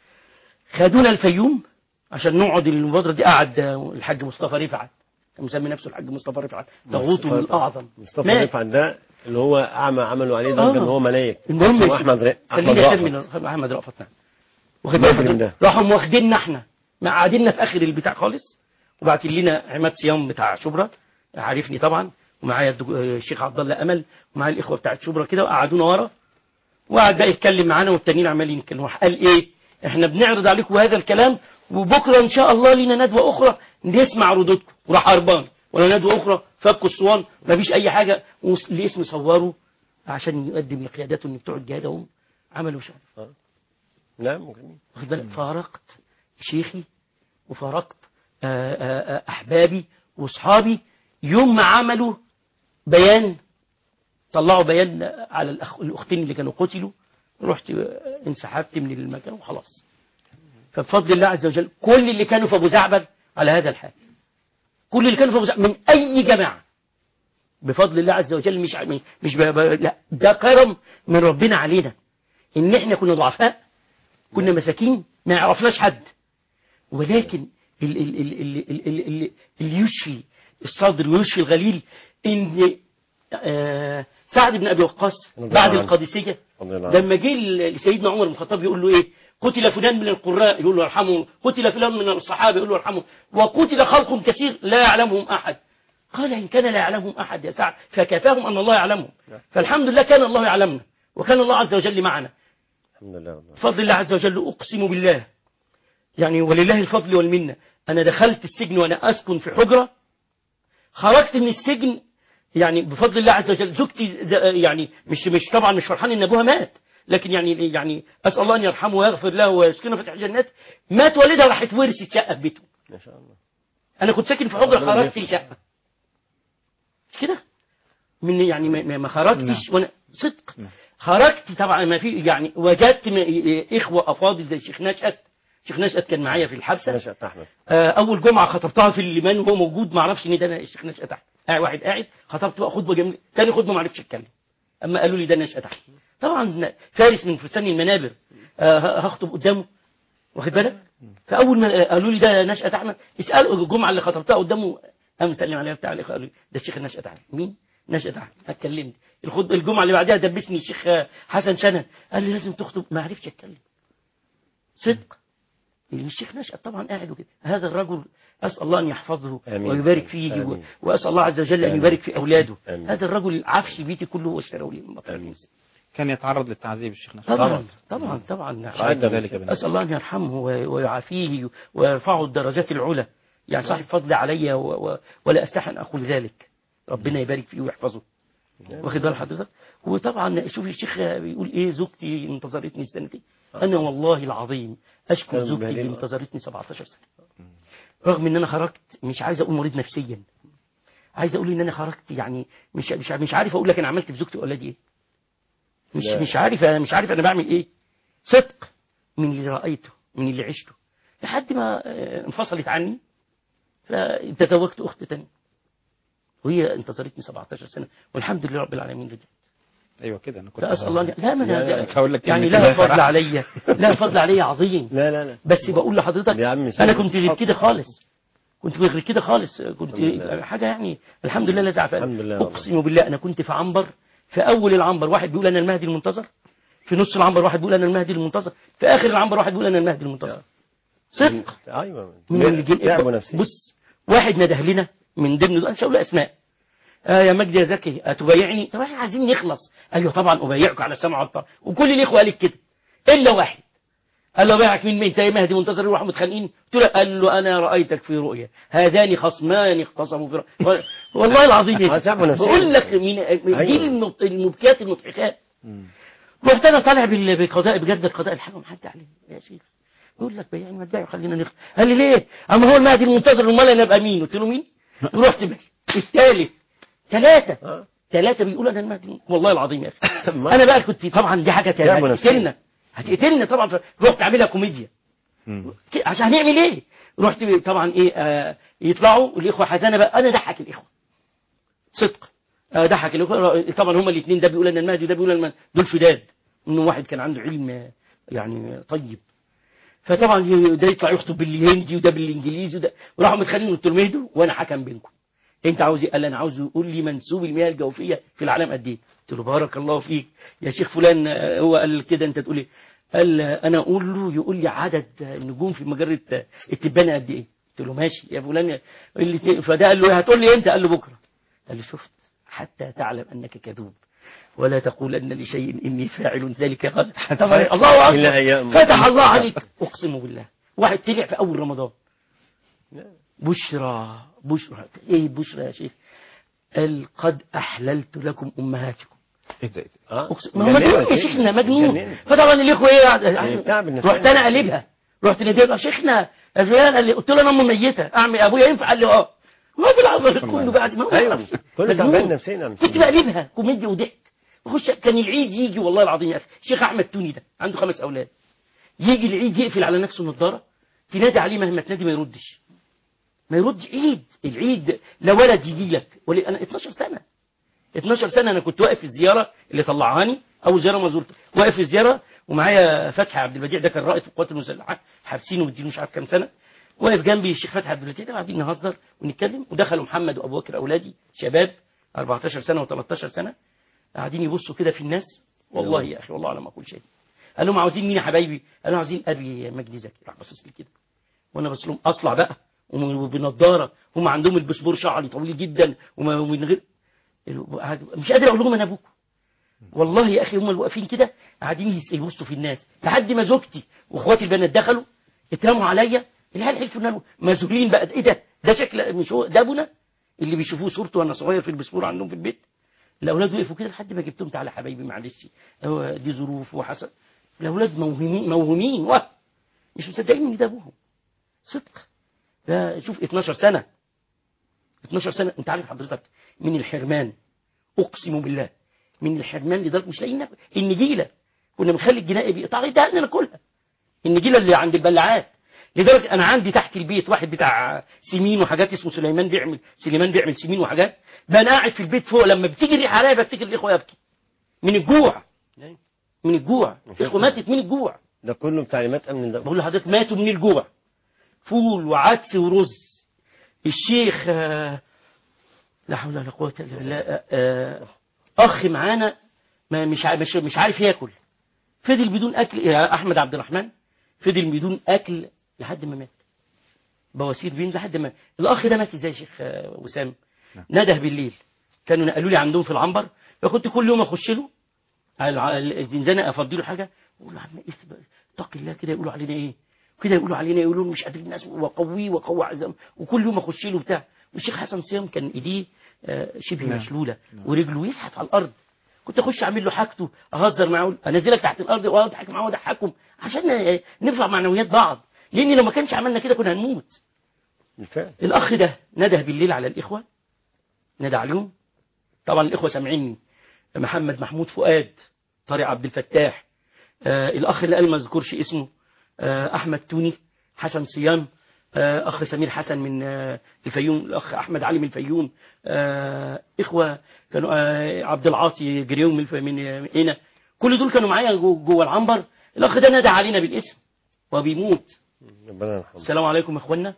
خدونا الفيوم عشان نقعد المبادره دي قعد الحاج مصطفى رفعت كان مسمي نفسه الحاج مصطفى رفعت طاغوته مصطفى- الاعظم مصطفى مات. رفعت ده اللي هو اعمى عملوا عليه ضجه آه. ان هو ملايك المهم اسمه يا احمد ر... احمد خليني رأفت اكمل احمد رأفت نعم واخد مجرم بالك ده. راحوا واخديننا احنا مقعديننا في اخر البتاع خالص وبعتين لنا عماد صيام بتاع شبرا عارفني طبعا ومعايا الدك- الشيخ عبد الله امل ومعايا الاخوه بتاعت شبرا كده وقعدونا ورا وقعد بقى يتكلم معانا والتانيين عمالين يتكلموا قال ايه احنا بنعرض عليكم هذا الكلام وبكره ان شاء الله لينا ندوه اخرى نسمع ردودكم وراح هربان ولا ندوه اخرى فكوا الصوان مفيش اي حاجه والاسم صوره عشان يقدم لقياداته ان بتوع الجهاد اهم عملوا مش عارف لا مجرمين واخد بالك فارقت شيخي وفارقت آه، آه، آه، احبابي واصحابي يوم ما عملوا بيان طلعوا بيان على الأخ... الاختين اللي كانوا قتلوا رحت آه، انسحبت من المكان وخلاص فبفضل الله عز وجل كل اللي كانوا في ابو زعبل على هذا الحال كل اللي كانوا في ابو زعبل من اي جماعه بفضل الله عز وجل مش مش ب... ب... لا ده كرم من ربنا علينا ان احنا كنا ضعفاء كنا مساكين ما يعرفناش حد ولكن ال- ال- ال- ال- ال- ال- ال- اللي يشفي الصدر ويشفي الغليل ان آه، سعد بن ابي وقاص رضي بعد الله عنه. القادسيه رضي الله عنه. لما جه لسيدنا عمر بن الخطاب يقول له ايه قتل فلان من القراء يقول له ارحمه قتل فلان من الصحابه يقول له ارحمه وقتل خلق كثير لا يعلمهم احد قال ان كان لا يعلمهم احد يا سعد فكفاهم ان الله يعلمهم فالحمد لله كان الله يعلمنا وكان الله عز وجل معنا الحمد لله والله. بفضل الله عز وجل أقسم بالله يعني ولله الفضل والمنة أنا دخلت السجن وأنا أسكن في حجرة خرجت من السجن يعني بفضل الله عز وجل زوجتي ز- يعني مش مش طبعا مش فرحان ان ابوها مات لكن يعني يعني اسال الله ان يرحمه ويغفر له ويسكنه فتح الجنات مات والدها راحت ورثت شقه في بيته ما شاء الله انا كنت ساكن في حجره ربنا خرجت يبارك. شقه مش كده من يعني ما- ما ما خرجتش وانا صدق خرجت طبعا ما في يعني وجدت م- اخوه افاضل زي الشيخ نشأت الشيخ نشأت كان معايا في الحبسه نشأت احمد آه، اول جمعه خطبتها في الليمان وهو موجود ما اعرفش ان ده أنا الشيخ نشأت احمد قاعد واحد قاعد خطبت بقى خطبه جميله تاني خطبه ما عرفتش اتكلم اما قالوا لي ده نشأت احمد طبعا فارس من فرسان المنابر آه، ه- هخطب قدامه واخد بالك فاول ما قالوا لي ده نشأت احمد اسالوا الجمعه اللي خطبتها قدامه قام سلم عليها بتاع الاخوه قالوا لي ده الشيخ نشأت احمد مين نشأت احمد اتكلمت الخطبه الجمعه اللي بعدها دبسني الشيخ حسن شنن قال لي لازم تخطب ما عرفتش اتكلم صدق الشيخ نشأت طبعا قاعد وكده هذا الرجل أسأل الله أن يحفظه آمين. ويبارك فيه و- آمين. وأسأل الله عز وجل أن آمين. يبارك في أولاده آمين. هذا الرجل عفش بيتي كله واشتروا لي من مطار كان يتعرض للتعذيب الشيخ نشأت طبعا طبعا طبعا رأيت ذلك بنفسك. أسأل الله أن يرحمه و- ويعافيه ويرفعه الدرجات العلى يعني صاحب فضل علي و... و... ولا أستحي أن أقول ذلك ربنا يبارك فيه ويحفظه واخد بال حضرتك وطبعا شوف الشيخ بيقول ايه زوجتي انتظرتني سنتين انا والله العظيم اشكر كان زوجتي اللي بهدل. انتظرتني 17 سنه رغم ان انا خرجت مش عايز اقول مريض نفسيا عايز اقول ان انا خرجت يعني مش مش مش عارف اقول لك انا عملت في زوجتي واولادي ايه مش لا. مش عارف انا مش عارف انا بعمل ايه صدق من اللي رايته من اللي عشته لحد ما آه، انفصلت عني فتزوجت اخت تانية وهي انتظرتني 17 سنه والحمد لله رب العالمين رجعت ايوه كده انا كنت لا اسال الله أن- لا ما لا، لا، انا كنت هقول لك يعني كلمة لها كده. فضل عليا لها فضل عليا عظيم لا لا لا بس بقول لحضرتك يا عم انا سيدي. كنت غير كده خالص كنت غير كده خالص كنت حاجه يعني الحمد لله الذي عافاني الحمد لله والله. اقسم بالله انا كنت في عنبر في اول العنبر واحد بيقول انا المهدي المنتظر في نص العنبر واحد بيقول انا المهدي المنتظر في اخر العنبر واحد بيقول انا المهدي المنتظر صدق ايوه من الجن تعبوا نفسيا بص واحد نده لنا من ضمن دول انا مش هقول اسماء آه يا مجدي يا زكي أتبايعني طب احنا عايزين نخلص ايوه طبعا ابايعك على السمع والطاعه وكل الاخوه قالت كده الا واحد قال له بايعك مين مين يا مهدي منتظر يروحوا متخانقين قلت له قال له انا رايتك في رؤيا هذان خصمان اختصموا في رؤيا والله العظيم يا آه، تعبوا نفسيا. بقول لك من من دي أيوة. المب- المبكيات المضحكات رحت انا طالع بال- بقضاء بجلد قضاء الحكم حد عليه يا شيخ يقول لك بيعني ما تبيعوا خلينا نخلص قال لي ليه اما هو المهدي المنتظر امال انا ابقى مين قلت له مين ورحت بقى الثالث ثلاثه ثلاثه بيقولوا انا المهدي والله العظيم يا اخي انا بقى كنت طبعا دي حاجه تانية تعبوا نفسيا. هتقتلنا هتقتلنا طبعا رحت اعملها كوميديا ك- عشان هنعمل ايه رحت طبعا ايه آه يطلعوا الاخوه حزانه بقى انا ضحك الاخوه صدق آه ضحك الاخوه طبعا هما الاثنين ده بيقول انا المهدي وده بيقول انا المهدي. دول شداد انه واحد كان عنده علم آه، يعني طيب فطبعا ي- ده يطلع يخطب بالهندي وده بالانجليزي وده وراحوا متخانقين قلت لهم اهدوا وانا حكم بينكم انت عاوز ايه قال انا عاوز يقول لي منسوب المياه الجوفيه في العالم قد ايه قلت له بارك الله فيك يا شيخ فلان آه، هو قال كده انت تقول ايه قال آه، انا اقول له يقول لي عدد آه، النجوم في مجره آه، التبانه قد ايه قلت له ماشي يا فلان اللي فده قال له هتقول لي امتى قال له بكره قال لي شفت حتى تعلم انك كذوب ولا تقولن لشيء اني فاعل ذلك غدا طبعا الله إلا اكبر أيام. فتح الله عليك اقسم بالله واحد طلع في اول رمضان بشرى بشرى ايه بشرى يا شيخ قال قد احللت لكم امهاتكم ايه ده أقسم- ما هو مجنون يا شيخنا مجنون فطبعا الاخوه ايه تعب النفسية. رحت انا قلبها رحت ناديه يا شيخنا يا فلان قال لي قلت له انا ام ميته اعمل ابويا ينفع قال لي اه ما في العمل كله بعد ما هو ايوه يعرف. كله مجنون. تعبان نفسيا يا عم كنت بقلبها كوميديا وضحك اخش كان العيد يجي والله العظيم يا اخي الشيخ احمد توني ده عنده خمس اولاد يجي العيد يقفل على نفسه النضاره تنادي عليه مهما تنادي ما يردش ما يردش عيد العيد لا ولد يجي لك ولا انا 12 سنه 12 سنه انا كنت واقف في الزياره اللي طلعهاني اول زياره ما زرت واقف في الزياره ومعايا فتحي عبد البديع ده كان رائد في القوات المسلحه حابسينه ومدينه مش عارف كام سنه واقف جنبي الشيخ فتحي عبد البديع ده قاعدين نهزر ونتكلم ودخلوا محمد وابو بكر اولادي شباب 14 سنه و13 سنه قاعدين يبصوا كده في الناس والله يا اخي والله على ما اقول شيء قال لهم عاوزين مين يا حبايبي قالوا عاوزين ابي مجدي زكي راح باصص لي كده وانا بص لهم اصلع بقى وبنضاره هم عندهم البسبور شعري طويل جدا وما- ومن غير مش قادر اقول لهم انا ابوكم والله يا اخي هم اللي واقفين كده قاعدين يس- يبصوا في الناس لحد ما زوجتي واخواتي البنات دخلوا اتهموا عليا العيال حلفوا ان أنا مذهولين بقى ايه ده ده شكل مش هو ده ابونا اللي بيشوفوه صورته وانا صغير في البسبور عندهم في البيت الاولاد وقفوا كده لحد ما جبتهم تعالى حبايبي معلش هو دي ظروف وحصل الاولاد موهمين موهومين واه مش مصدقين ان ده ابوهم صدق ده شوف 12 سنه 12 سنه انت عارف حضرتك من الحرمان اقسم بالله من الحرمان لدرجه مش لاقيين ناكل النجيله كنا بنخلي الجنائي بيقطع ده ناكلها النجيله اللي عند البلاعات لدرجه انا عندي تحت البيت واحد بتاع سمين وحاجات اسمه سليمان بيعمل سليمان بيعمل سمين وحاجات بقى انا قاعد في البيت فوق لما بتيجي الريحه عليا بفتكر الاخوه يبكي من الجوع من الجوع الاخوه ماتت من الجوع ده كله بتعليمات امن الدوله بقول لحضرتك ماتوا من الجوع فول وعدس ورز الشيخ آه، لا حول ولا قوة إلا بالله آه، آه، أخ معانا ما مش ع- مش مش عارف ياكل فضل بدون أكل يا أحمد عبد الرحمن فضل بدون أكل لحد ما مات بواسير بين لحد ما الأخ ده مات إزاي يا شيخ آه، وسام نده بالليل كانوا نقلوا لي عندهم في العنبر فكنت كل يوم أخش له على الع- الزنزانة أفضي له حاجة أقول له يا عم إيه اتق الله كده يقولوا علينا إيه كده يقولوا علينا يقولوا مش قادرين الناس وقويه وقوي عزم وكل يوم اخش له بتاع والشيخ حسن صيام كان ايديه آه، شبه نعم. مشلوله ورجله يزحف على الارض كنت اخش اعمل له حاجته اهزر معاه أقول انزلك تحت الارض واضحك معاه واضحكم عشان آه، نرفع معنويات بعض لان لو ما كانش عملنا كده كنا هنموت بالفعل الاخ ده نده بالليل على الاخوه نده عليهم طبعا الاخوه سامعيني محمد محمود فؤاد طارق عبد الفتاح آه الاخ اللي قال ما اذكرش اسمه آه احمد توني حسن صيام آه، أخ سمير حسن من آه، الفيوم الأخ أحمد علي من الفيوم آه، إخوة كانوا آه، عبد العاطي جريوم من الف- من آه، هنا كل دول كانوا معايا جو- جوه العنبر الأخ ده نادى علينا بالاسم وبيموت ربنا يرحمه السلام عليكم يا اخوانا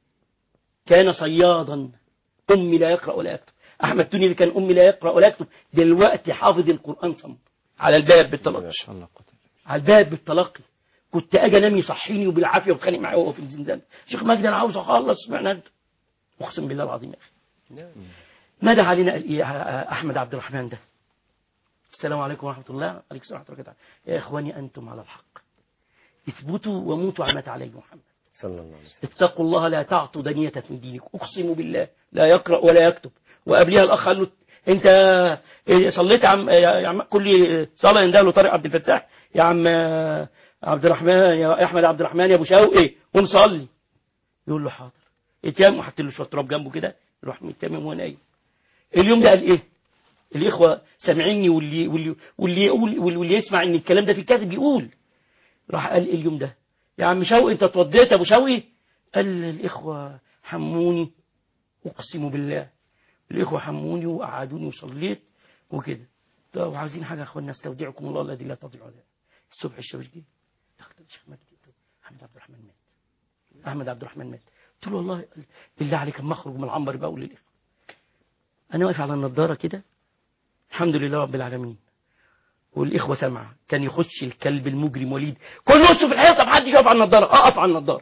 كان صيادا امي لا يقرا ولا يكتب احمد توني اللي كان امي لا يقرا ولا يكتب دلوقتي حافظ القران صم على الباب بالتلقي ما شاء الله على الباب بالتلقي كنت اجي انام يصحيني وبالعافيه واتخانق معاه وهو في الزنزانه شيخ مجدي انا عاوز اخلص معنى انت اقسم بالله العظيم يا اخي نادى علينا قال ايه آه، احمد عبد الرحمن ده السلام عليكم ورحمه الله عليكم السلام ورحمه الله وبركاته يا اخواني انتم على الحق اثبتوا وموتوا على ما عليه محمد صلى الله عليه وسلم اتقوا الله لا تعطوا دنية من دينك اقسم بالله لا يقرأ ولا يكتب وقبلها الاخ قال له انت إيه صليت يا عم يا عم كل صلاه ينده له طارق عبد الفتاح يا عم عبد الرحمن يا احمد عبد الرحمن يا ابو شوقي قوم صلي يقول له حاضر اتيام وحط له شويه تراب جنبه كده يروح متيمم وهو نايم اليوم ده قال ايه الاخوه سامعيني واللي واللي واللي يقول واللي يسمع ان الكلام ده في الكاتب يقول راح قال إيه اليوم ده يا عم شوقي انت اتوضيت يا ابو شوقي قال الاخوه حموني اقسم بالله الاخوه حموني وقعدوني وصليت وكده طب عايزين حاجه يا اخوانا استودعكم الله الذي لا تضيع ودائعه الصبح الشباب جه دخل الشيخ مجدي احمد عبد الرحمن مات احمد عبد الرحمن مات قلت له والله بالله عليك اما اخرج من العنبر بقى اقول للاخوه انا واقف على النضاره كده الحمد لله رب العالمين والاخوه سامعه كان يخش الكلب المجرم وليد كل وشه في الحيطه محدش يقف على النضاره اقف على النضاره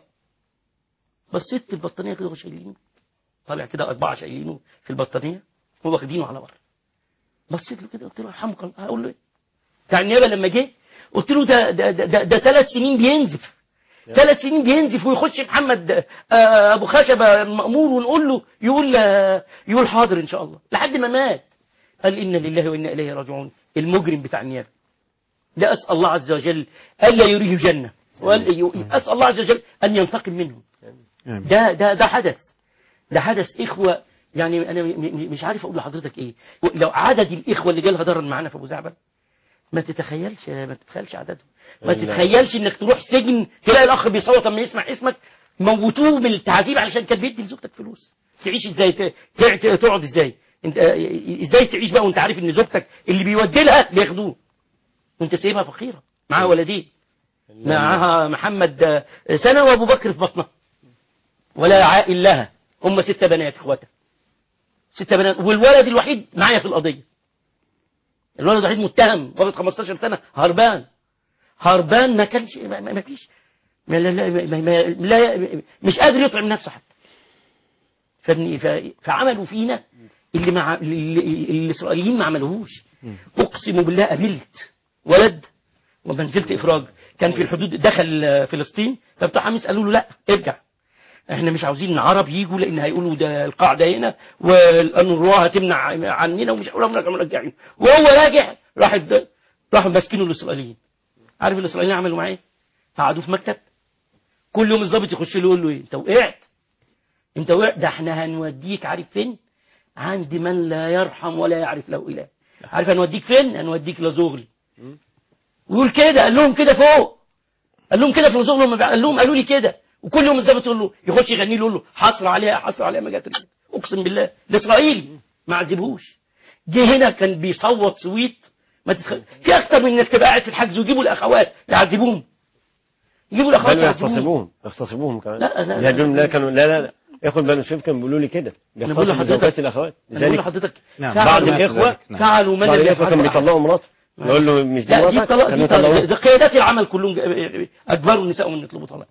بصيت البطانيه كده شايلينه طالع كده اربعه شايلينه في البطانيه واخدينه على بره بصيت له كده قلت له ارحمك الله هقول له ايه بتاع النيابه لما جه قلت له ده ده ده, ده, ده ثلاث سنين بينزف ثلاث سنين بينزف ويخش محمد آه، ابو خشبه المامور ونقول له يقول آه، يقول حاضر ان شاء الله لحد ما مات قال انا لله وانا اليه راجعون المجرم بتاع النيابه ده اسال الله عز وجل الا يريه جنه وقال اسال الله عز وجل ان ينتقم منهم ده ده ده حدث ده حدث اخوه يعني انا م- م- مش عارف اقول لحضرتك ايه لو عدد الاخوه اللي جالها ضرر معانا في ابو زعبل ما تتخيلش ما تتخيلش عددهم ما لا. تتخيلش انك تروح سجن تلاقي الاخ بيصوت لما يسمع اسمك موتوه من التعذيب علشان كان بيدي لزوجتك فلوس تعيش ازاي ت- ت- ت- تقعد ازاي انت آه، ازاي تعيش بقى وانت عارف ان زوجتك اللي بيودي لها بياخدوه وانت سايبها فقيره معاها ولدين معاها محمد آه، سنه وابو بكر في بطنها ولا عائل لها هم ست بنات اخواتها ست بنات والولد الوحيد معايا في القضيه الولد الوحيد متهم واخد 15 سنه هربان هربان ما كانش ما ما- ما فيش ما لا لا ما ما لا مش قادر يطعم نفسه حتى فابني ف- فعملوا فينا اللي مع اللي اللي الاسرائيليين ما عملوهوش اقسم بالله قابلت ولد وما نزلت افراج كان في الحدود دخل آه، فلسطين فبتوع حماس قالوا له لا ارجع احنا مش عاوزين عرب يجوا لان هيقولوا ده القاعده هنا والانروا هتمنع عننا ومش هيقولوا لنا مرجعين وهو راجع راح الد- راحوا ماسكينه الاسرائيليين عارف الاسرائيليين عملوا معاه ايه؟ قعدوه في مكتب كل يوم الضابط يخش له يقول له ايه انت وقعت انت وقعت ده احنا هنوديك عارف فين عند من لا يرحم ولا يعرف له اله عارف هنوديك فين هنوديك لزغل ويقول كده قال لهم كده فوق قال لهم كده في الزغل لما قال لهم قالوا لي كده وكل يوم الضابط يقول له يخش يغني له يقول له حصر عليها حصر عليها ما جت رجلك. اقسم بالله الاسرائيلي ما عذبوش جه هنا كان بيصوت صويت ما تتخيل في اكتر من انك تبقى قاعد في الحجز ويجيبوا الاخوات يعذبوهم يجيبوا الاخوات بل يعذبوهم يغتصبوهم يغتصبوهم كمان لا، لا، لا، لا دول لا. لا كانوا لا لا لا اخوة بني سويف كانوا بيقولوا لي كده أنا بقول بيغتصبوا لحضرتك- زوجات الاخوات أنا بقول لذلك لحضرتك نعم. فعلوا بعض ما- الاخوه فعلوا ما بعض لم الاخوه يفعله كانوا أحد. بيطلقوا مراته يقول له مش دي لا دي مراتك طلاق كانوا دي طلاق يطلقوها ده قيادات العمل كلهم اجبروا النساء من يطلبوا طلاق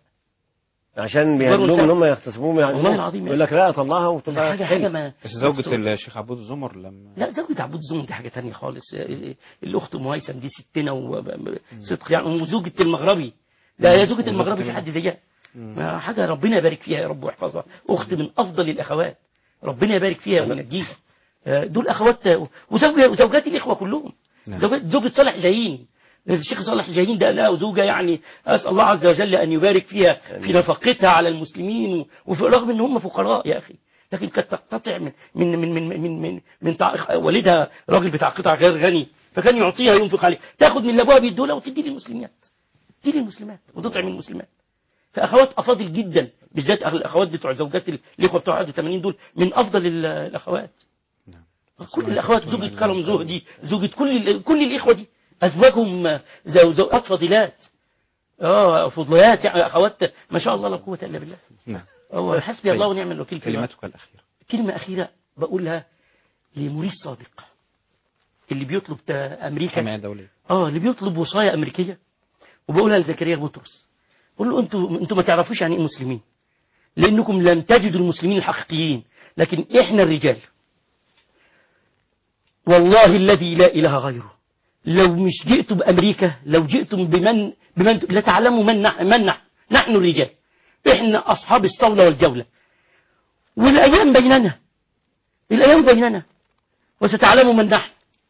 عشان يجبروا بيهدوهم ان النساء. هم يغتصبوهم ويعذبوهم. والله العظيم يقول لك لا طلعها ده وتبقى حاجه حلو. حاجه ما بس زوجة الشيخ عبود الزمر لما لا زوجة عبود الزمن دي حاجة تانية خالص الأخت أم هيثم دي ستنا وصدق يعني وزوجة المغربي ده هي زوجة المغربي في حد زيها ما حاجة ربنا يبارك فيها يا رب ويحفظها أخت من أفضل الأخوات ربنا يبارك فيها وينجيها آه، دول أخوات وزوجة وزوجات الإخوة كلهم نعم. زوجة زوجة صالح جاهين الشيخ صالح جاهين ده له زوجة يعني أسأل الله عز وجل أن يبارك فيها في نفقتها على المسلمين و- وفي رغم أن هم فقراء يا أخي لكن كانت تقتطع من من من من من من, من تع- والدها راجل بتاع قطع غير غني فكان يعطيها ينفق عليه تاخد من اللي ابوها بيدولها وتدي للمسلمات تدي للمسلمات وتطعم المسلمات فاخوات افاضل جدا بالذات الاخوات بتوع زوجات ال- الاخوه بتوع 81 دول من افضل ال- الاخوات كل الاخوات زوجة كرم زهدي زوجة كل ال- كل الاخوه دي ازواجهم زو- زوجات فاضلات اه فضليات يعني اخوات ما شاء الله لا قوه الا بالله نعم هو حسبي الله ونعم الوكيل في الوقت. كلمتك الأخيرة كلمة أخيرة بقولها لموريس صادق اللي بيطلب تا- أمريكا جمعية دولية اه اللي بيطلب وصاية أمريكية وبقولها لزكريا بطرس بقول له انتوا انتوا ما تعرفوش يعني ايه مسلمين لانكم لم تجدوا المسلمين الحقيقيين لكن احنا الرجال والله الذي لا اله غيره لو مش جئتم بامريكا لو جئتم بمن بمن لتعلموا من نحن من نحن نحن الرجال احنا اصحاب الصولة والجولة والايام بيننا الايام بيننا وستعلموا من نحن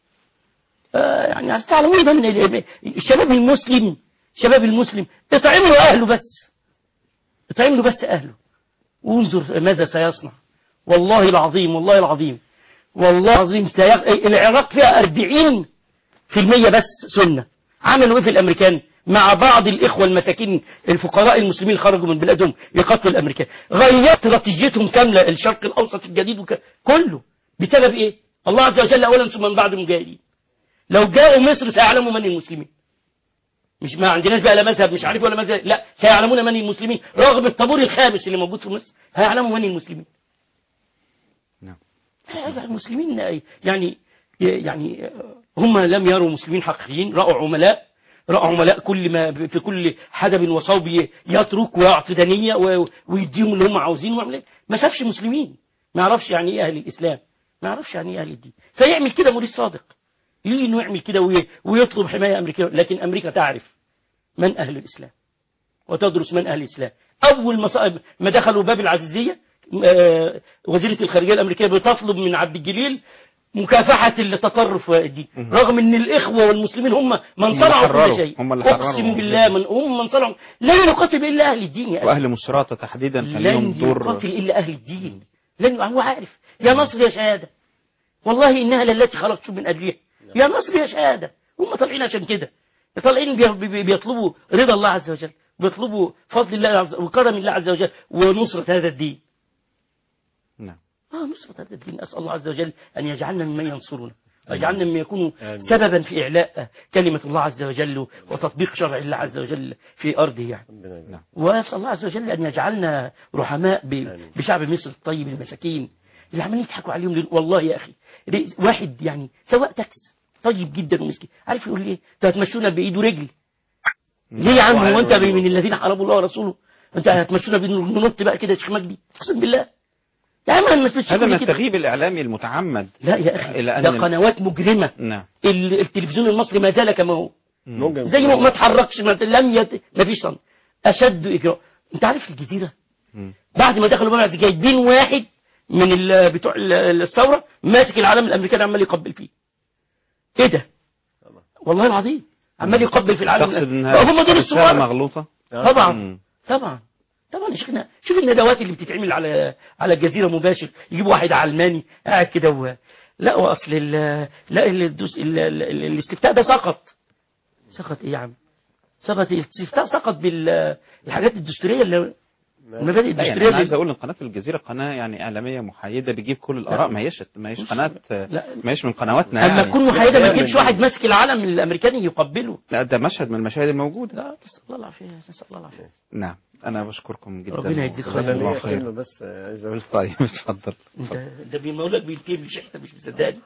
آه، يعني ستعلمون من الشباب المسلم شباب المسلم اطعموا له اهله بس اطعموا له بس اهله وانظر ماذا سيصنع والله العظيم والله العظيم والله العظيم سيق... العراق فيها 40 في المية بس سنة عملوا ايه في الامريكان مع بعض الاخوة المساكين الفقراء المسلمين اللي خرجوا من بلادهم يقتلوا الامريكان غيرت استراتيجيتهم كاملة الشرق الاوسط الجديد وك... كله بسبب ايه الله عز وجل اولا ثم من بعد المجاهدين لو جاءوا مصر سيعلموا من المسلمين مش ما عندناش بقى لا مذهب مش عارف ولا مذهب لا سيعلمون من المسلمين رغم الطابور الخامس اللي موجود في مصر هيعلموا من المسلمين نعم هذا المسلمين يعني يعني هم لم يروا مسلمين حقيقيين رأوا عملاء رأوا عملاء كل ما في كل حدب وصوب يترك ويعطي دنية و- ويديهم اللي هم عاوزينه ويعمل إيه. ما شافش مسلمين ما يعرفش يعني ايه اهل الاسلام ما يعرفش يعني ايه اهل الدين فيعمل كده موريس صادق ليه انه يعمل كده وي- ويطلب حماية امريكية لكن امريكا تعرف من اهل الاسلام وتدرس من اهل الاسلام اول ما ص- ما دخلوا باب العزيزية آه، وزيرة الخارجية الامريكية بتطلب من عبد الجليل مكافحة التطرف والدين رغم ان الاخوة والمسلمين هم من هم صنعوا اللي كل شيء حرروا. هم اللي حرروا. اقسم بالله من هم من صنعوا لن يقاتل الا اهل الدين يا أخي. وأهل مصراتة تحديدا كان لهم لن دور يقاتل إلا أهل الدين لن هو عارف يا نصر يا شهادة والله إنها للتي خلقت من أجلها يا نصر يا شهادة هم طالعين عشان كده طالعين بي- بي- بيطلبوا رضا الله عز وجل بيطلبوا فضل الله عز وكرم الله عز وجل ونصرة هذا الدين نعم آه نصرة هذا الدين أسأل الله عز وجل أن يجعلنا ممن ينصرنا ويجعلنا ممن يكونوا سببا في إعلاء كلمة الله عز وجل وتطبيق شرع الله عز وجل في أرضه يعني نعم وأسأل الله عز وجل أن يجعلنا رحماء ب- بشعب مصر الطيب المساكين اللي عمالين يضحكوا عليهم ليل- والله يا أخي رئيس- واحد يعني سواق تاكس طيب جدا ومسكين عارف يقول لي ايه انتوا هتمشونا بايد ورجل ليه يا عم هو انت من الذين حاربوا الله ورسوله انت هتمشونا بايد ننط بقى كده يا شيخ مجدي اقسم بالله يا عم انا ما سمعتش هذا من كل كده. التغييب الإعلامي المتعمد لا يا اخي إلى أن ده قنوات مجرمه نعم ال- التلفزيون المصري ما زال كما هو ممكن. زي ما ما اتحركش ما لم يت... ما فيش صن اشد اجراء انت عارف الجزيره مم. بعد ما دخلوا بقى جايبين واحد من ال... بتوع ال- الثوره ماسك العلم الامريكي عمال يقبل فيه ايه ده والله العظيم عمال يقبل في العلم تقصد الأمريكي. انها هم دول رسالة الثوار مغلوطة طبعا مم. طبعا طبعا يا شيخنا شوف الندوات اللي بتتعمل على على الجزيره مباشر يجيب واحد علماني قاعد كده و... لا واصل ال... لا ال... الدس... ال... ال... ال- الاستفتاء ده سقط سقط ايه يا عم سقط الاستفتاء سقط بالحاجات الدستوريه اللي المبادئ لا يعني الدستوريه انا عايز اللي... اقول ان قناه الجزيره قناه يعني اعلاميه محايده بتجيب كل الاراء ما هيش ما هيش قناه ما هيش من قنواتنا اما يعني تكون محايده ما تجيبش واحد ماسك العلم الامريكاني يقبله لا ده مشهد من المشاهد الموجوده لا نسال الله العافيه نسال الله العافيه نعم انا بشكركم جدا ربنا يجزيك خير. وجزاكم الله ليا خير كلمة بس عايز اقول طيب اتفضل انت ده بيقول لك بينتهي مش احنا مش مصدقني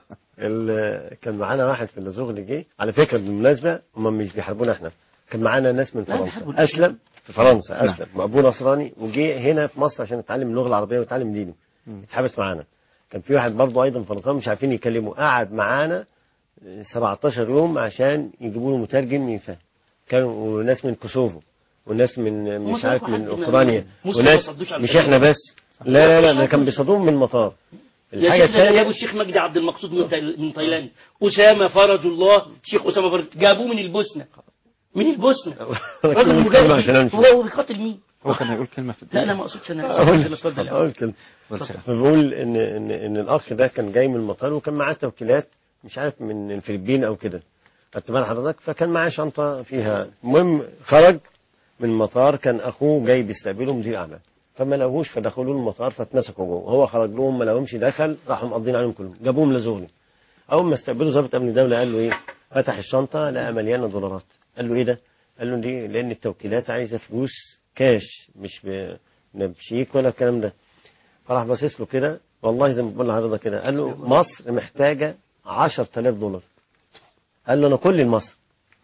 ال- كان معانا واحد في اللزوغ اللي جه على فكره بالمناسبه هم مش بيحاربونا احنا كان معانا ناس من لا، فرنسا بيحاربوا اسلم في فرنسا نعم. اسلم وابوه نصراني وجه هنا في مصر عشان يتعلم اللغه العربيه ويتعلم دينه اتحبس معانا كان في واحد برضه ايضا فرنساوي مش عارفين يكلمه قعد معانا 17 يوم عشان يجيبوا له مترجم يفهم كانوا ناس من كوسوفو وناس من مش هم عارف جابوا من حد من- اوكرانيا مسلم ما وناس صدوش على مش الفلاح. احنا بس لا لا لا ده كان بيصادوهم من المطار يا شيخ ده جابوا الشيخ مجدي عبد المقصود من تايل- من تايلاند اسامه فرج الله شيخ اسامه فرج جابوه من البوسنه من البوسنه أنا راجل كنت بتكلم عشان مجاهد أمشي. هو هو بيقاتل مين هو كان هيقول كلمه في لا انا ما اقصدش انا أقول لسه اتفضل يا أقول كلمة فبقول إن إن إن الأخ ده كان جاي من المطار وكان معاه توكيلات مش عارف من الفلبين أو كده خدت بال حضرتك فكان معاه شنطة فيها المهم خرج من المطار كان اخوه جاي بيستقبله مدير اعمال فما لقوهوش فدخلوا المطار فاتمسكوا جوه هو خرج لهم ما لقوهمش دخل راحوا مقضين عليهم كلهم جابوهم لزغلي اول ما استقبلوا ضابط امن الدوله قال له ايه فتح الشنطه لقى مليانه دولارات قال له ايه ده قال له ليه لان التوكيلات عايزه فلوس كاش مش ب- لا بشيك ولا الكلام ده فراح باصص له كده والله زي ما بقول لحضرتك كده قال له مصر محتاجه 10000 دولار قال له انا كل مصر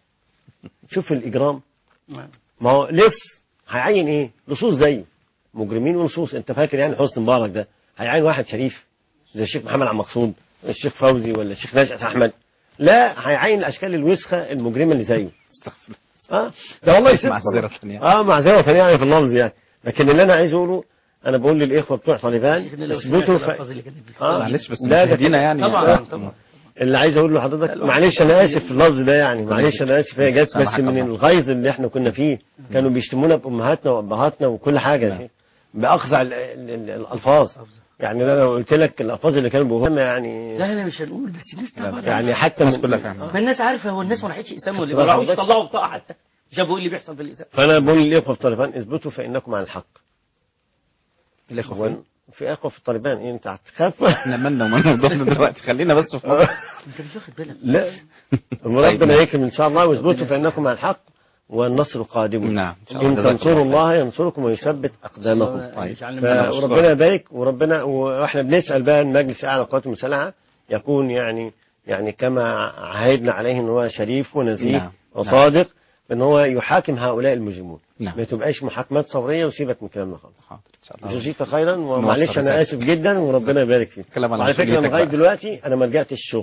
شوف الاجرام ما هو لص هيعين ايه لصوص زيه مجرمين ولصوص انت فاكر يعني حسني مبارك ده هيعين واحد شريف زي الشيخ محمد عبد المقصود الشيخ فوزي ولا الشيخ نجأت احمد لا هيعين الاشكال الوسخه المجرمه اللي زيه اه ده والله يسيب معذرة يعني. اه معذره يعني في اللفظ يعني لكن اللي انا عايز اقوله انا بقول للاخوه بتوع طالبان اثبتوا ف... آه معلش بس لا ده مشاهدينا يعني طبعا طبعا اللي عايز اقول له لحضرتك معلش انا اسف في اللفظ ده يعني معلش انا اسف هي جت بس سامحك من الله. الغيظ اللي احنا كنا فيه كانوا بيشتمونا بامهاتنا وابهاتنا وكل حاجه شيء. باقصى ال- ال- ال- الالفاظ يعني انا لو قلت لك الالفاظ اللي كانوا بيقولوها يعني لا انا مش هنقول بس الناس طبعا يعني حتى من ما الناس عارفه هو الناس ما راحتش يسموا اللي شفت ما بقى راحوش حضرتك؟ طلعوا بطاقه حتى شافوا ايه اللي بيحصل في الاسلام فانا بقول للاخوه في طالبان اثبتوا فانكم على الحق الاخوه وين- في اخوه في طالبان إيه انت هتخاف احنا مالنا ومالنا موضوعنا دلوقتي خلينا بس في مصر انت مش واخد بالك لا وربنا يكرم ان شاء الله واثبتوا فانكم على الحق والنصر قادم نعم إن شاء الله. ان جزاكم تنصروا الله الله ينصركم ويثبت اقدامكم طيب. ف- وربنا يبارك وربنا واحنا بنسال بقى المجلس الاعلى للقوات المسلحه يكون يعني يعني كما عهدنا عليه ان هو شريف ونزيه نعم. وصادق ان هو يحاكم هؤلاء المجرمون نعم. ما تبقاش محاكمات ثوريه وسيبك من كلامنا خالص حاضر ان شاء الله جزيك خيرا ومعلش نوصل انا رسالة. اسف جدا وربنا يبارك فيك كلام على وعلى فكره مسؤوليتك لغايه بقى. دلوقتي انا ما رجعتش الشغل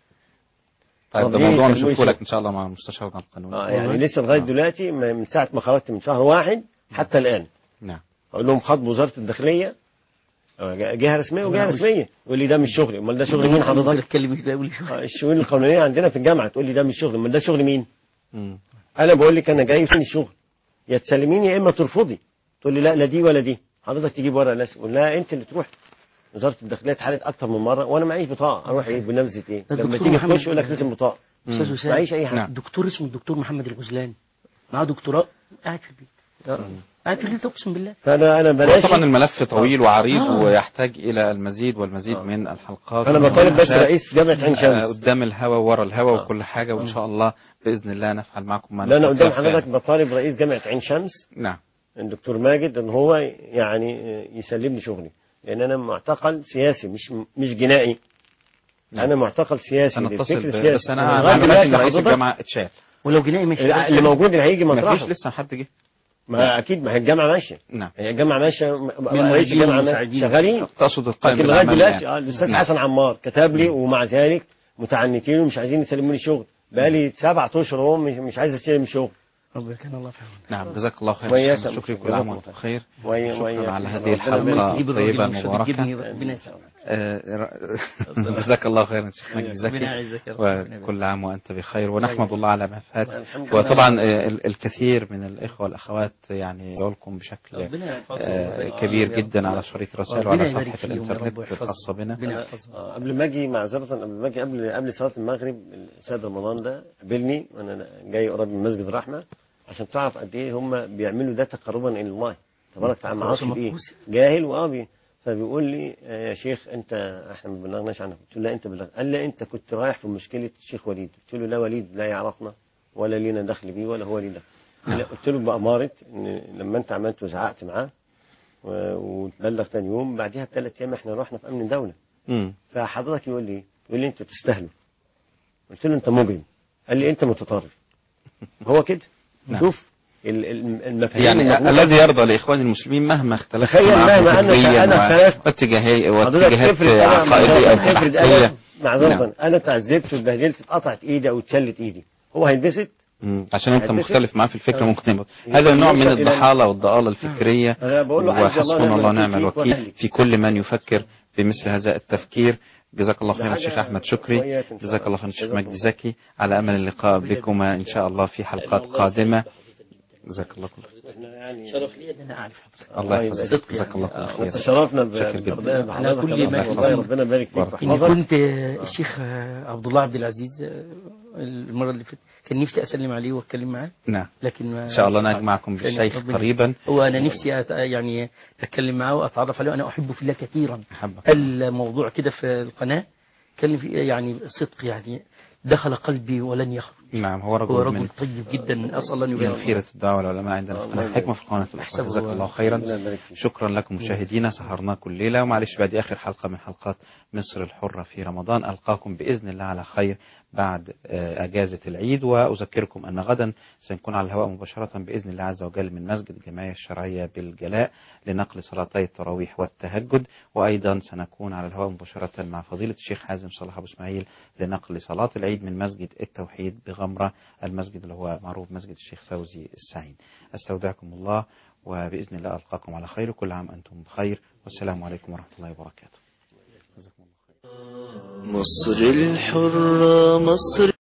طيب ده ربنا موضوع يسلمه نشوفه لك يسلمه. ان شاء الله مع المستشار القانوني آه يعني لسه لغايه دلوقتي ما- من ساعه ما خرجت من شهر واحد حتى الان نعم اقول لهم خطب وزاره الداخليه آه، جهه رسميه وجهه رسميه يقول لي ده مش شغلي امال ده شغل مين حضرتك؟ اتكلم يقول آه، الشؤون القانونيه عندنا في الجامعه تقول لي ده مش شغل امال ده شغل مين؟ مم. انا بقول لك انا جاي فين الشغل؟ يا تسلميني يا اما ترفضي تقول لي لا لا دي ولا دي حضرتك تجيب ورقه لازم اقول لها انت اللي تروح وزاره الداخليه اتحالت اكتر من مره وانا معيش بطاقه اروح ايه بنفذه ايه؟ لما الدكتور تيجي محمد- تخش يقول لك لازم بطاقه استاذ وسام معيش اي حاجه دكتور اسمه الدكتور محمد الغزلان معاه دكتوراه قاعد في البيت قاعد في البيت اقسم بالله فانا انا بلاش طبعا الملف طويل وعريض آه. ويحتاج الى المزيد والمزيد من الحلقات أنا بطالب بس والمناقشات، رئيس جامعة عين شمس. آه، قدام الهوا ورا الهوا وكل حاجه وان شاء الله باذن الله نفعل معكم ما لا انا نستطيع قدام فعله. حضرتك بطالب رئيس جامعه عين شمس نعم الدكتور ماجد ان هو يعني يسلمني شغلي لان انا معتقل سياسي مش مش جنائي انا معتقل سياسي سنتصل للفكر ب- السياسي بس انا لغاية معلوماتي دلوقتي ان رئيس حضرتك- الجامعه اتشال ولو جنائي مش اللي موجود اللي هيجي مطرحه مفيش لسه حد جه ما اكيد ما هي الجامعه ماشيه نعم هي الجامعه ماشيه م- رئيس المعيدين الجامعه ماشية. والمساعدين. شغالين تقصد القائم لكن لغايه بالأعمال دلوقتي يعني. اه الاستاذ نعم. حسن عمار كتب لي ومع ذلك متعنتين ومش عايزين يسلموني الشغل بقالي سبعة اشهر هو مش مش عايز استلم الشغل ربنا كان الله في عونه نعم جزاك الله خير وإياك. شكري كل عام وانتم بخير وإياك. شكرا على هذه ربنا الحلقه يبارك فيك. الطيبه الراجل مش المباركه بتجيبني، ربنا يسلمك. آه، ر- جزاك الله خيرا شيخ مجدي ربنا زكي يعزك يا رب. ربنا وكل عام وانت بخير ونحمد الله على ما فات الحمد لله. وطبعا آه، ال- الكثير من الاخوه والاخوات يعني يقولكم بشكل ربنا يحفظهم آه، ويبارك كبير فيهم. جدا على شريط رسائل ربنا وعلى يبارك صفحه فيهم يا رب الانترنت ويحفظهم. الخاصه بنا ربنا يحفظهم. آه، قبل ما اجي معذره قبل ما اجي قبل قبل صلاه المغرب السيد رمضان ده قابلني وانا جاي قريب من مسجد الرحمه عشان تعرف قد ايه هم بيعملوا ده تقربا الى الله تبارك وتعالى ما اعرفش بايه جاهل وابي فبيقول لي آه، يا شيخ انت احنا ما بلغناش عنك قلت له لا انت بلغ قال لي انت كنت رايح في مشكله الشيخ وليد قلت له لا وليد لا يعرفنا ولا لينا دخل بيه ولا هو ليه دخل لا، قلت له بأمارة ان لما انت عملت وزعقت معاه و- وتبلغ تاني يوم بعديها بثلاث ايام احنا رحنا في امن دوله مم. فحضرتك يقول لي يقول لي انت تستاهله قلت له انت مجرم قال لي انت متطرف هو كده نعم. شوف ال- ال- المفاهيم يعني المغلوطة. الذي يرضى لاخوان المسلمين مهما اختلف تخيل مهما أنا- أنا اختلفت. واتجاهي حضرتك واتجاهات افرض انا عقائديه او معذرة، افرض تحتيه انا معذرة انا اتعذبت واتبهدلت اتقطعت ايدي او اتشلت ايدي هو هيتبسط مم. عشان انت هيتبسط. مختلف معاه في الفكره آه. ممكن يبقى هذا النوع من يوصل إلى- الضحاله والضآلة الفكريه أنا بقول له حسبي الله وحسبنا ونعم الله الوكيل ونعم فيك الوكيل وأهلك. في كل من يفكر بمثل هذا التفكير جزاك الله ده خيرا حاجة الشيخ احمد شكري وإياك إن شاء جزاك الله. الله خيرا الشيخ جزاكم مجدي زكي على امل اللقاء بكما ان شاء الله في حلقات قادمه جزاك الله كل خير شرف لي ان انا اعرف حضرتك الله يحفظك صدق جزاك الله كل آه، خير تشرفنا شكرا جدا. ببرنامج انا حضرتك كل ما والله ربنا يبارك فيك بارك اني ويحفظك. كنت آه، الشيخ آه، عبد الله عبد العزيز آه، المره اللي فاتت كان نفسي اسلم عليه واتكلم معاه نعم لكن ما ان شاء الله نجمعكم كان بالشيخ ربنا- قريبا هو انا نفسي أت... يعني اتكلم معاه واتعرف عليه وانا احبه في الله كثيرا أحبك. الموضوع كده في القناه كان في يعني صدق يعني دخل قلبي ولن يخرج نعم هو رجل, هو رجل من طيب جدا اسال الله ان من يبارك خيرة الدعوة والعلماء عندنا في قناة الحكمة في القناة الأخرى أحسبه جزاك هو- الله خيرا ربنا يبارك فيك. شكرا لكم مشاهدينا سهرناكم الليلة ومعلش بعد آخر حلقة من حلقات مصر الحرة في رمضان ألقاكم بإذن الله على خير بعد آه، أجازة العيد وأذكركم أن غدا سنكون على الهواء مباشرة بإذن الله عز وجل من مسجد الجمعية الشرعية بالجلاء لنقل صلاتي التراويح والتهجد وأيضا سنكون على الهواء مباشرة مع فضيلة الشيخ حازم صلاح أبو إسماعيل لنقل صلاة العيد من مسجد التوحيد بغمرة المسجد اللي هو معروف مسجد الشيخ فوزي السعيد أستودعكم الله وبإذن الله ألقاكم على خير وكل عام أنتم بخير والسلام عليكم ورحمة الله وبركاته مصر الحرة مصر